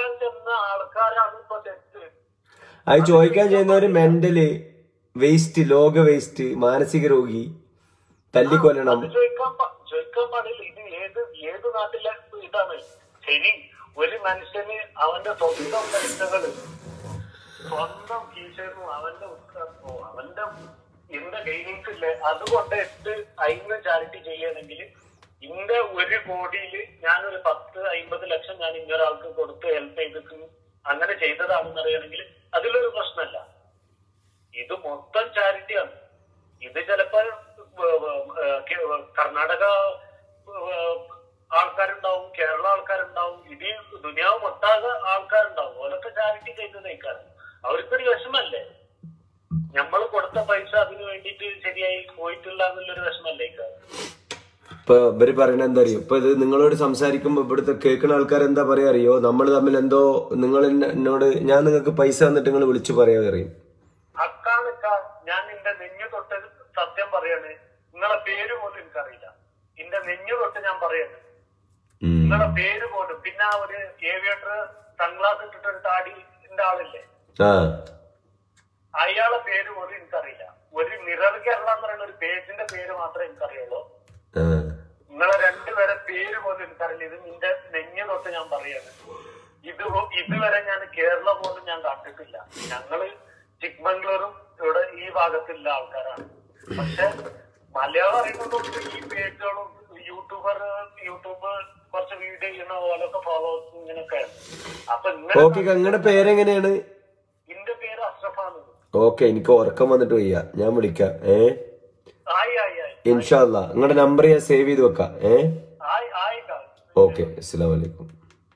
ചോദിക്കാൻ ചെന്ന ആൾക്കാരാണ് ഇപ്പൊ തെറ്റ്
അത് ചോദിക്കാൻ ചെയ്യുന്നവര് മെന്റല് വേസ്റ്റ് ലോക വേസ്റ്റ് മാനസിക രോഗി തല്ലിക്കൊല്ലണം
അത് ചോദിക്കാൻ പ- ചോദിക്കാൻ പാടില്ല ഇത് ഏത് ഏത് നാട്ടിലെ ഇതാണ് ശരി ഒരു മനുഷ്യന് അവന്റെ സ്വന്തം പൈസകള് സ്വന്തം കീശനും അവന്റെ ഉത്തരവോ അവന്റെ എന്റെ ഗെയിനിങ്സ് ഇല്ലേ അതുകൊണ്ട് ഇട്ട് അതിന് ചാരിറ്റി ചെയ്യണമെങ്കിൽ ഇന്റെ ഒരു കോടിയില് ഞാനൊരു പത്ത് അമ്പത് ലക്ഷം ഞാൻ ഇന്നൊരാൾക്ക് കൊടുത്ത് ഹെൽപ്പ് ചെയ്തിട്ട് അങ്ങനെ ചെയ്തതാണെന്ന് അറിയണമെങ്കിൽ അതിലൊരു പ്രശ്നമല്ല ഇത് മൊത്തം ചാരിറ്റിയാണ് ഇത് ചിലപ്പോ വ- വ- ഏഹ് കേ- കർണാടക ഏഹ് ആൾക്കാരുണ്ടാവും കേരള ആൾക്കാരുണ്ടാവും ഇത് ദുനിയാവ് മൊട്ടാകെ ആൾക്കാരുണ്ടാവും ഓലൊക്കെ ചാരിറ്റി ചെയ്തതേക്കാരം അവർക്കൊരു വിഷമല്ലേ നമ്മൾ കൊടുത്ത പൈസ അതിന് വേണ്ടിയിട്ട് ശരിയായി പോയിട്ടില്ല എന്നുള്ളൊരു വിഷമല്ലേ ഇക്കാരം
ഇപ്പൊ ഇവര് പറയണ എന്താ അറിയോ ഇപ്പൊ ഇത് നിങ്ങളോട് സംസാരിക്കുമ്പോ ഇവിടുത്തെ കേൾക്കുന്ന ആൾക്കാർ എന്താ പറയാ അറിയോ നമ്മൾ തമ്മിൽ എന്തോ നിങ്ങൾ എന്നെ- എന്നോട് ഞാൻ നിങ്ങൾക്ക് പൈസ തന്നിട്ട് നിങ്ങൾ വിളിച്ചു പറയാ പറയും
അക്കാണിക്ക ഞാൻ നിന്റെ നെഞ്ഞു തൊട്ട് സത്യം പറയാണ് നിങ്ങളെ പേര് പോലും എനിക്കറിയില്ല നിന്റെ നെഞ്ഞു തൊട്ട് ഞാൻ പറയാണ്
ഉം.
നിങ്ങളെ പേര് പോലും പിന്നെ ആ ഒരു ഏവിയേറ്റർ സൺഗ്ലാസ് ഇട്ടിട്ട് ഒരു താടിന്റെ ആളില്ലേ
ആ
അയാളെ പേര് പോലും എനിക്കറിയില്ല ഒരു മിറർ കേരള എന്ന് പറയുന്ന ഒരു പേജിന്റെ പേര് മാത്രമേ എനിക്കറിയുള്ളൂ
ആ
നിങ്ങളെ രണ്ടുപേരെ പേര് പോലും എനിക്കറിയില്ല ഇത് നിന്റെ നെഞ്ഞു തൊട്ട് ഞാൻ പറയാണ് ഇത് പോ- ഇതുവരെ ഞാൻ കേരള പോലും ഞാൻ കണ്ടിട്ടില്ല ഞങ്ങള് ചിക്മംഗ്ലൂരും ഇവിടെ ഈ ഭാഗത്തുള്ള ആൾക്കാരാണ് പക്ഷെ മലയാളം അറിയുന്നതുകൊണ്ട് ഈ പേജുകളും യൂട്യൂബർ യൂട്യൂബ് കുറച്ച് വീഡിയോ ചെയ്യണ പോലൊക്കെ ഫോളോവേഴ്സ് ഇങ്ങനെയൊക്കെയാണ് അപ്പൊ
ഓക്കെ
ഇങ്ങനെ
നിങ്ങളുടെ പേരെങ്ങനെയാണ്
എന്റെ പേര് അഷ്റഫാണ്
ഓക്കെ എനിക്ക് ഉറക്കം വന്നിട്ട് വയ്യ ഞാൻ വിളിക്കാം ഏ
ആയി ആയി ആയി
ഇൻഷാല്ല നിങ്ങളുടെ നമ്പർ ഞാൻ സേവ് ചെയ്ത് വെക്കാം ഏ
ആയി ആയി കാ.
ഓക്കെ അസ്സാം വലൈക്കും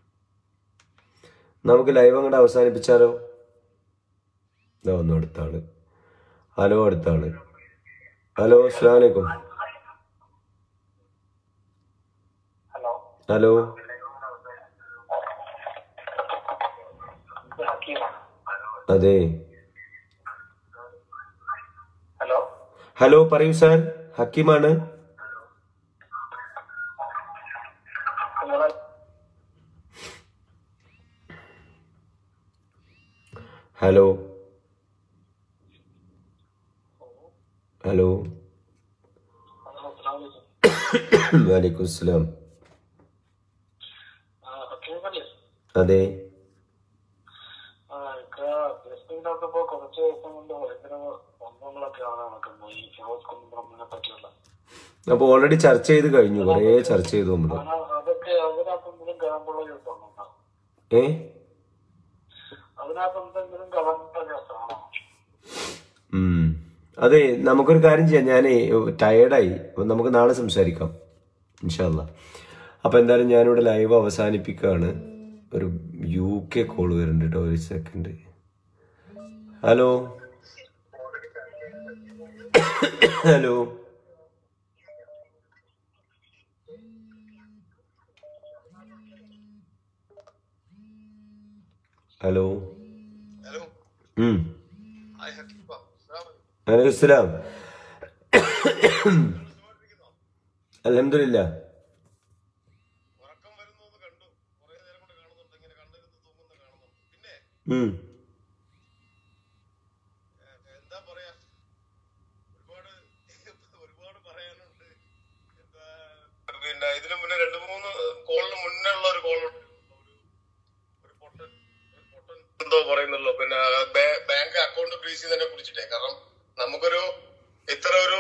നമുക്ക് ലൈവ് അങ്ങോട്ട് അവസാനിപ്പിച്ചാലോ ഇതാ വന്നു അടുത്ത ആള് ഹലോ അടുത്ത ആള് ഹലോ അസ്സാം വലൈക്കും
ഹലോ
ഹലോ
ഇത് ഹക്കീമാണ്
അതെ
ഹലോ
ഹലോ പറയൂ സാർ ഹക്കീമാണ്
നിങ്ങളെ
ഹലോ ഹലോ വലൈക്കും അസ്സലാം
ഹക്കീമല്ലേ
അതെ
ആ ഇക്ക ഫേസ്ബുക്കിലൊക്കെ ഇപ്പൊ കുറച്ച് ദിവസം കൊണ്ട് ഭയങ്കര സംഭവങ്ങളൊക്കെ ആണ് നടക്കുന്നത് ഈ ഫിറോസ് കുന്നബ്രഹ്മനെ പറ്റിയുള്ള
അപ്പൊ ഓൾറെഡി ചർച്ച ചെയ്ത് കഴിഞ്ഞു കുറേ ചർച്ച ചെയ്തു നമ്മള്
ആ, അതൊക്കെ അതിനകത്ത് എന്തെങ്കിലും കലമ്പുള്ള കേസാണോ
ഏ
അതിനകത്ത് എന്തെങ്കിലും കലമ്പുള്ള കേസാണോ
ഉം. അതെ നമുക്കൊരു കാര്യം ചെയ്യാം ഞാനേ ടയേർഡായി അപ്പൊ നമുക്ക് നാളെ സംസാരിക്കാം ഇൻഷാല്ല അപ്പൊ എന്തായാലും ഞാനിവിടെ ലൈവ് അവസാനിപ്പിക്കുകയാണ് ഒരു യു കെ കോൾ വരുന്നുണ്ട് കേട്ടോ ഒരു second hello hello hello
hello
ഉം
ഹായ് ഹക്കീബ
വലൈക്കും അസ്സലാം അലഹമില്ല
ഉറക്കം വരുന്നു എന്ന് കണ്ടു കുറെ നേരം കൊണ്ട് കാണുന്നുണ്ട് ഇങ്ങനെ കണ്ണിരുന്ന് തൂങ്ങുന്ന കാണുന്നു പിന്നെ
ഉം
ഏഹ്, എന്താ പറയാ ഒരുപാട് ഒരുപാട് പറയാനുണ്ട് എന്താ പിന്നെ ഇതിനു മുന്നേ രണ്ട് മൂന്ന് കോളിന് മുന്നേ ഉള്ള ഒരു കോൾ ഒരു ഒരു പൊട്ടൻ ഒരു പൊട്ടൻ എന്തോ പറയുന്നുള്ളൂ പിന്നെ ബാ- ബാങ്ക് അക്കൗണ്ട് ഫ്രീസ് ചെയ്തതിനെ കുറിച്ചിട്ടേ കാരണം നമുക്കൊരു ഇത്ര ഒരു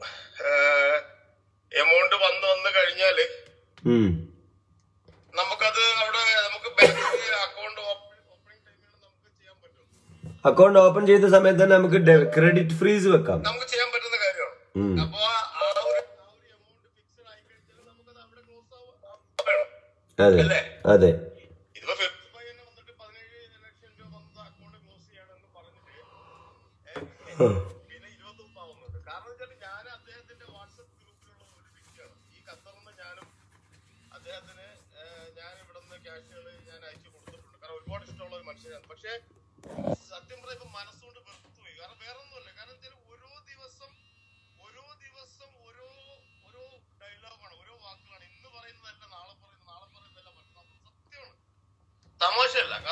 എമൗണ്ട് വന്ന് വന്ന് കഴിഞ്ഞാല്
ഉം
നമുക്കത് അവിടെ നമുക്ക് ബാങ്ക് അക്കൗണ്ട് ഓപ്പണിംഗ് ടൈമിൽ നമുക്ക് ചെയ്യാൻ പറ്റും
അക്കൗണ്ട് ഓപ്പൺ ചെയ്ത സമയത്ത് തന്നെ നമുക്ക് ക്രെഡിറ്റ് ഫ്രീസ് വെക്കാം
നമുക്ക് ചെയ്യാൻ പറ്റുന്ന കാര്യമാണ്
ഉം.
അപ്പൊ ആ ആ ഒരു ആ ഒരു എമൗണ്ട് ഫിക്സഡ് ആയി കഴിഞ്ഞാൽ നമുക്കത് അവിടെ ക്ലോസ് ആവാം
അതെ
അല്ലേ?
അതെ
ഇതിപ്പോ ഫിഫ്റ്റി ഫൈവ് തന്നെ വന്നിട്ട് പതിനേഴ് ലക്ഷം രൂപ വന്നത് അക്കൗണ്ട് ക്ലോസ് ചെയ്യണമെന്ന് പറഞ്ഞിട്ട് ഏഹ്, പിന്നെ ഇരുപത്തി മുപ്പാവുന്നുണ്ട് കാരണം വെച്ചാൽ ഞാൻ അദ്ദേഹത്തിന്റെ വാട്സപ്പ് ഗ്രൂപ്പിലുള്ള ഒരു വ്യക്തിയാണ് ഈ ഖത്തറിന്ന് ഞാനും അദ്ദേഹത്തിന് ഏഹ്, ഞാൻ ഇവിടെ നിന്ന് ക്യാഷുകൾ ഞാൻ അയച്ചു കൊടുത്തിട്ടുണ്ട് കാരണം ഒരുപാട് ഇഷ്ടമുള്ള ഒരു മനുഷ്യനാണ് പക്ഷേ സത്യം പറഞ്ഞ ഇപ്പൊ മനസ്സുകൊണ്ട് വെറുത്തുപോയി കാരണം വേറെ ഒന്നുമല്ല കാരണം വെച്ചാൽ ഓരോ ദിവസം ഓരോ ദിവസം ഓരോ ഓരോ ഡയലോഗാണ് ഓരോ വാക്കുകളാണ് ഇന്ന് പറയുന്നതല്ല നാളെ പറയുന്നത് നാളെ പറയുന്നതല്ല മറ്റന്നാൾ സത്യമാണ് തമാശയല്ല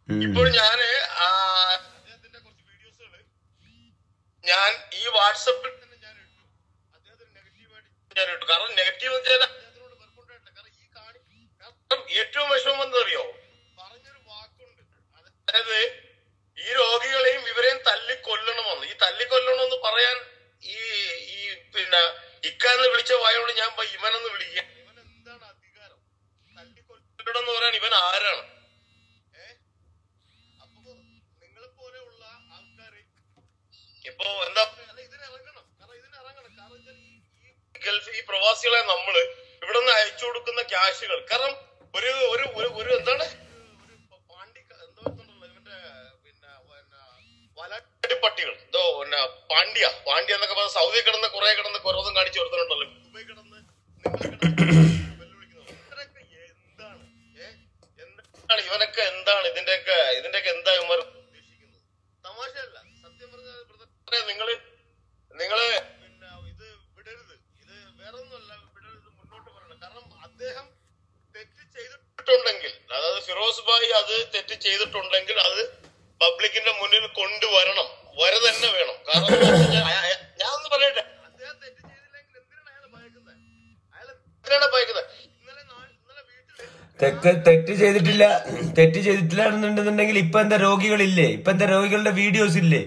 ഉം.
ഇപ്പോൾ ഞാന് ആ, അദ്ദേഹത്തിന്റെ കുറച്ച് വീഡിയോസുകൾ ഞാൻ ഈ വാട്സപ്പിൽ തന്നെ ഞാൻ ഇട്ടു അദ്ദേഹത്തിന് നെഗറ്റീവായിട്ട് ഞാൻ ഇട്ടു കാരണം നെഗറ്റീവ് വെച്ചാൽ അദ്ദേഹത്തിനോട് വെറുപ്പുണ്ടായിട്ടില്ല കാരണം ഈ കാണി കാരണം ഏറ്റവും വിഷമം എന്തറിയോ പറഞ്ഞൊരു വാക്കുണ്ട് അതായത് ഈ രോഗികളെയും ഇവരെയും തല്ലിക്കൊല്ലണമെന്ന് ഈ തല്ലിക്കൊല്ലണമെന്ന് പറയാൻ ഈ ഈ പിന്നെ ഇക്കാന്ന് വിളിച്ച വായോട് ഞാൻ പോയി ഇവനെന്ന് വിളിക്കുക ഇവൻ എന്താണ് അധികാരം തല്ലിക്കൊല്ലണം എന്ന് പറയാൻ ഇവൻ ആരാണ് ഏ അപ്പൊ നിങ്ങളെ പോലെയുള്ള ആൾക്കാര് ഇപ്പൊ എന്താ പറയാ, അല്ല ഇതിന് ഇറങ്ങണം കാരണം ഇതിന് ഇറങ്ങണം കാരണം വെച്ചാൽ ഈ ഈ ഗൾഫ് ഈ പ്രവാസികളെ നമ്മള് ഇവിടെ നിന്ന് അയച്ചു കൊടുക്കുന്ന ക്യാഷുകൾ കാരണം ഒരു ഒരു ഒരു ഒരു എന്താണ് ഒരു പാണ്ടി എന്തോ ഇതുണ്ടല്ലോ, ഇവന്റെ പിന്നെ പിന്നെ വലാട്ടിപ്പട്ടികൾ എന്തോ പിന്നെ പാണ്ഡ്യ പാണ്ഡ്യ എന്നൊക്കെ പറഞ്ഞ സൗദി കിടന്ന് കുറെ കിടന്ന് കുറവതും കാണിച്ചു കൊടുത്തിട്ടുണ്ടല്ലോ ദുബൈ കിടന്ന് നിങ്ങളെ കിടന്ന് വെല്ലുവിളിക്കുന്നത് ഇവരൊക്കെ എന്താണ് ഏ? എന്താണ് ഇവനൊക്കെ എന്താണ് ഇതിന്റെയൊക്കെ ഇതിന്റെയൊക്കെ എന്താ ഇവന്മാർ ഉദ്ദേശിക്കുന്നത് തമാശയല്ല സത്യം പറഞ്ഞാൽ നിങ്ങള് നിങ്ങള് പിന്നെ ഇത് വിടരുത് ഇത് വേറെ ഒന്നുമല്ല വിടരുത് മുന്നോട്ട് പറയണം കാരണം അദ്ദേഹം തെറ്റ് ചെയ്തിട്ടുണ്ടെങ്കിൽ അതായത് ഫിറോസ് ഭായി അത് തെറ്റ് ചെയ്തിട്ടുണ്ടെങ്കിൽ അത് പബ്ലിക്കിന്റെ മുന്നിൽ കൊണ്ടുവരണം വര തന്നെ വേണം കാരണം എന്താ വെച്ച് കഴിഞ്ഞാ അയ- അയ- ഞാൻ ഒന്ന് പറയട്ടെ അദ്ദേഹം തെറ്റ് ചെയ്തില്ലെങ്കിൽ എന്തിനാണ് അയാൾ ഭയക്കുന്നത് അയാൾ എന്തിനാണ് ഭയക്കുന്നത് ഇന്നലെ നാ- ഇന്നലെ വീട്ടില്
തെറ്റ് തെറ്റ് ചെയ്തിട്ടില്ല തെറ്റ് ചെയ്തിട്ടില്ല എന്നുണ്ടെന്നുണ്ടെങ്കിൽ ഇപ്പൊ എന്താ രോഗികളില്ലേ ഇപ്പൊ എന്താ രോഗികളുടെ വീഡിയോസ് ഇല്ലേ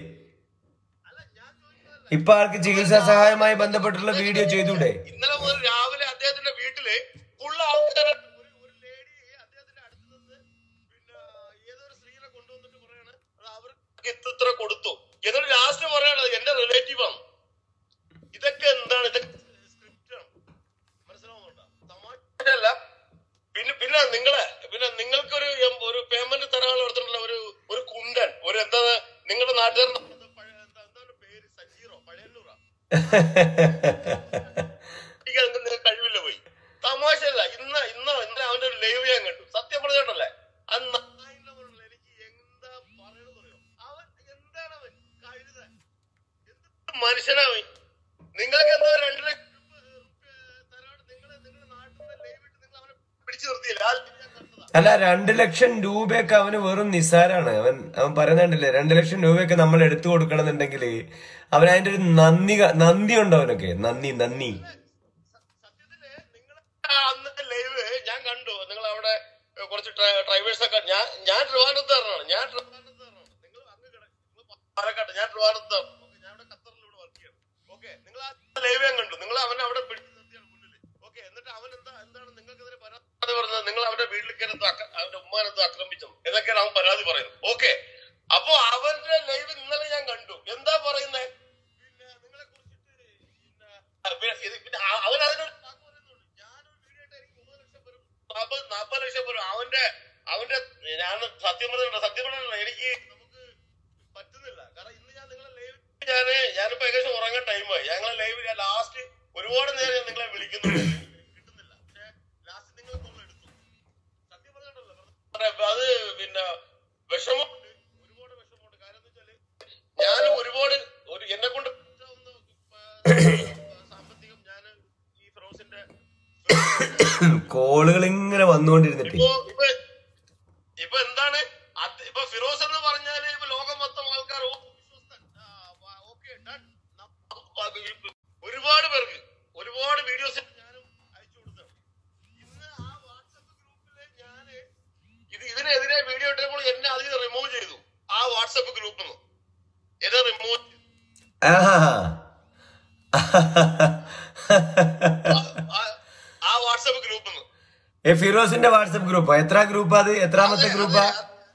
ഇപ്പൊ ആൾക്ക് ചികിത്സാ സഹായമായി ബന്ധപ്പെട്ടുള്ള വീഡിയോ ചെയ്തൂടെ
ഇന്നലെ മുതൽ രാവിലെ അദ്ദേഹത്തിന്റെ വീട്ടില് ഫുള്ള് ആൾക്കാർ ഒരു ഒരു ലേഡി അദ്ദേഹത്തിന്റെ അടുത്ത് നിന്ന് പിന്നെ ഏതൊരു സ്ത്രീനെ കൊണ്ടുവന്നിട്ട് പറയാണ് അത് അവർക്ക് ഇത്ര ഇത്ര കൊടുത്തു എന്നിട്ട് ലാസ്റ്റ് പറയാണ് എന്റെ റിലേറ്റീവ് ആണ് ഇതൊക്കെ എന്താണ് ഇതൊക്കെ സ്ക്രിപ്റ്റ് ആണ് മനസ്സിലാവുന്നുണ്ടോ തമാശയല്ല പിന്നെ പിന്നെ നിങ്ങളെ പിന്നെ നിങ്ങൾക്കൊരു എം- ഒരു പേയ്മെന്റ് തരാനുള്ള എടുത്തിട്ടുള്ള ഒരു ഒരു കുണ്ടൻ ഒരു എന്താ നിങ്ങളുടെ നാട്ടുകാരൻ എന്താ പഴയ- എന്താ- എന്താണ് പേര് സജീറോ പഴയന്നൂറാ എനിക്ക് അതിന്റെ നിനക്ക് കഴിവില്ല പോയി തമാശയല്ല ഇന്ന് ഇന്ന് ഇന്ന് അവന്റെ ഒരു ലൈവ് ഞാൻ കണ്ടു സത്യം പറഞ്ഞോട്ടല്ലേ അത് നന്നായില്ല പറഞ്ഞില്ല. എനിക്ക് എന്താ പറയണെന്ന് അറിയോ അവൻ എന്താണ് അവൻ കഴുത എന്ത് മനുഷ്യനാവൻ നിങ്ങൾക്ക് എന്തോ രണ്ട് ലക്ഷം രൂപ തരാണ്ട് നിങ്ങളെ നിങ്ങളുടെ നാട്ടിൽ നിന്ന് ലൈവ് ഇട്ട് നിങ്ങൾ അവനെ പിടിച്ചു നിർത്തിയില്ല ആ live ഞാൻ കണ്ടതാ
അല്ല രണ്ട് ലക്ഷം രൂപയൊക്കെ അവന് വെറും നിസ്സാരാണ് അവൻ അവൻ പറയുന്നുണ്ടല്ലേ രണ്ട് ലക്ഷം രൂപയൊക്കെ നമ്മൾ എടുത്തു കൊടുക്കണമെന്നുണ്ടെങ്കിൽ അവൻ അതിന്റെ ഒരു നന്ദി ക- നന്ദി ഉണ്ടോ അവനൊക്കെ നന്ദി നന്ദി
സത്യത്തില് നിങ്ങള് ആ അന്നത്തെ ലൈവ് ഞാൻ കണ്ടു നിങ്ങൾ അവിടെ ഏഹ്, കുറച്ച് ഡ്രൈവേഴ്സ് ഒക്കെ ഞാൻ ഞാൻ ട്രിവാൻഡ്രത്തുകാരനാണ് ഞാൻ ട്രിവാൻഡ്രത്തുകാരനാണ് നിങ്ങൾ അങ്ങ് കിട നിങ്ങൾ പാലക്കാട് ഞാൻ ട്രിവാൻഡ്രത്താണ് ഓക്കെ ഞാൻ ഇവിടെ ഖത്തറിൽ ഇവിടെ വർക്ക് ചെയ്യണം ഓക്കെ നിങ്ങൾ ആ ലൈവ് ഞാൻ കണ്ടു നിങ്ങൾ അവനെ അവിടെ പിടിച്ചു നിർത്തിയാണ് മുന്നിൽ ഓക്കെ എന്നിട്ട് അവൻ എന്താ എന്താണ് നിങ്ങൾക്കെതിരെ പരാതി പറഞ്ഞത് നിങ്ങൾ അവന്റെ വീട്ടിലേക്ക് എന്തോ അക്ര- അവന്റെ ഉമ്മാനെന്തോ ആക്രമിച്ചു എന്നൊക്കെയാണ് അവൻ പരാതി പറയുന്നത് ഓക്കെ അപ്പൊ അവന്റെ ലൈവ് ഇന്നലെ ഞാൻ കണ്ടു എന്താ പറയുന്നത് പിന്നെ നിങ്ങളെ കുറിച്ചിട്ട് പിന്നെ ആ, പിന്നെ ഇത് പിന്നെ ആ- അവൻ അതിനൊരു വാക്ക് പറയുന്നുണ്ട്. ഞാനൊരു വീഡിയോ ഇട്ടാ എനിക്ക് മൂന്ന് ലക്ഷം വരും. നാപ്പത് നാപ്പത് ലക്ഷം വരും അവന്റെ അവന്റെ ഞാൻ സത്യം പറഞ്ഞിട്ടുണ്ട് സത്യം പറഞ്ഞിട്ടുണ്ട് എനിക്ക് നമുക്ക് പറ്റുന്നില്ല കാരണം ഇന്ന് ഞാൻ നിങ്ങളെ ലൈവ് ഞാന് ഞാനിപ്പോ ഏകദേശം ഉറങ്ങാൻ ടൈമായി ഞങ്ങളെ ലൈവ് ഞാൻ ലാസ്റ്റ് ഒരുപാട് നേരം ഞാൻ നിങ്ങളെ വിളിക്കുന്നുണ്ട് കിട്ടുന്നില്ല പക്ഷെ ലാസ്റ്റ് നിങ്ങൾ കോൾ എടുത്തു സത്യം പറഞ്ഞിട്ടുണ്ടല്ലോ അത് പിന്നെ വിഷമമുണ്ട് ഒരുപാട് വിഷമമുണ്ട് കാര്യം എന്ന് വെച്ചാല് ഞാൻ ഒരുപാട് ഒരു എന്നെ കൊണ്ട് പറ്റാവുന്ന, ആ, സാമ്പത്തികം ഞാൻ ഈ ഫിറോസിന്റെ
കോളുകൾ ഇങ്ങനെ വന്നുകൊണ്ടിരുന്നിട്ട്
ഇപ്പൊ ഇപ്പൊ ഇപ്പൊ എന്താണ് അത് ഇപ്പൊ ഫിറോസ് എന്ന് പറഞ്ഞാല് ഇപ്പൊ ലോകം മൊത്തം ആൾക്കാർ ഓ, വിശ്വസ്തൻ. ആ, വ- okay, done. ന- അത് ഇപ്പൊ ഒരുപാട് പേർക്ക് ഒരുപാട് വീഡിയോസ് ഞാനും അയച്ചു കൊടുത്താണ് ഇന്ന് ആ വാട്സപ്പ് ഗ്രൂപ്പില് ഞാന് ഇത് ഇതിനെതിരെ വീഡിയോ ഇട്ടപ്പോൾ എന്നെ അതിൽ റിമൂവ് ചെയ്തു ആ വാട്സപ്പ് ഗ്രൂപ്പിൽ നിന്ന് എന്നെ റിമൂവ്
ആഹാ.
ആ വാട്സപ്പ് ഗ്രൂപ്പിൽ നിന്ന്
ഏ ഫിറോസിന്റെ വാട്സപ്പ് ഗ്രൂപ്പാ എത്ര ഗ്രൂപ്പാ അത് എത്രാമത്തെ ഗ്രൂപ്പാ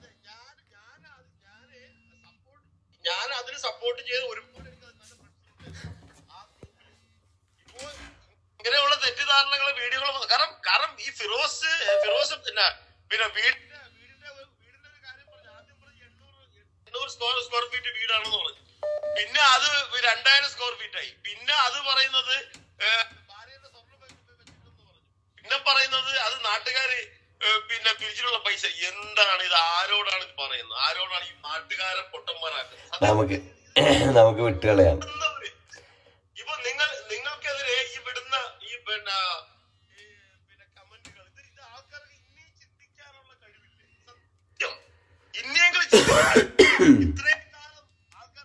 ഞാൻ അതിന് സപ്പോർട്ട് ചെയ്ത് ഒരുപാട് എനിക്ക് അത് നല്ല മനസ്സിലുണ്ട്. ആ ഗ്രൂപ്പില്. ഇപ്പോ ഇങ്ങനെയുള്ള തെറ്റിദ്ധാരണകൾ വീഡിയോകൾ കാരണം കാരണം ഈ ഫിറോസ് ഫിറോസ് പിന്നെ പിന്നെ വീടിന്റെ വീടിന്റെ ഒരു- വീടിന്റെ ഒരു കാര്യം പറഞ്ഞു ആദ്യം പറഞ്ഞു എണ്ണൂറ് എണ്ണൂറ് സ്ക്വയർ സ്ക്വയർ ഫീറ്റ് വീടാണെന്ന് പറഞ്ഞു പിന്നെ അത് രണ്ടായിരം സ്ക്വയർ ഫീറ്റ് ആയി പിന്നെ അത് പറയുന്നത് ഏഹ്, ഭാര്യയുടെ സ്വർണ്ണം വെച്ച് വെച്ചിട്ടെന്ന് പറഞ്ഞു പിന്നെ പറയുന്നത് അത് നാട്ടുകാര് ഏഹ്, പിന്നെ പിരിച്ചിട്ടുള്ള പൈസ എന്താണ് ഇത് ആരോടാണ് ഇത് പറയുന്നത് ആരോടാണ് ഈ നാട്ടുകാരെ പൊട്ടന്മാരാക്കുന്നത്
നമുക്ക് നമുക്ക് വിട്ടുകളയാം
വിടുന്നവര്. ഇപ്പൊ നിങ്ങൾ നിങ്ങൾക്കെതിരെ ഈ വിടുന്ന ഈ പിന്നെ ഈ പിന്നെ കമന്റുകൾ ഇത് ഇത് ആൾക്കാർക്ക് ഇനിയും ചിന്തിക്കാനുള്ള കഴിവില്ലേ സത്യം ഇനിയെങ്കിലും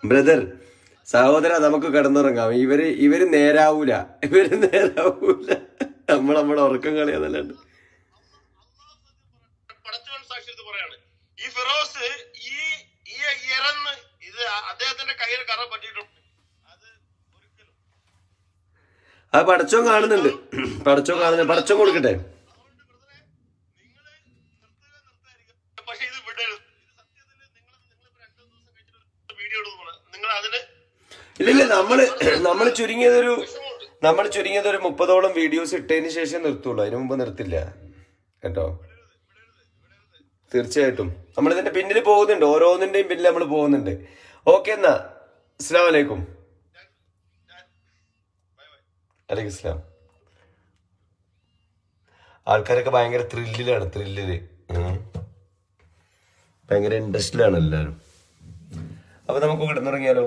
ബ്രദർ സഹോദര നമുക്ക് കിടന്നുറങ്ങാം ഇവര് ഇവര് നേരാവൂല ഇവര് നേരാവൂല നമ്മൾ നമ്മുടെ ഉറക്കം കളിയാന്നല്ലാണ്ട്
പടച്ചവൻ സാക്ഷ്യത്ത് പറയാണ് ഈ ഫിറോസ് ഈ ഈ ഇറന്ന് ഇത് അദ്ദേഹത്തിന്റെ കയ്യിൽ കറ പറ്റിയിട്ടുണ്ട് അത് ഒരിക്കലും
ആ പടച്ചോൻ കാണുന്നുണ്ട് പടച്ചോൻ കാണുന്നുണ്ട് പടച്ചോൻ കൊടുക്കട്ടെ
അതുകൊണ്ട് ബ്രദറെ നിങ്ങൾ നിർത്തുക നിർത്തായിരിക്കും പക്ഷെ ഇത് വിടരുത് ഇത് സത്യത്തിൽ നിങ്ങൾ നിങ്ങൾ രണ്ടു ദിവസം കഴിഞ്ഞിട്ട് വീഡിയോ ഇടുന്നു നിങ്ങൾ അതിന്
ഇല്ല ഇല്ല നമ്മള് നമ്മൾ ചുരുങ്ങിയതൊരു നമ്മൾ ചുരുങ്ങിയത് ഒരു മുപ്പതോളം വീഡിയോസ് ഇട്ടതിന് ശേഷം നിർത്തുള്ളൂ അതിനു മുമ്പ് നിർത്തില്ല കേട്ടോ തീർച്ചയായിട്ടും നമ്മൾ ഇതിന്റെ പിന്നിൽ പോകുന്നുണ്ട് ഓരോന്നിന്റെയും പിന്നിൽ നമ്മൾ പോകുന്നുണ്ട് ഓക്കെ എന്നാ അസ്സാം വലൈക്കും അലൈക്കും ഇസ്ലാം ആൾക്കാരൊക്കെ ഭയങ്കര ത്രില്ലിലാണ് ത്രില്ലില് ഉം. ഭയങ്കര ഇൻട്രസ്റ്റിലാണ് എല്ലാവരും അപ്പൊ നമുക്ക് കിടന്നുറങ്ങിയാലോ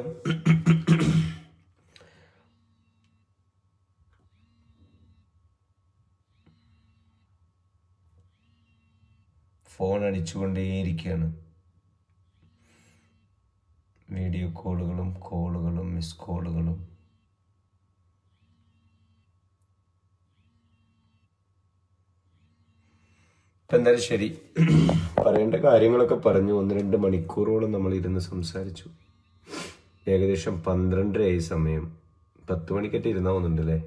ഫോൺ അടിച്ചുകൊണ്ടേയിരിക്കുകയാണ് വീഡിയോ കോളുകളും കോളുകളും മിസ് കോളുകളും ഇപ്പൊ എന്തായാലും ശരി പറയേണ്ട കാര്യങ്ങളൊക്കെ പറഞ്ഞു ഒന്ന് രണ്ട് മണിക്കൂറോളം നമ്മൾ ഇരുന്ന് സംസാരിച്ചു ഏകദേശം പന്ത്രണ്ടരയായി സമയം പത്ത് മണിക്കറ്റ് ഇരുന്നാ തോന്നുന്നുണ്ടല്ലേ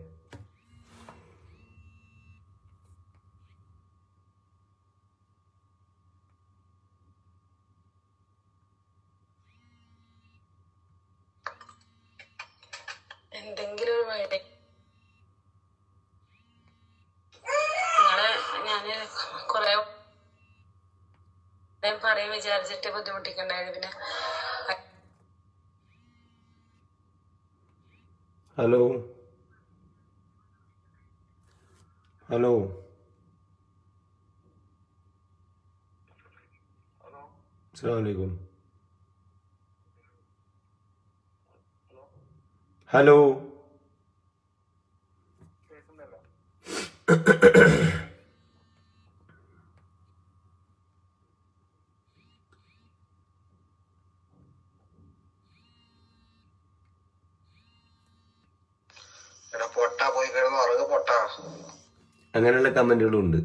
എന്തെങ്കിലും ഒരു വഴി നിങ്ങളെ ഞാന് കൊറേ ഞാൻ പറയും വിചാരിച്ചിട്ട് ബുദ്ധിമുട്ടിക്കണ്ടായത് പിന്നെ
ഹലോ ഹലോ അസ്സാം വലൈക്കും ഹലോ
എടാ പൊട്ടാ പോയി കിടന്ന് ഉറങ്ങ പൊട്ടാ
അങ്ങനെയുള്ള കമന്റുകളും ഉണ്ട്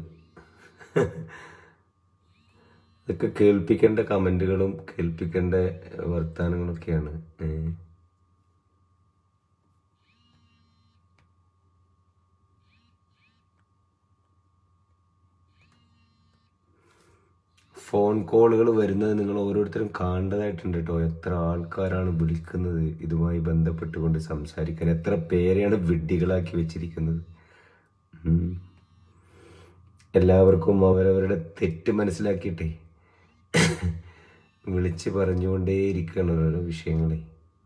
ഇതൊക്കെ കേൾപ്പിക്കേണ്ട കമന്റുകളും കേൾപ്പിക്കേണ്ട വർത്താനങ്ങളൊക്കെയാണ് ഏ. ഫോൺ കോളുകൾ വരുന്നത് നിങ്ങൾ ഓരോരുത്തരും കാണേണ്ടതായിട്ടുണ്ട് കേട്ടോ എത്ര ആൾക്കാരാണ് വിളിക്കുന്നത് ഇതുമായി ബന്ധപ്പെട്ടുകൊണ്ട് സംസാരിക്കാൻ എത്ര പേരെയാണ് വിഡ്ഢികളാക്കി വെച്ചിരിക്കുന്നത് ഉം. എല്ലാവർക്കും അവരവരുടെ തെറ്റ് മനസ്സിലാക്കിയിട്ടേ വിളിച്ച് പറഞ്ഞുകൊണ്ടേയിരിക്കുകയാണ് ഓരോ വിഷയങ്ങളെ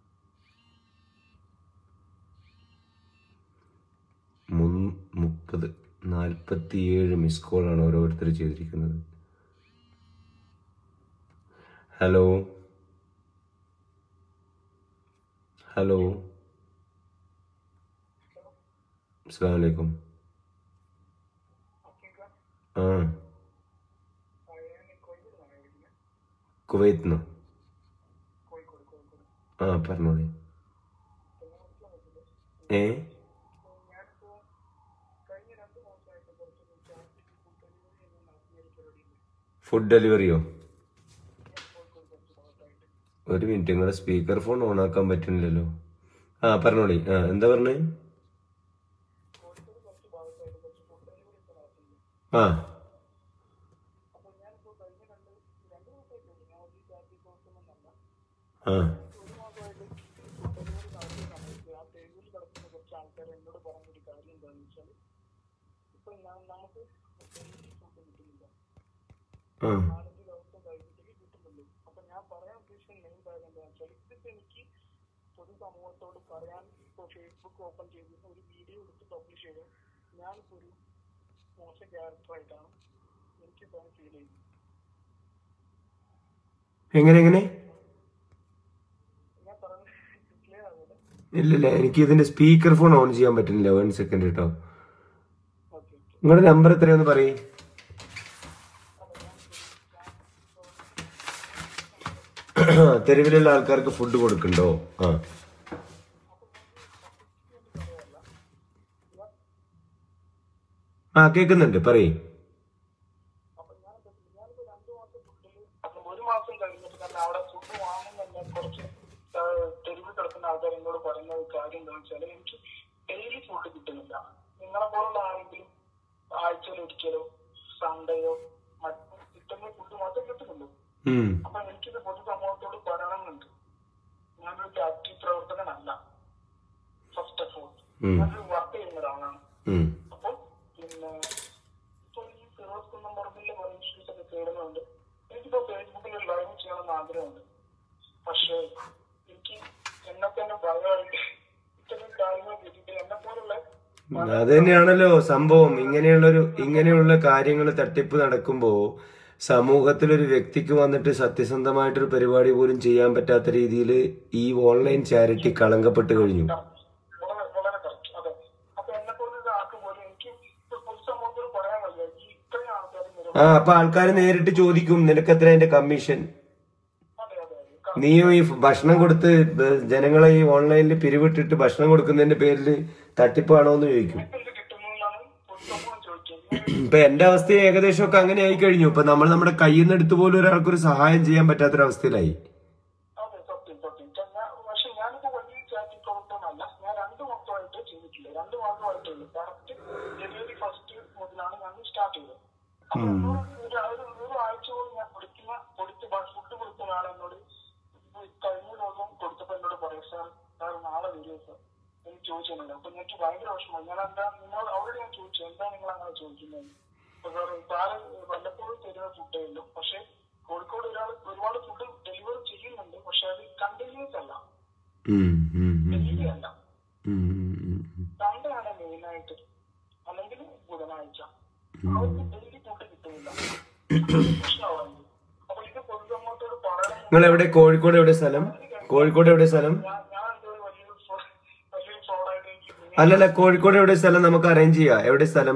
മുൻ മുപ്പത് നാൽപ്പത്തിയേഴ് മിസ് കോളാണ് ഓരോരുത്തർ ചെയ്തിരിക്കുന്നത് ഹലോ ഹലോ അസ്സാം വലൈക്കും ആ കുവൈത്ത് ആ പറഞ്ഞോളി ഏ ഫുഡ് ഡെലിവറിയോ ഒരു മിനിറ്റ് നിങ്ങളുടെ സ്പീക്കർ ഫോൺ ഓൺ ആക്കാൻ പറ്റുന്നില്ലല്ലോ ആ പറഞ്ഞോളി ആ എന്താ പറഞ്ഞേ ആ ആ ആ
പൊതുസമൂഹത്തോട് പറയാൻ ഇപ്പോൾ ഫേസ്ബുക്ക് ഓപ്പൺ ചെയ്ത് ഒരു വീഡിയോ എടുത്ത് പബ്ലിഷ് ചെയ്തു ഞാനിപ്പോ ഒരു മോശം ക്യാരക്ടറായിട്ടാണ് എനിക്ക് തന്നെ ഫീൽ ചെയ്യുന്നത്
എങ്ങനെ എങ്ങനെ
ഞാൻ പറഞ്ഞത് ക്ലിയർ ആവില്ല
ഇല്ലില്ല എനിക്ക് ഇതിന്റെ സ്പീക്കർ ഫോൺ ഓൺ ചെയ്യാൻ പറ്റുന്നില്ല വൺ സെക്കൻഡ് കേട്ടോ
ഓക്കെ
നിങ്ങളുടെ നമ്പർ എത്രയാന്ന് പറയ് തെരുവിലുള്ള ആൾക്കാർക്ക് ഫുഡ് കൊടുക്കണ്ടോ ആ ആ കേൾക്കുന്നുണ്ട് പറയേ
അപ്പം ഒരു മാസം കഴിഞ്ഞിട്ട് തന്നെ അവിടെ ഫുഡ് വാങ്ങുന്ന കുറച്ച് ആ, തെരുവ് കിടക്കുന്ന ആൾക്കാർ എന്നോട് പറയുന്ന ഒരു കാര്യം എന്താണെന്ന് വെച്ചാൽ എനിക്ക് ഡെയിലി ഫുഡ് കിട്ടുന്നില്ല നിങ്ങളെ പോലുള്ള ആരെങ്കിലും ആഴ്ചയിൽ ഒരിക്കലോ സൺഡേയോ മറ്റു കിട്ടുന്ന ഫുഡ് മാത്രമേ കിട്ടുന്നുള്ളൂ
ഉം.
അപ്പൊ എനിക്കിത് പൊതുസമൂഹത്തോട് പറയണമെന്നുണ്ട് ഞാനൊരു രാഷ്ട്രീയ പ്രവർത്തകനല്ല ഫസ്റ്റ് ഓഫ് ഓൾ
ഉം.
ഞാനൊരു വർക്ക് ചെയ്യുന്ന ഒരാളാണ്
ഉം.
അപ്പോൾ പിന്നെ ഇപ്പോൾ ഈ ഫിറോസ് കുന്നം പറമ്പിലെ കുറെ ഇഷ്യൂസ് ഒക്കെ കേടുന്നുണ്ട് എനിക്കിപ്പോ ഫേസ്ബുക്കിൽ ഒരു ലൈവ് ചെയ്യണമെന്ന് ആഗ്രഹമുണ്ട് പക്ഷേ എനിക്ക് എന്നെ തന്നെ ഭയമായിട്ട് ഇത്രയും കാര്യങ്ങൾ കേട്ടിട്ട് എന്നെ പോലുള്ള
അത് തന്നെയാണല്ലോ സംഭവം ഇങ്ങനെയുള്ളൊരു ഇങ്ങനെയുള്ള കാര്യങ്ങൾ തട്ടിപ്പ് നടക്കുമ്പോ സമൂഹത്തിലൊരു വ്യക്തിക്ക് വന്നിട്ട് സത്യസന്ധമായിട്ടൊരു പരിപാടി പോലും ചെയ്യാൻ പറ്റാത്ത രീതിയിൽ ഈ ഓൺലൈൻ ചാരിറ്റി കളങ്കപ്പെട്ട് കഴിഞ്ഞു
വളരെ വളരെ കറക്റ്റ് അതെ അപ്പൊ എന്നെ പോലുള്ള ആൾക്ക് പോലും എനിക്ക് ഇപ്പൊ പൊതുസമൂഹത്തോട് പറയാൻ വയ്യ ഈ ഇത്രയും ആൾക്കാർ
ആ അപ്പൊ ആൾക്കാർ നേരിട്ട് ചോദിക്കും നിനക്കെത്ര അതിന്റെ കമ്മീഷൻ നീയും ഈ ഭക്ഷണം കൊടുത്ത് ബ- ജനങ്ങളെ ഈ ഓൺലൈനിൽ പിരിവിട്ടിട്ട് ഭക്ഷണം കൊടുക്കുന്നതിന്റെ പേരിൽ തട്ടിപ്പാണോ എന്ന് ചോദിക്കും ഇപ്പൊ എന്റെ അവസ്ഥ ഏകദേശം ഒക്കെ അങ്ങനെ ആയി കഴിഞ്ഞു ഇപ്പൊ നമ്മൾ നമ്മുടെ കയ്യിൽ നിന്ന് എടുത്ത് പോലും ഒരാൾക്കൊരു സഹായം ചെയ്യാൻ പറ്റാത്തൊരവസ്ഥയിലായി
അതെ സത്യം സത്യം ഞാൻ- പക്ഷെ ഞാനിപ്പോ വലിയ ചാറ്റി പ്രവർത്തനമല്ല ഞാൻ രണ്ട് മാസമായിട്ട് ചെയ്തിട്ടില്ല രണ്ട് മാസമായിട്ടേ ഉള്ളൂ കറക്റ്റ് ജനുവരി ഫസ്റ്റ് മുതലാണ് ഞാൻ സ്റ്റാർട്ട് ചെയ്തത് അപ്പൊ എന്നോട് ഒരു ഒരു ഒരു ആഴ്ച കൊണ്ട് ഞാൻ കൊടുക്കുന്ന കൊടുത്ത് ഫുഡ് കൊടുത്ത ഒരാൾ എന്നോട് ഇപ്പൊ കഴിഞ്ഞ ദിവസം കൊടുത്തപ്പോ എന്നോട് പറയും സാർ സാർ നാളെ വരുമോ സാർ എനിക്ക് ചോദിച്ചിട്ടുണ്ട് അപ്പൊ എനിക്ക് ഭയങ്കര വിഷമം ഞാൻ എന്താ നിങ്ങളോട് അവരോട് ഞാൻ ചോദിച്ചു എന്താ നിങ്ങൾ അങ്ങനെ ചോദിക്കുന്നത് അപ്പൊ സാർ സാറ് വല്ലപ്പോഴും തരുന്ന ഫുഡേ ഉള്ളൂ പക്ഷെ കോഴിക്കോട് ഒരാൾ ഒരുപാട് ഫുഡ് ഡെലിവർ ചെയ്യുന്നുണ്ട് പക്ഷെ അത് കണ്ടിന്യൂസ് അല്ല
ഉം, ഉം, ഉം,
ഡെയിലി അല്ല
ഉം, ഉം, ഉം, ഉം.
സൺഡേ മെയിൻ ആയിട്ട് അല്ലെങ്കിൽ ബുധനാഴ്ച അവർക്ക് ഡെയിലി ഫുഡ് കിട്ടുന്നില്ല പ്രശ്നമാണ് അപ്പൊ ഇത് പൊതുസമൂഹത്തോട് പറയണം
നിങ്ങൾ എവിടെ കോഴിക്കോട് എവിടെ സ്ഥലം കോഴിക്കോട് എവിടെ സ്ഥലം
ഞാൻ ഞാൻ എന്തോ ഒരു വലിയൊരു ഫ്രോ- വലിയൊരു ഫ്രോഡായിട്ട് എനിക്ക്
അല്ലല്ല കോഴിക്കോട് എവിടെ സ്ഥലം നമുക്ക് അറേഞ്ച് ചെയ്യാം എവിടെ സ്ഥലം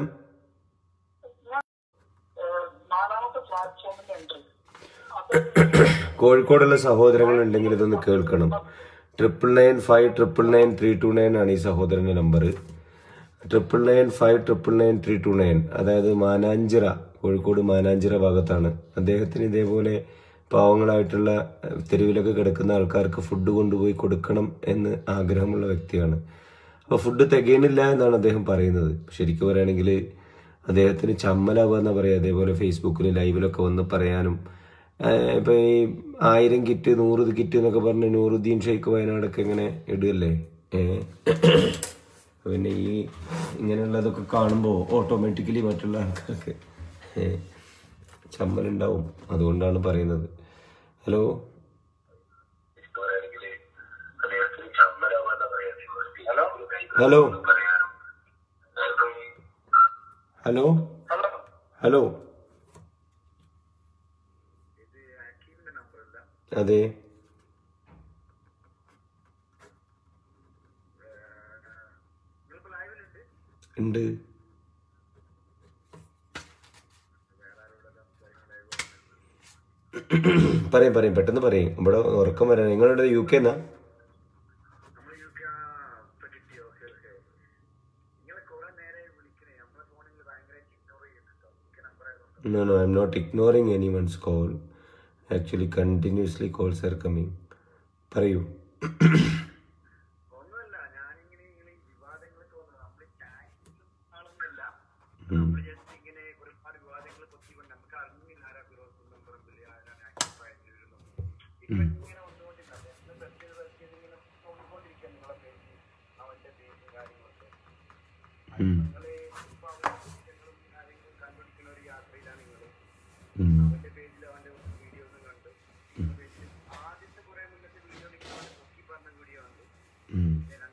ഏഹ്, നാലാമത്തെ പ്ലാറ്റ്ഫോമിന്റെ എൻട്രി
കോഴിക്കോടുള്ള സഹോദരങ്ങൾ ഉണ്ടെങ്കിൽ ഇതൊന്ന് കേൾക്കണം triple nine five triple nine three two nine ആണ് ഈ സഹോദരന്റെ number triple nine five triple nine three two nine അതായത് മാനാഞ്ചിറ കോഴിക്കോട് മാനാഞ്ചിറ ഭാഗത്താണ് അദ്ദേഹത്തിന് ഇതേപോലെ പാവങ്ങളായിട്ടുള്ള ഏഹ്, തെരുവിലൊക്കെ കിടക്കുന്ന ആൾക്കാർക്ക് ഫുഡ് കൊണ്ടുപോയി കൊടുക്കണം എന്ന് ആഗ്രഹമുള്ള വ്യക്തിയാണ് അപ്പോൾ ഫുഡ് തികയണില്ല എന്നാണ് അദ്ദേഹം പറയുന്നത് ശരിക്കും പറയുകയാണെങ്കിൽ അദ്ദേഹത്തിന് ചമ്മലാവുക എന്നാ പറയുക അതേപോലെ ഫേസ്ബുക്കിൽ ലൈവിലൊക്കെ വന്ന് പറയാനും ഏഹ് ഇപ്പൊ ഈ ആയിരം കിറ്റ് നൂറ് കിറ്റ് എന്നൊക്കെ പറഞ്ഞ് നൂറുദ്ദീൻ ഷെയ്ഖ് വയനാടൊക്കെ ഇങ്ങനെ ഇടുകല്ലേ ഏഹ് പിന്നെ ഈ ഇങ്ങനെയുള്ളതൊക്കെ കാണുമ്പോൾ ഓട്ടോമാറ്റിക്കലി മറ്റുള്ള ആൾക്കാർക്ക് ഏഹ് ചമ്മലുണ്ടാവും അതുകൊണ്ടാണ് പറയുന്നത് hello
hello
hello hello hello അതെ ഉണ്ട് പറയും പറയും പെട്ടെന്ന് പറയും ഇവിടെ ഉറക്കം വരാൻ നിങ്ങളുടെ യു കെ എന്നാ No, no, I'm not ignoring anyone's call. Actually, continuously calls are coming. പറയൂ ഉം. ഉം. ഉം. ഉം. ഉം.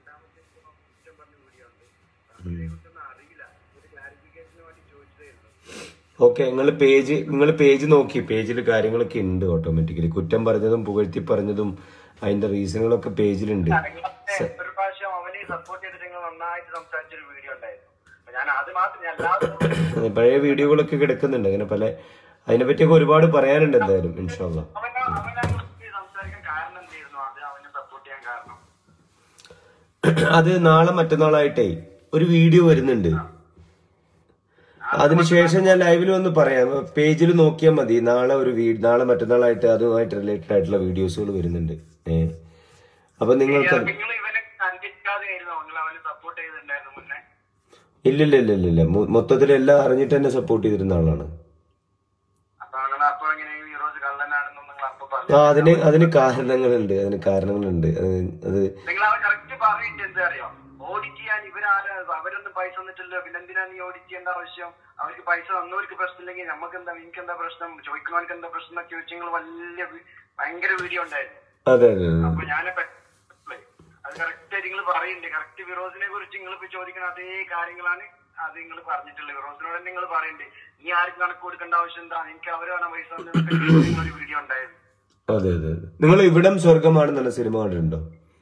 ഓക്കെ നിങ്ങൾ പേജ് നിങ്ങൾ പേജ് നോക്കി പേജിൽ കാര്യങ്ങളൊക്കെ ഉണ്ട് ഓട്ടോമാറ്റിക്കലി കുറ്റം പറഞ്ഞതും പുകഴ്ത്തി പറഞ്ഞതും അതിന്റെ റീസണുകളൊക്കെ പേജിലുണ്ട് സ-
ഒരു പ്രാവശ്യം അവനെ സപ്പോർട്ട് ചെയ്തിട്ട് നിങ്ങൾ നന്നായിട്ട് സംസാരിച്ചൊരു വീഡിയോ ഉണ്ടായിരുന്നു അപ്പൊ ഞാൻ അത് മാത്രം ഞാൻ എല്ലാവരും
ഏ, പഴയ വീഡിയോകളൊക്കെ കിടക്കുന്നുണ്ട് അങ്ങനെ പല അതിനെ പറ്റിയൊക്കെ ഒരുപാട് പറയാനുണ്ട് എന്തായാലും ഇൻഷാല്ല
അവനെ അവനെ കുറിച്ച് സംസാരിക്കാൻ
അത് നാളെ മറ്റന്നാളായിട്ടേ ഒരു വീഡിയോ വരുന്നുണ്ട് അതിനുശേഷം ഞാൻ ലൈവിൽ വന്ന് പറയാം പേജിൽ നോക്കിയാൽ മതി നാളെ ഒരു വീ നാളെ മറ്റന്നാളായിട്ട് അതുമായിട്ട് റിലേറ്റഡ് ആയിട്ടുള്ള വീഡിയോസുകൾ വരുന്നുണ്ട് ഏ അപ്പൊ നിങ്ങൾക്ക്
നിങ്ങൾ ഇവനെ കണ്ടിക്കാതെ ആയിരുന്നു നിങ്ങൾ അവനെ സപ്പോർട്ട് ചെയ്തിട്ടുണ്ടായിരുന്നു മുന്നേ
ഇല്ലില്ല ഇല്ല ഇല്ല ഇല്ല മൊ- മൊത്തത്തിൽ എല്ലാം അറിഞ്ഞിട്ട് തന്നെ സപ്പോർട്ട് ചെയ്തിരുന്ന ആളാണ്
അപ്പൊ നിങ്ങൾ അപ്പൊ ഇങ്ങനെ ഈ ഫിറോസ് കള്ളനാണെന്ന് നിങ്ങൾ അപ്പൊ
ആ
പറഞ്ഞു
അതിന് അതിന് കാരണങ്ങളുണ്ട് അതിന് കാരണങ്ങളുണ്ട് അത് അത്
നിങ്ങൾ അവൻ കറക്റ്റ് പറഞ്ഞിട്ട് എന്താ അറിയോ ഓഡിറ്റ് ചെയ്യാൻ ഇവരാരാ അവരൊന്നും പൈസ തന്നിട്ടില്ല പിന്നെ എന്തിനാ നീ ഓഡിറ്റ് ചെയ്യേണ്ട ആവശ്യം അവർക്ക് പൈസ തന്നവർക്ക് പ്രശ്നമില്ലെങ്കിൽ നമുക്ക് എന്താ എനിക്ക് എന്താ പ്രശ്നം ചോദിക്കുന്നവർക്ക് എന്താ പ്രശ്നം എന്നൊക്കെ ചോദിച്ചു നിങ്ങൾ വലിയ വി- ഭയങ്കര വീഡിയോ ഉണ്ടായിരുന്നു
അതെ അതെ അതെ
അപ്പൊ ഞാൻ അത് കറക്റ്റ് നിങ്ങൾ പറയുന്നുണ്ട് കറക്റ്റ് ഫിറോസിനെ കുറിച്ച് നിങ്ങൾ ഇപ്പൊ ചോദിക്കുന്ന അതേ കാര്യങ്ങളാണ് അത് നിങ്ങൾ പറഞ്ഞിട്ടുള്ളത് ഫിറോസിനോട് തന്നെ നിങ്ങൾ പറയുന്നുണ്ട് നീ ആർക്കും കണക്ക് കൊടുക്കേണ്ട ആവശ്യം എന്താ എനിക്ക് അവരാണ് പൈസ തന്നത് ഒരു വീഡിയോ ഉണ്ടായിരുന്നു
അതെ അതെ അതെ നിങ്ങൾ ഇവിടം സ്വർഗമാണെന്നുള്ള സിനിമ കണ്ടിട്ടുണ്ടോ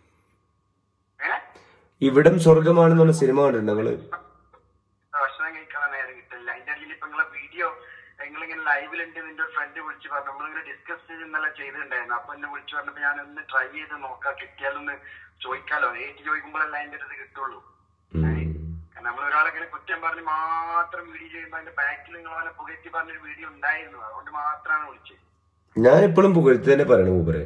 ഏഹ്
ഇവിടം സ്വർഗമാണെന്നുള്ള സിനിമ കണ്ടിട്ടുണ്ടോ നിങ്ങള്
ഭക്ഷണം കഴിക്കാൻ നേരം കിട്ടില്ല അതിന്റെ ഇടയിൽ ഇപ്പൊ നിങ്ങളെ വീഡിയോ നിങ്ങളിങ്ങനെ ലൈവിലുണ്ട് നിന്റെ ഫ്രണ്ട് വിളിച്ച് പറഞ്ഞു നമ്മളിങ്ങനെ ഡിസ്കസ് ചെയ്ത് ഇന്നലെ ചെയ്തിട്ടുണ്ടായിരുന്നു അപ്പൊ എന്നെ വിളിച്ചു പറഞ്ഞപ്പോ ഞാൻ ഒന്ന് ട്രൈ ചെയ്ത് നോക്കാം കിട്ടിയാലൊന്ന് ചോദിക്കാലോ ഏറ്റ് ചോദിക്കുമ്പോഴല്ല അതിന്റെ അടുത്ത് കിട്ടുള്ളൂ കാരണം നമ്മൾ ഒരാളെ ഇങ്ങനെ കുറ്റം പറഞ്ഞ് മാത്രം വീഡിയോ ചെയ്യുമ്പോ അതിന്റെ ബാക്കിൽ നിങ്ങൾ അവനെ പുകഴ്ത്തി പറഞ്ഞൊരു വീഡിയോ ഉണ്ടായിരുന്നു അതുകൊണ്ട് മാത്രമാണ് വിളിച്ചത്
ഞാൻ എപ്പോഴും പുകഴ്ത്തി തന്നെ പറയണ മൂപ്പരെ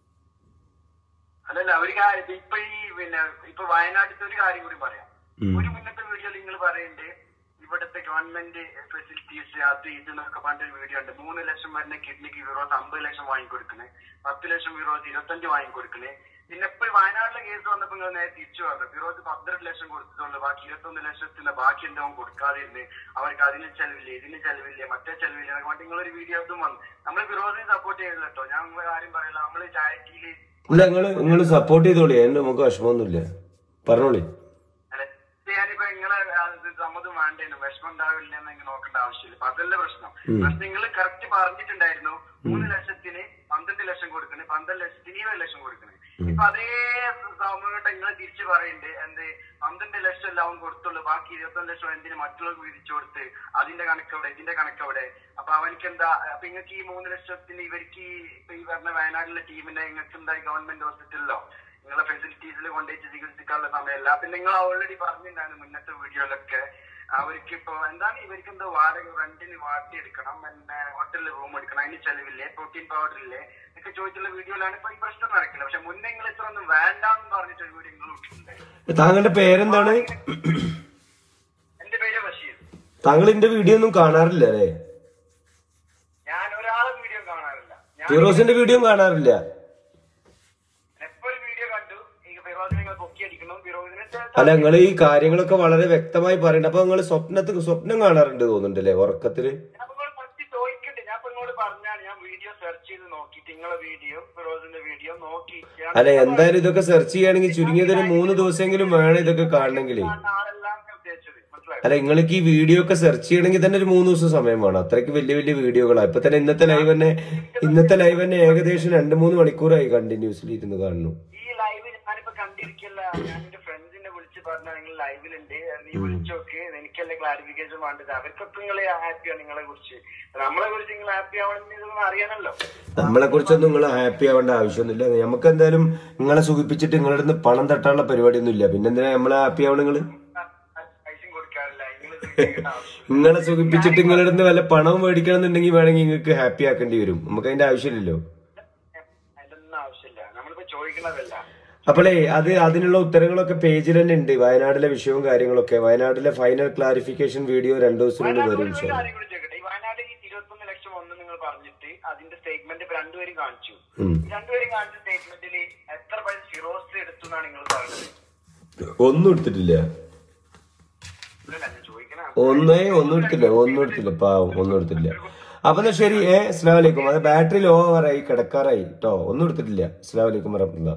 അല്ലല്ല ഒരു കാര്യം ഇപ്പൊ ഈ പിന്നെ ഇപ്പൊ വയനാട്ടിലത്തെ ഒരു കാര്യം കൂടി പറയാം
ഉം.
ഒരു മുന്നത്തെ വീഡിയോയിൽ നിങ്ങൾ പറയുന്നുണ്ട് ഇവിടുത്തെ ഗവൺമെന്റ് ഫെസിലിറ്റീസ് അത് ഇത് എന്നൊക്കെ പറഞ്ഞൊരു വീഡിയോ ഉണ്ട് മൂന്ന് ലക്ഷം വരുന്ന കിഡ്നിക്ക് വിറോസ് അമ്പത് ലക്ഷം വാങ്ങിക്കൊടുക്കണേ പത്ത് ലക്ഷം വിറോസ് ഇരുപത്തഞ്ച് വാങ്ങിക്കൊടുക്കണേ പിന്നെ ഇപ്പൊ ഈ വയനാട്ടിലെ കേസ് വന്നപ്പോ നിങ്ങൾ നേരെ തിരിച്ചു പറഞ്ഞു ഫിറോസ് പന്ത്രണ്ട് ലക്ഷം കൊടുത്തിട്ടുള്ളൂ ബാക്കി ഇരുപത്തൊന്ന് ലക്ഷത്തിന്റെ ബാക്കി എന്താവും കൊടുക്കാതിരുന്ന് അവർക്ക് അതിന് ചെലവില്ലേ ഇതിന് ചെലവില്ലേ മറ്റേ ചെലവില്ലേ എന്നൊക്കെ പറഞ്ഞിട്ട് നിങ്ങളൊരു വീഡിയോ അതും വന്നു നമ്മൾ ഫിറോസിനെ സപ്പോർട്ട് ചെയ്തില്ല കേട്ടോ ഞാൻ നിങ്ങളെ കാര്യം പറയില്ല നമ്മള് ചാരിറ്റിയില്
ഇല്ല നിങ്ങള് നിങ്ങള് സപ്പോർട്ട് ചെയ്തോളി എന്നെ നമുക്ക് വിഷമമൊന്നുമില്ല പറഞ്ഞോളി
അല്ല, ഇത് ഞാനിപ്പോ നിങ്ങളെ ആ, ഇത് സമ്മതം വേണ്ടേനു വിഷമം ഉണ്ടാവില്ല എന്ന് നിങ്ങൾ നോക്കേണ്ട ആവശ്യമില്ല അപ്പൊ അതല്ല പ്രശ്നം പക്ഷെ നിങ്ങൾ കറക്റ്റ് പറഞ്ഞിട്ടുണ്ടായിരുന്നു മൂന്ന് ലക്ഷത്തിന് പന്ത്രണ്ട് ലക്ഷം കൊടുക്കണേ പന്ത്രണ്ട് ലക്ഷത്തിന് ഇരുപത് ലക്ഷം കൊടുക്കണേ ഇപ്പൊ അതേ സമയത്ത് നിങ്ങൾ തിരിച്ചു പറയുന്നുണ്ട് എന്ത് പന്ത്രണ്ട് ലക്ഷം എല്ലാം അവൻ കൊടുത്തുള്ളൂ ബാക്കി ഇരുപത്തൊന്ന് ലക്ഷം എന്തിന് മറ്റുള്ളവർക്ക് വിധിച്ചു കൊടുത്ത് അതിന്റെ കണക്കവിടെ ഇതിന്റെ കണക്കവിടെ അപ്പൊ അവനക്ക് എന്താ അപ്പൊ നിങ്ങൾക്ക് ഈ മൂന്ന് ലക്ഷത്തിന് ഇവർക്ക് ഈ ഇപ്പൊ ഈ പറഞ്ഞ വയനാട്ടിലെ ടീമിനെ നിങ്ങൾക്ക് എന്താ ഗവൺമെന്റ് ഹോസ്പിറ്റലിലോ നിങ്ങളെ ഫെസിലിറ്റീസിൽ കൊണ്ടുപോയിട്ട് ചികിത്സിക്കാനുള്ള സമയമല്ല പിന്നെ നിങ്ങൾ ഓൾറെഡി പറഞ്ഞിട്ടുണ്ടായിരുന്നു മുന്നത്തെ വീഡിയോയിലൊക്കെ അവർക്ക് ഇപ്പൊ എന്താണ് ഇവർക്ക് എന്തോ വാടക റെന്റിന് വാട്ടി എടുക്കണം പിന്നെ ഹോട്ടലിൽ റൂം എടുക്കണം അതിന് ചെലവില്ലേ പ്രോട്ടീൻ പൗഡർ ഇല്ലേ ഒക്കെ ചോദിച്ചുള്ള വീഡിയോയിലാണ് ഇപ്പൊ ഈ പ്രശ്നം നടക്കുന്നത് പക്ഷെ മുന്നേ നിങ്ങൾ ഇത്ര ഒന്നും വേണ്ടാന്ന് പറഞ്ഞിട്ട് ഒരു വീഡിയോ നിങ്ങൾ ഇട്ടിട്ടുണ്ടായിരുന്നു
താങ്കളുടെ പേരെന്താണ്
എന്റെ പേര് ബഷീർ
താങ്കൾ എന്റെ വീഡിയോ ഒന്നും കാണാറില്ല അല്ലേ
ഞാൻ ഒരാളെ വീഡിയോ കാണാറില്ല ഞാൻ
ഫിറോസിന്റെ വീഡിയോ കാണാറില്ല
എപ്പോ ഒരു വീഡിയോ കണ്ടു ഈ ഫിറോസിനെ നിങ്ങൾ പൊക്കി അടിക്കണം ഫിറോസിനെ
അല്ല നിങ്ങൾ ഈ കാര്യങ്ങളൊക്കെ വളരെ വ്യക്തമായി പറയണ്ട അപ്പൊ നിങ്ങൾ സ്വപ്നത്തിൽ സ്വപ്നം കാണാറുണ്ട് തോന്നുന്നുണ്ടല്ലേ ഉറക്കത്തില്
ഞാൻ ഇപ്പൊ നിങ്ങളോട് ഫസ്റ്റ് ചോദിക്കട്ടെ ഞാൻ ഇപ്പൊ നിങ്ങളോട് പറഞ്ഞാണ് ഞാൻ വീഡിയോ സെർച്ച് ചെയ്ത് നോക്കിയിട്ട് നിങ്ങളെ വീഡിയോ ഫിറോസിന്റെ വീഡിയോ നോക്കി ഞാൻ
അല്ല എന്തായാലും ഇതൊക്കെ സെർച്ച് ചെയ്യുകയാണെങ്കിൽ ചുരുങ്ങിയത് ഒരു മൂന്ന് ദിവസമെങ്കിലും വേണം ഇതൊക്കെ കാണണമെങ്കിൽ
ആളെല്ലാം ഉദ്ദേശിച്ചത് മനസ്സിലായി
അല്ല നിങ്ങൾക്ക് ഈ വീഡിയോ ഒക്കെ സെർച്ച് ചെയ്യണമെങ്കിൽ തന്നെ ഒരു മൂന്ന് ദിവസം സമയം വേണം അത്രയ്ക്ക് വലിയ വലിയ വീഡിയോകളാണ് ഇപ്പൊ തന്നെ ഇന്നത്തെ ലൈവ് തന്നെ ഇന്നത്തെ ലൈവ് തന്നെ ഏകദേശം രണ്ട് മൂന്ന് മണിക്കൂറായി കണ്ടിന്യൂസ്ലി ഇരുന്ന് കാണുന്നു
ഈ ലൈവ് ഞാനിപ്പോ കണ്ടിരിക്കില്ല ഞാൻ എന്റെ ഫ്രണ്ട്സിനെ വിളിച്ച് പറഞ്ഞ നിങ്ങൾ ലൈവിലുണ്ട് നീ വിളിച്ചോക്ക് എനിക്കല്ലേ ക്ലാരിഫിക്കേഷൻ വേണ്ടത് അവർക്കൊക്കെ നിങ്ങൾ ഹാപ്പിയാണ് നിങ്ങളെ കുറിച്ച് നമ്മളെ കുറിച്ച് നിങ്ങൾ ഹാപ്പി ആവണമെന്ന് ഇതൊന്നും അറിയാനല്ലോ
നമ്മളെ കുറിച്ചൊന്നും നിങ്ങൾ ഹാപ്പി ആവേണ്ട ആവശ്യമൊന്നുമില്ല നമുക്ക് എന്തായാലും നിങ്ങളെ സുഖിപ്പിച്ചിട്ട് നിങ്ങളുടെ അടുത്ത് പണം തട്ടാനുള്ള പരിപാടിയൊന്നും ഇല്ല പിന്നെന്തിനാ നമ്മളെ ഹാപ്പി ആവണം നിങ്ങള്
പൈസയും കൊടുക്കാറില്ല നിങ്ങൾ ആവശ്യം
നിങ്ങളെ സുഖിപ്പിച്ചിട്ട് നിങ്ങളുടെ അടുത്ത് വല്ല പണവും മേടിക്കണം എന്നുണ്ടെങ്കിൽ വേണമെങ്കിൽ നിങ്ങൾക്ക് ഹാപ്പി ആക്കേണ്ടി വരും നമുക്ക് അതിന്റെ ആവശ്യമില്ലല്ലോ
അതിന്റെ ഒന്നും ആവശ്യമില്ല നമ്മളിപ്പോ ചോദിക്കണതല്ല
അപ്പോളേ അത് അതിനുള്ള ഉത്തരങ്ങളൊക്കെ പേജിൽ തന്നെ ഉണ്ട് വയനാട്ടിലെ വിഷയവും കാര്യങ്ങളൊക്കെ വയനാട്ടിലെ ഫൈനൽ ക്ലാരിഫിക്കേഷൻ വീഡിയോ രണ്ടു ദിവസത്തിനുള്ളിൽ വരും
ഒരു
ഇൻഷാ അല്ലാ.
കാര്യം കൂടി ചോദിക്കട്ടെ ഈ വയനാട് ഈ ഇരുപത്തൊന്ന് ലക്ഷം ഒന്ന് നിങ്ങൾ പറഞ്ഞിട്ട് അതിന്റെ സ്റ്റേറ്റ്മെന്റ് ഇപ്പൊ രണ്ടുപേരും കാണിച്ചു
ഉം.
ഈ രണ്ടുപേരും കാണിച്ച സ്റ്റേറ്റ്മെന്റിൽ എത്ര പൈസ ഫിറോസ് എടുത്തു എന്നാണ് നിങ്ങൾ പറഞ്ഞത്
ഒന്നും എടുത്തിട്ടില്ല
ഇല്ലല്ല ഞാൻ ചോദിക്കണ
ഒന്നേ ഒന്നും എടുത്തില്ല ഒന്നും എടുത്തില്ല പാവം ഒന്നും എടുത്തില്ല അപ്പൊ എന്നാ ശരി ഏ അസ്ലാം വലൈക്കും അത് ബാറ്ററി ലോ ആവാറായി കിടക്കാറായി കേട്ടോ ഒന്നും എടുത്തിട്ടില്ല അസ്ലാം വലൈക്കും വരഹമുല്ല